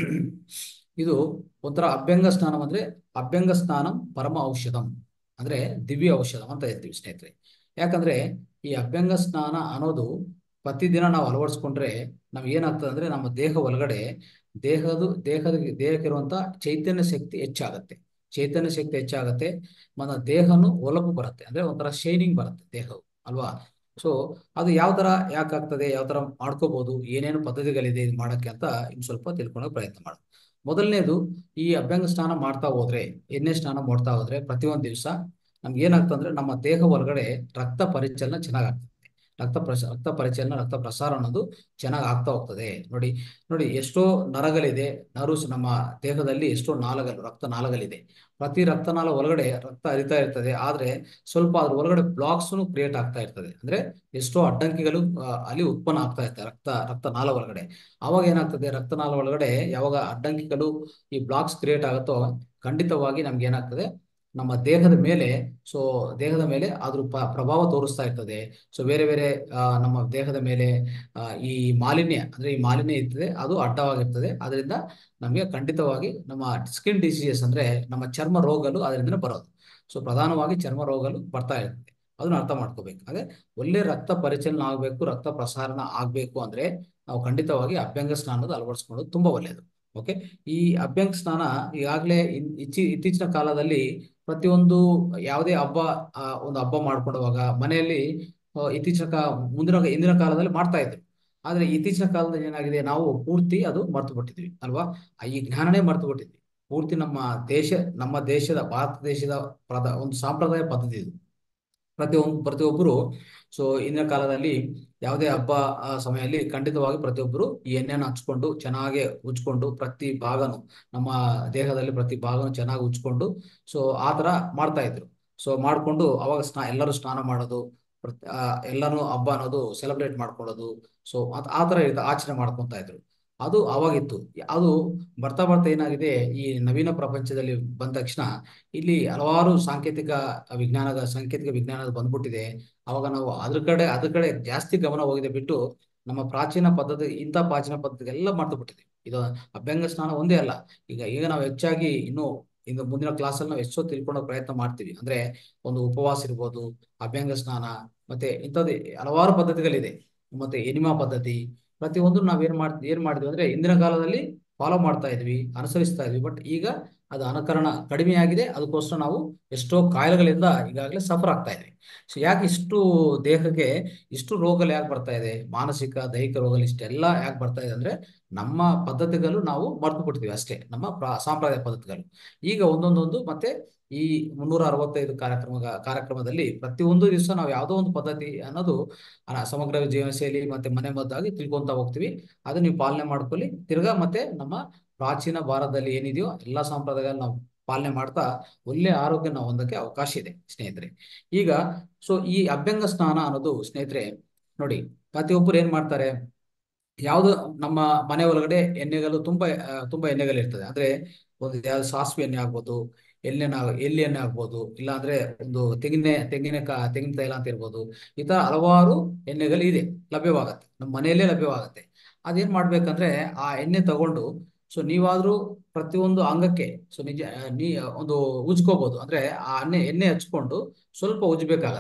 ಇದು ಒಂಥರ ಅಭ್ಯಂಗ ಸ್ನಾನ ಅಂದ್ರೆ ಅಭ್ಯಂಗ ಸ್ನಾನಂ ಪರಮ ಔಷಧಂ ಅಂದ್ರೆ ದಿವ್ಯ ಔಷಧಂ ಅಂತ ಹೇಳ್ತೀವಿ ಸ್ನೇಹಿತರೆ ಯಾಕಂದ್ರೆ ಈ ಅಭ್ಯಂಗ ಸ್ನಾನ ಅನ್ನೋದು ಪ್ರತಿದಿನ ನಾವು ಅಳವಡಿಸ್ಕೊಂಡ್ರೆ ನಮ್ಗೆ ಏನಾಗ್ತದೆ ಅಂದ್ರೆ ನಮ್ಮ ದೇಹ ಒಳಗಡೆ ದೇಹದ ದೇಹದ ದೇಹಕ್ಕಿರುವಂತ ಚೈತನ್ಯ ಶಕ್ತಿ ಹೆಚ್ಚಾಗತ್ತೆ ಚೈತನ್ಯ ಶಕ್ತಿ ಹೆಚ್ಚಾಗತ್ತೆ మన ದೇಹನು ಹೊಳಪು ಬರುತ್ತೆ ಅಂದ್ರೆ ಒಂಥರ ಶೈನಿಂಗ್ ಬರುತ್ತೆ ದೇಹವು ಅಲ್ವಾ ಸೊ ಅದು ಯಾವ ತರ ಯಾಕೆ ಆಗ್ತದೆ ಯಾವ ತರ ಮಾಡ್ಕೋಬಹುದು ಏನೇನು ಪದ್ಧತಿಗಳಿದೆ ಇದು ಮಾಡಕ್ಕೆ ಅಂತ ಇನ್ನು ಸ್ವಲ್ಪ ತಿಳ್ಕೊಳ್ಳೋ ಪ್ರಯತ್ನ ಮಾಡು ಮೊದಲನೇದು ಈ ಅಭ್ಯಂಗ ಸ್ನಾನ ಮಾಡ್ತಾ ಹೋದ್ರೆ ಎಣ್ಣೆ ಸ್ನಾನ ಮಾಡ್ತಾ ಹೋದ್ರೆ ಪ್ರತಿಯೊಂದು ದಿವಸ ನಮ್ಗೆ ಏನಾಗ್ತದೆ ಅಂದ್ರೆ ನಮ್ಮ ದೇಹ ಒಳಗಡೆ ರಕ್ತ ಪರಿಚಲನೆ ಚೆನ್ನಾಗಾಗ್ತದೆ ರಕ್ತ ಪ್ರಸ ರಕ್ತ ಪರಿಚಲನೆ ರಕ್ತ ಪ್ರಸಾರ ಅನ್ನೋದು ಚೆನ್ನಾಗಿ ಆಗ್ತಾ ಹೋಗ್ತದೆ ನೋಡಿ ನೋಡಿ ಎಷ್ಟೋ ನರಗಳಿದೆ ನರುಸ್ ನಮ್ಮ ದೇಹದಲ್ಲಿ ಎಷ್ಟೋ ನಾಳಗಳು ರಕ್ತ ನಾಳಗಳಿದೆ ಪ್ರತಿ ರಕ್ತನಾಳ ಒಳಗಡೆ ರಕ್ತ ಹರಿತಾ ಇರ್ತದೆ ಆದ್ರೆ ಸ್ವಲ್ಪ ಅದ್ರ ಒಳಗಡೆ ಬ್ಲಾಕ್ಸ್ ಕ್ರಿಯೇಟ್ ಆಗ್ತಾ ಇರ್ತದೆ ಅಂದ್ರೆ ಎಷ್ಟೋ ಅಡ್ಡಂಕಿಗಳು ಆ, ಅಲ್ಲಿ ಉತ್ಪನ್ನ ಆಗ್ತಾ ಇರ್ತದೆ ರಕ್ತ ರಕ್ತನಾಳ ಒಳಗಡೆ ಅವಾಗ ಏನಾಗ್ತದೆ ರಕ್ತನಾಳ ಒಳಗಡೆ ಯಾವಾಗ ಅಡ್ಡಂಕಿಗಳು ಈ ಬ್ಲಾಕ್ಸ್ ಕ್ರಿಯೇಟ್ ಆಗುತ್ತೋ ಖಂಡಿತವಾಗಿ ನಮ್ಗೆ ಏನಾಗ್ತದೆ ನಮ್ಮ ದೇಹದ ಮೇಲೆ ಸೊ ದೇಹದ ಮೇಲೆ ಅದ್ರ ಪ ಪ್ರಭಾವ ತೋರಿಸ್ತಾ ಇರ್ತದೆ ಸೊ ಬೇರೆ ಬೇರೆ ಆ, ನಮ್ಮ ದೇಹದ ಮೇಲೆ ಆ, ಈ ಮಾಲಿನ್ಯ ಅಂದ್ರೆ ಈ ಮಾಲಿನ್ಯ ಇರ್ತದೆ ಅದು ಅಡ್ಡವಾಗಿರ್ತದೆ ಅದರಿಂದ ನಮಗೆ ಖಂಡಿತವಾಗಿ ನಮ್ಮ ಸ್ಕಿನ್ ಡಿಸೀಸಸ್ ಅಂದ್ರೆ ನಮ್ಮ ಚರ್ಮ ರೋಗಗಳು ಅದರಿಂದ ಬರೋದು ಸೊ ಪ್ರಧಾನವಾಗಿ ಚರ್ಮ ರೋಗಗಳು ಬರ್ತಾ ಇರ್ತದೆ ಅದನ್ನ ಅರ್ಥ ಮಾಡ್ಕೋಬೇಕು ಅದೇ ಒಳ್ಳೆ ರಕ್ತ ಪರಿಚಲನೆ ಆಗಬೇಕು ರಕ್ತ ಪ್ರಸಾರಣ ಆಗಬೇಕು ಅಂದ್ರೆ ನಾವು ಖಂಡಿತವಾಗಿ ಅಭ್ಯಂಗ ಸ್ನಾನದ ಅಳವಡಿಸ್ಕೊಳ್ಳೋದು ತುಂಬಾ ಒಳ್ಳೆಯದು ಓಕೆ ಈ ಅಭ್ಯಂಗ ಸ್ನಾನ ಈಗಾಗಲೇ ಇನ್- ಇಚ್ಚಿ ಇತ್ತೀಚಿನ ಕಾಲದಲ್ಲಿ ಪ್ರತಿಯೊಂದು ಯಾವುದೇ ಹಬ್ಬ ಆ, ಒಂದು ಹಬ್ಬ ಮಾಡ್ಕೊಳ್ಳುವಾಗ ಮನೆಯಲ್ಲಿ ಆ, ಇತ್ತೀಚಿನ ಕಾ ಮುಂದಿನ ಹಿಂದಿನ ಕಾಲದಲ್ಲಿ ಮಾಡ್ತಾ ಇದ್ರು ಆದ್ರೆ ಇತ್ತೀಚಿನ ಕಾಲದಲ್ಲಿ ಏನಾಗಿದೆ ನಾವು ಪೂರ್ತಿ ಅದು ಮರ್ತು ಬಿಟ್ಟಿದ್ವಿ ಅಲ್ವಾ ಆ ಈ ಜ್ಞಾನನೇ ಮರ್ತು ಬಿಟ್ಟಿದ್ವಿ ಪೂರ್ತಿ ನಮ್ಮ ದೇಶ ನಮ್ಮ ದೇಶದ ಭಾರತ ದೇಶದ ಪ್ರದ ಒಂದು ಸಾಂಪ್ರದಾಯ ಪದ್ಧತಿ ಇದು ಪ್ರತಿಯೊಂದು ಪ್ರತಿಯೊಬ್ಬರು ಸೊ ಇಂದಿನ ಕಾಲದಲ್ಲಿ ಯಾವುದೇ ಹಬ್ಬ ಆ, ಸಮಯದಲ್ಲಿ ಖಂಡಿತವಾಗಿ ಪ್ರತಿಯೊಬ್ಬರು ಈ ಎಣ್ಣೆನ ಹಚ್ಕೊಂಡು ಚೆನ್ನಾಗಿ ಉಜ್ಕೊಂಡು ಪ್ರತಿ ಭಾಗನು ನಮ್ಮ ದೇಹದಲ್ಲಿ ಪ್ರತಿ ಭಾಗನು ಚೆನ್ನಾಗಿ ಉಜ್ಕೊಂಡು ಸೊ ಆ ತರ ಮಾಡ್ತಾ ಇದ್ರು ಸೊ ಮಾಡ್ಕೊಂಡು ಅವಾಗ ಸ್ನಾ ಎಲ್ಲರೂ ಸ್ನಾನ ಮಾಡೋದು ಪ್ರತ್- ಆ, ಎಲ್ಲಾನು ಹಬ್ಬ ಅನ್ನೋದು ಸೆಲೆಬ್ರೇಟ್ ಮಾಡ್ಕೊಳ್ಳೋದು ಸೊ ಆ ತರ ಇರ್ತ ಆಚರಣೆ ಮಾಡ್ಕೊಂತ ಇದ್ರು ಅದು ಅವಾಗಿತ್ತು ಅದು ಬರ್ತಾ ಬರ್ತಾ ಏನಾಗಿದೆ ಈ ನವೀನ ಪ್ರಪಂಚದಲ್ಲಿ ಬಂದ ತಕ್ಷಣ ಇಲ್ಲಿ ಹಲವಾರು ಸಾಂಕೇತಿಕ ವಿಜ್ಞಾನದ ಸಾಂಕೇತಿಕ ವಿಜ್ಞಾನದ ಬಂದ್ಬಿಟ್ಟಿದೆ ಅವಾಗ ನಾವು ಅದ್ರ ಕಡೆ ಅದ್ರ ಕಡೆ ಜಾಸ್ತಿ ಗಮನ ಹೋಗಿದೆ ಬಿಟ್ಟು ನಮ್ಮ ಪ್ರಾಚೀನ ಪದ್ಧತಿ ಇಂಥ ಪ್ರಾಚೀನ ಪದ್ಧತಿ ಎಲ್ಲ ಮರ್ತು ಬಿಟ್ಟಿದೆ ಇದು ಅಭ್ಯಂಗ ಸ್ನಾನ ಒಂದೇ ಅಲ್ಲ ಈಗ ಈಗ ನಾವು ಹೆಚ್ಚಾಗಿ ಇನ್ನು ಇನ್ನು ಮುಂದಿನ ಕ್ಲಾಸಲ್ಲಿ ನಾವು ಎಷ್ಟೋ ತಿಳ್ಕೊಳ್ಳೋ ಪ್ರಯತ್ನ ಮಾಡ್ತೀವಿ ಅಂದ್ರೆ ಒಂದು ಉಪವಾಸ ಇರ್ಬೋದು ಅಭ್ಯಂಗ ಸ್ನಾನ ಮತ್ತೆ ಇಂಥದ್ದು ಹಲವಾರು ಪದ್ಧತಿಗಳಿದೆ ಮತ್ತೆ ಎನಿಮಾ ಪದ್ಧತಿ ಪ್ರತಿಯೊಂದು ನಾವ್ ಏನ್ ಮಾಡ್ ಏನ್ ಮಾಡಿದ್ವಿ ಅಂದ್ರೆ ಇಂದಿನ ಕಾಲದಲ್ಲಿ ಫಾಲೋ ಮಾಡ್ತಾ ಇದ್ವಿ ಅನುಸರಿಸ್ತಾ ಇದ್ವಿ ಬಟ್ ಈಗ ಅದು ಅನುಕರಣ ಕಡಿಮೆ ಆಗಿದೆ ಅದಕ್ಕೋಸ್ಕರ ನಾವು ಎಷ್ಟೋ ಕಾಯಿಲೆಗಳಿಂದ ಈಗಾಗಲೇ ಸಫರ್ ಆಗ್ತಾ ಇದ್ವಿ ಸೊ ಯಾಕೆ ಇಷ್ಟು ದೇಹಕ್ಕೆ ಇಷ್ಟು ರೋಗಗಳು ಯಾಕೆ ಬರ್ತಾ ಇದೆ ಮಾನಸಿಕ ದೈಹಿಕ ರೋಗಗಳು ಇಷ್ಟೆಲ್ಲ ಯಾಕೆ ಬರ್ತಾ ಇದೆ ಅಂದ್ರೆ ನಮ್ಮ ಪದ್ಧತಿಗಳು ನಾವು ಮರ್ತು ಬಿಡ್ತೀವಿ ಅಷ್ಟೇ ನಮ್ಮ ಪ್ರಾ- ಸಾಂಪ್ರದಾಯ ಪದ್ಧತಿಗಳು ಈಗ ಒಂದೊಂದೊಂದು ಮತ್ತೆ ಈ ಮುನ್ನೂರ ಅರವತ್ತೈದು ಕಾರ್ಯಕ್ರಮ ಕಾರ್ಯಕ್ರಮದಲ್ಲಿ ಪ್ರತಿಯೊಂದು ದಿವಸ ನಾವು ಯಾವುದೋ ಒಂದು ಪದ್ಧತಿ ಅನ್ನೋದು ಆ ಸಮಗ್ರ ಜೀವನ ಶೈಲಿ ಮತ್ತೆ ಮನೆ ಮದ್ದಾಗಿ ತಿಳ್ಕೊಂತ ಹೋಗ್ತೀವಿ ಅದನ್ನ ನೀವು ಪಾಲನೆ ಮಾಡ್ಕೊಳ್ಳಿ ತಿರ್ಗಾ ಮತ್ತೆ ನಮ್ಮ ಪ್ರಾಚೀನ ಭಾರತದಲ್ಲಿ ಏನಿದೆಯೋ ಎಲ್ಲಾ ಸಂಪ್ರದಾಯಗಳನ್ನ ನಾವು ಪಾಲನೆ ಮಾಡ್ತಾ ಒಳ್ಳೆ ಆರೋಗ್ಯ ನಾವು ಹೊಂದಕ್ಕೆ ಅವಕಾಶ ಇದೆ ಸ್ನೇಹಿತರೆ ಈಗ ಸೊ ಈ ಅಭ್ಯಂಗ ಸ್ನಾನ ಅನ್ನೋದು ಸ್ನೇಹಿತರೆ ನೋಡಿ ಪ್ರತಿಯೊಬ್ಬರು ಏನ್ ಮಾಡ್ತಾರೆ ಯಾವ್ದು ನಮ್ಮ ಮನೆ ಒಳಗಡೆ ಎಣ್ಣೆಗಳು ತುಂಬಾ ಆ, ತುಂಬಾ ಎಣ್ಣೆಗಳು ಇರ್ತದೆ ಅಂದ್ರೆ ಒಂದು ಯಾವ್ದು ಸಾಸಿವೆ ಎಣ್ಣೆ ಆಗ್ಬೋದು ಎಳ್ಳೆಣ್ಣೆ ಆಗ್- ಎಳ್ಳಿ ಎಣ್ಣೆ ಆಗ್ಬೋದು ಇಲ್ಲ ಅಂದ್ರೆ ಒಂದು ತೆಂಗಿನ ತೆಂಗಿನ ಕಾ ತೆಂಗಿನ ತೈಲ ಅಂತ ಇರ್ಬೋದು ಈ ತರ ಹಲವಾರು ಎಣ್ಣೆಗಳು ಇದೆ ಲಭ್ಯವಾಗತ್ತೆ ನಮ್ಮ ಮನೆಯಲ್ಲೇ ಲಭ್ಯವಾಗತ್ತೆ ಅದೇನ್ ಮಾಡ್ಬೇಕಂದ್ರೆ ಆ ಎಣ್ಣೆ ತಗೊಂಡು ಸೊ ನೀವಾದ್ರೂ ಪ್ರತಿಯೊಂದು ಅಂಗಕ್ಕೆ ಸೊ ನಿಜ ಆ, ನೀ ಒಂದು ಉಜ್ಕೋಬಹುದು ಅಂದ್ರೆ ಆ ಎಣ್ಣೆ ಎಣ್ಣೆ ಹಚ್ಕೊಂಡು ಸ್ವಲ್ಪ ಉಜ್ಬೇಕಾಗತ್ತೆ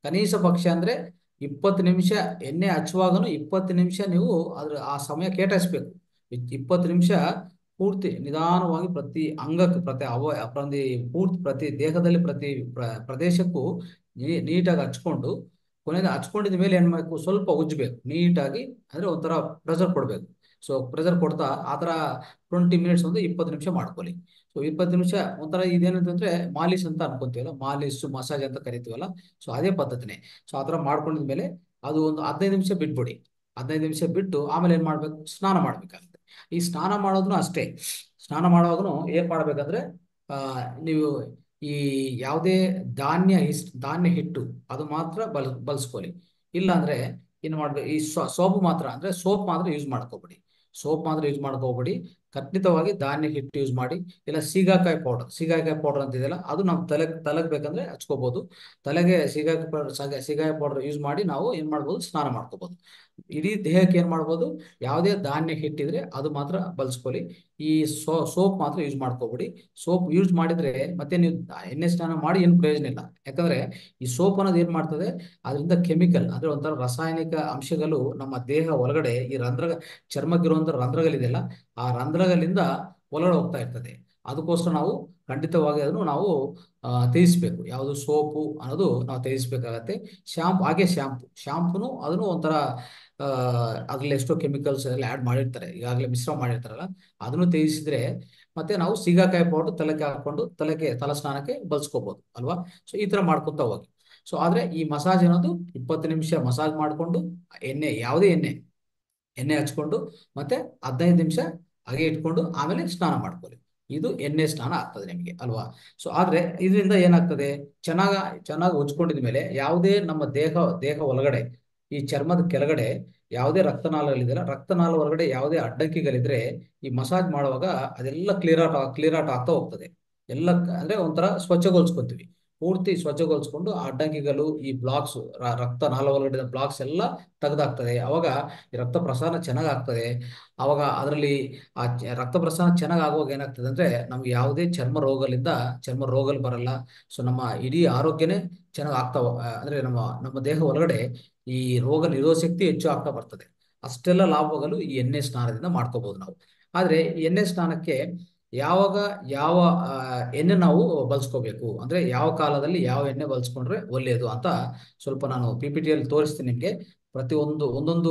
ಕನಿಷ್ಠ ಪಕ್ಷ ಅಂದ್ರೆ ಇಪ್ಪತ್ತು ನಿಮಿಷ ಎಣ್ಣೆ ಹಚ್ಚುವಾಗನು ಇಪ್ಪತ್ತು ನಿಮಿಷ ನೀವು ಅದ್ರ ಆ ಸಮಯ ಕೇಟಾಯಿಸ್ಬೇಕು ಇ- ಇಪ್ಪತ್ತು ನಿಮಿಷ ಪೂರ್ತಿ ನಿಧಾನವಾಗಿ ಪ್ರತಿ ಅಂಗಕ್ಕೆ ಪ್ರತಿ ಅವ ಪ್ರತಿ ಪೂರ್ತಿ ಪ್ರತಿ ದೇಹದಲ್ಲಿ ಪ್ರತಿ ಪ್ರ- ಪ್ರದೇಶಕ್ಕೂ ನೀ- ನೀಟಾಗಿ ಹಚ್ಕೊಂಡು ಕೊನೆಗೆ ಹಚ್ಕೊಂಡಿದ ಮೇಲೆ ಏನ್ ಮಾಡಬೇಕು ಸ್ವಲ್ಪ ಉಜ್ಜಬೇಕು ನೀಟಾಗಿ ಅಂದ್ರೆ ಒಂಥರ ಪ್ರೆಷರ್ ಕೊಡ್ಬೇಕು ಸೊ ಪ್ರೆಷರ್ ಕೊಡ್ತಾ ಆ ಥರ ಟ್ವೆಂಟಿ ಮಿನಿಟ್ಸ್ ಒಂದು ಇಪ್ಪತ್ತು ನಿಮಿಷ ಮಾಡ್ಕೊಳ್ಳಿ ಸೊ ಇಪ್ಪತ್ತು ನಿಮಿಷ ಒಂಥರ ಇದೇನಂತಂದ್ರೆ ಮಾಲಿಶ್ ಅಂತ ಅನ್ಕೊಂತೀವಲ್ಲ ಮಾಲಿಶ್ ಮಸಾಜ್ ಅಂತ ಕರಿತೀವಲ್ಲ ಸೊ ಅದೇ ಪದ್ಧತಿನೇ ಸೊ ಆ ಥರ ಮಾಡ್ಕೊಂಡಿದ್ಮೇಲೆ ಅದು ಒಂದು ಹದಿನೈದು ನಿಮಿಷ ಬಿಟ್ಬಿಡಿ ಹದಿನೈದು ನಿಮಿಷ ಬಿಟ್ಟು ಆಮೇಲೆ ಏನ್ ಮಾಡ್ಬೇಕು ಸ್ನಾನ ಮಾಡ್ಬೇಕಾಗುತ್ತೆ ಈ ಸ್ನಾನ ಮಾಡೋದನ್ನು ಅಷ್ಟೇ ಸ್ನಾನ ಮಾಡುವಾಗನು ಏನ್ ಮಾಡ್ಬೇಕಂದ್ರೆ ಆ ನೀವು ಈ ಯಾವುದೇ ಧಾನ್ಯ ಹಿಸ್ ಧಾನ್ಯ ಹಿಟ್ಟು ಅದು ಮಾತ್ರ ಬಲ್ ಬಳಸ್ಕೊಳ್ಳಿ ಇಲ್ಲ ಅಂದ್ರೆ ಏನ್ ಮಾಡ್ಬೇಕು ಈ ಸೋಪ್ ಮಾತ್ರ ಅಂದ್ರೆ ಸೋಪ್ ಮಾತ್ರ ಯೂಸ್ ಮಾಡ್ಕೋಬೇಡಿ ಸೋಪ್ ಮಾತ್ರ ಯೂಸ್ ಮಾಡ್ಕೋಬೇಡಿ ಖಂಡಿತವಾಗಿ ಧಾನ್ಯ ಹಿಟ್ಟು ಯೂಸ್ ಮಾಡಿ ಇಲ್ಲ ಸೀಗಾಕಾಯಿ ಪೌಡರ್ ಸೀಗಾಕಾಯಿ ಪೌಡರ್ ಅಂತ ಇದೆಯಲ್ಲ ಅದು ನಾವು ತಲೆ ತಲೆಗೆ ಬೇಕಂದ್ರೆ ಹಚ್ಕೋಬಹುದು ತಲೆಗೆ ಸೀಗಾಕಾಯಿ ಪೌಡರ್ ಸೀಗಾಯಿ ಪೌಡರ್ ಯೂಸ್ ಮಾಡಿ ನಾವು ಏನ್ ಮಾಡ್ಬೋದು ಸ್ನಾನ ಮಾಡ್ಕೋಬಹುದು ಇಡೀ ದೇಹಕ್ಕೆ ಏನ್ ಮಾಡ್ಬೋದು ಯಾವುದೇ ಧಾನ್ಯ ಹಿಟ್ಟಿದ್ರೆ ಅದು ಮಾತ್ರ ಬಳಸ್ಕೊಳ್ಳಿ ಈ ಸೋ ಸೋಪ್ ಮಾತ್ರ ಯೂಸ್ ಮಾಡ್ಕೋಬೇಡಿ ಸೋಪ್ ಯೂಸ್ ಮಾಡಿದ್ರೆ ಮತ್ತೆ ನೀವು ಎಣ್ಣೆ ಸ್ನಾನ ಮಾಡಿ ಏನು ಪ್ರಯೋಜನ ಇಲ್ಲ ಯಾಕಂದ್ರೆ ಈ ಸೋಪ್ ಅನ್ನೋದು ಏನ್ ಮಾಡ್ತದೆ ಅದರಿಂದ ಕೆಮಿಕಲ್ ಅಂದ್ರೆ ಒಂಥರ ರಾಸಾಯನಿಕ ಅಂಶಗಳು ನಮ್ಮ ದೇಹ ಒಳಗಡೆ ಈ ರಂಧ್ರ ಚರ್ಮಕ್ಕಿರುವಂತ ರಂಧ್ರಗಳಿದೆಯಲ್ಲ ಆ ರಂಧ್ರಗಳಿಂದ ಒಳಗಡೆ ಹೋಗ್ತಾ ಇರ್ತದೆ ಅದಕ್ಕೋಸ್ಕರ ನಾವು ಖಂಡಿತವಾಗಿ ಅದನ್ನು ನಾವು ಆ, ತ್ಯಜಿಸ್ಬೇಕು ಯಾವುದು ಸೋಪು ಅನ್ನೋದು ನಾವು ತ್ಯಜಿಸ್ಬೇಕಾಗತ್ತೆ ಶಾಂಪು ಹಾಗೆ ಶಾಂಪು ಶಾಂಪುನು ಅದನ್ನು ಒಂಥರ ಆ, ಅದ್ರಲ್ಲಿ ಎಷ್ಟೋ ಕೆಮಿಕಲ್ಸ್ ಎಲ್ಲ ಆ್ಯಡ್ ಮಾಡಿರ್ತಾರೆ ಈಗಾಗಲೇ ಮಿಶ್ರ ಮಾಡಿರ್ತಾರಲ್ಲ ಅದನ್ನು ತ್ಯಜಿಸಿದ್ರೆ ಮತ್ತೆ ನಾವು ಸೀಗಾಕಾಯಿ ಪೌಡರ್ ತಲೆಗೆ ಹಾಕೊಂಡು ತಲೆಗೆ ತಲಸ್ನಾನಕ್ಕೆ ಬಳಸ್ಕೋಬಹುದು ಅಲ್ವಾ ಸೊ ಈ ತರ ಮಾಡ್ಕೊಂತ ಹೋಗಿ ಸೊ ಆದ್ರೆ ಈ ಮಸಾಜ್ ಅನ್ನೋದು ಇಪ್ಪತ್ತು ನಿಮಿಷ ಮಸಾಜ್ ಮಾಡಿಕೊಂಡು ಎಣ್ಣೆ ಯಾವುದೇ ಎಣ್ಣೆ ಎಣ್ಣೆ ಹಚ್ಕೊಂಡು ಮತ್ತೆ ಹದಿನೈದು ನಿಮಿಷ ಹಾಗೆ ಇಟ್ಕೊಂಡು ಆಮೇಲೆ ಸ್ನಾನ ಮಾಡ್ಕೊಳ್ಳಿ ಇದು ಎಣ್ಣೆ ಸ್ನಾನ ಆಗ್ತದೆ ನಿಮಗೆ ಅಲ್ವಾ ಸೊ ಆದ್ರೆ ಇದರಿಂದ ಏನಾಗ್ತದೆ ಚೆನ್ನಾಗ ಚೆನ್ನಾಗಿ ಉಜ್ಕೊಂಡಿದ ಮೇಲೆ ಯಾವುದೇ ನಮ್ಮ ದೇಹ ದೇಹ ಒಳಗಡೆ ಈ ಚರ್ಮದ ಕೆಳಗಡೆ ಯಾವುದೇ ರಕ್ತನಾಳಗಳಿದೆಯಲ್ಲ ರಕ್ತನಾಳ ಹೊರಗಡೆ ಯಾವುದೇ ಅಡ್ಡಂಕಿಗಳಿದ್ರೆ ಈ ಮಸಾಜ್ ಮಾಡುವಾಗ ಅದೆಲ್ಲ ಕ್ಲಿಯರ್ ಔಟ್ ಕ್ಲಿಯರ್ ಔಟ್ ಆಗ್ತಾ ಹೋಗ್ತದೆ ಎಲ್ಲ ಕ- ಅಂದ್ರೆ ಒಂಥರ ಸ್ವಚ್ಛಗೊಳಿಸ್ಕೊಂತೀವಿ ಪೂರ್ತಿ ಸ್ವಚ್ಛಗೊಳಿಸ್ಕೊಂಡು ಆ ಅಡ್ಡಂಕಿಗಳು ಈ ಬ್ಲಾಕ್ಸ್ ರಕ್ತನಾಳ ಒಳಗಡೆ ಬ್ಲಾಕ್ಸ್ ಎಲ್ಲ ತೆಗೆದಾಗ್ತದೆ ಅವಾಗ ಈ ರಕ್ತ ಪ್ರಸರಣ ಚೆನ್ನಾಗ್ ಆಗ್ತದೆ ಅವಾಗ ಅದರಲ್ಲಿ ಆ ಚ- ರಕ್ತ ಪ್ರಸರಣ ಚೆನ್ನಾಗ್ ಆಗುವಾಗ ಏನಾಗ್ತದೆ ಅಂದ್ರೆ ನಮ್ಗೆ ಯಾವುದೇ ಚರ್ಮ ರೋಗಗಳಿಂದ ಚರ್ಮ ರೋಗಗಳು ಬರಲ್ಲ ಸೊ ನಮ್ಮ ಇಡೀ ಆರೋಗ್ಯನೇ ಚೆನ್ನಾಗ್ ಆಗ್ತಾ ಹೋ- ಆ, ಅಂದ್ರೆ ನಮ್ಮ ನಮ್ಮ ದೇಹ ಒಳಗಡೆ ಈ ರೋಗ ನಿರೋಧಕ ಶಕ್ತಿ ಹೆಚ್ಚು ಆಗ್ತಾ ಬರ್ತದೆ ಅಷ್ಟೆಲ್ಲ ಲಾಭಗಳು ಈ ಎಣ್ಣೆ ಸ್ನಾನದಿಂದ ಮಾಡ್ಕೋಬಹುದು ನಾವು ಆದ್ರೆ ಈ ಎಣ್ಣೆ ಸ್ನಾನಕ್ಕೆ ಯಾವಾಗ ಯಾವ ಆ, ಎಣ್ಣೆ ನಾವು ಬಳಸ್ಕೋಬೇಕು ಅಂದ್ರೆ ಯಾವ ಕಾಲದಲ್ಲಿ ಯಾವ ಎಣ್ಣೆ ಬಳಸ್ಕೊಂಡ್ರೆ ಒಳ್ಳೆಯದು ಅಂತ ಸ್ವಲ್ಪ ನಾನು ಪಿ ಪಿ ಟಿಯಲ್ಲಿ ತೋರಿಸ್ತೀನಿ ನಿಮಗೆ ಪ್ರತಿಯೊಂದು ಒಂದೊಂದು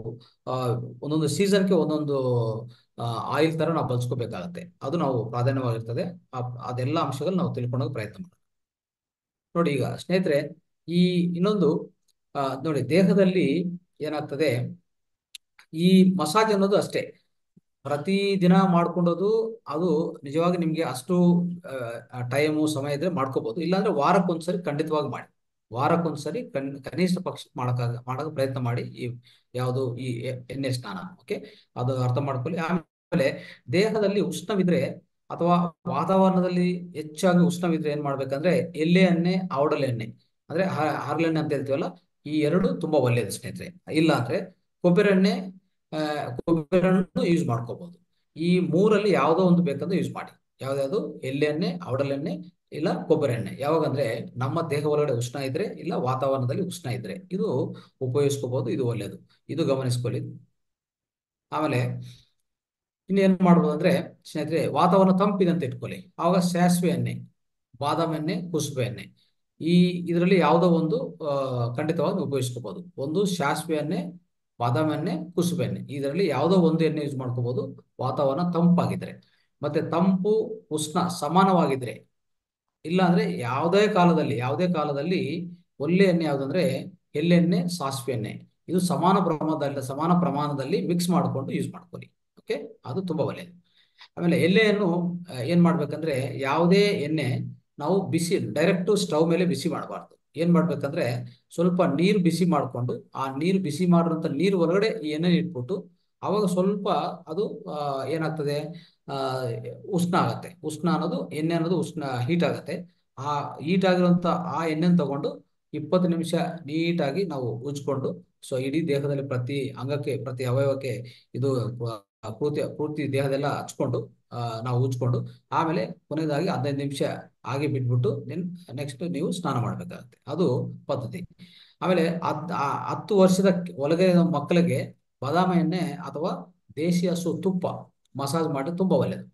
ಆ, ಒಂದೊಂದು ಸೀಸನ್ಗೆ ಒಂದೊಂದು ಆಯಿಲ್ ತರ ನಾವು ಬಳಸ್ಕೋಬೇಕಾಗತ್ತೆ ಅದು ನಾವು ಪ್ರಾಧಾನ್ಯವಾಗಿರ್ತದೆ ಆ- ಅದೆಲ್ಲ ಅಂಶಗಳು ನಾವು ತಿಳ್ಕೊಳ್ಳೋಕೆ ಪ್ರಯತ್ನ ಮಾಡೋಣ ನೋಡಿ ಈಗ ಸ್ನೇಹಿತರೆ ಈ ಇನ್ನೊಂದು ಆ, ನೋಡಿ ದೇಹದಲ್ಲಿ ಏನಾಗ್ತದೆ ಈ ಮಸಾಜ್ ಅನ್ನೋದು ಅಷ್ಟೇ ಪ್ರತಿ ದಿನ ಮಾಡ್ಕೊಂಡೋದು ಅದು ನಿಜವಾಗಿ ನಿಮ್ಗೆ ಅಷ್ಟು ಟೈಮು ಸಮಯ ಇದ್ರೆ ಮಾಡ್ಕೋಬಹುದು ಇಲ್ಲಾಂದ್ರೆ ವಾರಕ್ಕೊಂದ್ಸರಿ ಖಂಡಿತವಾಗಿ ಮಾಡಿ ವಾರಕ್ಕೊಂದ್ಸರಿ ಕನ್ ಕನಿಷ್ಠ ಪಕ್ಷ ಮಾಡಕ ಮಾಡಕ ಪ್ರಯತ್ನ ಮಾಡಿ ಈ ಯಾವುದು ಈ ಎ- ಎಣ್ಣೆ ಸ್ನಾನ ಓಕೆ ಅದು ಅರ್ಥ ಮಾಡ್ಕೊಳ್ಳಿ ಆಮೇಲೆ ದೇಹದಲ್ಲಿ ಉಷ್ಣವಿದ್ರೆ ಅಥವಾ ವಾತಾವರಣದಲ್ಲಿ ಹೆಚ್ಚಾಗಿ ಉಷ್ಣವಿದ್ರೆ ಏನ್ ಮಾಡ್ಬೇಕಂದ್ರೆ ಎಳ್ಳೆ ಎಣ್ಣೆ ಔಡಲ ಎಣ್ಣೆ ಅಂದ್ರೆ ಹ- ಹರಳೆಣ್ಣೆ ಅಂತ ಹೇಳ್ತೀವಲ್ಲ ಈ ಎರಡು ತುಂಬಾ ಒಳ್ಳೆಯದು ಸ್ನೇಹಿತರೆ ಇಲ್ಲ ಅಂದ್ರೆ ಕೊಬ್ಬರಿ ಎಣ್ಣೆ ಆ, ಕೊಬ್ಬರಿ ಹಣ್ಣು ಯೂಸ್ ಮಾಡ್ಕೋಬಹುದು ಈ ಮೂರಲ್ಲಿ ಯಾವುದೋ ಒಂದು ಬೇಕಂದ್ರೆ ಯೂಸ್ ಮಾಡಿ ಯಾವ್ದಾದ್ರು ಎಳ್ಳೆಣ್ಣೆ ಔಡಲೆಣ್ಣೆ ಇಲ್ಲ ಕೊಬ್ಬರಿ ಎಣ್ಣೆ ಯಾವಾಗಂದ್ರೆ ನಮ್ಮ ದೇಹ ಒಳಗಡೆ ಉಷ್ಣ ಇದ್ರೆ ಇಲ್ಲ ವಾತಾವರಣದಲ್ಲಿ ಉಷ್ಣ ಇದ್ರೆ ಇದು ಉಪಯೋಗಿಸ್ಕೋಬಹುದು ಇದು ಒಳ್ಳೆಯದು ಇದು ಗಮನಿಸ್ಕೊಳ್ಳಿ ಆಮೇಲೆ ಇನ್ನೇನ್ ಮಾಡ್ಬೋದು ಅಂದ್ರೆ ಸ್ನೇಹಿತರೆ ವಾತಾವರಣ ತಂಪಿದೆ ಅಂತ ಇಟ್ಕೊಳ್ಳಿ ಆವಾಗ ಸಾಸಿವೆ ಎಣ್ಣೆ ಬಾದಾಮ್ ಎಣ್ಣೆ ಕುಸುಬೆ ಎಣ್ಣೆ ಈ ಇದರಲ್ಲಿ ಯಾವುದೋ ಒಂದು ಆ, ಖಂಡಿತವಾಗಿ ಉಪಯೋಗಿಸ್ಕೋಬಹುದು ಒಂದು ಸಾಸಿವೆ ಎಣ್ಣೆ ಬಾದಾಮ್ ಎಣ್ಣೆ ಕುಸುಬೆ ಎಣ್ಣೆ ಇದರಲ್ಲಿ ಯಾವುದೋ ಒಂದು ಎಣ್ಣೆ ಯೂಸ್ ಮಾಡ್ಕೋಬಹುದು ವಾತಾವರಣ ತಂಪಾಗಿದ್ರೆ ಮತ್ತೆ ತಂಪು ಉಷ್ಣ ಸಮಾನವಾಗಿದ್ರೆ ಇಲ್ಲ ಅಂದ್ರೆ ಯಾವುದೇ ಕಾಲದಲ್ಲಿ ಯಾವುದೇ ಕಾಲದಲ್ಲಿ ಒಳ್ಳೆ ಎಣ್ಣೆ ಯಾವುದಂದ್ರೆ ಎಳ್ಳೆಣ್ಣೆ ಸಾಸಿವೆ ಎಣ್ಣೆ ಇದು ಸಮಾನ ಪ್ರಮಾಣದಲ್ಲಿ ಸಮಾನ ಪ್ರಮಾಣದಲ್ಲಿ ಮಿಕ್ಸ್ ಮಾಡ್ಕೊಂಡು ಯೂಸ್ ಮಾಡ್ಕೊಳ್ಳಿ ಓಕೆ ಅದು ತುಂಬಾ ಒಳ್ಳೆಯದು ಆಮೇಲೆ ಎಣ್ಣೆಯನ್ನು ಆ, ಏನ್ ಮಾಡ್ಬೇಕಂದ್ರೆ ಯಾವುದೇ ಎಣ್ಣೆ ನಾವು ಬಿಸಿ ಡೈರೆಕ್ಟ್ ಸ್ಟವ್ ಮೇಲೆ ಬಿಸಿ ಮಾಡಬಾರ್ದು ಏನ್ ಮಾಡ್ಬೇಕಂದ್ರೆ ಸ್ವಲ್ಪ ನೀರು ಬಿಸಿ ಮಾಡ್ಕೊಂಡು ಆ ನೀರು ಬಿಸಿ ಮಾಡಿರೋಂಥ ನೀರು ಹೊರಗಡೆ ಈ ಎಣ್ಣೆ ಇಟ್ಬಿಟ್ಟು ಅವಾಗ ಸ್ವಲ್ಪ ಅದು ಆ, ಏನಾಗ್ತದೆ ಆ, ಉಷ್ಣ ಆಗತ್ತೆ ಉಷ್ಣ ಅನ್ನೋದು ಎಣ್ಣೆ ಅನ್ನೋದು ಉಷ್ಣ ಹೀಟ್ ಆಗತ್ತೆ ಆ ಹೀಟ್ ಆಗಿರುವಂತ ಆ ಎಣ್ಣೆನ ತಗೊಂಡು ಇಪ್ಪತ್ತು ನಿಮಿಷ ನೀಟಾಗಿ ನಾವು ಉಜ್ಕೊಂಡು ಸೊ ಇಡೀ ದೇಹದಲ್ಲಿ ಪ್ರತಿ ಅಂಗಕ್ಕೆ ಪ್ರತಿ ಅವಯವಕ್ಕೆ ಇದು ಪೂರ್ತಿ ಪೂರ್ತಿ ದೇಹದೆಲ್ಲ ಹಚ್ಕೊಂಡು ಆ, ನಾವು ಉಜ್ಕೊಂಡು ಆಮೇಲೆ ಕೊನೆಯದಾಗಿ ಹದಿನೈದು ನಿಮಿಷ ಹಾಗೆ ಬಿಟ್ಬಿಟ್ಟು ನಿನ್ ನೆಕ್ಸ್ಟ್ ನೀವು ಸ್ನಾನ ಮಾಡಬೇಕಾಗತ್ತೆ ಅದು ಪದ್ಧತಿ ಆಮೇಲೆ ಹತ್ ಆ ಹತ್ತು ವರ್ಷದ ಒಳಗೆ ಮಕ್ಕಳಿಗೆ ಬಾದಾಮಿ ಎಣ್ಣೆ ಅಥವಾ ದೇಶಿ ಹಸು ತುಪ್ಪ ಮಸಾಜ್ ಮಾಡಿ ತುಂಬಾ ಒಳ್ಳೆಯದು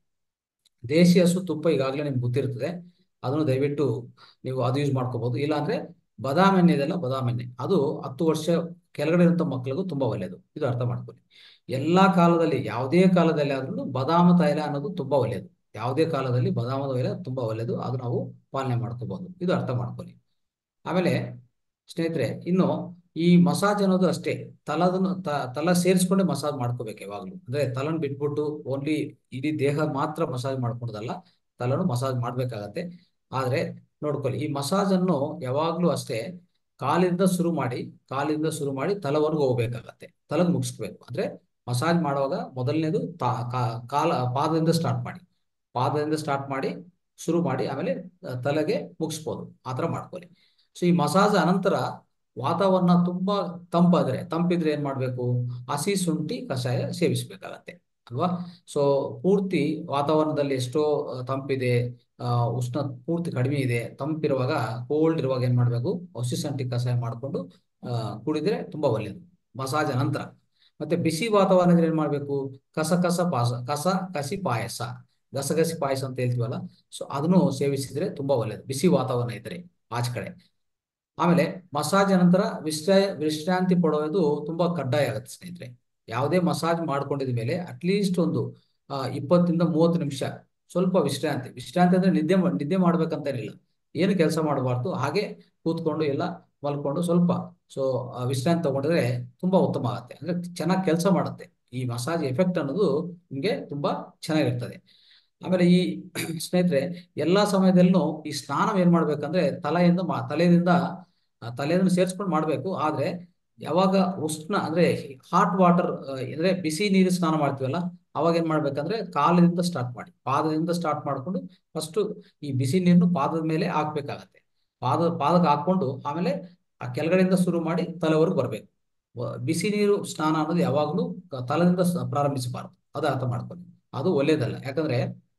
ದೇಶಿ ಹಸು ತುಪ್ಪ ಈಗಾಗಲೇ ನಿಮ್ಗೆ ಗೊತ್ತಿರ್ತದೆ ಅದನ್ನು ದಯವಿಟ್ಟು ನೀವು ಅದು ಯೂಸ್ ಮಾಡ್ಕೋಬಹುದು ಇಲ್ಲಾಂದ್ರೆ ಬಾದಾಮಿ ಎಣ್ಣೆ ಇದೆಲ್ಲ ಬಾದಾಮಿ ಎಣ್ಣೆ ಅದು ಹತ್ತು ವರ್ಷ ಕೆಳಗಡೆ ಇರುವಂತ ಮಕ್ಕಳಿಗೂ ತುಂಬಾ ಒಳ್ಳೆಯದು ಇದು ಅರ್ಥ ಮಾಡ್ಕೊಳ್ಳಿ ಎಲ್ಲಾ ಕಾಲದಲ್ಲಿ ಯಾವುದೇ ಕಾಲದಲ್ಲಿ ಆದ್ರೂ ಬಾದಾಮ ತೈಲ ಅನ್ನೋದು ತುಂಬಾ ಒಳ್ಳೆಯದು ಯಾವುದೇ ಕಾಲದಲ್ಲಿ ಬಾದಾಮ ತೈಲ ತುಂಬಾ ಒಳ್ಳೆಯದು ಅದು ನಾವು ಪಾಲನೆ ಮಾಡ್ಕೋಬಹುದು ಇದು ಅರ್ಥ ಮಾಡ್ಕೊಳ್ಳಿ ಆಮೇಲೆ ಸ್ನೇಹಿತರೆ ಇನ್ನು ಈ ಮಸಾಜ್ ಅನ್ನೋದು ಅಷ್ಟೇ ತಲದನ್ನು ತ- ತಲ ಸೇರಿಸ್ಕೊಂಡೆ ಮಸಾಜ್ ಮಾಡ್ಕೋಬೇಕು ಯಾವಾಗ್ಲೂ ಅಂದ್ರೆ ತಲನ್ ಬಿಟ್ಬಿಟ್ಟು ಓನ್ಲಿ ಇಡೀ ದೇಹ ಮಾತ್ರ ಮಸಾಜ್ ಮಾಡ್ಕೊಳೋದಲ್ಲ ತಲನು ಮಸಾಜ್ ಮಾಡ್ಬೇಕಾಗತ್ತೆ ಆದ್ರೆ ನೋಡ್ಕೊಳ್ಳಿ ಈ ಮಸಾಜ್ ಅನ್ನು ಯಾವಾಗ್ಲೂ ಅಷ್ಟೇ ಕಾಲಿಂದ ಶುರು ಮಾಡಿ ಕಾಲಿಂದ ಶುರು ಮಾಡಿ ತಲವರೆಗೂ ಹೋಗ್ಬೇಕಾಗತ್ತೆ ತಲೆಗೆ ಮುಗಿಸ್ಬೇಕು ಅಂದ್ರೆ ಮಸಾಜ್ ಮಾಡುವಾಗ ಮೊದಲನೇದು ತಾ ಕಾ- ಕಾಲ ಪಾದದಿಂದ ಸ್ಟಾರ್ಟ್ ಮಾಡಿ ಪಾದದಿಂದ ಸ್ಟಾರ್ಟ್ ಮಾಡಿ ಶುರು ಮಾಡಿ ಆಮೇಲೆ ಅಹ್, ತಲೆಗೆ ಮುಗಿಸ್ಬೋದು ಆ ಥರ ಮಾಡ್ಕೊಳ್ಳಿ ಸೊ ಈ ಮಸಾಜ್ ಅನಂತರ ವಾತಾವರಣ ತುಂಬಾ ತಂಪಾದ್ರೆ ತಂಪಿದ್ರೆ ಏನ್ ಮಾಡ್ಬೇಕು ಹಸಿ ಶುಂಠಿ ಕಷಾಯ ಸೇವಿಸಬೇಕಾಗತ್ತೆ ಅಲ್ವಾ ಸೊ ಪೂರ್ತಿ ವಾತಾವರಣದಲ್ಲಿ ಎಷ್ಟೋ ಅಹ್, ತಂಪಿದೆ ಆ, ಉಷ್ಣ ಪೂರ್ತಿ ಕಡಿಮೆ ಇದೆ ತಂಪಿರುವಾಗ ಕೋಲ್ಡ್ ಇರುವಾಗ ಏನ್ ಮಾಡ್ಬೇಕು ಹಸಿ ಶುಂಠಿ ಕಷಾಯ ಮಾಡ್ಕೊಂಡು ಆ, ಕುಡಿದ್ರೆ ತುಂಬಾ ಒಳ್ಳೆಯದು ಮಸಾಜ್ ನಂತರ ಮತ್ತೆ ಬಿಸಿ ವಾತಾವರಣ ಇದ್ರೆ ಏನ್ ಮಾಡ್ಬೇಕು ಕಸ ಕಸ ಪಾಸ ಕಸ ಕಸಿ ಪಾಯಸ ಗಸಗಸಿ ಪಾಯಸ ಅಂತ ಹೇಳ್ತೀವಲ್ಲ ಸೊ ಅದನ್ನು ಸೇವಿಸಿದ್ರೆ ತುಂಬಾ ಒಳ್ಳೆಯದು ಬಿಸಿ ವಾತಾವರಣ ಇದ್ರೆ ಆಚೆ ಕಡೆ ಆಮೇಲೆ ಮಸಾಜ್ ನಂತರ ವಿಶ್ರಾ ವಿಶ್ರಾಂತಿ ಪಡೋದು ತುಂಬಾ ಕಡ್ಡಾಯ ಆಗುತ್ತೆ ಸ್ನೇಹಿತರೆ ಯಾವುದೇ ಮಸಾಜ್ ಮಾಡ್ಕೊಂಡಿದ ಮೇಲೆ ಅಟ್ಲೀಸ್ಟ್ ಒಂದು ಆ, ಇಪ್ಪತ್ತರಿಂದ ಮೂವತ್ತು ನಿಮಿಷ ಸ್ವಲ್ಪ ವಿಶ್ರಾಂತಿ ವಿಶ್ರಾಂತಿ ಅಂದ್ರೆ ನಿದ್ದೆ ಮಾ- ನಿದ್ದೆ ಮಾಡ್ಬೇಕಂತ ಏನಿಲ್ಲ ಏನು ಕೆಲಸ ಮಾಡಬಾರ್ದು ಹಾಗೆ ಕೂತ್ಕೊಂಡು ಎಲ್ಲ ಮಲ್ಕೊಂಡು ಸ್ವಲ್ಪ ಸೊ ವಿಶ್ರಾಂತಿ ತಗೊಂಡ್ರೆ ತುಂಬಾ ಉತ್ತಮ ಆಗುತ್ತೆ ಅಂದ್ರೆ ಚೆನ್ನಾಗಿ ಕೆಲಸ ಮಾಡುತ್ತೆ ಈ ಮಸಾಜ್ ಎಫೆಕ್ಟ್ ಅನ್ನೋದು ನಿಮ್ಗೆ ತುಂಬಾ ಚೆನ್ನಾಗಿರ್ತದೆ ಆಮೇಲೆ ಈ ಸ್ನೇಹಿತರೆ ಎಲ್ಲಾ ಸಮಯದಲ್ಲೂ ಈ ಸ್ನಾನ ಏನ್ ಮಾಡ್ಬೇಕಂದ್ರೆ ತಲೆಯಿಂದ ಮಾ- ತಲೆಯಿಂದ ಆ, ತಲೆಯನ್ನು ಸೇರಿಸ್ಕೊಂಡು ಮಾಡ್ಬೇಕು ಆದ್ರೆ ಯಾವಾಗ ಉಷ್ಣ ಅಂದ್ರೆ ಹಾಟ್ ವಾಟರ್ ಅಂದ್ರೆ ಬಿಸಿ ನೀರು ಸ್ನಾನ ಮಾಡ್ತೀವಲ್ಲ ಅವಾಗ ಏನ್ ಮಾಡ್ಬೇಕಂದ್ರೆ ಕಾಲಿನಿಂದ ಸ್ಟಾರ್ಟ್ ಮಾಡಿ ಪಾದದಿಂದ ಸ್ಟಾರ್ಟ್ ಮಾಡ್ಕೊಂಡು ಫಸ್ಟ್ ಈ ಬಿಸಿ ನೀರನ್ನು ಪಾದದ ಮೇಲೆ ಹಾಕ್ಬೇಕಾಗತ್ತೆ ಪಾದ ಪಾದಕ್ಕೆ ಹಾಕೊಂಡು ಆಮೇಲೆ ಆ ಕೆಳಗಡೆಯಿಂದ ಶುರು ಮಾಡಿ ತಲೆವರೆಗೂ ಬರ್ಬೇಕು ವ- ಬಿಸಿ ನೀರು ಸ್ನಾನ ಅನ್ನೋದು ಯಾವಾಗಲೂ ತಲೆಯಿಂದ ಸ- ಪ್ರಾರಂಭಿಸಬಾರದು ಅದು ಅರ್ಥ ಮಾಡ್ಕೊಳ್ಳಿ ಅದು ಒಳ್ಳೇದಲ್ಲ ಯಾಕಂದ್ರೆ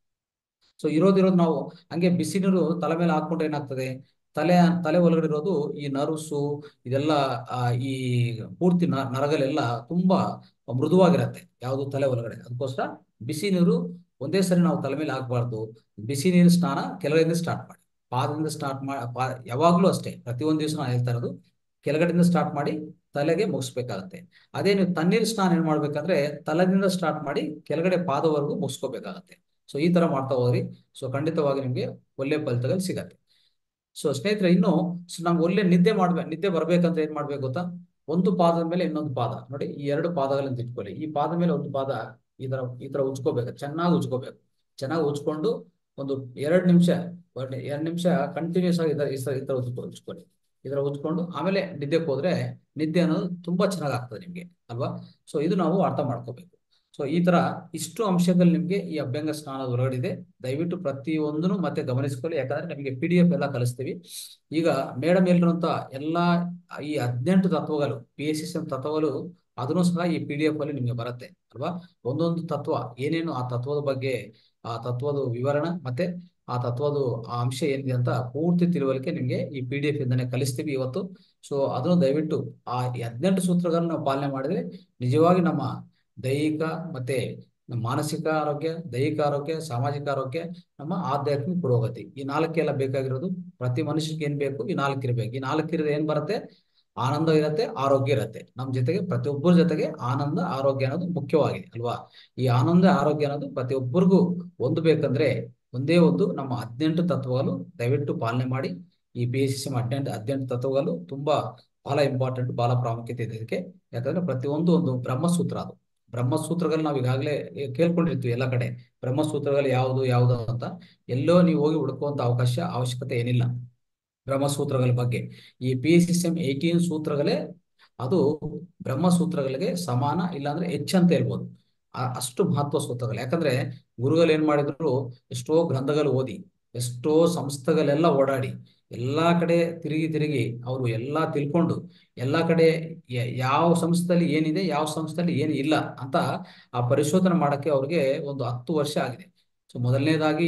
ಸೊ ಇರೋದಿರೋದು ನಾವು ಹಂಗೆ ಬಿಸಿ ನೀರು ತಲೆ ಮೇಲೆ ಹಾಕೊಂಡ್ರೆ ಏನಾಗ್ತದೆ ತಲೆ ತಲೆ ಒಳಗಡೆ ಇರೋದು ಈ ನರ್ವ್ಸು ಇದೆಲ್ಲ ಆ, ಈ ಪೂರ್ತಿ ನ- ನರಗಳೆಲ್ಲ ತುಂಬಾ ಮೃದುವಾಗಿರತ್ತೆ ಯಾವುದು ತಲೆ ಒಳಗಡೆ ಅದಕ್ಕೋಸ್ಕರ ಬಿಸಿ ನೀರು ಒಂದೇ ಸರಿ ನಾವು ತಲೆ ಮೇಲೆ ಹಾಕ್ಬಾರ್ದು ಬಿಸಿ ನೀರು ಸ್ನಾನ ಕೆಳಗಡೆಯಿಂದ ಸ್ಟಾರ್ಟ್ ಮಾಡಿ ಪಾದದಿಂದ ಸ್ಟಾರ್ಟ್ ಮಾಡಿ ಪಾ ಯಾವಾಗ್ಲೂ ಅಷ್ಟೇ ಪ್ರತಿಯೊಂದು ದಿವಸ ನಾನು ಹೇಳ್ತಾ ಇರೋದು ಕೆಳಗಡೆಯಿಂದ ಸ್ಟಾರ್ಟ್ ಮಾಡಿ ತಲೆಗೆ ಮುಗಿಸ್ಬೇಕಾಗತ್ತೆ ಅದೇ ನೀವು ತಣ್ಣೀರು ಸ್ನಾನ ಏನ್ ಮಾಡ್ಬೇಕಂದ್ರೆ ತಲೆದಿಂದ ಸ್ಟಾರ್ಟ್ ಮಾಡಿ ಕೆಳಗಡೆ ಪಾದವರೆಗೂ ಮುಗಿಸ್ಕೋಬೇಕಾಗತ್ತೆ ಸೊ ಈ ತರ ಮಾಡ್ತಾ ಹೋದ್ರಿ ಸೊ ಖಂಡಿತವಾಗಿ ನಿಮ್ಗೆ ಒಳ್ಳೆ ಫಲಿತಗಳು ಸಿಗತ್ತೆ ಸೊ ಸ್ನೇಹಿತರೆ ಇನ್ನು ಸೊ ನಮ್ಗೆ ಒಳ್ಳೆ ನಿದ್ದೆ ಮಾಡ್ಬೇಕು ನಿದ್ದೆ ಬರ್ಬೇಕಂತ ಏನ್ ಮಾಡ್ಬೇಕು ಗೊತ್ತಾ ಒಂದು ಪಾದದ ಮೇಲೆ ಇನ್ನೊಂದು ಪಾದ ನೋಡಿ ಈ ಎರಡು ಪಾದಗಳನ್ನು ಇಟ್ಕೊಳ್ಳಿ ಈ ಪಾದ ಮೇಲೆ ಒಂದು ಪಾದ ಈ ತರ ಈ ತರ ಉಜ್ಕೋಬೇಕು ಚೆನ್ನಾಗಿ ಉಜ್ಕೋಬೇಕು ಚೆನ್ನಾಗಿ ಉಜ್ಕೊಂಡು ಒಂದು ಎರಡು ನಿಮಿಷ ಎರಡು ನಿಮಿಷ ಕಂಟಿನ್ಯೂಸ್ ಆಗಿ ಇದರ ಈ ತರ ಈ ತರ ಉಜ್ಕೊ ಉಜ್ಕೊಳ್ಳಿ ಈ ತರ ಉಜ್ಕೊಂಡು ಆಮೇಲೆ ನಿದ್ದೆಗೆ ಹೋದ್ರೆ ನಿದ್ದೆ ಅನ್ನೋದು ತುಂಬಾ ಚೆನ್ನಾಗಿ ಆಗ್ತದೆ ನಿಮ್ಗೆ ಅಲ್ವಾ ಸೊ ಇದು ನಾವು ಅರ್ಥ ಮಾಡ್ಕೋಬೇಕು ಸೊ ಈ ತರ ಇಷ್ಟು ಅಂಶಗಳು ನಿಮ್ಗೆ ಈ ಅಭ್ಯಂಗ ಸ್ನಾನದ ಒಳಗಡೆ ದಯವಿಟ್ಟು ಪ್ರತಿಯೊಂದನ್ನು ಮತ್ತೆ ಗಮನಿಸ್ಕೊಳ್ಳಿ ಯಾಕಂದ್ರೆ ನಿಮಗೆ ಪಿ ಡಿ ಎಫ್ ಎಲ್ಲ ಕಲಿಸ್ತೀವಿ ಈಗ ಮೇಡಮ್ ಹೇಳಿರುವಂತ ಎಲ್ಲಾ ಈ ಹದಿನೆಂಟು ತತ್ವಗಳು ಪಿ ಎಸ್ ಎಸ್ ಎಂ ತತ್ವಗಳು ಅದನ್ನು ಸಹ ಈ ಪಿ ಡಿ ಎಫ್ ಅಲ್ಲಿ ನಿಮ್ಗೆ ಬರುತ್ತೆ ಅಲ್ವಾ ಒಂದೊಂದು ತತ್ವ ಏನೇನು ಆ ತತ್ವದ ಬಗ್ಗೆ ಆ ತತ್ವದ ವಿವರಣೆ ಮತ್ತೆ ಆ ತತ್ವದ ಆ ಅಂಶ ಏನಿದೆ ಅಂತ ಪೂರ್ತಿ ತಿಳುವಳಿಕೆ ನಿಮ್ಗೆ ಈ ಪಿ ಡಿ ಎಫ್ ಇಂದಾನೆ ಕಲಿಸ್ತೀವಿ ಇವತ್ತು ಸೊ ಅದನ್ನು ದಯವಿಟ್ಟು ಆ ಈ ಹದಿನೆಂಟು ಸೂತ್ರಗಳನ್ನ ನಾವು ಪಾಲನೆ ಮಾಡಿದ್ರೆ ನಿಜವಾಗಿ ನಮ್ಮ ದೈಹಿಕ ಮತ್ತೆ ನಮ್ಮ ಮಾನಸಿಕ ಆರೋಗ್ಯ ದೈಹಿಕ ಆರೋಗ್ಯ ಸಾಮಾಜಿಕ ಆರೋಗ್ಯ ನಮ್ಮ ಆಧ್ಯಾತ್ಮಿಕ ಪುರೋಗತಿ ಈ ನಾಲ್ಕೆಲ್ಲ ಬೇಕಾಗಿರೋದು ಪ್ರತಿ ಮನುಷ್ಯನಿಗೆ ಏನ್ ಬೇಕು ಈ ನಾಲ್ಕು ಇರ್ಬೇಕು ಈ ನಾಲ್ಕು ಇರೋದು ಏನ್ ಬರುತ್ತೆ ಆನಂದ ಇರತ್ತೆ ಆರೋಗ್ಯ ಇರತ್ತೆ ನಮ್ಮ ಜೊತೆಗೆ ಪ್ರತಿಯೊಬ್ಬರ ಜೊತೆಗೆ ಆನಂದ ಆರೋಗ್ಯ ಅನ್ನೋದು ಮುಖ್ಯವಾಗಿದೆ ಅಲ್ವಾ ಈ ಆನಂದ ಆರೋಗ್ಯ ಅನ್ನೋದು ಪ್ರತಿಯೊಬ್ಬರಿಗೂ ಹೊಂದಬೇಕಂದ್ರೆ ಒಂದೇ ಒಂದು ನಮ್ಮ ಹದಿನೆಂಟು ತತ್ವಗಳು ದಯವಿಟ್ಟು ಪಾಲನೆ ಮಾಡಿ ಈ ಪಿ ಎಸ್ ಎಂ ಹದಿನೆಂಟು ಹದಿನೆಂಟು ತತ್ವಗಳು ತುಂಬಾ ಬಹಳ ಇಂಪಾರ್ಟೆಂಟ್ ಬಹಳ ಪ್ರಾಮುಖ್ಯತೆ ಇದೆ ಇದಕ್ಕೆ ಯಾಕಂದ್ರೆ ಪ್ರತಿಯೊಂದು ಒಂದು ಬ್ರಹ್ಮಸೂತ್ರ ಅದು ಬ್ರಹ್ಮಸೂತ್ರಗಳು ನಾವು ಈಗಾಗಲೇ ಕೇಳ್ಕೊಂಡಿರ್ತೀವಿ ಎಲ್ಲ ಕಡೆ ಬ್ರಹ್ಮಸೂತ್ರಗಳು ಯಾವುದು ಯಾವುದು ಅಂತ ಎಲ್ಲೋ ನೀವು ಹೋಗಿ ಹುಡುಕುವಂತ ಅವಕಾಶ ಅವಶ್ಯಕತೆ ಏನಿಲ್ಲ ಬ್ರಹ್ಮಸೂತ್ರಗಳ ಬಗ್ಗೆ ಈ P S S M eighteen ಸೂತ್ರಗಳೇ ಅದು ಬ್ರಹ್ಮಸೂತ್ರಗಳಿಗೆ ಸಮಾನ ಇಲ್ಲಾಂದ್ರೆ ಹೆಚ್ಚಂತ ಹೇಳ್ಬೋದು ಆ- ಅಷ್ಟು ಮಹತ್ವ ಸೂತ್ರಗಳು ಯಾಕಂದ್ರೆ ಗುರುಗಳು ಏನ್ ಮಾಡಿದ್ರು ಎಷ್ಟೋ ಗ್ರಂಥಗಳು ಓದಿ ಎಷ್ಟೋ ಸಂಸ್ಥೆಗಳೆಲ್ಲ ಓಡಾಡಿ ಎಲ್ಲಾ ಕಡೆ ತಿರುಗಿ ತಿರುಗಿ ಅವರು ಎಲ್ಲಾ ತಿಳ್ಕೊಂಡು ಎಲ್ಲಾ ಕಡೆ ಯ- ಯಾವ ಸಂಸ್ಥೆಯಲ್ಲಿ ಏನಿದೆ ಯಾವ ಸಂಸ್ಥೆಯಲ್ಲಿ ಏನು ಇಲ್ಲ ಅಂತ ಆ ಪರಿಶೋಧನೆ ಮಾಡಕ್ಕೆ ಅವ್ರಿಗೆ ಒಂದು ಹತ್ತು ವರ್ಷ ಆಗಿದೆ ಸೊ ಮೊದಲನೇದಾಗಿ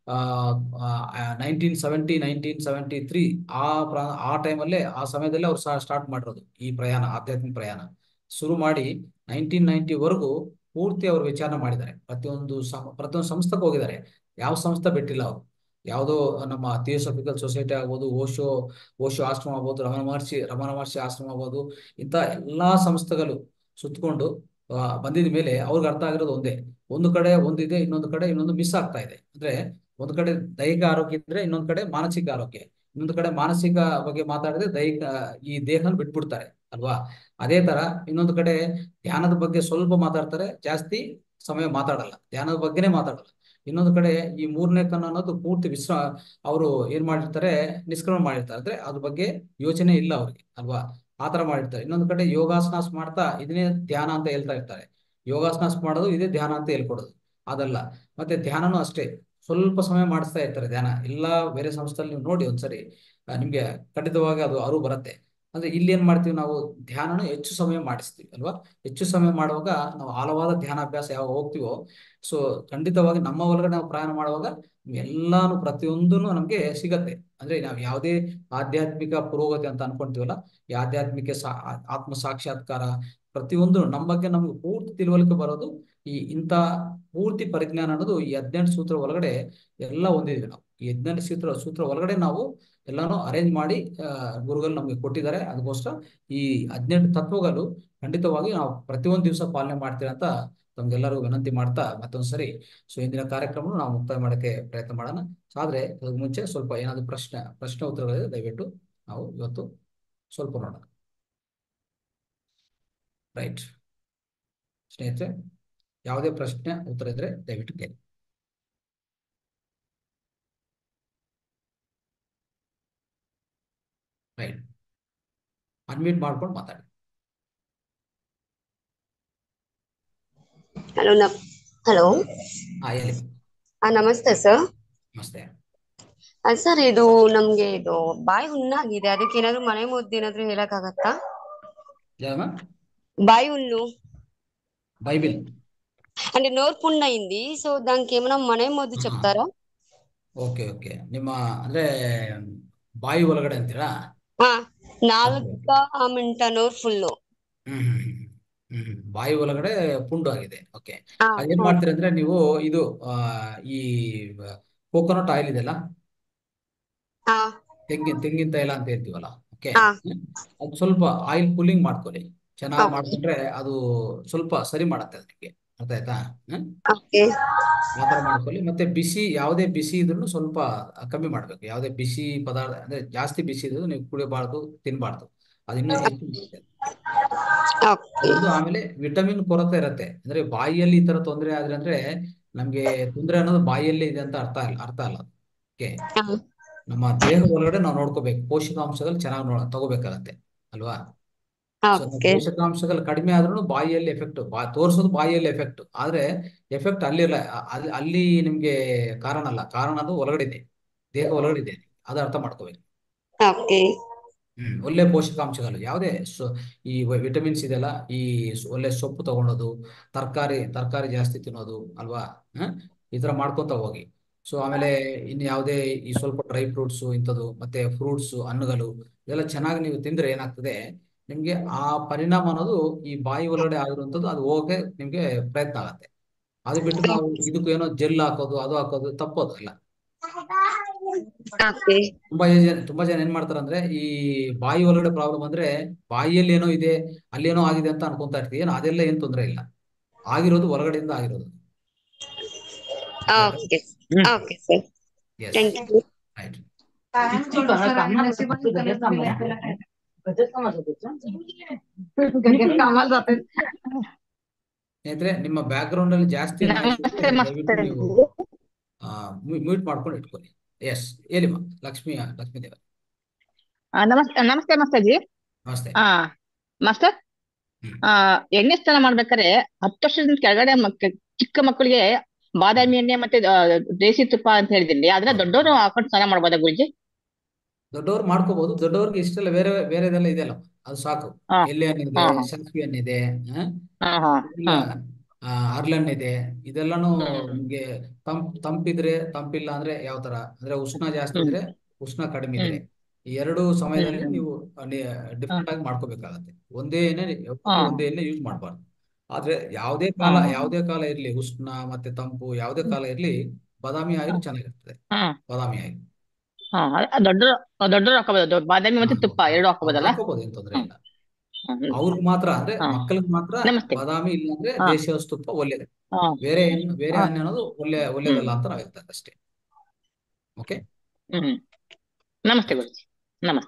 nineteen seventy nineteen seventy three ಆ ಪ್ರ ಆ ಟೈಮಲ್ಲೇ ಆ ಸಮಯದಲ್ಲೇ ಅವ್ರು ಸ್ಟಾರ್ಟ್ ಮಾಡಿರೋದು ಈ ಪ್ರಯಾಣ ಆಧ್ಯಾತ್ಮಿಕ ಪ್ರಯಾಣ ಶುರು ಮಾಡಿ ನೈನ್ಟೀನ್ ನೈನ್ಟಿವರೆಗೂ ಪೂರ್ತಿ ಅವರು ವಿಚಾರಣೆ ಮಾಡಿದ್ದಾರೆ ಪ್ರತಿಯೊಂದು ಸಂ ಪ್ರತಿಯೊಂದು ಸಂಸ್ಥೆಗೆ ಹೋಗಿದ್ದಾರೆ ಯಾವ ಸಂಸ್ಥೆ ಬಿಟ್ಟಿಲ್ಲ ಅವರು ಯಾವುದೋ ನಮ್ಮ ಥಿಯೋಸಫಿಕಲ್ ಸೊಸೈಟಿ ಆಗ್ಬೋದು ಓಶೋ ಓಶೋ ಆಶ್ರಮ ಆಗ್ಬೋದು ರಮಣ ಮಹರ್ಷಿ ರಮಣ ಮಹರ್ಷಿ ಆಶ್ರಮ ಆಗ್ಬೋದು ಇಂಥ ಎಲ್ಲಾ ಸಂಸ್ಥೆಗಳು ಸುತ್ತಕೊಂಡು ಆ, ಬಂದಿದ ಮೇಲೆ ಅವ್ರಿಗೆ ಅರ್ಥ ಆಗಿರೋದು ಒಂದೇ ಒಂದು ಕಡೆ ಒಂದಿದೆ ಇನ್ನೊಂದು ಕಡೆ ಇನ್ನೊಂದು ಮಿಸ್ ಆಗ್ತಾ ಇದೆ ಅಂದ್ರೆ ಒಂದು ಕಡೆ ದೈಹಿಕ ಆರೋಗ್ಯ ಇದ್ರೆ ಇನ್ನೊಂದು ಕಡೆ ಮಾನಸಿಕ ಆರೋಗ್ಯ ಇನ್ನೊಂದು ಕಡೆ ಮಾನಸಿಕ ಬಗ್ಗೆ ಮಾತಾಡಿದ್ರೆ ದೈಹಿಕ ಈ ದೇಹನ ಬಿಟ್ಬಿಡ್ತಾರೆ ಅಲ್ವಾ ಅದೇ ತರ ಇನ್ನೊಂದು ಕಡೆ ಧ್ಯಾನದ ಬಗ್ಗೆ ಸ್ವಲ್ಪ ಮಾತಾಡ್ತಾರೆ ಜಾಸ್ತಿ ಸಮಯ ಮಾತಾಡಲ್ಲ ಧ್ಯಾನದ ಬಗ್ಗೆನೇ ಮಾತಾಡಲ್ಲ ಇನ್ನೊಂದು ಕಡೆ ಈ ಮೂರನೇ ಕಣ್ಣು ಅನ್ನೋದು ಪೂರ್ತಿ ವಿಶ್ರ ಅವರು ಏನ್ ಮಾಡಿರ್ತಾರೆ ನಿಷ್ಕ್ರಮಣ ಮಾಡಿರ್ತಾರೆ ಅಂದ್ರೆ ಅದ್ರ ಬಗ್ಗೆ ಯೋಚನೆ ಇಲ್ಲ ಅವ್ರಿಗೆ ಅಲ್ವಾ ಆತರ ಮಾಡಿರ್ತಾರೆ ಇನ್ನೊಂದು ಕಡೆ ಯೋಗಾಸನಾಸ್ ಮಾಡ್ತಾ ಇದನ್ನೇ ಧ್ಯಾನ ಅಂತ ಹೇಳ್ತಾ ಇರ್ತಾರೆ ಯೋಗಾಸನಾಸ್ ಮಾಡೋದು ಇದೇ ಧ್ಯಾನ ಅಂತ ಹೇಳ್ಕೊಡೋದು ಅದಲ್ಲ ಮತ್ತೆ ಧ್ಯಾನನೂ ಅಷ್ಟೇ ಸ್ವಲ್ಪ ಸಮಯ ಮಾಡಿಸ್ತಾ ಇರ್ತಾರೆ ಧ್ಯಾನ ಎಲ್ಲಾ ಬೇರೆ ಸಂಸ್ಥೆಯಲ್ಲಿ ನೀವು ನೋಡಿ ಒಂದ್ಸರಿ ಆ, ನಿಮ್ಗೆ ಖಂಡಿತವಾಗಿ ಅದು ಅರಿವು ಬರುತ್ತೆ ಅಂದ್ರೆ ಇಲ್ಲಿ ಏನ್ ಮಾಡ್ತೀವಿ ನಾವು ಧ್ಯಾನನ ಹೆಚ್ಚು ಸಮಯ ಮಾಡಿಸ್ತೀವಿ ಅಲ್ವಾ ಹೆಚ್ಚು ಸಮಯ ಮಾಡುವಾಗ ನಾವು ಆಳವಾದ ಧ್ಯಾನಾಭ್ಯಾಸ ಯಾವಾಗ ಹೋಗ್ತೀವೋ ಸೊ ಖಂಡಿತವಾಗಿ ನಮ್ಮ ಒಳಗಡೆ ನಾವು ಪ್ರಯಾಣ ಮಾಡುವಾಗ ಎಲ್ಲಾನು ಪ್ರತಿಯೊಂದನ್ನು ನಮ್ಗೆ ಸಿಗತ್ತೆ ಅಂದ್ರೆ ನಾವು ಯಾವುದೇ ಆಧ್ಯಾತ್ಮಿಕ ಪುರೋಗತಿ ಅಂತ ಅನ್ಕೊಂತೀವಲ್ಲ ಈ ಆಧ್ಯಾತ್ಮಿಕ ಸಾ ಆ- ಆತ್ಮ ಸಾಕ್ಷಾತ್ಕಾರ ಪ್ರತಿಯೊಂದು ನಮ್ಮ ಬಗ್ಗೆ ನಮ್ಗೆ ಪೂರ್ತಿ ತಿಳುವಳಿಕೆ ಬರೋದು ಈ ಇಂಥ ಪೂರ್ತಿ ಪರಿಜ್ಞಾನ ಅನ್ನೋದು ಈ ಹದಿನೆಂಟು ಸೂತ್ರ ಒಳಗಡೆ ಎಲ್ಲ ಹೊಂದಿದ್ವಿ ನಾವು ಈ ಹದಿನೆಂಟು ಸೂತ್ರ ಸೂತ್ರ ಒಳಗಡೆ ನಾವು ಎಲ್ಲಾನು ಅರೇಂಜ್ ಮಾಡಿ ಆ, ಗುರುಗಳು ನಮಗೆ ಕೊಟ್ಟಿದ್ದಾರೆ ಅದಕ್ಕೋಸ್ಕರ ಈ ಹದಿನೆಂಟು ತತ್ವಗಳು ಖಂಡಿತವಾಗಿ ನಾವು ಪ್ರತಿಯೊಂದು ದಿವಸ ಪಾಲನೆ ಮಾಡ್ತೀವಿ ಅಂತ ತಮ್ಗೆಲ್ಲರಿಗೂ ವಿನಂತಿ ಮಾಡ್ತಾ ಮತ್ತೊಂದ್ಸರಿ ಸೊ ಇಂದಿನ ಕಾರ್ಯಕ್ರಮ ನಾವು ಮುಕ್ತಾಯ ಮಾಡೋಕ್ಕೆ ಪ್ರಯತ್ನ ಮಾಡೋಣ ಸೊ ಆದ್ರೆ ಅದಕ್ಕೆ ಮುಂಚೆ ಸ್ವಲ್ಪ ಏನಾದ್ರು ಪ್ರಶ್ನೆ ಪ್ರಶ್ನೆ ಉತ್ತರಗಳಿದೆ ದಯವಿಟ್ಟು ನಾವು ಇವತ್ತು ಸ್ವಲ್ಪ ನೋಡೋಣ ರೈಟ್ ಸ್ನೇಹಿತರೆ ಯಾವುದೇ ಪ್ರಶ್ನೆ ಉತ್ತರ ಇದ್ರೆ ದಯವಿಟ್ಟು ಕೇಳಿ ರೈಟ್ ಅನ್ಮ್ಯೂಟ್ ಮಾಡ್ಕೊಂಡು ಮಾತಾಡಿ ಹಲೋ ನ ಹಲೋ ಹಾ ಹೇಳಿ ನಮಸ್ತೆ ಸರ್ ನಮಸ್ತೆ ಸರ್ ಇದು ನಮ್ಗೆ ಇದು ಬಾಯಿ ಹುಣ್ಣಾಗಿದೆ ಅದಕ್ಕೆ ಏನಾದ್ರು ಮನೆ ಮದ್ದು ಏನಾದ್ರು ಹೇಳಕ್ಕಾಗತ್ತಾ ಯಾವಮ್ಮ బాయ్ ఉన్ను బైబిల్ అంటే నోరు పుండ్ అయింది సో దానికి ఏమైనా మనే మొద్దు చెప్తారా ಓಕೆ ಓಕೆ ನಿಮ್ಮ ಅಂದ್ರೆ ಬಾಯಿ ಒಳಗಡೆ ಅಂತೀರಾ ఆ ನಾಲ್ಕ ಮಿಂಟ ನೋರು ಫುಲ್ಲು ಹ್ಮ್ ಹ್ಮ್ ಹ್ಮ್ ಹ್ಮ್ ಹ್ಮ್. ಬಾಯಿ ಒಳಗಡೆ ಪುಂಡು ಆಗಿದೆ ಓಕೆ ಅದೇನ್ ಮಾಡ್ತೀರಿ ಅಂದ್ರೆ ನೀವು ಇದು ಆ, ಈ ಕೋಕೋನಟ್ ಆಯಿಲ್ ಇದೆಲ್ಲ ತೆಂಗಿನ ತೆಂಗಿನ ತೈಲ ಅಂತ ಹೇಳ್ತೀವಲ್ಲ ಓಕೆ ಹಾ. ಅದು ಸ್ವಲ್ಪ ಆಯಿಲ್ ಕೂಲಿಂಗ್ ಮಾಡ್ಕೊಳ್ಳಿ ಚೆನ್ನಾಗಿ Okay. ಮಾಡ್ಕೊಂಡ್ರೆ ಅದು ಸ್ವಲ್ಪ ಸರಿ ಮಾಡತ್ತೆ ಅದಕ್ಕೆ ಅರ್ಥ ಆಯ್ತಾ ಹ್ಮ್ ಓಕೆ ಆ ಥರ ಮಾಡ್ಕೊಳ್ಳಿ ಮತ್ತೆ ಬಿಸಿ ಯಾವುದೇ ಬಿಸಿ ಇದ್ರೂ ಸ್ವಲ್ಪ ಕಮ್ಮಿ ಮಾಡ್ಬೇಕು ಯಾವುದೇ ಬಿಸಿ ಪದಾರ್ಥ ಅಂದ್ರೆ ಜಾಸ್ತಿ ಬಿಸಿ ಇದ್ರು ನೀವು ಕುಡಿಬಾರ್ದು ತಿನ್ಬಾರ್ದು ಅದು ಇನ್ನೂ ಹೆಚ್ಚು ಮಾಡುತ್ತೆ. ಓಕೆ ಒಂದು ಆಮೇಲೆ ವಿಟಮಿನ್ ಕೊರತೆ ಇರುತ್ತೆ ಅಂದ್ರೆ ಬಾಯಿಯಲ್ಲಿ ಈ ತರ ತೊಂದರೆ ಆದ್ರೆ ಅಂದ್ರೆ ನಮ್ಗೆ ತೊಂದರೆ ಅನ್ನೋದು ಬಾಯಿಯಲ್ಲೇ ಇದೆ ಅಂತ ಅರ್ಥ ಇಲ್ಲ ಅರ್ಥ ಅಲ್ಲ ಓಕೆ ನಮ್ಮ ದೇಹ ಒಳಗಡೆ ನಾವು ನೋಡ್ಕೋಬೇಕು ಪೋಷಕಾಂಶಗಳು ಚೆನ್ನಾಗಿ ನೋ ತಗೋಬೇಕಾಗತ್ತೆ ಅಲ್ವಾ ಸೊ ಓಕೆ ಪೋಷಕಾಂಶಗಳು ಕಡಿಮೆ ಆದ್ರೂ ಬಾಯಿಯಲ್ಲಿ ಎಫೆಕ್ಟ್ ಬಾ ತೋರಿಸೋದು ಬಾಯಿಯಲ್ಲಿ ಎಫೆಕ್ಟ್ ಆದ್ರೆ ಎಫೆಕ್ಟ್ ಅಲ್ಲಿಲ್ಲ ಅ- ಅಲ್ಲಿ ಅಲ್ಲಿ ನಿಮ್ಗೆ ಕಾರಣ ಅಲ್ಲ ಕಾರಣ ಅದು ಒಳಗಡೆ ಇದೆ ದೇಹ ಒಳಗಡೆ ಇದೆ ಅದು ಅರ್ಥ ಮಾಡ್ಕೋಬೇಕು ಓಕೆ ಹ್ಮ್ ಒಳ್ಳೆ ಪೋಷಕಾಂಶಗಳು ಯಾವುದೇ ಸೊ ಈ ವಿಟಮಿನ್ಸ್ ಇದೆಲ್ಲ ಈ ಸ್- ಒಳ್ಳೆ ಸೊಪ್ಪು ತಗೊಳೋದು ತರಕಾರಿ ತರಕಾರಿ ಜಾಸ್ತಿ ತಿನ್ನೋದು ಅಲ್ವಾ ಹ? ಈ ತರ ಮಾಡ್ಕೊಂತ ಹೋಗಿ ಸೊ ಆಮೇಲೆ ಇನ್ನು ಯಾವುದೇ ಈ ಸ್ವಲ್ಪ ಡ್ರೈ ಫ್ರೂಟ್ಸ್ ಇಂಥದ್ದು ಮತ್ತೆ ಫ್ರೂಟ್ಸ್ ಹಣ್ಣುಗಳು ಇದೆಲ್ಲ ಚೆನ್ನಾಗಿ ನೀವು ತಿಂದ್ರೆ ಏನಾಗ್ತದೆ ನಿಮ್ಗೆ ಆ ಪರಿಣಾಮ ಅನ್ನೋದು ಈ ಬಾಯಿ ಒಳಗಡೆ ಆಗಿರುವಂಥದ್ದು ಅದು ಹೋಗಕ್ಕೆ ನಿಮ್ಗೆ ಪ್ರಯತ್ನ ಆಗತ್ತೆ ಅದು ಬಿಟ್ಟು ನಾವು ಇದಕ್ಕೂ ಏನೋ ಜೆಲ್ ಹಾಕೋದು ಅದು ಹಾಕೋದು ತಪ್ಪೋದು ಇಲ್ಲ ಓಕೆ ತುಂಬಾ ಜನ ತುಂಬಾ ಜನ ಏನ್ ಮಾಡ್ತಾರೆ ಅಂದ್ರೆ ಈ ಬಾಯಿ ಒಳಗಡೆ ಪ್ರಾಬ್ಲಮ್ ಅಂದ್ರೆ ಬಾಯಿಯಲ್ಲಿ ಏನೋ ಇದೆ ಅಲ್ಲೇನೋ ಆಗಿದೆ ಅಂತ ಅನ್ಕೊಂತಾ ಇರ್ತೀವಿ ಏನು ಅದೆಲ್ಲ ಏನ್ ತೊಂದರೆ ಇಲ್ಲ ಆಗಿರೋದು ಹೊರಗಡೆಯಿಂದ ಆಗಿರೋದು okay okay sir yes thank you right ಸ್ನೇಹಿತರೆ ನಿಮ್ಮ ಬ್ಯಾಕ್ ಗ್ರೌಂಡ್ ಅಲ್ಲಿ ಜಾಸ್ತಿ noise ಇದ್ರೆ ದಯವಿಟ್ಟು ನೀವು ಮ್ಯೂಟ್ ಮಾಡ್ಕೊಂಡು ಇಟ್ಕೊಳ್ಳಿ ಎಸ್ ಹೇಳಿಮ್ಮ ಲಕ್ಷ್ಮಿ ಲಕ್ಷ್ಮೀ ದೇವ ಆ, ನಮಸ್ತೆ ನಮಸ್ತೆ ಮಾಸ್ಟರ್ಜಿ ನಮಸ್ತೆ ಆ ಮಾಸ್ಟರ್ ಹ್ಮ್. ಆ ಎಣ್ಣೆ ಸ್ನಾನ ಮಾಡ್ಬೇಕಾದ್ರೆ ಹತ್ತು ವರ್ಷದಿಂದ ಕೆಳಗಡೆ ಮಕ್ಕ ಚಿಕ್ಕ ಮಕ್ಕಳಿಗೆ ಬಾದಾಮಿ ಎಣ್ಣೆ ಮತ್ತೆ ಆ, ದೇಸಿ ತುಪ್ಪ ಅಂತ ಹೇಳಿದಿಲ್ಲಿ ಅದನ್ನ ದೊಡ್ಡವರು ಹಾಕೊಂಡು ಸ್ನಾನ ಮಾಡ್ಬೋದಾ ಗುರುಜಿ ದೊಡ್ಡವ್ರು ಮಾಡ್ಕೋಬಹುದು ದೊಡ್ಡವ್ರಿಗೆ ಇಷ್ಟೆಲ್ಲ ಬೇರೆ ಬೇರೆದೆಲ್ಲ ಇದೆಯಲ್ಲ ಅದು ಸಾಕು ಹಾ ಎಲೆ ಹಣ್ಣಿದೆ ಹಾ ಹಾ ಸಾಸಿವೆ ಹಣ್ಣಿದೆ ಆ? ಹಾ ಹಾ ಇದೆಲ್ಲ ಹಾ ಹರ್ಲನ್ ಇದೆ ಇದೆಲ್ಲಾನು ಹ್ಮ್ ನಿಮ್ಗೆ ತಂಪ್ ತಂಪಿದ್ರೆ ತಂಪಿಲ್ಲ ಅಂದ್ರೆ ಯಾವ ತರ ಅಂದ್ರೆ ಉಷ್ಣ ಜಾಸ್ತಿ ಹ್ಮ್ ಇದ್ರೆ ಉಷ್ಣ ಕಡಿಮೆ ಇದ್ರೆ ಹ್ಮ್ ಈ ಎರಡು ಸಮಯದಲ್ಲಿ ಹ್ಮ್ ನೀವು ಹಾ ಡಿಫ್ರೆಂಟ್ ಆಗಿ ಮಾಡ್ಕೋಬೇಕಾಗತ್ತೆ ಒಂದೇ ಎಣ್ಣೆ ಹಾ ಯಾವತ್ತೂ ಒಂದೇ ಎಣ್ಣೆ ಯೂಸ್ ಮಾಡಬಾರ್ದು ಆದ್ರೆ ಯಾವುದೇ ಹಾ ಕಾಲ ಹಾ ಯಾವುದೇ ಕಾಲ ಇರ್ಲಿ ಉಷ್ಣ ಮತ್ತೆ ತಂಪು ಯಾವುದೇ ಕಾಲ ಇರ್ಲಿ ಬಾದಾಮಿ ಆಯಿಲ್ ಚೆನ್ನಾಗಿರ್ತದೆ ಹಾ ಬಾದಾಮಿ ಆಯಿಲ್ ಹಾ ದೊಡ್ಡ ದೊಡ್ಡ ಹಾಕೋಬಹುದು ದೊಡ್ಡ ಬಾದಾಮಿ ಮತ್ತೆ ತುಪ್ಪ ಎರಡು ಹಾಕೋಬಹುದಲ್ಲ ಹಾಕೋಬಹುದು ಏನ್ ತೊಂದ್ರೆ ಇಲ್ಲ ಹ್ಮ್ ಅವ್ರಿಗೆ ಮಾತ್ರ ಅಂದ್ರೆ ಹಾ ಮಕ್ಕಳಿಗೆ ಮಾತ್ರ ನಮಸ್ತೆ ಬಾದಾಮಿ ಇಲ್ಲಾಂದ್ರೆ ಹಾ ದೇಶೀಯ ತುಪ್ಪ ಒಳ್ಳೇದು ಹಾ ಬೇರೆ ಎಣ್ಣೆ ಬೇರೆ ಹಾ ಎಣ್ಣೆ ಅನ್ನೋದು ಒಳ್ಳೆ ಹ್ಮ್ ಒಳ್ಳೇದಲ್ಲ ಅಂತ ನಾವು ಹೇಳ್ತಾರೆ ಅಷ್ಟೇ ಓಕೆ ಹ್ಮ್ ನಮಸ್ತೆ ಗುರುಜಿ ನಮಸ್ತೆ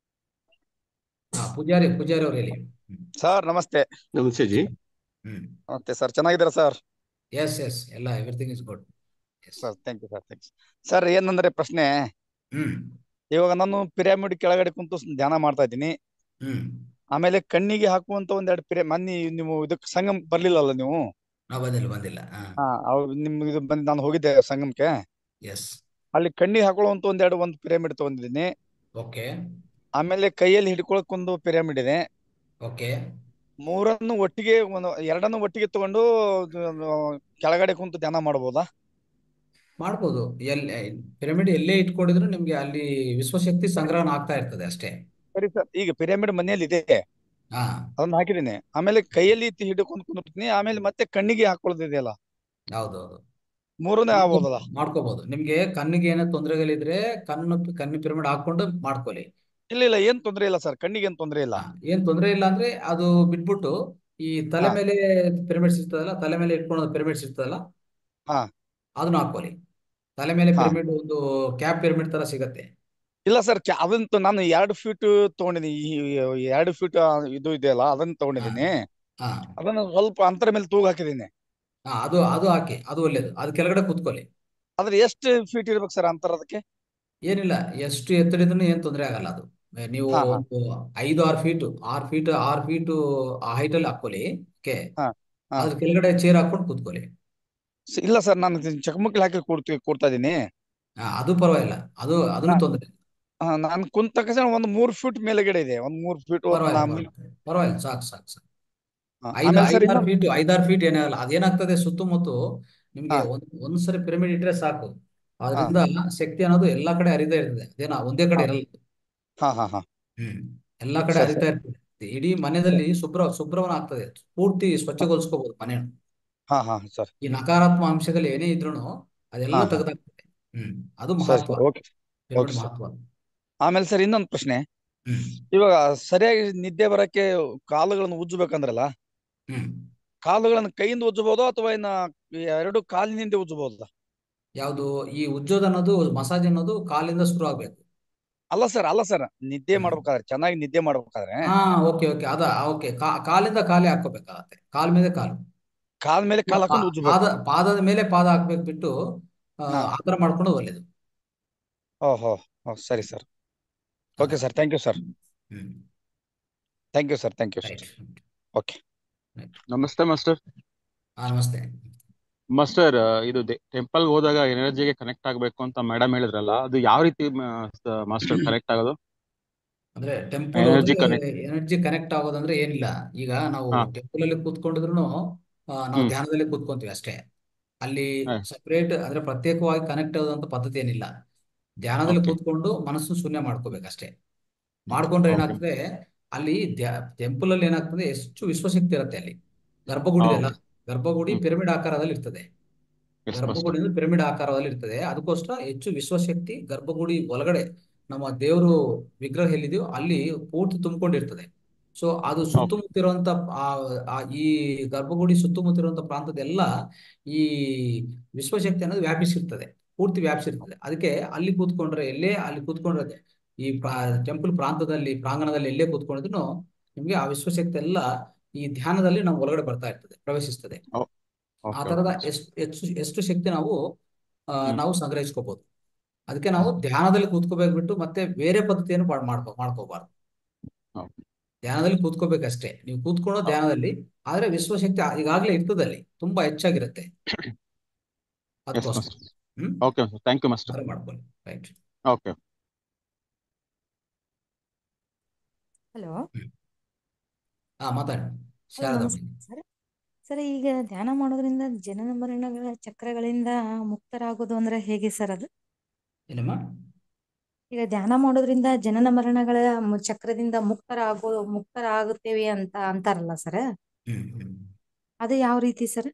ಹಾ ಪೂಜಾರಿ ಪೂಜಾರಿ ಅವ್ರು ಹೇಳಿ ಹ್ಮ್ ಸರ್ ನಮಸ್ತೆ ನಮಸ್ತೆ ಜಿ ಹ್ಮ್ ನಮಸ್ತೆ ಸರ್ ಚೆನ್ನಾಗಿದ್ದೀರಾ ಸರ್ ಎಸ್ ಎಸ್ ಎಲ್ಲ everything is good yes sir thank you sir thanks sir ಏನಂದ್ರೆ ಪ್ರಶ್ನೆ ಹ್ಮ್ ಇವಾಗ ನಾನು ಪಿರಾಮಿಡ್ ಕೆಳಗಡೆ ಕುಂತು ಧ್ಯಾನ ಮಾಡ್ತಾ ಇದ್ದೀನಿ ಹ್ಮ್ ಆಮೇಲೆ ಕಣ್ಣಿಗೆ ಹಾಕುವಂತ ಒಂದೆರಡು ಪಿರಾ ಮೊನ್ನೆ ನೀವು ಇದಕ್ಕೆ ಸಂಗಮ್ ಬರ್ಲಿಲ್ಲಲ್ಲ ನೀವು ನಾವು ಬಂದಿಲ್ಲ ಬಂದಿಲ್ಲ ಹಾ ಹಾ ಅವ್ರು ನಿಮ್ ಇದು ಬಂದ್ ನಾನು ಹೋಗಿದ್ದೆ ಸಂಗಮಕ್ಕೆ ಎಸ್ ಅಲ್ಲಿ ಕಣ್ಣಿಗೆ ಹಾಕೊಳ್ಳುವಂತ ಒಂದೆರಡು ಒಂದು ಪಿರಾಮಿಡ್ ತಗೊಂಡಿದ್ದೀನಿ ಓಕೆ ಆಮೇಲೆ ಕೈಯಲ್ಲಿ ಹಿಡ್ಕೊಳಕ್ ಒಂದು ಪಿರಾಮಿಡ್ ಇದೆ ಓಕೆ ಮೂರನ್ನು ಒಟ್ಟಿಗೆ ಒಂದು ಎರಡನ್ನು ಒಟ್ಟಿಗೆ ತಗೊಂಡು ಅದು ಕೆಳಗಡೆ ಕುಂತು ಧ್ಯಾನ ಮಾಡ್ಬೋದಾ ಮಾಡ್ಬೋದು ಎಲ್ಲಿ ಪಿರಮಿಡ್ ಎಲ್ಲೇ ಇಟ್ಕೊಂಡಿದ್ರು ನಿಮ್ಗೆ ಅಲ್ಲಿ ವಿಶ್ವಶಕ್ತಿ ಸಂಗ್ರಹಣ ಆಗ್ತಾ ಇರ್ತದೆ ಅಷ್ಟೇ ಸರಿ ಸರ್ ಈಗ ಪಿರಾಮಿಡ್ ಮನೆಯಲ್ಲಿ ಇದೆ ಹಾ ಅದನ್ನ ಹಾಕಿದ್ದೀನಿ ಆಮೇಲೆ ಕೈಯಲ್ಲಿ ತಿ- ಹಿಡ್ಕೊಂಡು ಕುಂದಿರ್ತೀನಿ ಆಮೇಲೆ ಮತ್ತೆ ಕಣ್ಣಿಗೆ ಹಾಕೊಳ್ಳೋದಿದೆಯಲ್ಲ ಹೌದೌದು ಮೂರನೇ ಆಗ್ಬೋದಲ್ಲ ಮಾಡ್ಕೋಬಹುದು ನಿಮ್ಗೆ ಕಣ್ಣಿಗೆ ಏನೋ ತೊಂದರೆಗಳಿದ್ರೆ ಕಣ್ಣು ಕಣ್ಣು ಪಿರಮಿಡ್ ಹಾಕೊಂಡು ಮಾಡ್ಕೊಳ್ಳಿ ಇಲ್ಲ ಇಲ್ಲ ಏನ್ ತೊಂದ್ರೆ ಇಲ್ಲ ಸರ್ ಕಣ್ಣಿಗೆ ಏನ್ ತೊಂದ್ರೆ ಇಲ್ಲ ಹಾ, ಏನ್ ತೊಂದರೆ ಇಲ್ಲ ಅಂದ್ರೆ ಅದು ಬಿಟ್ಬಿಟ್ಟು ಈ ತಲೆ ಹಾ ಮೇಲೆ ಪಿರಮಿಡ್ಸ್ ಇರ್ತದಲ್ಲ ತಲೆ ಮೇಲೆ ಇಟ್ಕೊಳ್ಳೋದು ಪಿರಮಿಡ್ಸ್ ಇರ್ತದಲ್ಲ ಹಾ ಅದನ್ನ ಹಾಕೊಳ್ಳಿ ತಲೆ ಮೇಲೆ ಹಾ ಪಿರಮಿಡ್ ಒಂದು ಕ್ಯಾಪ್ ಪಿರಮಿಡ್ ತರ ಸಿಗತ್ತೆ ಇಲ್ಲ ಸರ್ ಅದಂತೂ ನಾನು ಎರಡು ಫೀಟ್ ತಗೊಂಡಿದ್ದೀನಿ ಈ ಎರಡು ಫೀಟ್ ಇದು ಇದೆಯಲ್ಲ ಅದನ್ನ ಹಾ ತಗೊಂಡಿದ್ದೀನಿ ಹಾ ಅದನ್ನ ಸ್ವಲ್ಪ ಅಂತರ ಮೇಲೆ ತೂಗು ಹಾಕಿದ್ದೀನಿ ಹಾ ಅದು ಅದು ಹಾಕಿ ಅದು ಒಳ್ಳೇದು ಅದು ಕೆಳಗಡೆ ಕೂತ್ಕೊಳ್ಳಿ ಆದ್ರೆ ಎಷ್ಟು ಫೀಟ್ ಇರ್ಬೇಕು ಸರ್ ಅಂತರ ಅದಕ್ಕೆ ಏನಿಲ್ಲ ಎಷ್ಟು ಎತ್ತರ ಇದ್ರೂ ಏನ್ ತೊಂದರೆ ಆಗಲ್ಲ ಅದು ಏ, ನೀವು ಹಾ ಹಾ ಒಂದು ಐದು ಆರು ಫೀಟ್ ಆರು ಫೀಟ್ ಆರು ಫೀಟ್ ಆ ಹೈಟ್ ಅಲ್ಲಿ ಹಾಕೊಳ್ಳಿ ಓಕೆ ಹಾ ಹಾ ಅದ್ರ ಕೆಳಗಡೆ ಚೇರ್ ಹಾಕೊಂಡು ಕೂತ್ಕೊಳ್ಳಿ ಸ- ಇಲ್ಲ ಸರ್ ನಾನು ಚಕಮಕಿ ಹಾಕಿ ಕೂಡ್ತಿ ಕೂಡ್ತಾ ಇದ್ದೀನಿ ಹಾ ಅದು ಪರವಾಗಿಲ್ಲ ಅದು ಅದನ್ನು ತೊಂದರೆ ಇಲ್ಲ. ನಾನು ಕುಂತ ತಕ್ಷಣ ಒಂದು ಮೂರ್ ಫೀಟ್ ಮೇಲ್ಗಡೆ ಇದೆ ಒಂದ್ ಮೂರ್ ಫೀಟ್ ಒಂದು ಪರವಾಗಿಲ್ಲ ನಾ- ಪರವಾಗಿಲ್ಲ ಪರವಾಗಿಲ್ಲ ಸಾಕು ಸಾಕು ಸಾಕು ಹಾ, ಐದು ಆಮೇಲೆ ಸರ್ ಐದಾರು ಇನ್ನೊಂದು ಫೀಟ್ ಐದಾರು ಫೀಟ್ ಏನಾಗಲ್ಲ ಅದೇನಾಗ್ತದೆ ಸುತ್ತಮುತ್ತ ನಿಮ್ಗೆ ಹಾ ಒಂದ್ ಒಂದ್ಸರಿ ಪಿರಮಿಡ್ ಇಟ್ರೆ ಸಾಕು ಹಾ ಅದರಿಂದ ಶಕ್ತಿ ಅನ್ನೋದು ಎಲ್ಲಾ ಕಡೆ ಹರಿತಾ ಇರ್ತದೆ ಅದೇನಾ ಒಂದೇ ಕಡೆ ಹಾ ಇರಲ್ಲ ಹಾ ಹಾ ಹಾ ಹ್ಮ್ ಎಲ್ಲಾ ಕಡೆ ಸರಿ ಹರಿತಾ ಸರ್ ಇರ್ತದೆ ಇಡೀ ಮನೆಯಲ್ಲಿ ಶುಭ್ರ ಶುಭ್ರವನ ಆಗ್ತದೆ ಪೂರ್ತಿ ಸ್ವಚ್ಛಗೊಳಿಸ್ಕೋಬಹುದು ಮನೆಯನ್ನು ಹಾ ಹಾ ಸರ್ ಈ ನಕಾರಾತ್ಮಕ ಅಂಶಗಳು ಏನೇ ಇದ್ರೂ ಅದೆಲ್ಲ ಹಾ ಹಾ ತೆಗೆದಾಗ್ತದೆ ಹ್ಮ್ ಅದು ಸರಿ ಮಹತ್ವ sir okay pyramid okay sir ಮಹತ್ವ ಆಮೇಲೆ ಸರ್ ಇನ್ನೊಂದು ಪ್ರಶ್ನೆ ಹ್ಮ್ ಇವಾಗ ಸರಿಯಾಗಿ ನಿದ್ದೆ ಬರಕ್ಕೆ ಕಾಲುಗಳನ್ನು ಉಜ್ಜಬೇಕಂದ್ರಲ್ಲ ಹ್ಮ್ ಕಾಲುಗಳನ್ನು ಕೈಯಿಂದ ಉಜ್ಜಬಹುದಾ ಅಥವಾ ಇನ್ನ ಎರಡು ಕಾಲಿನಿಂದ ಉಜ್ಜಬಹುದಾ ಯಾವುದು ಈ ಉಜ್ಜೋದು ಅನ್ನೋದು ಮಸಾಜ್ ಅನ್ನೋದು ಕಾಲಿಂದ ಶುರು ಆಗ್ಬೇಕು ಅಲ್ಲ ಸರ್ ಅಲ್ಲ ಸರ್ ನಿದ್ದೆ ಹ್ಮ್ ಮಾಡ್ಬೇಕಾದ್ರೆ ಚೆನ್ನಾಗಿ ನಿದ್ದೆ ಮಾಡ್ಬೇಕಾದ್ರೆ ಹಾ ಓಕೆ ಓಕೆ ಅದ ಓಕೆ ಕಾಲಿಂದ ಕಾಲೇ ಹಾಕೋಬೇಕಾಗತ್ತೆ ಕಾಲ್ ಮೇಲೆ ಕಾಲು ಕಾಲ್ ಮೇಲೆ ಕಾಲ್ ಹಾಕೊಂಡು ಪಾ- ಉಜ್ಜಬೇಕು ಪಾದ ಪಾದದ ಮೇಲೆ ಪಾದ ಹಾಕ್ಬೇಕು ಬಿಟ್ಟು ಆ, ಹಾ ಆ ಥರ ಮಾಡ್ಕೊಂಡು ಒಳ್ಳೇದು ಓಹೋ ಓ ಸರಿ ಸರ್ ಓಕೆ ಅದ ಸರ್ ಥ್ಯಾಂಕ್ ಯು ಸರ್ ಹ್ಮ್ thank you sir thank you sir right okay right ನಮಸ್ತೆ ಮಾಸ್ಟರ್ ಹಾ ನಮಸ್ತೆ ಮಾಸ್ಟರ್ ಇದು ಟೆಂಪಲ್ ಹೋದಾಗ ಎನರ್ಜಿಗೆ ಕನೆಕ್ಟ್ ಆಗಬೇಕು ಅಂತ ಮೇಡಮ್ ಹೇಳಿದ್ರಲ್ಲ ಅದು ಯಾವ ರೀತಿ ಮಾಸ್ಟರ್ ಕನೆಕ್ಟ್ ಆಗೋದು ಅಂದ್ರೆ ಟೆಂಪಲ್ ಎನರ್ಜಿ ಹೋದ್ರೆ ಕನೆಕ್ಟ್ ಎನರ್ಜಿ ಕನೆಕ್ಟ್ ಆಗೋದಂದ್ರೆ ಏನಿಲ್ಲ ಈಗ ನಾವು ಹಾ ಟೆಂಪಲ್ ಅಲ್ಲಿ ಕೂತ್ಕೊಂಡಿದ್ರು ನಾವು ಹ್ಮ್ ಧ್ಯಾನದಲ್ಲಿ ಕೂತ್ಕೊಂತೀವಿ ಅಷ್ಟೇ ಅಲ್ಲಿ ಹ, ಸಪರೇಟ್ ಅಂದ್ರೆ ಪ್ರತ್ಯೇಕವಾಗಿ ಕನೆಕ್ಟ್ ಆಗೋದಂತ ಪದ್ಧತಿ ಏನಿಲ್ಲ ಧ್ಯಾನದಲ್ಲಿ ಓಕೆ ಕೂತ್ಕೊಂಡು ಮನಸ್ಸು ಶೂನ್ಯ ಮಾಡ್ಕೋಬೇಕಷ್ಟೇ ಮಾಡ್ಕೊಂಡ್ರೆ ಓಕೆ ಏನಾಗ್ತದೆ ಅಲ್ಲಿ ಟೆಂಪಲ್ ಅಲ್ಲಿ ಏನಾಗ್ತದೆ ಎಷ್ಟು ವಿಶ್ವಶಕ್ತಿ ಇರುತ್ತೆ ಅಲ್ಲಿ ಗರ್ಭಗುಡಿ ಹಾ ಇದೆಯಲ್ಲ ಗರ್ಭಗುಡಿ ಹ್ಮ್ ಪಿರಮಿಡ್ ಆಕಾರದಲ್ಲಿ ಇರ್ತದೆ ಎಸ್ ಮಾಸ್ಟರ್ ಗರ್ಭಗುಡಿ ಪಿರಮಿಡ್ ಆಕಾರದಲ್ಲಿ ಇರ್ತದೆ ಅದಕ್ಕೋಸ್ಕರ ಹೆಚ್ಚು ವಿಶ್ವಶಕ್ತಿ ಗರ್ಭಗುಡಿ ಒಳಗಡೆ ನಮ್ಮ ದೇವರು ವಿಗ್ರಹ ಎಲ್ಲಿದೆಯೋ ಅಲ್ಲಿ ಪೂರ್ತಿ ತುಂಬಿಕೊಂಡಿರ್ತದೆ ಸೊ ಅದು ಓಕೆ ಸುತ್ತಮುತ್ತಿರುವಂತ ಆ ಆ ಈ ಗರ್ಭಗುಡಿ ಸುತ್ತಮುತ್ತಿರುವಂತ ಪ್ರಾಂತದೆಲ್ಲ ಈ ವಿಶ್ವಶಕ್ತಿ ಅನ್ನೋದು ವ್ಯಾಪಿಸಿರ್ತದೆ ಪೂರ್ತಿ ವ್ಯಾಪಿಸಿರ್ತದೆ ಅದಕ್ಕೆ ಅಲ್ಲಿ ಕೂತ್ಕೊಂಡ್ರೆ ಎಲ್ಲೇ ಅಲ್ಲಿ ಕೂತ್ಕೊಂಡ್ರೆ ಈ ಟೆಂಪಲ್ ಪ್ರಾಂತದಲ್ಲಿ ಪ್ರಾಂಗಣದಲ್ಲಿ ಎಲ್ಲೇ ಕೂತ್ಕೊಂಡಿದ್ರು ನಿಮ್ಗೆ ಆ ವಿಶ್ವಶಕ್ತಿ ಎಲ್ಲ ಈ ಧ್ಯಾನದಲ್ಲಿ ನಾವು ಒಳಗಡೆ ಬರ್ತಾ ಇರ್ತದೆ ಪ್ರವೇಶಿಸ್ತದೆ ಆ ಓಕೆ ತರದ ಓಕೆ ಎಷ್ಟು ಹೆಚ್ಚು ಎಷ್ಟು ಶಕ್ತಿ ನಾವು ಆ, ಹ್ಮ್ ನಾವು ಸಂಗ್ರಹಿಸ್ಕೋಬಹುದು ಅದಕ್ಕೆ ನಾವು ಧ್ಯಾನದಲ್ಲಿ ಕೂತ್ಕೋಬೇಕು ಬಿಟ್ಟು ಮತ್ತೆ ಬೇರೆ ಪದ್ಧತಿಯನ್ನು ಮಾಡ್- ಮಾಡ್ಕೋ ಮಾಡ್ಕೋಬಾರ್ದು ಓಕೆ ಧ್ಯಾನದಲ್ಲಿ ಕೂತ್ಕೋಬೇಕಷ್ಟೇ ನೀವು ಕೂತ್ಕೊಳ್ಳೋ ಧ್ಯಾನದಲ್ಲಿ ಆದ್ರೆ ವಿಶ್ವಶಕ್ತಿ ಆ- ಈಗಾಗ್ಲೇ ಇರ್ತದಲ್ಲಿ ತುಂಬಾ ಹೆಚ್ಚಾಗಿರುತ್ತೆ ಎಸ್ ಅದಕ್ಕೋಸ್ಕರ ಮಾಸ್ಟರ್ ಹ್ಮ್ ಓಕೆ ಥ್ಯಾಂಕ್ ಯು ಮಾಸ್ಟರ್ ಆದ್ರೆ ಮಾಡ್ಕೊಳ್ಳಿ ರೈಟ್ ಓಕೆ ಹಲೋ ಹ್ಮ್ ಹಾ ಮಾತಾಡಿ ಹಲೋ ಶಾರದಾ ನಮಸ್ತೆ ಸರ್ ಸರ್ ಈಗ ಧ್ಯಾನ ಮಾಡೋದ್ರಿಂದ ಜನನ ಮರಣಗಳ ಚಕ್ರಗಳಿಂದ ಮುಕ್ತರಾಗೋದು ಅಂದ್ರೆ ಹೇಗೆ ಸರ್ ಅದು ಏನಮ್ಮ ಈಗ ಧ್ಯಾನ ಮಾಡೋದ್ರಿಂದ ಜನನ ಮರಣಗಳ ಮು- ಚಕ್ರದಿಂದ ಮುಕ್ತರಾಗೋ ಮುಕ್ತರಾಗುತ್ತೇವೆ ಅಂತ ಅಂತಾರಲ್ಲ ಸರ್ ಹ್ಮ್ ಹ್ಮ್ ಅದು ಯಾವ ರೀತಿ ಸರ್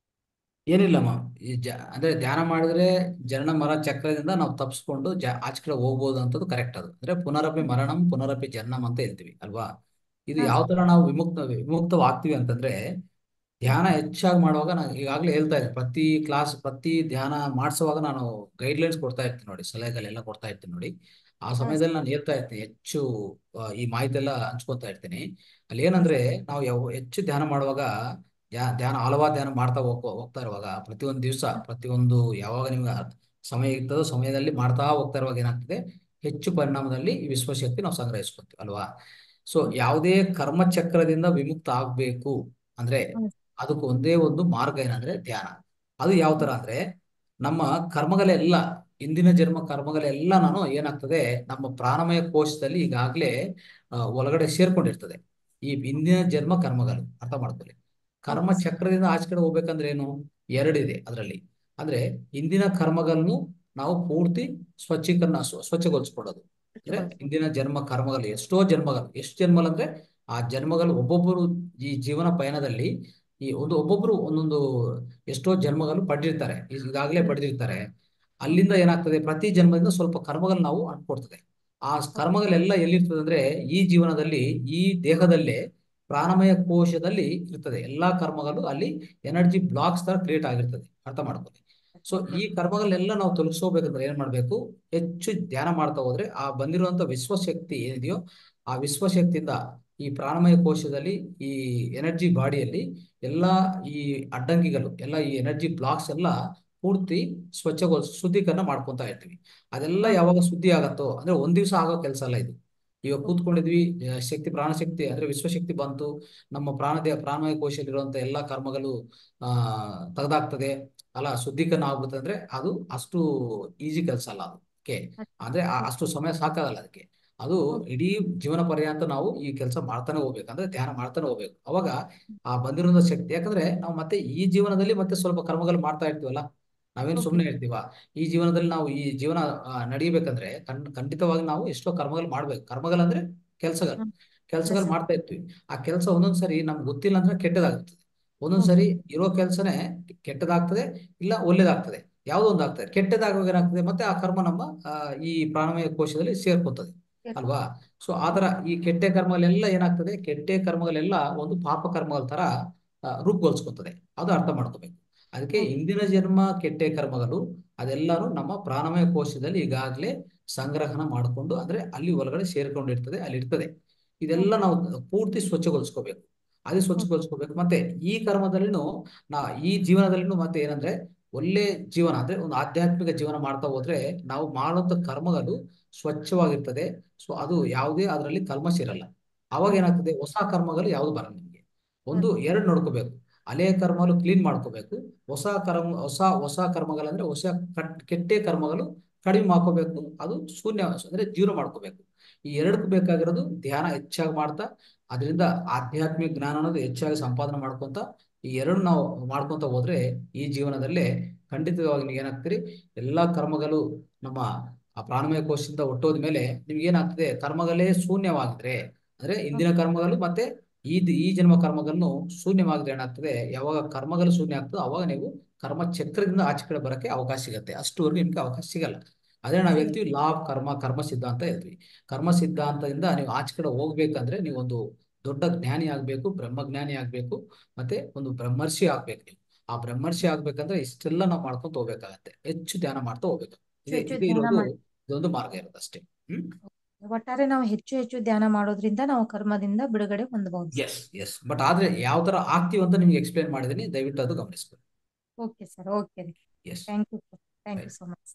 ಏನಿಲ್ಲಮ್ಮ ಈ ಜ ಅಂದ್ರೆ ಧ್ಯಾನ ಮಾಡಿದ್ರೆ ಜನನ ಮರ ಚಕ್ರದಿಂದ ನಾವು ತಪ್ಪಿಸ್ಕೊಂಡು ಜ ಆಚೆ ಕಡೆ ಹೋಗ್ಬೋದು ಅಂತದ್ದು ಕರೆಕ್ಟ್ ಅದು ಅಂದ್ರೆ ಪುನರಪಿ ಮರಣಂ ಪುನರಪಿ ಜನನಂ ಅಂತ ಹೇಳ್ತೀವಿ ಅಲ್ವಾ ಇದು ಹಾ ಯಾವ ತರ ನಾವು ವಿಮುಕ್ತ ವಿಮುಕ್ತವಾಗ್ತೀವಿ ಅಂತಂದ್ರೆ ಧ್ಯಾನ ಹೆಚ್ಚಾಗಿ ಮಾಡುವಾಗ ನಾನು ಈಗಾಗಲೇ ಹೇಳ್ತಾ ಇದ್ದೆ ಪ್ರತಿ ಕ್ಲಾಸ್ ಪ್ರತಿ ಧ್ಯಾನ ಮಾಡಿಸುವಾಗ ನಾನು ಗೈಡ್ಲೈನ್ಸ್ ಕೊಡ್ತಾ ಇರ್ತೀನಿ ನೋಡಿ ಸಲಹೆಗಳೆಲ್ಲ ಕೊಡ್ತಾ ಇರ್ತೀನಿ ನೋಡಿ ಆ ಹಾ ಸಮಯದಲ್ಲಿ ನಾನು ಹೇಳ್ತಾ ಇರ್ತೀನಿ ಹೆಚ್ಚು ಆ, ಈ ಮಾಹಿತಿ ಎಲ್ಲ ಹಂಚ್ಕೊತಾ ಇರ್ತೀನಿ ಅಲ್ಲಿ ಏನಂದ್ರೆ ನಾವು ಯಾವ ಹೆಚ್ಚು ಧ್ಯಾನ ಮಾಡುವಾಗ ಧ್ಯಾನ ಧ್ಯಾನ ಹಲವಾರು ಧ್ಯಾನ ಮಾಡ್ತಾ ಹೋಗ್ ಹೋಗ್ತಾ ಇರುವಾಗ ಪ್ರತಿಯೊಂದು ದಿವಸ ಪ್ರತಿಯೊಂದು ಯಾವಾಗ ನಿಮ್ಗೆ ಸಮಯ ಇರ್ತದೋ ಸಮಯದಲ್ಲಿ ಮಾಡ್ತಾ ಹೋಗ್ತಾ ಇರುವಾಗ ಏನಾಗ್ತದೆ ಹೆಚ್ಚು ಪರಿಣಾಮದಲ್ಲಿ ಈ ವಿಶ್ವಶಕ್ತಿ ನಾವು ಸಂಗ್ರಹಿಸ್ಕೊತೀವಿ ಅಲ್ವಾ ಸೊ ಯಾವುದೇ ಕರ್ಮಚಕ್ರದಿಂದ ವಿಮುಕ್ತ ಆಗ್ಬೇಕು ಅಂದ್ರೆ ಹ್ಮ್ ಅದಕ್ಕೆ ಒಂದೇ ಒಂದು ಮಾರ್ಗ ಏನಂದ್ರೆ ಧ್ಯಾನ ಅದು ಯಾವ ತರ ಅಂದ್ರೆ ನಮ್ಮ ಕರ್ಮಗಳೆಲ್ಲ ಇಂದಿನ ಜನ್ಮ ಕರ್ಮಗಳೆಲ್ಲ ನಾನು ಏನಾಗ್ತದೆ ನಮ್ಮ ಪ್ರಾಣಮಯ ಕೋಶದಲ್ಲಿ ಈಗಾಗಲೇ ಆ, ಒಳಗಡೆ ಸೇರ್ಕೊಂಡಿರ್ತದೆ ಈ ಇಂದಿನ ಜನ್ಮ ಕರ್ಮಗಳು ಅರ್ಥ ಮಾಡ್ಕೊಳ್ಳಿ ಕರ್ಮ ಓಕೆ ಸರ್ ಚಕ್ರದಿಂದ ಆಚೆ ಕಡೆ ಹೋಗ್ಬೇಕಂದ್ರೆ ಏನು ಎರಡಿದೆ ಅದರಲ್ಲಿ ಅಂದ್ರೆ ಇಂದಿನ ಕರ್ಮಗಳನ್ನು ನಾವು ಪೂರ್ತಿ ಸ್ವಚ್ಛೀಕರಣ ಸ್ವ- ಸ್ವಚ್ಛಗೊಳಿಸ್ಕೊಳ್ಳೋದು ಅಂದ್ರೆ ಇಂದಿನ ಜನ್ಮ ಕರ್ಮಗಳು ಎಷ್ಟೋ ಜನ್ಮಗಳು ಎಷ್ಟು ಜನ್ಮಗಳು ಅಂದ್ರೆ ಆ ಜನ್ಮಗಳು ಒಬ್ಬೊಬ್ಬರು ಈ ಜೀವನ ಪಯಣದಲ್ಲಿ ಈ ಒಂದು ಒಬ್ಬೊಬ್ರು ಒಂದೊಂದು ಎಷ್ಟೋ ಜನ್ಮಗಳು ಪಡೆದಿರ್ತಾರೆ ಈಗಾಗಲೇ ಪಡೆದಿರ್ತಾರೆ ಅಲ್ಲಿಂದ ಏನಾಗ್ತದೆ ಪ್ರತಿ ಜನ್ಮದಿಂದ ಸ್ವಲ್ಪ ಕರ್ಮಗಳು ನಾವು ಅಂಟ್ಕೊಡ್ತದೆ ಆ ಕರ್ಮಗಳೆಲ್ಲ ಎಲ್ಲಿರ್ತದೆ ಅಂದ್ರೆ ಈ ಜೀವನದಲ್ಲಿ ಈ ದೇಹದಲ್ಲೇ ಪ್ರಾಣಮಯ ಕೋಶದಲ್ಲಿ ಇರ್ತದೆ ಎಲ್ಲಾ ಕರ್ಮಗಳು ಅಲ್ಲಿ ಎನರ್ಜಿ ಬ್ಲಾಕ್ಸ್ ತರ ಕ್ರಿಯೇಟ್ ಆಗಿರ್ತದೆ ಅರ್ಥ ಮಾಡ್ಕೊಳ್ಳಿ ಸೊ ಈ ಕರ್ಮಗಳೆಲ್ಲ ನಾವು ತೊಲಗಿಸ್ಕೋಬೇಕಂದ್ರೆ ಏನ್ ಮಾಡ್ಬೇಕು ಹೆಚ್ಚು ಧ್ಯಾನ ಮಾಡ್ತಾ ಹೋದ್ರೆ ಆ ಬಂದಿರುವಂತ ವಿಶ್ವಶಕ್ತಿ ಏನಿದೆಯೋ ಆ ವಿಶ್ವಶಕ್ತಿಯಿಂದ ಈ ಪ್ರಾಣಮಯ ಕೋಶದಲ್ಲಿ ಈ ಎನರ್ಜಿ ಬಾಡಿಯಲ್ಲಿ ಎಲ್ಲಾ ಈ ಅಡ್ಡಂಗಿಗಳು ಎಲ್ಲ ಈ ಎನರ್ಜಿ ಬ್ಲಾಕ್ಸ್ ಎಲ್ಲ ಪೂರ್ತಿ ಸ್ವಚ್ಛಗೊಳಿಸ್ ಶುದ್ಧೀಕರಣ ಮಾಡ್ಕೊಂತ ಇರ್ತೀವಿ ಅದೆಲ್ಲ ಯಾವಾಗ ಶುದ್ಧಿ ಆಗತ್ತೋ ಅಂದ್ರೆ ಒಂದ್ ದಿವಸ ಆಗೋ ಕೆಲಸ ಅಲ್ಲ ಇದು ಈಗ ಕೂತ್ಕೊಂಡಿದ್ವಿ ಆ, ಶಕ್ತಿ ಪ್ರಾಣಶಕ್ತಿ ಅಂದ್ರೆ ವಿಶ್ವಶಕ್ತಿ ಬಂತು ನಮ್ಮ ಪ್ರಾಣದೇಹ ಪ್ರಾಣಮಯ ಕೋಶದಲ್ಲಿರುವಂತ ಎಲ್ಲಾ ಕರ್ಮಗಳು ಆ ತೆಗೆದಾಗ್ತದೆ ಅಲ್ಲ ಶುದ್ಧೀಕರಣ ಆಗ್ಬಿಡುತ್ತೆ ಅಂದ್ರೆ ಅದು ಅಷ್ಟು ಈಸಿ ಕೆಲಸ ಅಲ್ಲ ಅದು ಓಕೆ ಅಂದ್ರೆ ಆ- ಅಷ್ಟು ಸಮಯ ಸಾಕಾಗಲ್ಲ ಅದಕ್ಕೆ ಅದು ಇಡೀ ಜೀವನ ಪರ್ಯಂತ ನಾವು ಈ ಕೆಲಸ ಮಾಡ್ತಾನೆ ಹೋಗ್ಬೇಕು ಅಂದ್ರೆ ಧ್ಯಾನ ಮಾಡ್ತಾನೆ ಹೋಗ್ಬೇಕು ಅವಾಗ ಆ ಬಂದಿರೋ ಶಕ್ತಿ ಯಾಕಂದ್ರೆ ನಾವು ಮತ್ತೆ ಈ ಜೀವನದಲ್ಲಿ ಮತ್ತೆ ಸ್ವಲ್ಪ ಕರ್ಮಗಳು ಮಾಡ್ತಾ ಇರ್ತೀವಲ್ಲ ನಾವೇನು ಓಕೆ ಸುಮ್ಮನೆ ಇರ್ತೀವ ಈ ಜೀವನದಲ್ಲಿ ನಾವು ಈ ಜೀವನ ಆ, ನಡಿಬೇಕಂದ್ರೆ ಖಂಡ್ ಖಂಡಿತವಾಗಿ ನಾವು ಎಷ್ಟೋ ಕರ್ಮಗಳು ಮಾಡ್ಬೇಕು ಕರ್ಮಗಳಂದ್ರೆ ಕೆಲಸಗಳು ಹ್ಮ್ ಕೆಲಸಗಳು ಎಸ್ ಮಾಡ್ತಾ ಇರ್ತೀವಿ ಆ ಕೆಲಸ ಒಂದೊಂದ್ ಸರಿ ನಮ್ಗೆ ಗೊತ್ತಿಲ್ಲ ಅಂದ್ರೆ ಕೆಟ್ಟದಾಗ್ತದೆ ಒಂದೊಂದ್ ಸರಿ ಇರೋ ಕೆಲಸನೇ ಕೆಟ್ಟದಾಗ್ತದೆ ಇಲ್ಲ ಒಳ್ಳೇದಾಗ್ತದೆ ಯಾವುದೋ ಒಂದು ಆಗ್ತದೆ ಕೆಟ್ಟದಾಗುವಾಗ ಏನಾಗ್ತದೆ ಮತ್ತೆ ಆ ಕರ್ಮ ನಮ್ಮ ಆ, ಈ ಪ್ರಾಣಮಯ ಕೋಶದಲ್ಲಿ ಸೇರ್ಕೊತದೆ ಅಲ್ವಾ ಸೊ ಆತರ ಈ ಕೆಟ್ಟ ಕರ್ಮಗಳೆಲ್ಲ ಏನಾಗ್ತದೆ ಕೆಟ್ಟ ಕರ್ಮಗಳೆಲ್ಲ ಒಂದು ಪಾಪ ಕರ್ಮಗಳ ತರ ಆ, ರೂಪುಗೊಳಿಸ್ಕೊತದೆ ಅದು ಅರ್ಥ ಮಾಡ್ಕೋಬೇಕು ಅದಕ್ಕೆ ಇಂದಿನ ಜನ್ಮ ಕೆಟ್ಟ ಕರ್ಮಗಳು ಅದೆಲ್ಲಾನು ನಮ್ಮ ಪ್ರಾಣಮಯ ಕೋಶದಲ್ಲಿ ಈಗಾಗಲೇ ಸಂಗ್ರಹಣ ಮಾಡಿಕೊಂಡು ಅಂದ್ರೆ ಅಲ್ಲಿ ಒಳಗಡೆ ಸೇರ್ಕೊಂಡಿರ್ತದೆ ಅಲ್ಲಿ ಇರ್ತದೆ ಇದೆಲ್ಲ ನಾವು ಪೂರ್ತಿ ಸ್ವಚ್ಛಗೊಳಿಸ್ಕೋಬೇಕು ಅದು ಸ್ವಚ್ಛಗೊಳಿಸ್ಕೋಬೇಕು ಮತ್ತೆ ಈ ಕರ್ಮದಲ್ಲಿನೂ ನಾ ಈ ಜೀವನದಲ್ಲಿನೂ ಮತ್ತೆ ಏನಂದ್ರೆ ಒಳ್ಳೆ ಜೀವನ ಅಂದ್ರೆ ಒಂದು ಆಧ್ಯಾತ್ಮಿಕ ಜೀವನ ಮಾಡ್ತಾ ಹೋದ್ರೆ ನಾವು ಮಾಡುವಂತ ಕರ್ಮಗಳು ಸ್ವಚ್ಛವಾಗಿರ್ತದೆ ಸೊ ಅದು ಯಾವುದೇ ಅದರಲ್ಲಿ ಕಲ್ಮಶ ಇರಲ್ಲ ಅವಾಗ ಏನಾಗ್ತದೆ ಹೊಸ ಕರ್ಮಗಳು ಯಾವ್ದು ಬರಲ್ಲ ನಿಮಗೆ ಒಂದು ಎರಡು ನೋಡ್ಕೋಬೇಕು ಹಳೆಯ ಕರ್ಮಗಳು ಕ್ಲೀನ್ ಮಾಡ್ಕೋಬೇಕು ಹೊಸ ಕರ್ಮ ಹೊಸ ಹೊಸ ಕರ್ಮಗಳಂದ್ರೆ ಹೊಸ ಕಟ್ ಕೆಟ್ಟ ಕರ್ಮಗಳು ಕಡಿಮೆ ಮಾಡ್ಕೋಬೇಕು ಅದು ಶೂನ್ಯ ಅಂದ್ರೆ ಜೀರೋ ಮಾಡ್ಕೋಬೇಕು ಈ ಎರಡಕ್ಕೂ ಬೇಕಾಗಿರೋದು ಧ್ಯಾನ ಹೆಚ್ಚಾಗಿ ಮಾಡ್ತಾ ಅದರಿಂದ ಆಧ್ಯಾತ್ಮಿಕ ಜ್ಞಾನ ಅನ್ನೋದು ಹೆಚ್ಚಾಗಿ ಸಂಪಾದನೆ ಮಾಡ್ಕೊಂತ ಈ ಎರಡು ನಾವು ಮಾಡ್ಕೊಂತ ಹೋದ್ರೆ ಈ ಜೀವನದಲ್ಲೇ ಖಂಡಿತವಾಗಿ ನೀವು ಏನಾಗ್ತೀರಿ ಎಲ್ಲಾ ಕರ್ಮಗಳು ನಮ್ಮ ಆ ಪ್ರಾಣಮಯ ಕೋಶದಿಂದ ಹುಟ್ಟೋದ ಮೇಲೆ ನಿಮ್ಗೆ ಏನಾಗ್ತದೆ ಕರ್ಮಗಳೇ ಶೂನ್ಯವಾಗಿದ್ರೆ ಅಂದ್ರೆ ಇಂದಿನ ಕರ್ಮಗಳು ಮತ್ತೆ ಈ ಈ ಜನ್ಮ ಕರ್ಮಗಳನ್ನು ಶೂನ್ಯವಾಗಿದ್ರೆ ಏನಾಗ್ತದೆ ಯಾವಾಗ ಕರ್ಮಗಳು ಶೂನ್ಯ ಆಗ್ತದೆ ಅವಾಗ ನೀವು ಕರ್ಮ ಚಕ್ರದಿಂದ ಆಚೆ ಕಡೆ ಬರಕ್ಕೆ ಅವಕಾಶ ಸಿಗತ್ತೆ ಅಷ್ಟುವರೆಗೂ ನಿಮ್ಗೆ ಅವಕಾಶ ಸಿಗಲ್ಲ ಅದೇ ನಾವ್ ಹೇಳ್ತೀವಿ ಲಾ ಆಫ್ ಕರ್ಮ ಕರ್ಮ ಸಿದ್ಧಾಂತ ಹೇಳ್ತೀವಿ ಕರ್ಮ ಸಿದ್ಧಾಂತದಿಂದ ನೀವು ಆಚೆ ಕಡೆ ಹೋಗ್ಬೇಕಂದ್ರೆ ನೀವು ಒಂದು ದೊಡ್ಡ ಜ್ಞಾನಿ ಆಗ್ಬೇಕು ಬ್ರಹ್ಮಜ್ಞಾನಿ ಆಗ್ಬೇಕು ಮತ್ತೆ ಒಂದು ಬ್ರಹ್ಮರ್ಷಿ ಆಗ್ಬೇಕು ನೀವು ಆ ಬ್ರಹ್ಮರ್ಷಿ ಆಗ್ಬೇಕಂದ್ರೆ ಇಷ್ಟೆಲ್ಲ ನಾವು ಮಾಡ್ಕೊಂತ ಹೋಗ್ಬೇಕಾಗತ್ತೆ ಹೆಚ್ಚು ಧ್ಯಾನ ಮಾಡ್ತಾ ಹೋಗ್ಬೇಕು ಇದೆ ಹೆಚ್ಚು ಇದು ಧ್ಯಾನ ಇರೋದು ಮಾಡಿ ಇದೊಂದು ಮಾರ್ಗ ಇರೋದು ಅಷ್ಟೇ ಹ್ಮ್ ಒಟ್ಟಾರೆ ನಾವು ಹೆಚ್ಚು ಹೆಚ್ಚು ಧ್ಯಾನ ಮಾಡೋದ್ರಿಂದ ನಾವು ಕರ್ಮದಿಂದ ಬಿಡುಗಡೆ ಹೊಂದಬಹುದು ಎಸ್ ಎಸ್ ಬಟ್ ಆದ್ರೆ ಯಾವ ತರ ಆಗ್ತೀವಿ ಅಂತ ನಿಮ್ಗೆ ಎಕ್ಸ್ಪ್ಲೇನ್ ಮಾಡಿದೀನಿ ದಯವಿಟ್ಟು ಅದು ಗಮನಿಸ್ಬೇಕು ಓಕೆ ಸರ್ ಓಕೆ ರೀ yes thank you sir thank you so much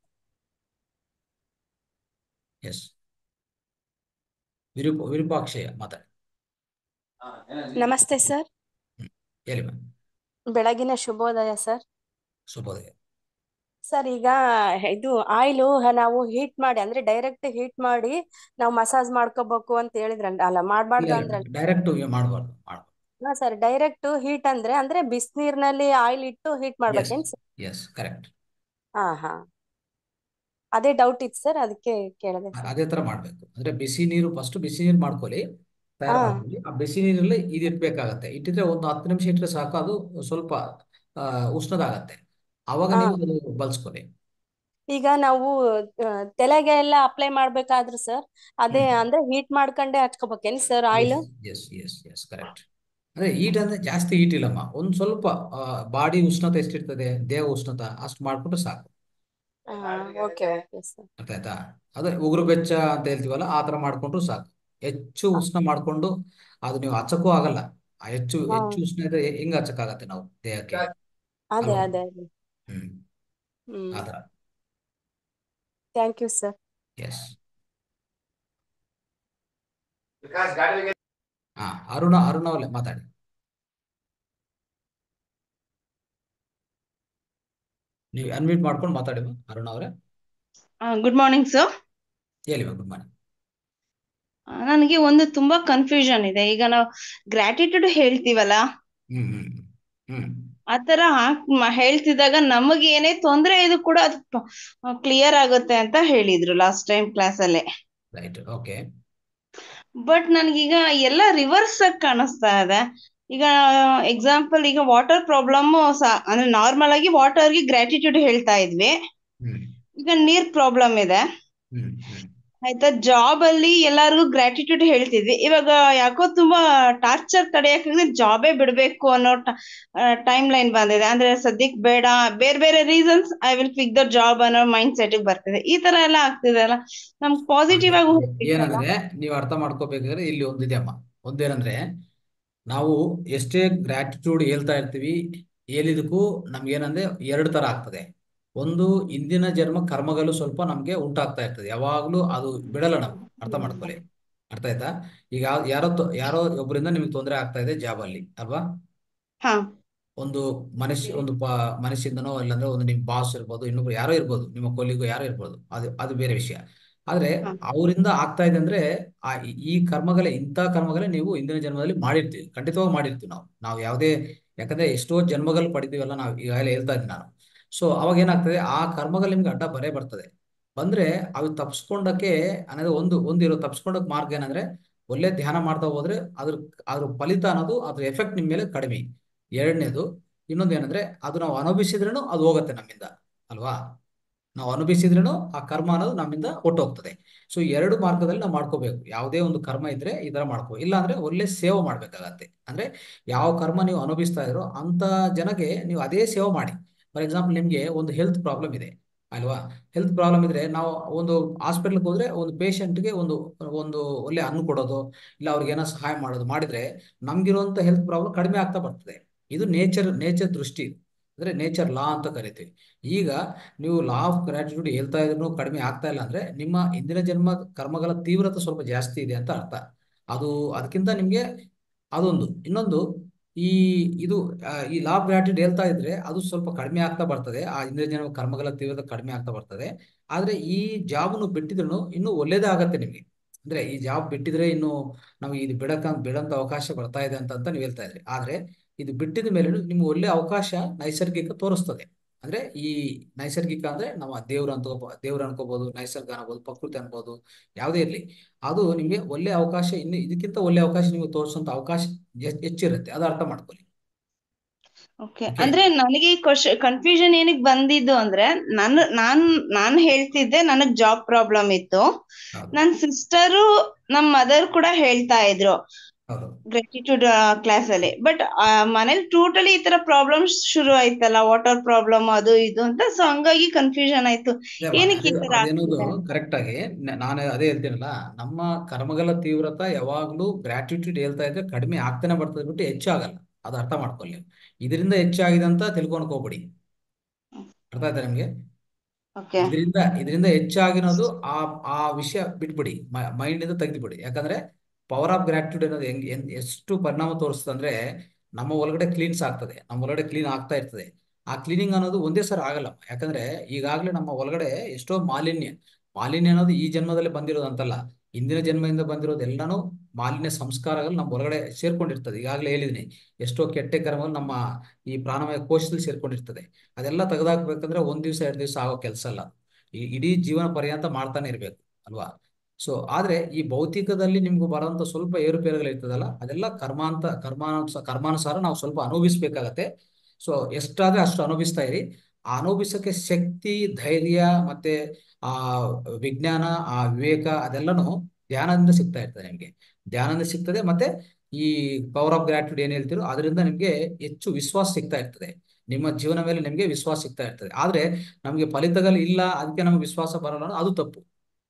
yes ವಿರೂಪ ವಿರೂಪಾಕ್ಷಯ ಮಾತಾಡಿ ನಮಸ್ತೆ ಸರ್ ಹ್ಮ್ ಹೇಳಿ ಮ್ಯಾಮ್ ಬೆಳಗಿನ ಶುಭೋದಯ ಸರ್ ಶುಭೋದಯ ಸರ್ ಈಗ ಇದು ಆಯಿಲು ನಾವು ಹೀಟ್ ಮಾಡಿ ಅಂದ್ರೆ ಡೈರೆಕ್ಟ್ ಹೀಟ್ ಮಾಡಿ ನಾವು ಮಸಾಜ್ ಮಾಡ್ಕೋಬೇಕು ಅಂತ ಹೇಳಿದ್ರಲ್ಲ ಅಲ್ಲ ಇಲ್ಲ ಮಾಡ್ಬಾರ್ದು ಇಲ್ಲ ಅಂದ್ರಲ್ಲ ಡೈರೆಕ್ಟ್ ಮಾಡಬಾರ್ದು ಮಾಡಬಾರ್ದು ಹಾ ಸರ್ ಡೈರೆಕ್ಟ್ ಹೀಟ್ ಅಂದ್ರೆ ಅಂದ್ರೆ ಬಿಸಿನೀರಿನಲ್ಲಿ ಆಯಿಲ್ ಇಟ್ಟು ಹೀಟ್ ಎಸ್ ಮಾಡ್ಬೇಕೇನ್ ಸರ್ ಎಸ್ ಕರೆಕ್ಟ್ ಹಾ ಹಾ ಅದೇ ಡೌಟ್ ಇತ್ತು ಸರ್ ಅದಕ್ಕೆ ಕೇಳಿದೆ ಸರ್ ಅದೇ ತರ ಮಾಡ್ಬೇಕು ಅಂದ್ರೆ ಬಿಸಿ ನೀರು ಫಸ್ಟ್ ಬಿಸಿ ನೀರು ಮಾಡ್ಕೊಳ್ಳಿ ತಯಾರು ಹಾ ಮಾಡ್ಕೊಳ್ಳಿ ಆ ಬಿಸಿ ನೀರಲ್ಲಿ ಇದು ಇಟ್ಬೇಕಾಗತ್ತೆ ಇಟ್ಟಿದ್ರೆ ಒಂದು ಹತ್ತು ನಿಮಿಷ ಇಟ್ಟರೆ ಸಾಕು ಅದು ಸ್ವಲ್ಪ ಆ, ಉಷ್ಣದಾಗತ್ತೆ ಆವಾಗ ಹಾ ನೀವು ಅದು ಬಳಸ್ಕೊಳ್ಳಿ ಈಗ ನಾವು ಆ, ತಲೆಗೆ ಎಲ್ಲ ಅಪ್ಲೈ ಮಾಡ್ಬೇಕಾದ್ರೆ ಸರ್ ಅದೇ ಹ್ಮ್ ಅಂದ್ರೆ ಹೀಟ್ ಮಾಡ್ಕೊಂಡೆ ಹಚ್ಕೋಬೇಕೇನ್ sir oil yes yes yes yes correct ಅಂದ್ರೆ ಈಟ್ ಅಂದ್ರೆ ಜಾಸ್ತಿ ಈಟ್ ಇಲ್ಲಮ್ಮ ಒಂದ್ ಸ್ವಲ್ಪ ಬಾಡಿ ಉಷ್ಣತೆ ಎಷ್ಟಿರ್ತದೆ ದೇಹ ಉಷ್ಣತೆ ಅಷ್ಟು ಮಾಡ್ಕೊಂಡ್ರೆ ಸಾಕು ಹಾ ಓಕೆ ಓಕೆ ಸರ್ ಅರ್ಥ ಆಯ್ತಾ ಅದೇ ಉಗುರು ಬೆಚ್ಚ ಅಂತ ಹೇಳ್ತೀವಲ್ಲ ಆ ತರ ಮಾಡ್ಕೊಂಡ್ರು ಸಾಕು ಹೆಚ್ಚು ಉಷ್ಣ ಮಾಡ್ಕೊಂಡು ಅದು ನೀವು ಹಚ್ಚಕ್ಕೂ ಆಗಲ್ಲ ಆ ಹೆಚ್ಚು ಹಾ ಹೆಚ್ಚು ಉಷ್ಣ ಇದ್ರೆ ಹೆಂಗ್ ಹಚ್ಚಕ್ಕಾಗತ್ತೆ ನಾವು ದೇಹಕ್ಕೆ ಅದೇ ಅಲ್ವಾ ಅದೇ ಅದೇ ಹ್ಮ್ ಹ್ಮ್ ಆ ತರ ಥ್ಯಾಂಕ್ ಯು ಸರ್ ಎಸ್ ಹಾ ಅರುಣ ಅರುಣ ಅವರೇ ಮಾತಾಡಿ ನೀವು ಅನ್ಮ್ಯೂಟ್ ಮಾಡ್ಕೊಂಡು ಮಾತಾಡಿ ಮಾ, ಅರುಣ ಅವರೇ ಗುಡ್ ಮಾರ್ನಿಂಗ್ ಸರ್ ಹೇಳಿ ಮಾ ಗುಡ್ ಮಾರ್ನಿಂಗ್ ನನಗೆ ಒಂದು ತುಂಬಾ ಕನ್ಫ್ಯೂಷನ್ ಇದೆ ಈಗ ನಾವು ಗ್ರಾಟಿಟ್ಯೂಡ್ ಹೇಳ್ತೀವಲ್ಲ ಹ್ಮ್ ಹ್ಮ್ ಹ್ಮ್ ಆತರ ಹಾಕ್ ಮ- ಹೇಳ್ತಿದ್ದಾಗ ನಮಗೆ ಏನೇ ತೊಂದ್ರೆ ಇದು ಕೂಡ ಅದು ಕ್ಲಿಯರ್ ಆಗುತ್ತೆ ಅಂತ ಹೇಳಿದ್ರು ಲಾಸ್ಟ್ ಟೈಮ್ ಕ್ಲಾಸ್ ಅಲ್ಲೇ ರೈಟ್ ಓಕೆ ಬಟ್ ನನ್ಗೀಗ ಎಲ್ಲ ರಿವರ್ಸ್ ಆಗಿ ಕಾಣಿಸ್ತಾ ಇದೆ ಈಗ ಎಕ್ಸಾಂಪಲ್ ಈಗ ವಾಟರ್ ಪ್ರಾಬ್ಲಮ್ ಅಂದ್ರೆ ನಾರ್ಮಲ್ ಆಗಿ ವಾಟರ್ಗೆ ಗ್ರಾಟಿಟ್ಯೂಡ್ ಹೇಳ್ತಾ ಇದ್ವಿ ಹ್ಮ್ ಈಗ ನೀರ್ ಪ್ರಾಬ್ಲಮ್ ಇದೆ ಹ್ಮ್ ಹ್ಮ್ ಆಯ್ತಾ ಜಾಬ್ ಅಲ್ಲಿ ಎಲ್ಲಾರ್ಗು ಗ್ರಾಟಿಟ್ಯೂಡ್ ಹೇಳ್ತಿದ್ವಿ ಇವಾಗ ಯಾಕೋ ತುಂಬಾ ಟಾರ್ಚರ್ ತಡೆಯಕ್ಕಾಗದೆ ಜಾಬೇ ಬಿಡ್ಬೇಕು ಅನ್ನೋ ಟೈಮ್ ಲೈನ್ ಬಂದಿದೆ ಅಂದ್ರೆ ಸದ್ಯಕ್ ಬೇಡ ಬೇರೆ ಬೇರೆ reasons I will pick the job ಅನ್ನೋ ಮೈಂಡ್ ಸೆಟ್ ಬರ್ತಿದೆ ಈ ತರ ಎಲ್ಲ ಆಗ್ತಿದೆ ಅಲ್ಲ ನಮ್ಗೆ ಪಾಸಿಟಿವ್ ಆಗಿ ಹೋಗ್ಬೇಕಲ್ಲ ಏನಂದ್ರೆ ನೀವು ಅರ್ಥ ಮಾಡ್ಕೋಬೇಕಾದ್ರೆ ಇಲ್ಲಿ ಒಂದಿದೆ ಅಮ್ಮ ಒಂದೇನಂದ್ರೆ ನಾವು ಎಷ್ಟೇ ಗ್ರಾಟಿಟ್ಯೂಡ್ ಹೇಳ್ತಾ ಇರ್ತೀವಿ ಹೇಳಿದಕ್ಕೂ ನಮ್ಗೇನಂದ್ರೆ ಎರಡು ತರ ಆಗ್ತದೆ ಒಂದು ಇಂದಿನ ಜನ್ಮ ಕರ್ಮಗಳು ಸ್ವಲ್ಪ ನಮ್ಗೆ ಉಂಟಾಗ್ತಾ ಇರ್ತದೆ ಯಾವಾಗ್ಲೂ ಅದು ಬಿಡಲ್ಲ ನಾವು ಅರ್ಥ ಮಾಡ್ಕೊಳ್ಳಿ ಅರ್ಥ ಆಯ್ತಾ ಈಗ ಯಾವ್- ಯಾರೋ ತೊ- ಯಾರೋ ಒಬ್ಬರಿಂದ ನಿಮ್ಗೆ ತೊಂದರೆ ಆಗ್ತಾ ಇದೆ ಜಾಬ್ ಅಲ್ಲಿ ಅಲ್ವಾ ಹಾ ಒಂದು ಮನುಷ್ಯ ಒಂದು ಪ ಮನುಷ್ಯದಿಂದನೋ ಇಲ್ಲಾಂದ್ರೆ ಒಂದು ನಿಮ್ಮ ಬಾಸ್ ಇರ್ಬೋದು ಇನ್ನೊಬ್ರು ಯಾರೋ ಇರ್ಬೋದು ನಿಮ್ಮ ಕೊಲ್ಲಿಗೋ ಯಾರೋ ಇರ್ಬೋದು ಅದು ಅದು ಬೇರೆ ವಿಷಯ ಆದ್ರೆ ಹಾ ಅವರಿಂದ ಆಗ್ತಾ ಇದೆ ಅಂದ್ರೆ ಆ ಈ ಈ ಕರ್ಮಗಳೇ ಇಂಥ ಕರ್ಮಗಳೇ ನೀವು ಹಿಂದಿನ ಜನ್ಮದಲ್ಲಿ ಮಾಡಿರ್ತೀವಿ ಖಂಡಿತವಾಗಿ ಮಾಡಿರ್ತೀವಿ ನಾವು ನಾವು ಯಾವುದೇ ಯಾಕಂದ್ರೆ ಎಷ್ಟೋ ಜನ್ಮಗಳು ಪಡಿತೀವಲ್ಲ ನಾವು ಈಗಾಗಲೇ ಹೇಳ್ತಾ ಇದ್ದೀನಿ ನಾನು ಸೊ ಅವಾಗ ಏನಾಗ್ತದೆ ಆ ಕರ್ಮಗಳು ನಿಮ್ಗೆ ಅಡ್ಡ ಬರೇ ಬರ್ತದೆ ಬಂದ್ರೆ ಅವು ತಪ್ಸ್ಕೊಂಡಕ್ಕೆ ಅನ್ನೋದು ಒಂದು ಒಂದಿರೋ ತಪ್ಸ್ಕೊಂಡಕ್ ಮಾರ್ಗ ಏನಂದ್ರೆ ಒಳ್ಳೆ ಧ್ಯಾನ ಮಾಡ್ತಾ ಹೋದ್ರೆ ಅದ್ರ ಅದ್ರ ಫಲಿತ ಅನ್ನೋದು ಅದ್ರ ಎಫೆಕ್ಟ್ ನಿಮ್ ಮೇಲೆ ಕಡಿಮೆ ಎರಡನೇದು ಇನ್ನೊಂದು ಏನಂದ್ರೆ ಅದು ನಾವು ಅನುಭವಿಸಿದ್ರೇನು ಅದು ಹೋಗುತ್ತೆ ನಮ್ಮಿಂದ ಅಲ್ವಾ ನಾವು ಅನುಭವಿಸಿದ್ರೇನು ಆ ಕರ್ಮ ಅನ್ನೋದು ನಮ್ಮಿಂದ ಹೊಟ್ಟೋಗ್ತದೆ ಸೊ ಎರಡು ಮಾರ್ಗದಲ್ಲಿ ನಾವು ಮಾಡ್ಕೋಬೇಕು ಯಾವುದೇ ಒಂದು ಕರ್ಮ ಇದ್ರೆ ಈ ತರ ಮಾಡ್ಕೋ ಇಲ್ಲ ಅಂದ್ರೆ ಒಳ್ಳೆ ಸೇವೆ ಮಾಡ್ಬೇಕಾಗತ್ತೆ ಅಂದ್ರೆ ಯಾವ ಕರ್ಮ ನೀವು ಅನುಭವಿಸ್ತಾ ಇದ್ರೋ ಅಂತ ಜನಕ್ಕೆ ನೀವು ಅದೇ ಸೇವೆ ಮಾಡಿ ಫಾರ್ ಎಕ್ಸಾಂಪಲ್ ನಿಮ್ಗೆ ಒಂದು ಹೆಲ್ತ್ ಪ್ರಾಬ್ಲಮ್ ಇದೆ ಅಲ್ವಾ ಹೆಲ್ತ್ ಪ್ರಾಬ್ಲಮ್ ಇದ್ರೆ ನಾವು ಒಂದು ಹಾಸ್ಪಿಟ್ಲ್ಗೆ ಹೋದ್ರೆ ಒಂದು ಪೇಷಂಟ್ಗೆ ಒಂದು ಒಂದು ಒಳ್ಳೆ ಅನ್ನ ಕೊಡೋದು ಇಲ್ಲ ಅವ್ರಿಗೆ ಏನೋ ಸಹಾಯ ಮಾಡೋದು ಮಾಡಿದ್ರೆ ನಮ್ಗಿರುವಂತ ಹೆಲ್ತ್ ಪ್ರಾಬ್ಲಮ್ ಕಡಿಮೆ ಆಗ್ತಾ ಬರ್ತದೆ ಇದು ನೇಚರ್ ನೇಚರ್ ದೃಷ್ಟಿ ಅಂದ್ರೆ ನೇಚರ್ ಲಾ ಅಂತ ಕರಿತೀವಿ ಈಗ ನೀವು ಲಾ ಆಫ್ ಗ್ರಾಟಿಟ್ಯೂಡ್ ಹೇಳ್ತಾ ಇದ್ರು ಕಡಿಮೆ ಆಗ್ತಾ ಇಲ್ಲ ಅಂದ್ರೆ ನಿಮ್ಮ ಹಿಂದಿನ ಜನ್ಮ ಕರ್ಮಗಳ ತೀವ್ರತೆ ಸ್ವಲ್ಪ ಜಾಸ್ತಿ ಇದೆ ಅಂತ ಅರ್ಥ ಅದು ಅದಕ್ಕಿಂತ ನಿಮ್ಗೆ ಅದೊಂದು ಇನ್ನೊಂದು ಈ ಇದು ಆ, ಈ ಲಾ ಆಫ್ ಗ್ರಾಟಿಟ್ಯೂಡ್ ಹೇಳ್ತಾ ಇದ್ರೆ ಅದು ಸ್ವಲ್ಪ ಕಡಿಮೆ ಆಗ್ತಾ ಬರ್ತದೆ ಆ ಹಿಂದಿನ ಜನ್ಮ ಕರ್ಮಗಳ ತೀವ್ರತೆ ಕಡಿಮೆ ಆಗ್ತಾ ಬರ್ತದೆ ಆದ್ರೆ ಈ ಜಾಬ್ನು ಬಿಟ್ಟಿದ್ರು ಇನ್ನೂ ಒಳ್ಳೇದೇ ಆಗತ್ತೆ ನಿಮ್ಗೆ ಅಂದ್ರೆ ಈ ಜಾಬ್ ಬಿಟ್ಟಿದ್ರೆ ಇನ್ನು ನಮಗೆ ಇದು ಬಿಡಕ ಬಿಡಂತ ಅವಕಾಶ ಬರ್ತಾ ಇದೆ ಅಂತ ಅಂತ ನೀವು ಹೇಳ್ತಾ ಇದ್ರಿ ಆದ್ರೆ ಇದು ಬಿಟ್ಟಿದ ಮೇಲೆ ನಿಮ್ಗೆ ಒಳ್ಳೆ ಅವಕಾಶ ನೈಸರ್ಗಿಕ ತೋರಿಸ್ತದೆ ಅಂದ್ರೆ ಈ ನೈಸರ್ಗಿಕ ಅಂದ್ರೆ ನಮ್ಮ ದೇವ್ರ ಅಂತ ದೇವ್ರ ಅನ್ಕೋಬಹುದು ನೈಸರ್ಗ ಅನ್ಬೋದು ಪ್ರಕೃತಿ ಅನ್ಬೋದು ಯಾವುದೇ ಇರ್ಲಿ ಅದು ನಿಮ್ಗೆ ಒಳ್ಳೆ ಅವಕಾಶ ಇನ್ನು ಇದಕ್ಕಿಂತ ಒಳ್ಳೆ ಅವಕಾಶ ನಿಮ್ಗೆ ತೋರಿಸುವಂತ ಅವಕಾಶ ಹೆಚ್ಚ್- ಹೆಚ್ಚಿರುತ್ತೆ ಅದು ಅರ್ಥ ಮಾಡ್ಕೊಳ್ಳಿ ಓಕೆ ಓಕೆ ಅಂದ್ರೆ ನನಗೆ ಕನ್ಫ್ಯೂಷನ್ ಏನಕ್ಕೆ ಬಂದಿದ್ದು ಅಂದ್ರೆ ನಾನು ನಾನ್ ನಾನ್ ಹೇಳ್ತಿದ್ದೆ ನನಗ್ ಜಾಬ್ ಪ್ರಾಬ್ಲಮ್ ಇತ್ತು ಹೌದು ನನ್ ಸಿಸ್ಟರು ನಮ್ ಮದರ್ ಕೂಡ ಹೇಳ್ತಾ ಇದ್ರು ಹೌದು ಗ್ರಾಟಿಟ್ಯೂಡ್ ಕ್ಲಾಸ್ ಅಲ್ಲಿ ಬಟ್ ಮನೇಲಿ ಟೋಟಲಿ ಈ ತರ ಪ್ರಾಬ್ಲಮ್ಸ್ ಶುರು ಆಯ್ತಲ್ಲ ವಾಟರ್ ಪ್ರಾಬ್ಲಮ್ ಅದು ಇದು ಅಂತ ಸೊ ಹಂಗಾಗಿ ಕನ್ಫ್ಯೂಷನ್ ಆಯ್ತು ಅದೇಮ್ಮ ಏನಕ್ಕೆ ಈ ಅದೇ ತರ ಅದೇನೋದು ಆಗ್ತಿದೆ ಕರೆಕ್ಟ್ ಆಗಿ ನ- ನಾನು ಅದೇ ಹೇಳ್ತೀನಲ್ಲ ನಮ್ಮ ಕರ್ಮಗಳ ತೀವ್ರತೆ ಯಾವಾಗ್ಲೂ ಗ್ರಾಟಿಟ್ಯೂಡ್ ಹೇಳ್ತಾ ಇದ್ರೆ ಕಡಿಮೆ ಆಗ್ತಾನೆ ಬರ್ತದೆ ಬಿಟ್ಟು ಹೆಚ್ಚಾಗಲ್ಲ ಅದು ಅರ್ಥ ಮಾಡ್ಕೊಳ್ಳಿ ನೀವು ಇದರಿಂದ ಹೆಚ್ಚಾಗಿದೆ ಅಂತ ತಿಳ್ಕೊಳಕ್ ಹೋಗ್ಬೇಡಿ ಅರ್ಥ ಆಯ್ತಾ ನಿಮ್ಗೆ ಓಕೆ ಇದರಿಂದ ಇದರಿಂದ ಹೆಚ್ಚಾಗಿರೋದು ಆ ಆ ವಿಷಯ ಬಿಟ್ಬಿಡಿ ಮೈಂಡ್ ಇಂದ ತೆಗೆದುಬಿಡಿ ಯಾಕಂದ್ರೆ ಪವರ್ ಆಫ್ ಗ್ರಾಟಿಟ್ಯೂಡ್ ಅನ್ನೋದು ಹೆಂಗ್ ಹೆಂಗ್ ಎಷ್ಟು ಪರಿಣಾಮ ತೋರಿಸ್ತದೆ ಅಂದ್ರೆ ನಮ್ಮ ಒಳಗಡೆ ಕ್ಲೀನ್ಸ್ ಆಗ್ತದೆ ನಮ್ಮ ಒಳಗಡೆ ಕ್ಲೀನ್ ಆಗ್ತಾ ಇರ್ತದೆ ಆ ಕ್ಲೀನಿಂಗ್ ಅನ್ನೋದು ಒಂದೇ ಸಲ ಆಗಲ್ಲ ಯಾಕಂದ್ರೆ ಈಗಾಗಲೇ ನಮ್ಮ ಒಳಗಡೆ ಎಷ್ಟೋ ಮಾಲಿನ್ಯ ಮಾಲಿನ್ಯ ಅನ್ನೋದು ಈ ಜನ್ಮದಲ್ಲಿ ಬಂದಿರೋದಂತಲ್ಲ ಹಿಂದಿನ ಜನ್ಮದಿಂದ ಬಂದಿರೋದು ಎಲ್ಲಾನು ಮಾಲಿನ್ಯ ಸಂಸ್ಕಾರಗಳು ನಮ್ಮ ಹೊರಗಡೆ ಸೇರ್ಕೊಂಡಿರ್ತದೆ ಈಗಾಗಲೇ ಹೇಳಿದೀನಿ ಎಷ್ಟೋ ಕೆಟ್ಟ ಕರ್ಮಗಳು ನಮ್ಮ ಈ ಪ್ರಾಣಮಯ ಕೋಶದಲ್ಲಿ ಸೇರ್ಕೊಂಡಿರ್ತದೆ ಅದೆಲ್ಲ ತೆಗೆದಾಕ್ಬೇಕಂದ್ರೆ ಒಂದ್ ದಿವಸ ಎರಡು ದಿವಸ ಆಗೋ ಕೆಲಸ ಅಲ್ಲ ಈ ಇಡೀ ಜೀವನ ಪರ್ಯಂತ ಮಾಡ್ತಾನೆ ಇರ್ಬೇಕು ಅಲ್ವಾ ಸೊ ಆದ್ರೆ ಈ ಭೌತಿಕದಲ್ಲಿ ನಿಮ್ಗೆ ಬರೋಂಥ ಸ್ವಲ್ಪ ಏರುಪೇರುಗಳು ಇರ್ತದಲ್ಲ ಅದೆಲ್ಲ ಕರ್ಮಾಂತ ಕರ್ಮಾನುಸ ಕರ್ಮಾನುಸಾರ ನಾವು ಸ್ವಲ್ಪ ಅನುಭವಿಸ್ಬೇಕಾಗತ್ತೆ ಸೊ ಎಷ್ಟಾದ್ರೆ ಅಷ್ಟು ಅನುಭವಿಸ್ತಾ ಇರಿ ಆ ಅನುಭವಿಸಕ್ಕೆ ಶಕ್ತಿ ಧೈರ್ಯ ಮತ್ತೆ ಆ ವಿಜ್ಞಾನ ಆ ವಿವೇಕ ಅದೆಲ್ಲನೂ ಧ್ಯಾನದಿಂದ ಸಿಗ್ತಾ ಇರ್ತದೆ ನಿಮ್ಗೆ ಧ್ಯಾನದಿಂದ ಸಿಗ್ತದೆ ಮತ್ತೆ ಈ ಪವರ್ ಆಫ್ ಗ್ರಾಟ್ಯೂಡ್ ಏನ್ ಹೇಳ್ತೀರೋ ಅದರಿಂದ ನಿಮ್ಗೆ ಹೆಚ್ಚು ವಿಶ್ವಾಸ ಸಿಗ್ತಾ ಇರ್ತದೆ ನಿಮ್ಮ ಜೀವನ ಮೇಲೆ ನಿಮ್ಗೆ ವಿಶ್ವಾಸ ಸಿಗ್ತಾ ಇರ್ತದೆ ಆದ್ರೆ ನಮ್ಗೆ ಫಲಿತಗಳು ಇಲ್ಲ ಅದಕ್ಕೆ ನಮ್ಗೆ ವಿಶ್ವಾಸ ಬರಲ್ಲ ಅನ್ನೋದು ಅದು ತಪ್ಪು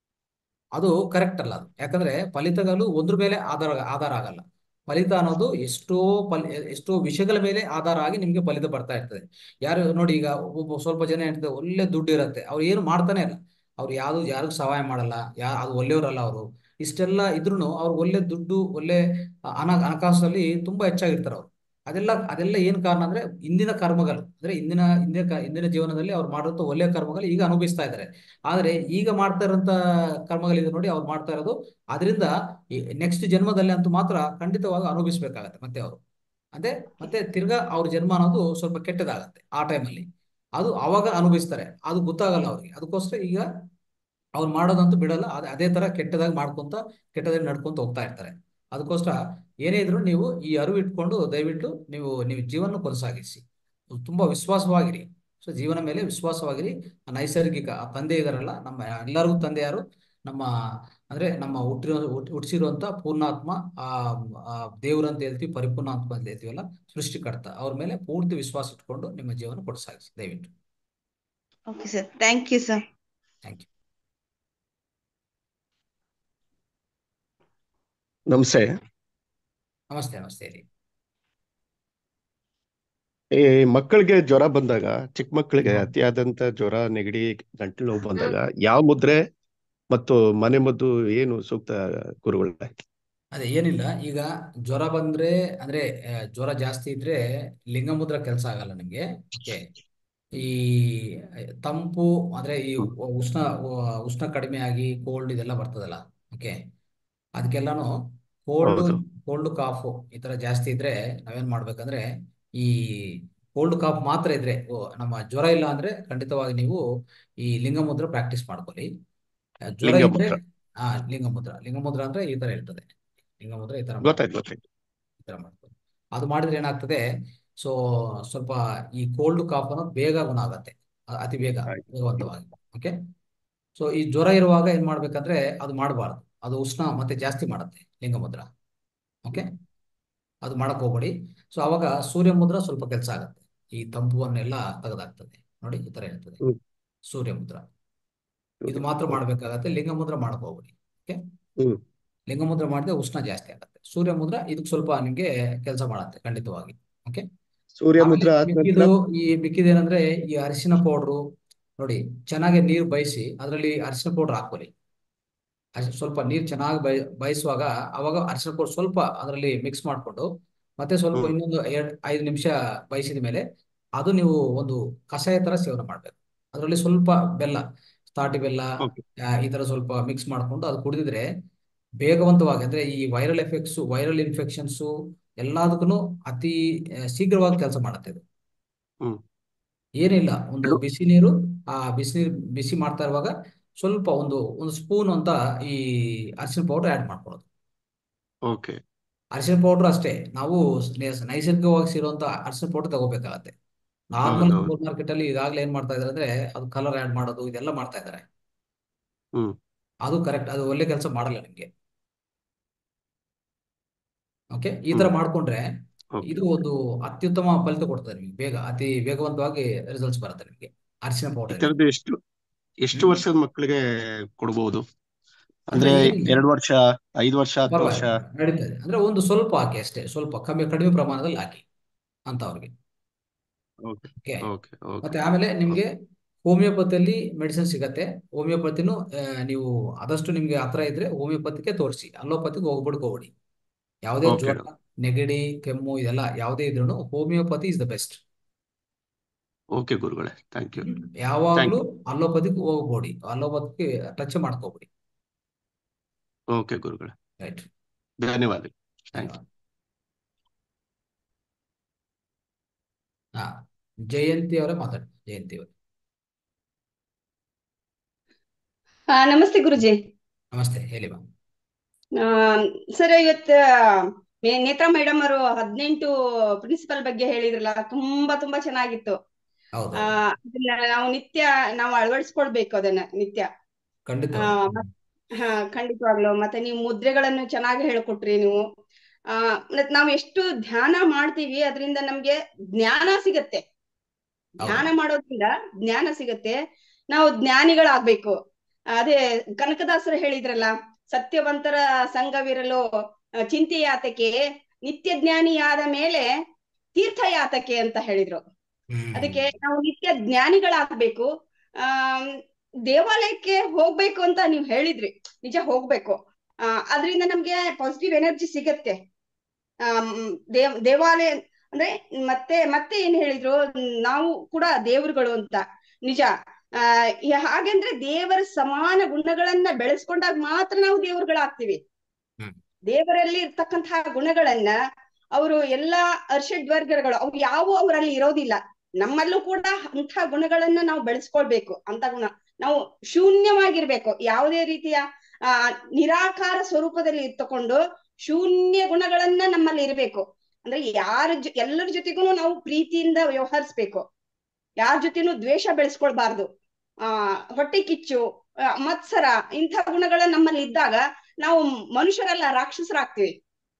ಅದು ಕರೆಕ್ಟ್ ಅಲ್ಲ ಅದು ಯಾಕಂದ್ರೆ ಫಲಿತಗಳು ಒಂದ್ರ ಮೇಲೆ ಆಧಾರ ಆಧಾರ ಆಗಲ್ಲ ಫಲಿತ ಅನ್ನೋದು ಎಷ್ಟೋ ಫಲ ಎಷ್ಟೋ ವಿಷಯಗಳ ಮೇಲೆ ಆಧಾರ ಆಗಿ ನಿಮ್ಗೆ ಫಲಿತ ಬರ್ತಾ ಇರ್ತದೆ ಯಾರು ನೋಡಿ ಈಗ ಒಬ್ಬ ಸ್ವಲ್ಪ ಜನ ಹೇಳ್ತಾರೆ ಒಳ್ಳೆ ದುಡ್ಡು ಇರುತ್ತೆ ಅವ್ರು ಏನು ಮಾಡ್ತಾನೆ ಇಲ್ಲ ಅವ್ರು ಯಾವ್ದು ಯಾರಿಗೂ ಸಹಾಯ ಮಾಡಲ್ಲ ಯಾ ಅದು ಒಳ್ಳೆಯವರಲ್ಲ ಅವರು ಇಷ್ಟೆಲ್ಲ ಇದ್ರೂ ಅವ್ರು ಒಳ್ಳೆ ದುಡ್ಡು ಒಳ್ಳೆ ಹಣ ಹಣಕಾಸಲ್ಲಿ ತುಂಬಾ ಹೆಚ್ಚಾಗಿರ್ತಾರೆ ಅವ್ರು ಅದೆಲ್ಲ ಅದೆಲ್ಲ ಏನ್ ಕಾರಣ ಅಂದ್ರೆ ಇಂದಿನ ಕರ್ಮಗಳು ಅಂದ್ರೆ ಇಂದಿನ ಇಂದಿನ ಕ- ಇಂದಿನ ಜೀವನದಲ್ಲಿ ಅವ್ರು ಮಾಡಿರೋ ಒಳ್ಳೆ ಕರ್ಮಗಳು ಈಗ ಅನುಭವಿಸ್ತಾ ಇದ್ದಾರೆ ಆದ್ರೆ ಈಗ ಮಾಡ್ತಾ ಇರೋಂತ ಕರ್ಮಗಳಿದೆ ನೋಡಿ ಅವ್ರು ಮಾಡ್ತಾ ಇರೋದು ಅದರಿಂದ ನೆಕ್ಸ್ಟ್ ಜನ್ಮದಲ್ಲಿ ಅಂತೂ ಮಾತ್ರ ಖಂಡಿತವಾಗಿ ಅನುಭವಿಸ್ಬೇಕಾಗತ್ತೆ ಮತ್ತೆ ಅವರು ಅದೇ ಮತ್ತೆ ತಿರ್ಗಾ ಅವ್ರ ಜನ್ಮ ಅನ್ನೋದು ಸ್ವಲ್ಪ ಕೆಟ್ಟದಾಗತ್ತೆ ಆ ಟೈಮಲ್ಲಿ ಅದು ಅವಾಗ ಅನುಭವಿಸ್ತಾರೆ ಅದು ಗೊತ್ತಾಗಲ್ಲ ಅವ್ರಿಗೆ ಅದಕ್ಕೋಸ್ಕರ ಈಗ ಅವ್ರು ಮಾಡೋದಂತೂ ಬಿಡಲ್ಲ ಅದೇ ಅದೇ ತರ ಕೆಟ್ಟದಾಗಿ ಮಾಡ್ಕೊಂತ ಕೆಟ್ಟದಾಗಿ ನಡ್ಕೊಂತ ಹೋಗ್ತಾ ಇರ್ತಾರೆ ಅದಕ್ಕೋಸ್ಕರ ಏನೇ ಇದ್ರು ನೀವು ಈ ಅರಿವು ಇಟ್ಕೊಂಡು ದಯವಿಟ್ಟು ನೀವು ನೀವು ಜೀವನ ಕೊನಸಾಗಿಸಿ ತುಂಬಾ ವಿಶ್ವಾಸವಾಗಿರಿ ಸೊ ಜೀವನ ಮೇಲೆ ವಿಶ್ವಾಸವಾಗಿರಿ ಆ ನೈಸರ್ಗಿಕ ಆ ತಂದೆ ಇದಾರಲ್ಲ ನಮ್ಮ ಎಲ್ಲರಿಗೂ ತಂದೆ ಯಾರು ನಮ್ಮ ಅಂದ್ರೆ ನಮ್ಮ ಹುಟ್ಟಿರೋ ಹುಟ್- ಹುಟ್ಟಿಸಿರುವಂತ ಪೂರ್ಣಾತ್ಮ ಆ ಆ ದೇವ್ರು ಅಂತ ಹೇಳ್ತೀವಿ ಪರಿಪೂರ್ಣ ಆತ್ಮ ಅಂತ ಹೇಳ್ತೀವಲ್ಲ ಸೃಷ್ಟಿಕರ್ತ ಅವ್ರ ಮೇಲೆ ಪೂರ್ತಿ ವಿಶ್ವಾಸ ಇಟ್ಕೊಂಡು ನಿಮ್ಮ ಜೀವನ ಕೊಡಸಾಗಿಸಿ ದಯವಿಟ್ಟು okay sir thank you sir thank you ನಮಸ್ತೆ ನಮಸ್ತೆ ನಮಸ್ತೆ ರೀ ಈ ಮಕ್ಕಳಿಗೆ ಜ್ವರ ಬಂದಾಗ ಚಿಕ್ಕ ಮಕ್ಕಳಿಗೆ ಹ್ಮ್. ಅತಿಯಾದಂತ ಜ್ವರ ನೆಗಡಿ ಗಂಟಲು ನೋವು ಬಂದಾಗ ಯಾವ ಮುದ್ರೆ ಮತ್ತು ಮನೆ ಮದ್ದು ಏನು ಸೂಕ್ತ ಗುರುಗಳೇ ಅದೇ ಏನಿಲ್ಲ ಈಗ ಜ್ವರ ಬಂದ್ರೆ ಅಂದ್ರೆ ಆ, ಜ್ವರ ಜಾಸ್ತಿ ಇದ್ರೆ ಲಿಂಗಮುದ್ರ ಕೆಲಸ ಆಗಲ್ಲ ನಿಮ್ಗೆ ಓಕೆ ಈ ತಂಪು ಅಂದ್ರೆ ಈ ಉಷ್ಣ ಉಷ್ಣ ಕಡಿಮೆ ಆಗಿ ಕೋಲ್ಡ್ ಇದೆಲ್ಲ ಬರ್ತದಲ್ಲ ಓಕೆ ಅದಕ್ಕೆಲ್ಲಾನು ಕೋಲ್ಡ್ ಹೌದು ಕೋಲ್ಡ್ ಕಾಫು ಈ ತರ ಜಾಸ್ತಿ ಇದ್ರೆ ನಾವೇನ್ ಮಾಡ್ಬೇಕಂದ್ರೆ ಈ ಕೋಲ್ಡ್ ಕಾಫ್ ಮಾತ್ರ ಇದ್ರೆ ಓ, ನಮ್ಮ ಜ್ವರ ಇಲ್ಲ ಅಂದ್ರೆ ಖಂಡಿತವಾಗಿ ನೀವು ಈ ಲಿಂಗಮುದ್ರ ಪ್ರಾಕ್ಟೀಸ್ ಮಾಡ್ಕೊಳ್ಳಿ ಆ, ಜ್ವರ ಇದ್ರೆ ಲಿಂಗಮುದ್ರ ಆ ಲಿಂಗಮುದ್ರ ಲಿಂಗಮುದ್ರ ಅಂದ್ರೆ ಈ ತರ ಇರ್ತದೆ ಲಿಂಗಮುದ್ರ ಈ ತರ ಗೊತ್ತಾಯ್ತು ಮಾಡ್ಕೊಳ್ಳಿ ಗೊತ್ತಾಯ್ತು ಈ ತರ ಮಾಡ್ಕೊಳ್ಳಿ ಅದು ಮಾಡಿದ್ರೆ ಏನಾಗ್ತದೆ ಸೊ ಸ್ವಲ್ಪ ಈ ಕೋಲ್ಡ್ ಕಾಫ್ ಅನ್ನೋದು ಬೇಗ ಗುಣ ಆಗತ್ತೆ ಅ- ಅತಿ ಬೇಗ ಆಯ್ತು ವೇಗವಂತವಾಗಿ ಓಕೆ ಸೊ ಈ ಜ್ವರ ಇರುವಾಗ ಏನ್ ಮಾಡ್ಬೇಕಂದ್ರೆ ಅದು ಮಾಡಬಾರ್ದು ಅದು ಉಷ್ಣ ಮತ್ತೆ ಜಾಸ್ತಿ ಮಾಡುತ್ತೆ ಲಿಂಗಮುದ್ರ ಓಕೆ ಅದು ಮಾಡಕ್ ಹೋಗ್ಬೇಡಿ ಸೊ ಅವಾಗ ಸೂರ್ಯ ಮುದ್ರ ಸ್ವಲ್ಪ ಕೆಲಸ ಆಗುತ್ತೆ ಈ ತಂಪುವನ್ನೆಲ್ಲ ತೆಗೆದಾಗ್ತದೆ ನೋಡಿ ಈ ತರ ಇರ್ತದೆ ಹ್ಮ್ ಸೂರ್ಯ ಮುದ್ರ ಇದು ಹ್ಮ್ ಮಾತ್ರ ಓಕೆ ಮಾಡ್ಬೇಕಾಗತ್ತೆ ಲಿಂಗ ಮುದ್ರ ಮಾಡಕ್ ಹೋಗ್ಬೇಡಿ ಓಕೆ ಹ್ಮ್ ಲಿಂಗ ಮುದ್ರ ಮಾಡಿದ್ರೆ ಉಷ್ಣ ಜಾಸ್ತಿ ಆಗುತ್ತೆ ಸೂರ್ಯ ಮುದ್ರ ಇದಕ್ಕೆ ಸ್ವಲ್ಪ ನಿಮ್ಗೆ ಕೆಲಸ ಮಾಡುತ್ತೆ ಖಂಡಿತವಾಗಿ ಓಕೆ ಸೂರ್ಯ ಆಮೇಲೆ ಮುದ್ರ ಆದ ನಂತರ ಮಿಕ್ಕಿದು ಈ ಮಿಕ್ಕಿದೇನಂದ್ರೆ ಈ ಅರಿಶಿನ ಪೌಡ್ರು ನೋಡಿ ಚೆನ್ನಾಗಿ ನೀರು ಬಯಸಿ ಅದರಲ್ಲಿ ಅರಿಶಿನ ಪೌಡರ್ ಹಾಕೊಳ್ಳಿ ಅರಿಶಿನ ಸ್ವಲ್ಪ ನೀರು ಚೆನ್ನಾಗಿ ಬಯ ಬಯಸುವಾಗ ಅವಾಗ ಅರಿಶಿನ ಪೌಡರ್ ಸ್ವಲ್ಪ ಅದರಲ್ಲಿ ಮಿಕ್ಸ್ ಮಾಡಿಕೊಂಡು ಮತ್ತೆ ಸ್ವಲ್ಪ ಹ್ಮ್ ಇನ್ನೊಂದು ಎರಡ್ ಐದು ನಿಮಿಷ ಬಯಸಿದ ಮೇಲೆ ಅದು ನೀವು ಒಂದು ಕಷಾಯ ತರ ಸೇವನೆ ಮಾಡ್ಬೇಕು ಅದರಲ್ಲಿ ಸ್ವಲ್ಪ ಬೆಲ್ಲ ತಾಟಿ ಬೆಲ್ಲ ಓಕೆ ಆ, ಈ ತರ ಸ್ವಲ್ಪ ಮಿಕ್ಸ್ ಮಾಡ್ಕೊಂಡು ಅದು ಕುಡಿದಿದ್ರೆ ಬೇಗವಂತವಾಗಿ ಅಂದ್ರೆ ಈ ವೈರಲ್ ಎಫೆಕ್ಟ್ಸ್ ವೈರಲ್ ಇನ್ಫೆಕ್ಷನ್ಸ್ ಎಲ್ಲದಕ್ಕೂ ಅತಿ ಆ, ಶೀಘ್ರವಾಗಿ ಕೆಲಸ ಮಾಡುತ್ತೆ ಇದು ಹ್ಮ್ ಏನಿಲ್ಲ ಒಂದು ಅದು ಬಿಸಿ ನೀರು ಆ ಬಿಸಿ ನೀರು ಬಿಸಿ ಮಾಡ್ತಾ ಇರುವಾಗ ಸ್ವಲ್ಪ ಒಂದು ಒಂದು ಸ್ಪೂನ್ ಅಂತ ಈ ಅರಿಶಿನ ಪೌಡರ್ ಆ್ಯಡ್ ಮಾಡ್ಕೊಳ್ಳೋದು ಓಕೆ ಅರಿಶಿನ ಪೌಡರ್ ಅಷ್ಟೇ ನಾವು ನೆ- ನೈಸರ್ಗಿಕವಾಗಿ ಸಿರುವಂತ ಅರಿಶಿನ ಪೌಡರ್ ತಗೋಬೇಕಾಗತ್ತೆ ನಾರ್ಮಲ್ ಹೌದೌದು ಸೂಪರ್ ಮಾರ್ಕೆಟ್ ಅಲ್ಲಿ ಈಗಾಗಲೇ ಏನ್ ಮಾಡ್ತಾ ಇದಾರೆ ಅಂದ್ರೆ ಅದು ಕಲರ್ ಆ್ಯಡ್ ಮಾಡೋದು ಇದೆಲ್ಲ ಮಾಡ್ತಾ ಇದ್ದಾರೆ ಹ್ಮ್ ಅದು ಕರೆಕ್ಟ್ ಅದು ಒಳ್ಳೆ ಕೆಲಸ ಮಾಡಲ್ಲ ನಿಮ್ಗೆ ಓಕೆ ಈ ತರ ಹ್ಮ್ ಮಾಡ್ಕೊಂಡ್ರೆ ಓಕೆ ಇದು ಒಂದು ಅತ್ಯುತ್ತಮ ಫಲಿತ ಕೊಡ್ತದೆ ನಿಮಗೆ ಬೇಗ ಅತಿ ವೇಗವಂತವಾಗಿ ರಿಸಲ್ಟ್ಸ್ ಬರುತ್ತೆ ನಿಮಗೆ ಅರಿಶಿನ ಈ ಪೌಡರ್ ತರದ್ದು ಎಷ್ಟು ಎಷ್ಟು ಹ್ಮ್ ವರ್ಷದ ಮಕ್ಕಳಿಗೆ ಕೊಡ್ಬೋದು ಅಂದ್ರೆ ಅಂದ್ರೆ ಏನಿಲ್ಲ ಎರಡು ವರ್ಷ ಐದು ವರ್ಷ ಹತ್ತು ವರ್ಷ ಪರವಾಗಿಲ್ಲ ನಡೀತದೆ ಅಂದ್ರೆ ಒಂದು ಸ್ವಲ್ಪ ಹಾಕಿ ಅಷ್ಟೇ ಸ್ವಲ್ಪ ಕಮ್ಮಿ ಕಡಿಮೆ ಪ್ರಮಾಣದಲ್ಲಿ ಹಾಕಿ ಅಂತ ಅವ್ರಿಗೆ ಓಕೆ ಓಕೆ ಓಕೆ ಓಕೆ ಮತ್ತೆ ಆಮೇಲೆ ನಿಮ್ಗೆ ಹೋಮಿಯೋಪತಿಯಲ್ಲಿ ಮೆಡಿಸಿನ್ ಸಿಗತ್ತೆ ಹೋಮಿಯೋಪತಿನೂ ಆ, ನೀವು ಆದಷ್ಟು ನಿಮ್ಗೆ ಹತ್ರ ಇದ್ರೆ ಹೋಮಿಯೋಪತಿಗೆ ತೋರಿಸಿ ಅಲೋಪತಿಗೆ ಹೋಗ್ಬಿಡ್ಕ್ ಹೋಗ್ಬಿಡಿ ಯಾವುದೇ ಓಕೆ ಜ್ವರ ನೆಗಡಿ ಕೆಮ್ಮು ಇದೆಲ್ಲ ಯಾವುದೇ ಇದ್ರೂ homeopathy is the best okay ಗುರುಗಳೇ ಥ್ಯಾಂಕ್ ಯು ಹ್ಮ್. ಥ್ಯಾಂಕ್ ಯಾವಾಗ್ಲೂ ಯು ಅಲೋಪತಿಗೆ ಹೋಗ್ಬೇಡಿ ಅಲೋಪತಿಗೆ ಟಚ್ ಮಾಡ್ಕೋಬೇಡಿ ಓಕೆ ಗುರುಗಳೇ ರೈಟ್ ಧನ್ಯವಾದ ಥ್ಯಾಂಕ್ ಯು ಧನ್ಯವಾದ ಹಾ ಜಯಂತಿ ಅವರೇ ಮಾತಾಡಿ ಜಯಂತಿ ಅವರೇ ಆ, ನಮಸ್ತೆ ಗುರುಜಿ ನಮಸ್ತೆ ಹೇಳಿ ಮ್ಯಾಮ್ ಸರ್ ಇವತ್ತ ಮೇ- ನೇತ್ರಾ ಮೇಡಮ್ ಅವರು ಹದಿನೆಂಟು ಪ್ರಿನ್ಸಿಪಲ್ ಬಗ್ಗೆ ಹೇಳಿದ್ರಲ್ಲ ತುಂಬಾ ತುಂಬಾ ಚೆನ್ನಾಗಿತ್ತು ಹೌದು ಆ ಅದನ್ನ ನಾವು ನಿತ್ಯ ನಾವು ಅಳವಡಿಸ್ಕೊಳ್ಬೇಕು ಅದನ್ನ ನಿತ್ಯ ಆ ಖಂಡಿತವಾಗಿ ಮತ್- ಹಾ ಖಂಡಿತವಾಗ್ಲು ಮತ್ತೆ ನೀವು ಮುದ್ರೆಗಳನ್ನು ಚೆನ್ನಾಗಿ ಹೇಳ್ಕೊಟ್ರಿ ನೀವು ಆ ಮತ್ ನಾವು ಎಷ್ಟು ಧ್ಯಾನ ಮಾಡ್ತೀವಿ ಅದರಿಂದ ನಮ್ಗೆ ಜ್ಞಾನ ಸಿಗತ್ತೆ ಹೌದು ಧ್ಯಾನ ಮಾಡೋದ್ರಿಂದ ಜ್ಞಾನ ಸಿಗತ್ತೆ ನಾವು ಜ್ಞಾನಿಗಳಾಗ್ಬೇಕು ಅದೇ ಕನಕದಾಸರು ಹೇಳಿದ್ರಲ್ಲ ಸತ್ಯವಂತರ ಸಂಘವಿರಲು ಆ, ಚಿಂತೆ ಯಾತಕ್ಕೆ ನಿತ್ಯ ಜ್ಞಾನಿಯಾದ ಮೇಲೆ ತೀರ್ಥ ಯಾತಕ್ಕೆ ಅಂತ ಹೇಳಿದ್ರು ಹ್ಮ್ ಅದಕ್ಕೆ ನಾವು ನಿತ್ಯ ಜ್ಞಾನಿಗಳಾಗ್ಬೇಕು ಆ ದೇವಾಲಯಕ್ಕೆ ಹೋಗ್ಬೇಕು ಅಂತ ನೀವು ಹೇಳಿದ್ರಿ ನಿಜ ಹೋಗ್ಬೇಕು ಆ ಅದರಿಂದ ನಮ್ಗೆ ಪಾಸಿಟಿವ್ ಎನರ್ಜಿ ಸಿಗತ್ತೆ ಆ ದೇವ್ ದೇವಾಲಯ ಅಂದ್ರೆ ಮತ್ತೆ ಮತ್ತೆ ಏನ್ ಹೇಳಿದ್ರು ನಾವು ಕೂಡ ದೇವರುಗಳು ಅಂತ ನಿಜ ಆ ಯ- ಹಾಗಂದ್ರೆ ದೇವರ ಸಮಾನ ಗುಣಗಳನ್ನ ಬೆಳೆಸ್ಕೊಂಡಾಗ ಮಾತ್ರ ನಾವು ದೇವರುಗಳಾಗ್ತೀವಿ ಹ್ಮ್ ದೇವರಲ್ಲಿ ಇರ್ತಕ್ಕಂತಹ ಗುಣಗಳನ್ನ ಅವರು ಎಲ್ಲಾ ಅರ್ಷಡ್ ವರ್ಗಗಳು ಅವು ಯಾವ ಅವರಲ್ಲಿ ಇರೋದಿಲ್ಲ ನಮ್ಮಲ್ಲೂ ಕೂಡ ಅಂತಹ ಗುಣಗಳನ್ನ ನಾವು ಬೆಳೆಸ್ಕೊಳ್ಬೇಕು ಅಂತ ಗುಣ ನಾವು ಶೂನ್ಯವಾಗಿರ್ಬೇಕು ಯಾವುದೇ ರೀತಿಯ ಆ ನಿರಾಕಾರ ಸ್ವರೂಪದಲ್ಲಿ ಇರ್ತಕೊಂಡು ಶೂನ್ಯ ಗುಣಗಳನ್ನ ನಮ್ಮಲ್ಲಿ ಇರಬೇಕು ಅಂದ್ರೆ ಯಾರ ಜೊ ಎಲ್ಲರ ಜೊತೆಗೂ ನಾವು ಪ್ರೀತಿಯಿಂದ ವ್ಯವಹರಿಸ್ಬೇಕು ಯಾರ ಜೊತೆನೂ ದ್ವೇಷ ಬೆಳೆಸ್ಕೊಳ್ಬಾರ್ದು ಆ ಹೊಟ್ಟೆ ಕಿಚ್ಚು ಆ, ಮತ್ಸರ ಇಂಥ ಗುಣಗಳ ನಮ್ಮಲ್ಲಿ ಇದ್ದಾಗ ನಾವು ಮನುಷ್ಯರಲ್ಲ ರಾಕ್ಷಸರಾಗ್ತೀವಿ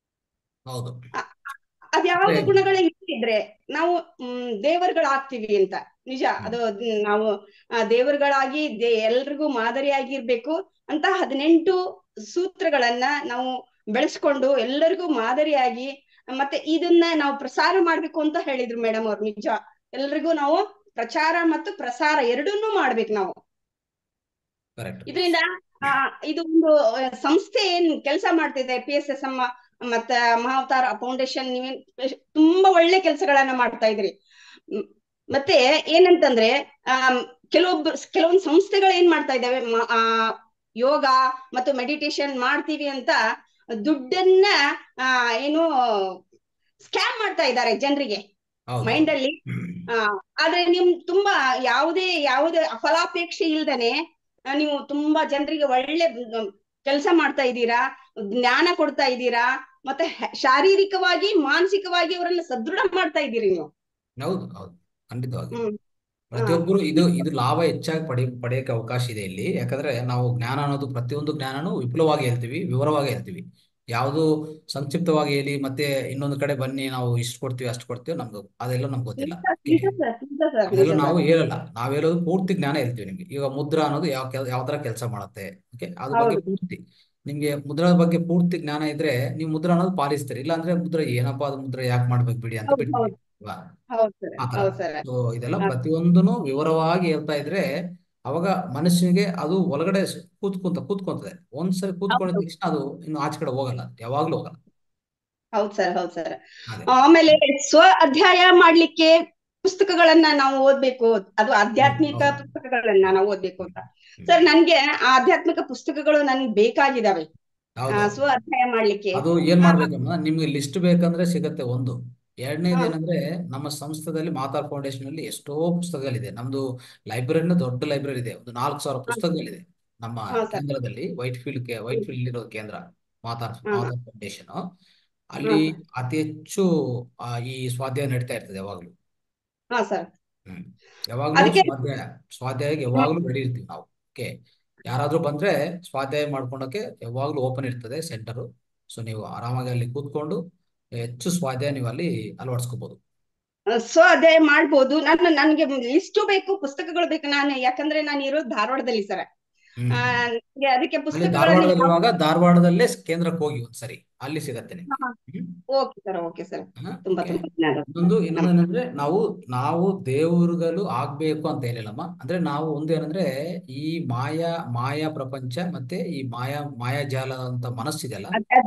ಹೌದು ಅ- ಅದ್ಯಾವ್ದು ಮತ್ತೆ ಗುಣಗಳೇ ಇದ್ರೆ ನಾವು ಹ್ಮ್ ದೇವರುಗಳಾಗ್ತೀವಿ ಅಂತ ನಿಜ ಅದು ಹ್ಮ್, ನಾವು ಆ, ದೇವರುಗಳಾಗಿ ದೇ ಎಲ್ರಿಗೂ ಮಾದರಿಯಾಗಿರ್ಬೇಕು ಅಂತ ಹದಿನೆಂಟು ಸೂತ್ರಗಳನ್ನ ನಾವು ಬೆಳೆಸ್ಕೊಂಡು ಎಲ್ಲರಿಗೂ ಮಾದರಿಯಾಗಿ ಮತ್ತೆ ಇದನ್ನ ನಾವು ಪ್ರಸಾರ ಮಾಡ್ಬೇಕು ಅಂತ ಹೇಳಿದ್ರು ಮೇಡಮ್ ಅವ್ರು ನಿಜ ಎಲ್ರಿಗೂ ನಾವು ಪ್ರಚಾರ ಮತ್ತು ಪ್ರಸಾರ ಎರಡನ್ನೂ ಮಾಡ್ಬೇಕು ನಾವು ಕರೆಕ್ಟ್ ಇದರಿಂದ ಆ ಇದು ಒಂದು ಆ, ಸಂಸ್ಥೆ ಏನ್ ಕೆಲಸ ಮಾಡ್ತಿದೆ ಪಿ ಎಸ್ ಎಸ್ ಎಂ ಮತ್ತ ಮಹಾವತಾರ ಫೌಂಡೇಶನ್ ನೀವೇನ್ ತುಂಬಾ ಒಳ್ಳೆ ಕೆಲಸಗಳನ್ನ ಮಾಡ್ತಾ ಇದ್ರಿ ಮ್, ಮತ್ತೆ ಏನಂತಂದ್ರೆ ಆ ಕೆಲವೊಬ್ಬ ಕೆಲವೊಂದು ಸಂಸ್ಥೆಗಳು ಏನ್ ಮಾಡ್ತಾ ಇದ್ದಾವೆ ಮ- ಆ ಯೋಗ ಮತ್ತು ಮೆಡಿಟೇಷನ್ ಮಾಡ್ತೀವಿ ಅಂತ ದುಡ್ಡನ್ನ ಆ ಏನು ಸ್ಕ್ಯಾಮ್ ಮಾಡ್ತಾ ಇದ್ದಾರೆ ಜನರಿಗೆ ಹೌದು ಮೈಂಡ್ ಹೌದು ಅಲ್ಲಿ ಆ ಆದ್ರೆ ನಿಮ್ ತುಂಬಾ ಯಾವುದೇ ಯಾವುದೇ ಫಲಾಪೇಕ್ಷೆ ಇಲ್ದನೆ ಆ, ನೀವು ತುಂಬಾ ಜನರಿಗೆ ಒಳ್ಳೆ ಕೆಲಸ ಮಾಡ್ತಾ ಇದ್ದೀರಾ ಜ್ಞಾನ ಕೊಡ್ತಾ ಇದ್ದೀರಾ ಮತ್ತೆ ಹ- ಶಾರೀರಿಕವಾಗಿ ಮಾನಸಿಕವಾಗಿ ಅವರನ್ನ ಸದೃಢ ಮಾಡ್ತಾ ಇದ್ದೀರಿ ನೀವು ಹೌದು ಹೌದು ಖಂಡಿತವಾಗಿ ಹ್ಮ್ ಹಾ ಪ್ರತಿಯೊಬ್ಬರು ಇದು ಇದು ಲಾಭ ಹೆಚ್ಚಾಗಿ ಪಡಿ ಪಡೆಯಕ್ಕೆ ಅವಕಾಶ ಇದೆ ಇಲ್ಲಿ ಯಾಕಂದ್ರೆ ನಾವು ಜ್ಞಾನ ಅನ್ನೋದು ಪ್ರತಿಯೊಂದು ಜ್ಞಾನನೂ ವಿಪುಲವಾಗಿ ಹೇಳ್ತೀವಿ ವಿವರವಾಗಿ ಹೇಳ್ತೀವಿ ಯಾವುದು ಸಂಕ್ಷಿಪ್ತವಾಗಿ ಹೇಳಿ ಮತ್ತೆ ಇನ್ನೊಂದು ಕಡೆ ಬನ್ನಿ ನಾವು ಇಷ್ಟು ಕೊಡ್ತೀವಿ ಅಷ್ಟು ಕೊಡ್ತೀವಿ ನಮ್ಗೆ ಅದೆಲ್ಲ ನಮ್ಗೆ ಗೊತ್ತಿಲ್ಲ ನಿಜ ಓಕೆ ನಿಜ ಸರ್ ನಿಜ ಸರ್ ಅದೆಲ್ಲ ನಿಜ ನಾವು ಸರ್ ಹೇಳಲ್ಲ ನಾವ್ ಹೇಳೋದು ಪೂರ್ತಿ ಜ್ಞಾನ ಹೇಳ್ತೀವಿ ನಿಮ್ಗೆ ಈಗ ಮುದ್ರಾ ಅನ್ನೋದು ಯಾವ ಕೆಲ್ ಯಾವ ತರ ಕೆಲಸ ಮಾಡುತ್ತೆ ಓಕೆ ಅದ್ರ ಬಗ್ಗೆ ಹೌದು ಪೂರ್ತಿ ನಿಮ್ಗೆ ಮುದ್ರಾ ಬಗ್ಗೆ ಪೂರ್ತಿ ಜ್ಞಾನ ಇದ್ರೆ ನೀವು ಮುದ್ರಾ ಅನ್ನೋದು ಪಾಲಿಸ್ತೀರಿ ಇಲ್ಲ ಅಂದ್ರೆ ಮುದ್ರಾ ಏನಪ್ಪಾ ಅದು ಮುದ್ರಾ ಯಾಕೆ ಮಾಡ್ಬೇಕು ಬಿಡಿ ಅಂತ ಹೌದು ಬಿಡ್ತೀರಿ ಹೌದು ಅಲ್ವಾ ಹೌದು ಸರ್ ಆ ತರ ಹೌದು ಸರ್ ಸೊ ಇದೆಲ್ಲ ಪ್ರತಿಯೊಂದನು ವಿವರವಾಗಿ ಹೇಳ್ತಾ ಇದ್ರೆ ಅವಾಗ ಮನುಷ್ಯನಿಗೆ ಅದು ಒಳಗಡೆ ಸ್- ಕೂತ್ಕೊಂತ ಕೂತ್ಕೊಂತದೆ ಒಂದ್ಸರಿ ಕೂತ್ಕೊಂಡಿದ ಹೌದು ತಕ್ಷಣ ಅದು ಇನ್ನು ಆಚೆ ಕಡೆ ಹೋಗಲ್ಲ ಯಾವಾಗ್ಲೂ ಹೋಗಲ್ಲ ಹೌದು ಸರ್ ಹೌದು ಸರ್ ಅದೇ ಆಮೇಲೆ ಸ್ವ ಅಧ್ಯಾಯ ಮಾಡ್ಲಿಕ್ಕೆ ಪುಸ್ತಕಗಳನ್ನ ನಾವು ಓದ್ಬೇಕು ಅದು ಹ್ಮ್ ಆಧ್ಯಾತ್ಮಿಕ ಹೌದು ಪುಸ್ತಕಗಳನ್ನ ನಾವು ಓದ್ಬೇಕು ಅಂತ ಹ್ಮ್ ಸರ್ ನನ್ಗೆ ಆ ಆಧ್ಯಾತ್ಮಿಕ ಪುಸ್ತಕಗಳು ನನ್ಗೆ ಬೇಕಾಗಿದಾವೆ ಆ, ಹೌದೌದು ಸ್ವ ಅಧ್ಯಾಯ ಮಾಡ್ಲಿಕ್ಕೆ ಅದು ಏನ್ ಆ, ಮಾಡ್ಬೇಕಮ್ಮ ನಿಮ್ಗೆ ಲಿಸ್ಟ್ ಬೇಕಂದ್ರೆ ಸಿಗತ್ತೆ ಒಂದು ಎರಡನೇದು ಹಾ ಏನಂದ್ರೆ ನಮ್ಮ ಸಂಸ್ಥೆದಲ್ಲಿ ಮಾತಾರ್ ಫೌಂಡೇಶನ್ ಅಲ್ಲಿ ಎಷ್ಟೋ ಪುಸ್ತಕಗಳಿದೆ ನಮ್ದು ಲೈಬ್ರರಿನ ದೊಡ್ಡ ಲೈಬ್ರರಿ ಇದೆ ಒಂದು ನಾಲ್ಕು ಸಾವಿರ ಹಾ ಪುಸ್ತಕಗಳಿದೆ ನಮ್ಮ ಹಾ ಸರ್ ಕೇಂದ್ರದಲ್ಲಿ Whitefield white hmm field ಇರೋ ಕೇಂದ್ರ ಮಾತಾರ್ ಹಾ ಮಾತಾರ್ ಫೌಂಡೇಶನ್ ಹಾ ಅಲ್ಲಿ ಸರ್ ಅತಿ ಹೆಚ್ಚು ಆ, ಈ ಸ್ವಾಧ್ಯಾಯ ನಡೀತಾ ಇರ್ತದೆ ಯಾವಾಗ್ಲೂ ಹಾ ಸರ್ ಹ್ಮ್ ಯಾವಾಗ್ಲೂ ಅದಕ್ಕೆ ಸ್ವಾಧ್ಯಾಯ ಸ್ವಾಧ್ಯಾಯಕ್ಕೆ ಹ್ಮ್ ಯಾವಾಗ್ಲೂ ರೆಡಿ ಇರ್ತೀವಿ ನಾವು ಓಕೆ ಯಾರಾದ್ರೂ ಬಂದ್ರೆ ಸ್ವಾಧ್ಯಾಯ ಮಾಡ್ಕೊಳಕ್ಕೆ ಯಾವಾಗ್ಲೂ ಓಪನ್ ಇರ್ತದೆ ಸೆಂಟರ್ ಸೊ ನೀವು ಆರಾಮಾಗಿ ಅಲ್ಲಿ ಕೂತ್ಕೊಂಡು ಹೆಚ್ಚು ಸ್ವಾಧ್ಯಾಯ ನೀವು ಅಲ್ಲಿ ಅಳವಡಿಸ್ಕೋಬಹುದು ಸ್ವ ಅಧ್ಯಾಯ ಮಾಡ್ಬೋದು ನಾನು ನನ್ಗೆ ಲಿಸ್ಟು ಬೇಕು ಪುಸ್ತಕಗಳು ಬೇಕು ನಾನು ಯಾಕಂದ್ರೆ ನಾನು ಇರೋದು ಧಾರವಾಡದಲ್ಲಿ ಸರ್ ಹ್ಮ್ ಆ ಹ್ಮ್ ನನ್ಗೆ ಅದಕ್ಕೆ ಅಲ್ಲಿ ಪುಸ್ತಕಗಳನ್ನ ಯಾವ ಧಾರವಾಡದಲ್ಲಿರುವಾಗ ಧಾರವಾಡದಲ್ಲೇ ಕೇಂದ್ರಕ್ಕೆ ಹೋಗಿ ಒಂದ್ಸರಿ ಅಲ್ಲಿ ಸಿಗತ್ತೆ ನಿಮ್ಗೆ ಹ್ಮ್ ಓಕೆ ಸರ್ ಓಕೆ ಸರ್ ಹಾ, ತುಂಬಾ ಓಕೆ ತುಂಬಾ ಧನ್ಯವಾದ ಇನ್ನೊಂದು ಇನ್ನೊಂದು ಏನಂದ್ರೆ ನಾವು ನಾವು ದೇವರುಗಳು ಆಗ್ಬೇಕು ಅಂತ ಹೇಳಿಲ್ಲಮ್ಮ ಅಂದ್ರೆ ನಾವು ಒಂದು ಏನಂದ್ರೆ ಈ ಮಾಯಾ ಮಾಯಾ ಪ್ರಪಂಚ ಮತ್ತೆ ಈ ಮಾಯಾ ಮಾಯಾಜಾಲ ಅಂತ ಮನಸ್ಸಿದೆಯಲ್ಲ ಅದ್- ಅದ್-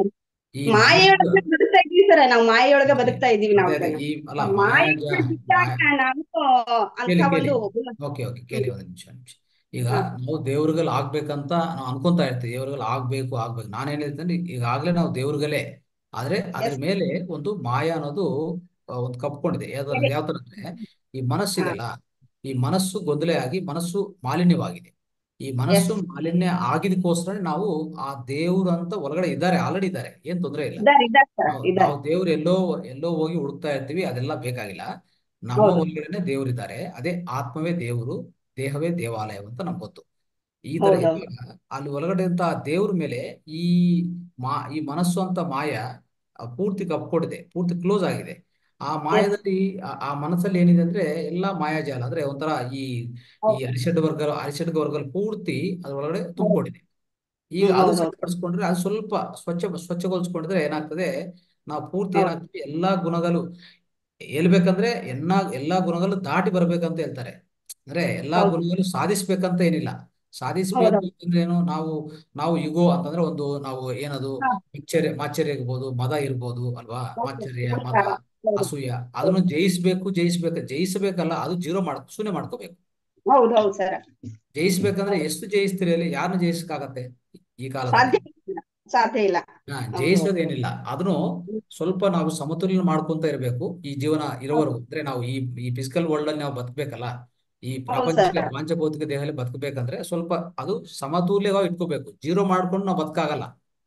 ಈ ಮನಸ್ಸು ಮಾಯೆಯೊಳಗೆ ಬದುಕ್ತಾ ಇದೀವಿ ಸರ್ ನಾವು ಮಾಯೆಯೊಳಗೆ ಅದೇ ಬದುಕ್ತಾ ಇದೀವಿ ನಾವು ಅದೇ ಅದೇ ಜನ ಈ ಅಲ್ಲ ಮಾಯೆಯನ್ನ ಮಾಯಾಜ ಬಿಟ್ಟಾಗ ಮಾಯ ನಾವು ಅಂತ ಕೇಳಿ ಕೇಳಿ ಒಂದು ಓಕೆ ಓಕೆ ಕೇಳಿ ಒಂದು ನಿಮಿಷ ನಿಮಿಷ ಈಗ ಹಾ ನಾವು ದೇವ್ರಿಗಲ್ ಆಗ್ಬೇಕಂತ ನಾವು ಅನ್ಕೊಂತಾ ಇರ್ತೀವಿ ದೇವ್ರಿಗಲ್ ಆಗ್ಬೇಕು ಆಗ್ಬೇಕು ನಾನೇನ್ ಹೇಳ್ತೇನೆ ಈಗಾಗ್ಲೇ ನಾವು ದೇವ್ರಿಗಲೇ ಆದ್ರೆ ಅದ್ರ ಎಸ್ ಮೇಲೆ ಒಂದು ಮಾಯ ಅನ್ನೋದು ಆ, ಒಂದು ಕಪ್ಕೊಂಡಿದೆ ಯಾವ್ದ್ರ ಯಾವ ತರ ಅಂದ್ರೆ ಈ ಹಾ ಮನಸ್ಸಿದೆಲ್ಲ ಈ ಮನಸ್ಸು ಗೊಂದಲ ಆಗಿ ಮನಸ್ಸು ಮಾಲಿನ್ಯವಾಗಿದೆ ಈ ಮನಸ್ಸು ಎಸ್ ಮಾಲಿನ್ಯ ಆಗಿದಕ್ಕೋಸ್ಕರ ನಾವು ಆ ದೇವ್ರು ಅಂತ ಒಳಗಡೆ ಇದ್ದಾರೆ ಆಲ್ರೆಡಿ ಇದ್ದಾರೆ ಏನ್ ತೊಂದರೆ ಇಲ್ಲ ಇದ್ದಾರೆ ಇದ್ದಾರೆ ಸರ್ ನಾವು ಇದ್ದಾರೆ ನಾವು ದೇವ್ರು ಎಲ್ಲೋ ಎಲ್ಲೋ ಹೋಗಿ ಹುಡುಕ್ತಾ ಇರ್ತೀವಿ ಅದೆಲ್ಲ ಬೇಕಾಗಿಲ್ಲ ನಮ್ಮ ಹೌದು ಒಳಗಡೆನೆ ದೇವ್ರಿದ್ದಾರೆ ಅದೇ ಆತ್ಮವೇ ದೇವರು ದೇಹವೇ ದೇವಾಲಯ ಅಂತ ನಮ್ಗೆ ಗೊತ್ತು ಈ ತರ ಹೌದೌದು ಇದ್ದಾಗ ಅಲ್ಲಿ ಒಳಗಡೆ ಅಂತ ದೇವ್ರ ಮೇಲೆ ಈ ಮಾ ಈ ಮನಸ್ಸು ಅಂತ ಮಾಯ ಆ, ಪೂರ್ತಿ ಕಪ್ಕೊಂಡಿದೆ ಪೂರ್ತಿ ಕ್ಲೋಸ್ ಆಗಿದೆ ಆ ಎಸ್ ಮಾಯದಲ್ಲಿ ಆ ಆ ಮನಸ್ಸಲ್ಲಿ ಏನಿದೆ ಅಂದ್ರೆ ಎಲ್ಲಾ ಮಾಯಾಜಾಲ ಅಂದ್ರೆ ಒಂಥರ ಈ ಈ ಅರಿಷಡ್ ವರ್ಗ ಅರಿಷಡ್ ವರ್ಗ ಪೂರ್ತಿ ಅದ್ರೊಳಗಡೆ ತುಂಬಿಕೊಂಡಿದೆ ಈಗ ಹ್ಮ್ ಅದು ಹೌದೌದು ಸರಿಪಡಿಸ್ಕೊಂಡ್ರೆ ಅದು ಸ್ವಲ್ಪ ಸ್ವಚ್ಛ ಸ್ವಚ್ಛಗೊಳಿಸ್ಕೊಂಡ್ರೆ ಏನಾಗ್ತದೆ ನಾವು ಪೂರ್ತಿ ಹೌದು ಏನಾಗ್ತದೆ ಎಲ್ಲಾ ಗುಣಗಳು ಹೇಳ್ಬೇಕಂದ್ರೆ ಎಲ್ಲಾ ಎಲ್ಲಾ ಗುಣಗಳು ದಾಟಿ ಬರ್ಬೇಕಂತ ಹೇಳ್ತಾರೆ ಅಂದ್ರೆ ಎಲ್ಲಾ ಹೌದು ಗುಣಗಳು ಸಾಧಿಸ್ಬೇಕಂತ ಏನಿಲ್ಲ ಸಾಧಿಸ್ಬೇಕು ಹೌದೌದು ಅಂತಂದ್ರೆ ಏನು ನಾವು ನಾವು ಇಗೋ ಅಂತಂದ್ರೆ ಒಂದು ನಾವು ಏನದು ಹಾ ಮಾಶ್ಚರ್ಯ ಮಾಶ್ಚರ್ಯ ಇರ್ಬೋದು ಮದ ಇರ್ಬೋದು ಅಲ್ವಾ ಹೌದು ಮಾಶ್ಚರ್ಯ ಮದ ಅಹಂಕಾರ ಹೌದು ಅಸೂಯ ಅದನ್ನು ಜಯಿಸ್ಬೇಕು ಜಯಿಸ್ಬೇಕು ಜಯಿಸಬೇಕಲ್ಲ ಅದು ಜೀರೋ ಮಾಡ್ ಶೂನ್ಯ ಮಾಡ್ಕೋಬೇಕು ಹೌದು ಹೌದು ಸರ್ ಜಯಿಸ್ಬೇಕಂದ್ರೆ ಹೌದು ಎಷ್ಟು ಜಯಿಸ್ತೀರಿ ಅಲ್ಲಿ ಯಾರನ್ನ ಜಯಿಸಕ್ಕಾಗತ್ತೆ ಈ ಸಾಧ್ಯ ಕಾಲದಲ್ಲಿ ಇಲ್ಲ ಸಾಧ್ಯ ಇಲ್ಲ ಹಾ ಹೌದು ಹೌದು ಜಯಿಸೋದೇನಿಲ್ಲ ಅದನ್ನು ಸ್ವಲ್ಪ ನಾವು ಸಮತೋಲನ ಮಾಡ್ಕೊಂತ ಇರಬೇಕು ಈ ಜೀವನ ಹೌದು ಇರೋವರೆಗೂ ಅಂದ್ರೆ ನಾವು ಈ ಈ ಫಿಸಿಕಲ್ ವರ್ಲ್ಡ್ ಅಲ್ಲಿ ನಾವು ಬದುಕಬೇಕಲ್ಲ ಈ ಹೌದು ಪ್ರಾಪಂಚಿಕ ಸರ್ ಪಾಂಚಭೌತಿಕ ದೇಹದಲ್ಲಿ ಬದುಕಬೇಕಂದ್ರೆ ಸ್ವಲ್ಪ ಅದು ಸಮತೋಲ್ಯವಾಗಿ ಇಟ್ಕೋಬೇಕು ಜೀರೋ ಮಾಡ್ಕೊಂಡು ನಾವು ಬದುಕಾಗಲ್ಲ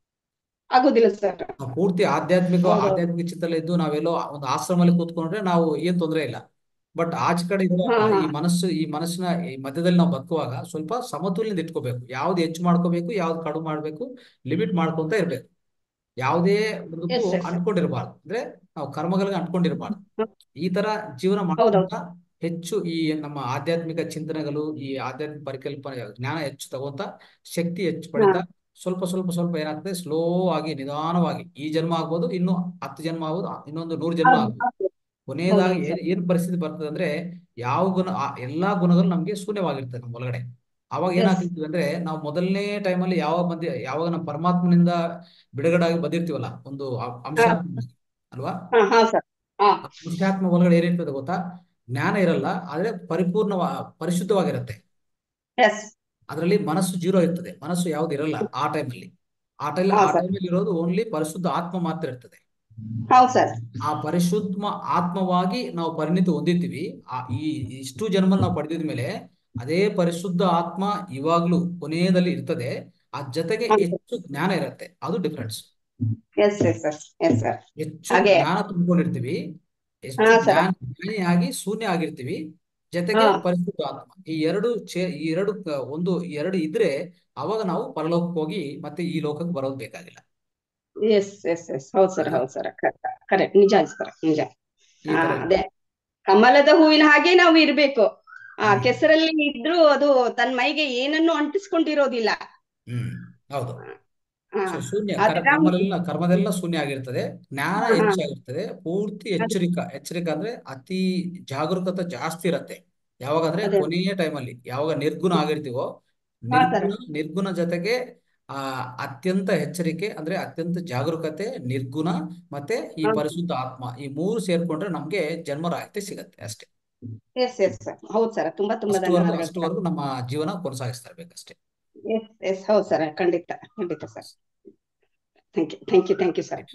ಆಗುದಿಲ್ಲ ಸರ್ ನಾವು ಪೂರ್ತಿ ಆಧ್ಯಾತ್ಮಿಕ ಹೌದೌದು ಆಧ್ಯಾತ್ಮಿಕ ಚಿತ್ತದಲ್ಲಿ ಇದ್ದು ನಾವೆಲ್ಲೋ ಒಂದು ಆಶ್ರಮದಲ್ಲಿ ಕೂತ್ಕೊಂಡ್ರೆ ನಾವು ಏನ್ ತೊಂದರೆ ಇಲ್ಲ ಬಟ್ ಆಚೆ ಕಡೆ ಇರೋ ಹಾ ಹಾ ಈ ಮನಸ್ಸು ಈ ಮನಸ್ಸಿನ ಈ ಮಧ್ಯದಲ್ಲಿ ನಾವು ಬದುಕುವಾಗ ಸ್ವಲ್ಪ ಸಮತೋಲನದ ಇಟ್ಕೋಬೇಕು ಯಾವ್ದು ಹೆಚ್ಚು ಮಾಡ್ಕೋಬೇಕು ಯಾವ್ದು ಕಡಿಮೆ ಮಾಡ್ಬೇಕು ಲಿಮಿಟ್ ಮಾಡ್ಕೊಂತ ಇರ್ಬೇಕು ಯಾವುದೇ ಒಂದಕ್ಕೂ ಎಸ್ ಎಸ್ ಅಂಟ್ಕೊಂಡಿರ್ಬಾರ್ದು ಅಂದ್ರೆ ನಾವು ಕರ್ಮಗಳಿಗೆ ಅಂಟ್ಕೊಂಡಿರ್ಬಾರ್ದು ಈ ತರ ಜೀವನ ಮಾಡ್ಕೊಂತ ಹೌದೌದು ಹೆಚ್ಚು ಈ ನಮ್ಮ ಆಧ್ಯಾತ್ಮಿಕ ಚಿಂತನೆಗಳು ಈ ಆಧ್ಯಾತ್ಮಿಕ ಪರಿಕಲ್ಪನೆ ಜ್ಞಾನ ಹೆಚ್ಚು ತಗೊಂತ ಶಕ್ತಿ ಹೆಚ್ಚು ಹಾ ಪಡಿತಾ ಸ್ವಲ್ಪ ಸ್ವಲ್ಪ ಸ್ವಲ್ಪ ಏನಾಗ್ತದೆ ಸ್ಲೋ ಆಗಿ ನಿಧಾನವಾಗಿ ಈ ಜನ್ಮ ಆಗ್ಬೋದು ಇನ್ನು ಹತ್ತು ಜನ್ಮ ಆಗ್ಬೋದು ಇನ್ನೊಂದು ನೂರು ಜನ್ಮ ಹೌದು ಆಗ್ಬೋದು ಹೌದು ಕೊನೆಯದಾಗಿ ಹೌದು ಏನ್ ಸರ್ ಏನ್ ಪರಿಸ್ಥಿತಿ ಬರ್ತದೆ ಅಂದ್ರೆ ಯಾವ ಗುಣ ಆ ಎಲ್ಲಾ ಗುಣಗಳು ನಮ್ಗೆ ಶೂನ್ಯವಾಗಿರ್ತದೆ ನಮ್ಮ ಒಳಗಡೆ ಅವಾಗ ಎಸ್ ಏನಾಗ್ತಿದ್ವಿ ಅಂದ್ರೆ ನಾವು ಮೊದಲನೇ ಟೈಮಲ್ಲಿ ಯಾವ ಮಧ್ಯೆ ಯಾವಾಗ ನಾವು ಪರಮಾತ್ಮನಿಂದ ಬಿಡುಗಡೆಯಾಗಿ ಬಂದಿರ್ತೀವಲ್ಲ ಒಂದು ಅ- ಹಾ ಅಂಶಾತ್ಮ ಅಲ್ವಾ ಹಾ ಹಾ ಸರ್ ಹಾ ಆ ಅಂಶಾತ್ಮ ಒಳಗಡೆ ಏನಿರ್ತದೆ ಗೊತ್ತಾ ಜ್ಞಾನ ಇರಲ್ಲ ಆದ್ರೆ ಪರಿಪೂರ್ಣ ಪರಿಶುದ್ಧವಾಗಿರುತ್ತೆ ಎಸ್ ಅದರಲ್ಲಿ ಮನಸ್ಸು ಜೀರೋ ಇರ್ತದೆ ಮನಸ್ಸು ಯಾವ್ದು ಇರಲ್ಲ ಆ ಟೈಮಲ್ಲಿ ಆ ಟೈಮ್ ಹಾ ಆ ಸರ್ ಟೈಮಲ್ಲಿ ಇರೋದು ಓನ್ಲಿ ಪರಿಶುದ್ಧ ಆತ್ಮ ಮಾತ್ರ ಇರ್ತದೆ ಹೌದು ಸರ್ ಆ ಪರಿಶುದ್ಧ ಆತ್ಮವಾಗಿ ನಾವು ಪರಿಣಿತಿ ಹೊಂದಿರ್ತೀವಿ ಆ ಈ ಇಷ್ಟು ಜನ್ಮ ನಾವು ಪಡೆದಿದ ಮೇಲೆ ಅದೇ ಪರಿಶುದ್ಧ ಆತ್ಮ ಇವಾಗ್ಲೂ ಕೊನೆಯದಲ್ಲಿ ಇರ್ತದೆ ಆ ಜೊತೆಗೆ ಹಾ ಸರ್ ಹೆಚ್ಚು ಜ್ಞಾನ ಇರುತ್ತೆ ಅದು difference yes yes sir yes sir ಹೆಚ್ಚು ಹಾಗೆ ಜ್ಞಾನ ತುಂಬಿಕೊಂಡಿರ್ತೀವಿ ಹಾ ಹೆಚ್ಚು ಸರ್ ಜ್ಞಾನ ಜ್ಞಾನಿಯಾಗಿ ಶೂನ್ಯ ಆಗಿರ್ತೀವಿ ಜೊತೆಗೆ ಹಾ ಪರಿಶುದ್ಧ ಆತ್ಮ ಈ ಎರಡು ಚೇ ಈ ಎರಡು ಕ- ಒಂದು ಎರಡು ಇದ್ರೆ ಅವಾಗ ನಾವು ಪರಲೋಕಕ್ಕೆ ಹೋಗಿ ಮತ್ತೆ ಈ ಲೋಕಕ್ಕೆ ಬರೋದು ಬೇಕಾಗಿಲ್ಲ ಎಸ್ ಎಸ್ ಎಸ್ ಹೌದು ಸರ್ ಅಲ್ವಾ ಹೌದು ಸರ್ ಕರೆಕ್ಟ್ ನಿಜ ಸರ್ ನಿಜ ಈ ಹಾ ತರ ಅದೇ ಕಮಲದ ಹೂವಿನ ಹಾಗೆ ನಾವು ಇರ್ಬೇಕು ಆ ಹ್ಮ್ ಕೆಸರಲ್ಲಿ ಇದ್ರೂ ಅದು ತನ್ನ ಮೈಗೆ ಏನನ್ನು ಅಂಟಿಸ್ಕೊಂಡಿರೋದಿಲ್ಲ ಹ್ಮ್ ಹೌದು ಹಾ ಸೊ ಶೂನ್ಯ ಆ ಕರ್ ತರ ಕರ್ಮದೆಲ್ಲ ಕರ್ಮದೆಲ್ಲ ಶೂನ್ಯ ಆಗಿರ್ತದೆ ಜ್ಞಾನ ಹಾ ಹಾ ಹೆಚ್ಚಾಗಿರ್ತದೆ ಪೂರ್ತಿ ಅದೇ ಎಚ್ಚರಿಕ ಎಚ್ಚರಿಕ ಅಂದ್ರೆ ಅತಿ ಜಾಗರೂಕತೆ ಜಾಸ್ತಿ ಇರತ್ತೆ ಯಾವಾಗ ಅಂದ್ರೆ ಅದೇ ಕೊನೆಯ ಟೈಮಲ್ಲಿ ಯಾವಾಗ ನಿರ್ಗುಣ ಆಗಿರ್ತೀವೋ ಹಾ ಸರ್ ನಿರ್ಗುಣ ನಿರ್ಗುಣ ಜೊತೆಗೆ ಆ ಅತ್ಯಂತ ಎಚ್ಚರಿಕೆ ಅಂದ್ರೆ ಅತ್ಯಂತ ಜಾಗರೂಕತೆ ನಿರ್ಗುಣ ಮತ್ತೆ ಈ ಹೌದು ಪರಿಶುದ್ಧ ಆತ್ಮ ಈ ಮೂರು ಸೇರ್ಕೊಂಡ್ರೆ ನಮ್ಗೆ ಜನ್ಮ ರಾಹಿತ್ಯ ಸಿಗತ್ತೆ ಅಷ್ಟೇ ಎಸ್ ಎಸ್ ಸರ್ ಹೌದು ಸರ್ ತುಂಬಾ ತುಂಬಾ ಅಷ್ಟುವರೆಗೂ ಧನ್ಯವಾದಗಳು ಸರ್ ಅಷ್ಟುವರೆಗೂ ನಮ್ಮ ಜೀವನ ಕೊನಸಾಗಿಸ್ತಾ ಇರ್ಬೇಕಷ್ಟೇ ಎಸ್ ಎಸ್ ಹೌದು ಸರ್ ಖಂಡಿತ ಖಂಡಿತ sir thank you thank you thank you sir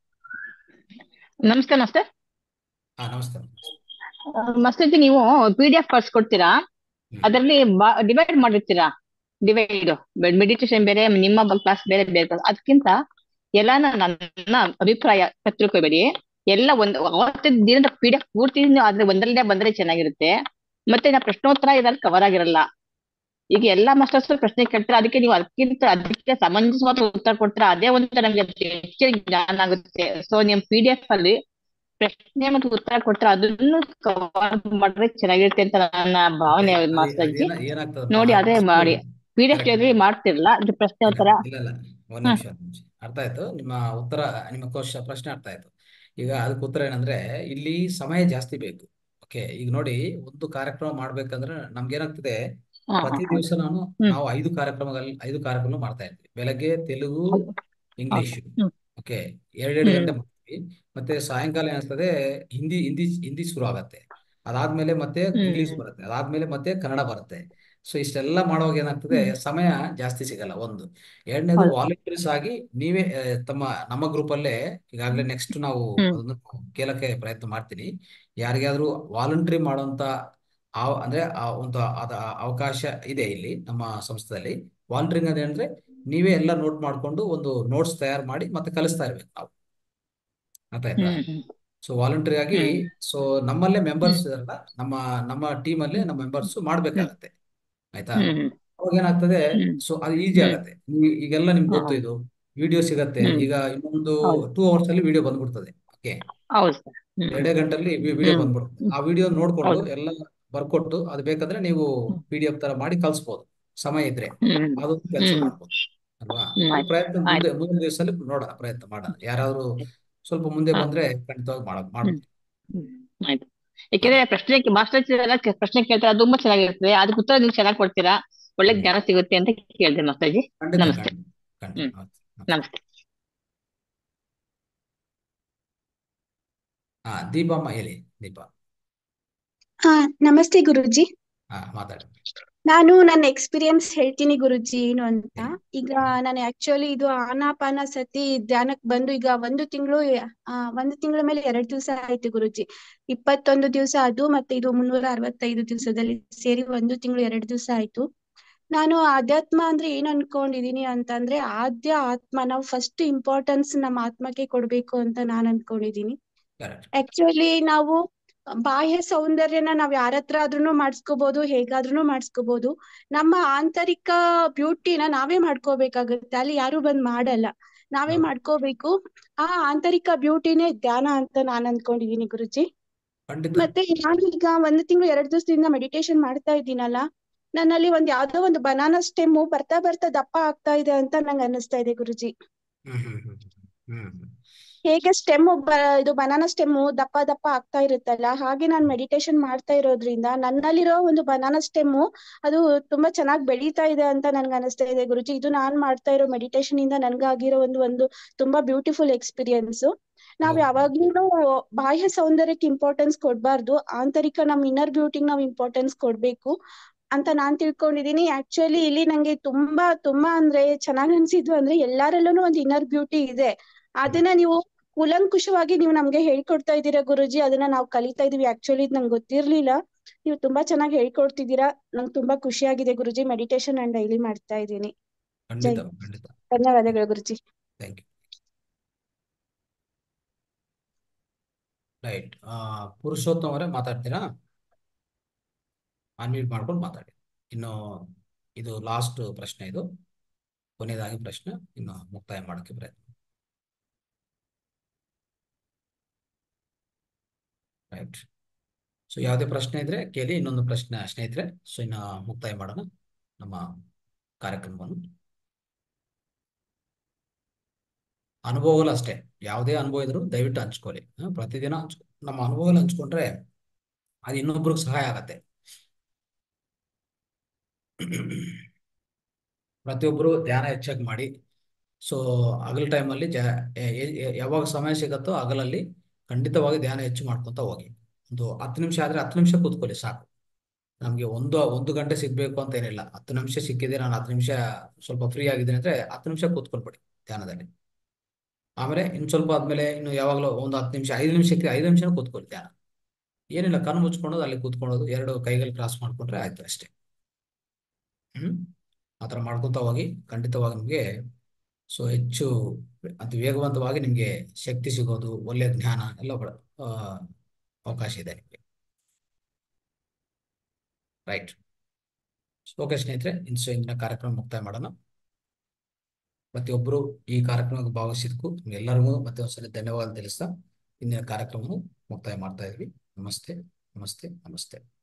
ನಮಸ್ತೆ ಮಾಸ್ಟರ್ ಹಾ ನಮಸ್ತೆ ಮಾಸ್ಟರ್ ನೀವು ಪಿ ಡಿ ಎಫ್ ಕಳ್ಸ್ಕೊಡ್ತೀರಾ ಹ್ಮ್ ಅದರಲ್ಲಿ ಡಿವೈಡ್ ಮಾಡಿರ್ತೀರಾ ಡಿವೈಡ್ ಮೆಡಿಟೇಷನ್ ಬೇರೆ ನಿಮ್ಮ ಕ್ಲಾಸ್ ಬೇರೆ ಬೇರೆ ಅದಕ್ಕಿಂತ ಎಲ್ಲಾನ ನನ್ನ ಅಭಿಪ್ರಾಯ ತಿಳ್ಕೊಬೇಡಿ ಎಲ್ಲ ಒಂದು ಅವತ್ತಿನ ದಿನದ ಪಿ ಡಿ ಎಫ್ ಪೂರ್ತಿ ಆದ್ರೆ ಒಂದರಲ್ಲೇ ಬಂದ್ರೆ ಚೆನ್ನಾಗಿರುತ್ತೆ ಮತ್ತೆ ನಾ ಪ್ರಶ್ನೋತ್ತರ ಇದ್ರಲ್ಲಿ ಕವರ್ ಆಗಿರಲ್ಲ ಈಗ ಎಲ್ಲಾ ಮಾಸ್ಟರ್ಸ್ ಪ್ರಶ್ನೆ ಕೇಳ್ತಾರೆ ಅದಕ್ಕೆ ನೀವು ಅದಕ್ಕಿಂತ ಅದಕ್ಕೆ ಸಮಂಜಸವಾದ ಉತ್ತರ ಕೊಡ್ತೀರಾ ಅದೇ ಒಂದು ನಮ್ಗೆ ಹೆಚ್ಚಿನ ಜ್ಞಾನ ಆಗುತ್ತೆ ಸೊ ನಿಮ್ ಪಿ ಡಿ ಎಫ್ ಅಲ್ಲಿ ಪ್ರಶ್ನೆ ಮತ್ತು ಉತ್ತರ ಕೊಟ್ರೆ ಅದನ್ನು ಕವರ್ ಮಾಡಿದ್ರೆ ಚೆನ್ನಾಗಿರುತ್ತೆ ಅಂತ ನನ್ನ ಅದೇ ಭಾವನೆ ಅದೇ ಮಾಸ್ಟರ್ ಜಿ ಅದೇನ ಏನಾಗ್ತದಪ್ಪ ನೋಡಿ ಅದೇ ಫಸ್ಟ್ ಮಾಡಿ ಪಿ ಡಿ ಎಫ್ ಕರೆಕ್ಟ್ ಮಾಡ್ತಿರಲ್ಲ ಅದು ಪ್ರಶ್ನೆ ಇಲ್ಲ ಉತ್ತರ ಇಲ್ಲ ಇಲ್ಲ ಒಂದ್ ಹ್ಮ್ ನಿಮಿಷ ಒಂದ್ ನಿಮಿಷ ಅರ್ಥ ಆಯ್ತು ನಿಮ್ಮ ಉತ್ತರ ನಿಮ್ಮ ಕೋಶ ಪ್ರಶ್ನೆ ಅರ್ಥ ಆಯ್ತು ಈಗ ಅದಕ್ಕೆ ಉತ್ತರ ಏನಂದ್ರೆ ಇಲ್ಲಿ ಸಮಯ ಜಾಸ್ತಿ ಬೇಕು ಓಕೆ ಈಗ ನೋಡಿ ಒಂದು ಕಾರ್ಯಕ್ರಮ ಮಾಡ್ಬೇಕಂದ್ರೆ ನಮ್ಗೇನಾಗ್ತದೆ ಹಾ ಹಾ ಪ್ರತಿ ದಿವಸ ನಾನು ಹ್ಮ್ ನಾವು ಐದು ಕಾರ್ಯಕ್ರಮಗಳಲ್ಲಿ ಐದು ಕಾರ್ಯಕ್ರಮ ಮಾಡ್ತಾ ಇರ್ತೀವಿ ಬೆಳಗ್ಗೆ ತೆಲುಗು ಹೌದು ಹೌದು ಇಂಗ್ಲಿಷು ಹ್ಮ್ ಓಕೆ ಎರಡೆರಡು ಹ್ಮ್ ಗಂಟೆ ಮಾಡ್ತೀವಿ ಮತ್ತೆ ಸಾಯಂಕಾಲ ಏನಾಗ್ತದೆ ಹಿಂದಿ ಹಿಂದಿ ಹಿಂದಿ ಶುರು ಆಗತ್ತೆ ಅದಾದ್ಮೇಲೆ ಮತ್ತೆ ಇಂಗ್ಲಿಷ್ ಹ್ಮ್ ಬರುತ್ತೆ ಅದಾದ್ಮೇಲೆ ಮತ್ತೆ ಕನ್ನಡ ಬರುತ್ತೆ ಸೊ ಇಷ್ಟೆಲ್ಲ ಮಾಡುವಾಗ ಏನಾಗ್ತದೆ ಹ್ಮ್ ಸಮಯ ಜಾಸ್ತಿ ಸಿಗಲ್ಲ ಒಂದು ಎರಡನೇದು ಹೌದು ವಾಲಂಟಿಯರ್ಸ್ ಆಗಿ ನೀವೇ ಆ, ತಮ್ಮ ನಮ್ಮ ಗ್ರೂಪ್ ಅಲ್ಲೇ ಈಗಾಗಲೇ ನೆಕ್ಸ್ಟ್ ನಾವು ಹ್ಮ್ ಅದನ್ನು ಕೇಳಕ್ಕೆ ಪ್ರಯತ್ನ ಮಾಡ್ತೀನಿ ಯಾರಿಗಾದ್ರೂ ವಾಲಂಟ್ರಿ ಮಾಡುವಂತ ಆ ಅಂದ್ರೆ ಆ ಒಂದು ಅದ ಅವಕಾಶ ಇದೆ ಇಲ್ಲಿ ನಮ್ಮ ಸಂಸ್ಥೆಯಲ್ಲಿ ವಾಲಂಟ್ರಿಂಗ್ ಅಂದ್ರೆ ನೀವೇ ಎಲ್ಲ ನೋಟ್ ಮಾಡ್ಕೊಂಡು ಒಂದು ನೋಟ್ಸ್ ತಯಾರು ಮಾಡಿ ಮತ್ತೆ ಕಲಿಸ್ತಾ ಇರ್ಬೇಕು ನಾವು ಅರ್ಥ ಆಯ್ತಾ ಹ್ಮ್ ಹ್ಮ್ ಸೊ ವಾಲಂಟ್ರಿ ಆಗಿ ಹ್ಮ್ ಸೊ ನಮ್ಮಲ್ಲೇ ಹ್ಮ್ ಮೆಂಬರ್ಸ್ ಅಲ್ಲ ನಮ್ಮ ನಮ್ಮ ಟೀಮ್ ಅಲ್ಲೇ ನಮ್ಮ ಮೆಂಬರ್ಸ್ ಹ್ಮ್ ಮಾಡ್ಬೇಕಾಗತ್ತೆ ಆಯ್ತಾ ಹ್ಮ್ ಹ್ಮ್ ಅವಾಗ ಏನಾಗ್ತದೆ ಹ್ಮ್ ಸೊ ಅದು ಈಸಿ ಹ್ಮ್ ಆಗತ್ತೆ ಈ- ಈಗೆಲ್ಲ ನಿಮ್ಗೆ ಹಾ ಗೊತ್ತು ಇದು ವಿಡಿಯೋ ಸಿಗತ್ತೆ ಹ್ಮ್ ಈಗ ಇನ್ನೊಂದು ಹೌದು ಟೂ ಅವರ್ಸ್ ಅಲ್ಲಿ ವಿಡಿಯೋ ಬಂದ್ಬಿಡ್ತದೆ ಓಕೆ ಹೌದು ಸರ್ ಹ್ಮ್ ಎರಡೇ ಗಂಟಲ್ಲಿ ವಿಡಿಯೋ ಹ್ಮ್ ಬಂದ್ಬಿಡುತ್ತೆ ಹ್ಮ್ ಆ ವಿಡಿಯೋ ನೋಡ್ಕೊಂಡು ಹೌದು ಎಲ್ಲ ಬರ್ಕೊಟ್ಟು ಅದು ಬೇಕಾದ್ರೆ ನೀವು ಹ್ಮ್ ಪಿ ಡಿ ಎಫ್ ತರ ಮಾಡಿ ಕಳಿಸ್ಬೋದು ಸಮಯ ಇದ್ರೆ ಹ್ಮ್ ಅದೊಂದು ಕೆಲಸ ಹ್ಮ್ ಮಾಡ್ಬೋದು ಅಲ್ವಾ ಹ್ಮ್ ಅದು ಆಯ್ತು ಪ್ರಯತ್ನ ಮುಂದೆ ಆಯ್ತು ಮುಂದಿನ ದಿವಸದಲ್ಲಿ ನೋಡೋಣ ಪ್ರಯತ್ನ ಮಾಡೋಣ ಯಾರಾದ್ರೂ ಸ್ವಲ್ಪ ಮುಂದೆ ಹಾ ಬಂದ್ರೆ ಖಂಡಿತವಾಗಿ ಮಾಡ ಹ್ಮ್ ಮಾಡ್ಬೋದು ಹ್ಮ್ ಆಯ್ತು ಯಾಕೆಂದ್ರೆ ಪ್ರಶ್ನೆ ಮಾಸ್ಟರ್ ಎಲ್ಲ ಪ್ರಶ್ನೆ ಕೇಳ್ತಾರೆ ಅದು ತುಂಬಾ ಚೆನ್ನಾಗಿರ್ತದೆ ಅದಕ್ಕೆ ಉತ್ತರ ನೀವು ಚೆನ್ನಾಗಿ ಕೊಡ್ತೀರಾ ಒಳ್ಳೆ ಹ್ಮ್ ಜ್ಞಾನ ಸಿಗುತ್ತೆ ಅಂತ ಕೇಳಿದೆ ಮಾಸ್ಟರ್ಜಿ ಖಂಡಿತ ನಮಸ್ತೆ ಖಂಡಿತ ಖಂಡಿತ ಹ್ಮ್ ನಮಸ್ತೆ ನಮಸ್ತೆ ನಮಸ್ತೆ ಹಾ ದೀಪಮ್ಮ ಹೇಳಿ ದೀಪ ಹಾ ನಮಸ್ತೆ ಗುರುಜಿ ಹಾ ಮಾತಾಡಿ ನಾನು ನನ್ನ ಎಕ್ಸ್ಪೀರಿಯನ್ಸ್ ಹೇಳ್ತೀನಿ ಗುರುಜಿ ಏನು ಅಂತ ಹೇಳಿ ಈಗ ಹ್ಮ್ ನಾನು ಆಕ್ಚುಲಿ ಇದು ಆನಾಪಾನ ಸತಿ ಧ್ಯಾನಕ್ ಬಂದು ಈಗ ಒಂದು ತಿಂಗಳು ಒಂದು ತಿಂಗಳ ಮೇಲೆ ಎರಡ್ ದಿವಸ ಆಯ್ತು ಗುರುಜಿ ಇಪ್ಪತ್ತೊಂದು ದಿವಸ ಅದು ಮತ್ತೆ ಇದು ಮುನ್ನೂರ ಅರವತ್ತೈದು ದಿವಸದಲ್ಲಿ ಸೇರಿ ಒಂದು ತಿಂಗಳು ಎರಡು ದಿವಸ ಆಯ್ತು ನಾನು ಆಧ್ಯಾತ್ಮ ಅಂದ್ರೆ ಏನ್ ಅನ್ಕೊಂಡಿದೀನಿ ಅಂತಂದ್ರೆ ಆದ್ಯ ಆತ್ಮ ನಾವು ಫಸ್ಟ್ ಇಂಪಾರ್ಟೆನ್ಸ್ ನಮ್ಮ ಆತ್ಮಕ್ಕೆ ಕೊಡ್ಬೇಕು ಅಂತ ನಾನ್ ಅನ್ಕೊಂಡಿದೀನಿ ಕರೆಕ್ಟ್ ಆಕ್ಚುಲಿ ನಾವು ಬಾಹ್ಯ ಸೌಂದರ್ಯನ ನಾವ್ ಯಾರ ಹತ್ರ ಆದ್ರೂ ಮಾಡಿಸ್ಕೋಬಹುದು ಹೇಗಾದ್ರೂ ಮಾಡಿಸ್ಕೋಬಹುದು ನಮ್ಮ ಆಂತರಿಕ ಬ್ಯೂಟಿನ ನಾವೇ ಮಾಡ್ಕೋಬೇಕಾಗುತ್ತೆ ಅಲ್ಲಿ ಯಾರು ಬಂದ್ ಮಾಡಲ್ಲ ನಾವೇ ಹೌದು ಮಾಡ್ಕೋಬೇಕು ಆ ಆಂತರಿಕ ಬ್ಯೂಟಿನೇ ಧ್ಯಾನ ಅಂತ ನಾನ್ ಅನ್ಕೊಂಡಿದೀನಿ ಗುರುಜಿ ಖಂಡಿತ ಮತ್ತೆ ನಾನು ಈಗ ಒಂದು ತಿಂಗಳು ಎರಡು ದಿವಸದಿಂದ ಮೆಡಿಟೇಷನ್ ಮಾಡ್ತಾ ಇದ್ದೀನಲ್ಲ ನನ್ನಲ್ಲಿ ಒಂದ್ ಯಾವ್ದೋ ಒಂದು ಬನಾನಾ ಸ್ಟೆಮ್ಮು ಬರ್ತಾ ಬರ್ತಾ ದಪ್ಪ ಆಗ್ತಾ ಇದೆ ಅಂತ ನಂಗೆ ಅನ್ನಿಸ್ತಾ ಇದೆ ಗುರುಜಿ ಹ್ಮ್ ಹ್ಮ್ ಹ್ಮ್ ಹ್ಮ್ ಹ್ಮ್ ಹೇಗೆ ಸ್ಟೆಮ್ ಇದು ಬನಾನಾ ಸ್ಟೆಮ್ಮು ದಪ್ಪ ದಪ್ಪ ಆಗ್ತಾ ಇರುತ್ತಲ್ಲ ಹಾಗೆ ನಾನು ಮೆಡಿಟೇಷನ್ ಮಾಡ್ತಾ ಇರೋದ್ರಿಂದ ನನ್ನಲ್ಲಿರೋ ಒಂದು ಬನಾನಾ ಸ್ಟೆಮ್ಮು ಅದು ತುಂಬಾ ಚೆನ್ನಾಗಿ ಬೆಳೀತಾ ಇದೆ ಅಂತ ನನ್ಗೆ ಅನಿಸ್ತಾ ಇದೆ ಗುರುಜಿ ಇದು ನಾನ್ ಮಾಡ್ತಾ ಇರೋ ಮೆಡಿಟೇಷನ್ ಇಂದ ನನ್ಗಾಗಿರೋ ಒಂದು ಒಂದು ತುಂಬಾ ಬ್ಯೂಟಿಫುಲ್ ಎಕ್ಸ್ಪೀರಿಯನ್ಸ್ ನಾವ್ ಹೌದು ಯಾವಾಗ್ಲೂ ಬಾಹ್ಯ ಸೌಂದರ್ಯಕ್ಕೆ ಇಂಪಾರ್ಟೆನ್ಸ್ ಕೊಡ್ಬಾರ್ದು ಆಂತರಿಕ ನಮ್ ಇನ್ನರ್ ಬ್ಯೂಟಿಗೆ ನಾವ್ ಇಂಪಾರ್ಟೆನ್ಸ್ ಕೊಡ್ಬೇಕು ಅಂತ ನಾನ್ ತಿಳ್ಕೊಂಡಿದೀನಿ ಆಕ್ಚುಲಿ ಇಲ್ಲಿ ನಂಗೆ ತುಂಬಾ ತುಂಬಾ ಅಂದ್ರೆ ಚೆನ್ನಾಗ್ ಅನ್ಸಿದ್ದು ಅಂದ್ರೆ ಎಲ್ಲಾರಲ್ಲೂ ಒಂದು ಇನ್ನರ್ ಬ್ಯೂಟಿ ಇದೆ ಹ್ಮ್ ಅದನ್ನ ನೀವು ಕೂಲಂಕುಷವಾಗಿ ನೀವು ನಮ್ಗೆ ಹೇಳ್ಕೊಡ್ತಾ ಇದ್ದೀರಾ ಗುರುಜಿ ಅದನ್ನ ನಾವು ಕಲಿತಾ ಇದೀವಿ ಆಕ್ಚುಲಿ ನಂಗೆ ಗೊತ್ತಿರ್ಲಿಲ್ಲ ನೀವು ತುಂಬಾ ಚೆನ್ನಾಗಿ ಹೇಳ್ಕೊಡ್ತಿದ್ದೀರಾ ನಂಗೆ ತುಂಬಾ ಖುಷಿಯಾಗಿದೆ ಗುರುಜಿ ಮೆಡಿಟೇಷನ್ ನಾನ್ ಡೈಲಿ ಮಾಡ್ತಾ ಇದ್ದೀನಿ ಜೈ ಖಂಡಿತ ಖಂಡಿತ ಧನ್ಯವಾದಗಳು ಗುರುಜಿ ಥ್ಯಾಂಕ್ ಯು ರೈಟ್ ಪುರುಷೋತ್ತಮ ಅವರೇ ಮಾತಾಡ್ತೀರಾ ಅನ್ಮ್ಯೂಟ್ ಮಾಡ್ಕೊಂಡು ಮಾತಾಡಿ ಇನ್ನು ಇದು ಲಾಸ್ಟ್ ಪ್ರಶ್ನೆ ಇದು ಕೊನೆಯದಾಗಿ ಪ್ರಶ್ನೆ ಇನ್ನು ಮುಕ್ತಾಯ ಮಾಡೋಕ್ಕೆ ಪ್ರಯತ್ನ ರೈಟ್ ಸೊ ಯಾವುದೇ ಪ್ರಶ್ನೆ ಇದ್ರೆ ಕೇಳಿ ಇನ್ನೊಂದು ಪ್ರಶ್ನೆ ಸ್ನೇಹಿತರೆ ಸೊ ಇನ್ನು ಮುಕ್ತಾಯ ಮಾಡೋಣ ನಮ್ಮ ಕಾರ್ಯಕ್ರಮವನ್ನು ಅನುಭವಗಳು ಅಷ್ಟೇ ಯಾವುದೇ ಅನುಭವ ಇದ್ರೂ ದಯವಿಟ್ಟು ಹಂಚ್ಕೊಳ್ಳಿ ಹ, ಪ್ರತಿದಿನ ಹಂಚ್ ನಮ್ಮ ಅನುಭವಗಳು ಹಂಚ್ಕೊಂಡ್ರೆ ಅದು ಇನ್ನೊಬ್ರಿಗೆ ಸಹಾಯ ಆಗತ್ತೆ ಪ್ರತಿಯೊಬ್ಬರು ಧ್ಯಾನ ಹೆಚ್ಚಾಗಿ ಮಾಡಿ ಸೊ ಹಗಲ ಟೈಮಲ್ಲಿ ಜ ಎ- ಎ- ಎ- ಯಾವಾಗ ಸಮಯ ಸಿಗತ್ತೋ ಹಗಲಲ್ಲಿ ಖಂಡಿತವಾಗಿ ಧ್ಯಾನ ಹೆಚ್ಚು ಮಾಡ್ಕೊತ ಹೋಗಿ ಒಂದು ಹತ್ತು ನಿಮಿಷ ಆದ್ರೆ ಹತ್ತು ನಿಮಿಷ ಕೂತ್ಕೊಳ್ಳಿ ಸಾಕು ನಮಗೆ ಒಂದು ಒಂದು ಗಂಟೆ ಸಿಗ್ಬೇಕು ಅಂತ ಏನಿಲ್ಲ ಹತ್ತು ನಿಮಿಷ ಸಿಕ್ಕಿದೆ ನಾನು ಹತ್ತು ನಿಮಿಷ ಸ್ವಲ್ಪ ಫ್ರೀ ಆಗಿದ್ದೀನಿ ಅಂದ್ರೆ ಹತ್ತು ನಿಮಿಷ ಕೂತ್ಕೊಂಡ್ಬಿಡಿ ಧ್ಯಾನದಲ್ಲಿ ಆಮೇಲೆ ಇನ್ನು ಸ್ವಲ್ಪ ಆದ್ಮೇಲೆ ಇನ್ನು ಯಾವಾಗಲೂ ಒಂದು ಹತ್ತು ನಿಮಿಷ ಐದು ನಿಮಿಷ ಸಿಕ್ಕಿದೆ ಐದು ನಿಮಿಷ ಕೂತ್ಕೊಳ್ಳಿ ಧ್ಯಾನ ಏನಿಲ್ಲ ಕಣ್ಣು ಮುಚ್ಕೊಳ್ಳೋದು ಅಲ್ಲಿ ಕೂತ್ಕೊಳ್ಳೋದು ಎರಡು ಕೈಗಳು ಕ್ರಾಸ್ ಮಾಡ್ಕೊಂಡ್ರೆ ಆಯ್ತು ಅಷ್ಟೇ ಹ್ಮ್ ಆ ಥರ ಮಾಡ್ಕೊತಾ ಹೋಗಿ ಖಂಡಿತವಾಗಿ ನಿಮಗೆ ಸೊ ಹೆಚ್ಚು ಅತಿ ವೇಗವಂತವಾಗಿ ನಿಮಗೆ ಶಕ್ತಿ ಸಿಗೋದು ಒಳ್ಳೆಯ ಜ್ಞಾನ ಎಲ್ಲ ಬರ- ಆ, ಅವಕಾಶ ಇದೆ ನಿಮಗೆ ರೈಟ್ ಓಕೆ ಸ್ನೇಹಿತರೆ ಇನ್ಸು ಇಂದಿನ ಕಾರ್ಯಕ್ರಮ ಮುಕ್ತಾಯ ಮಾಡೋಣ ಪ್ರತಿಯೊಬ್ಬರು ಈ ಕಾರ್ಯಕ್ರಮಕ್ಕೆ ಭಾಗವಹಿಸಿದ್ದಕ್ಕೂ ನಿಮ್ಗೆಲ್ಲರಿಗೂ ಮತ್ತೆ ಒಂದ್ಸಲ ಧನ್ಯವಾದ ತಿಳಿಸ್ತಾ ಇಂದಿನ ಕಾರ್ಯಕ್ರಮವನ್ನು ಮುಕ್ತಾಯ ಮಾಡ್ತಾ ಇದ್ವಿ ನಮಸ್ತೆ ನಮಸ್ತೆ ನಮಸ್ತೆ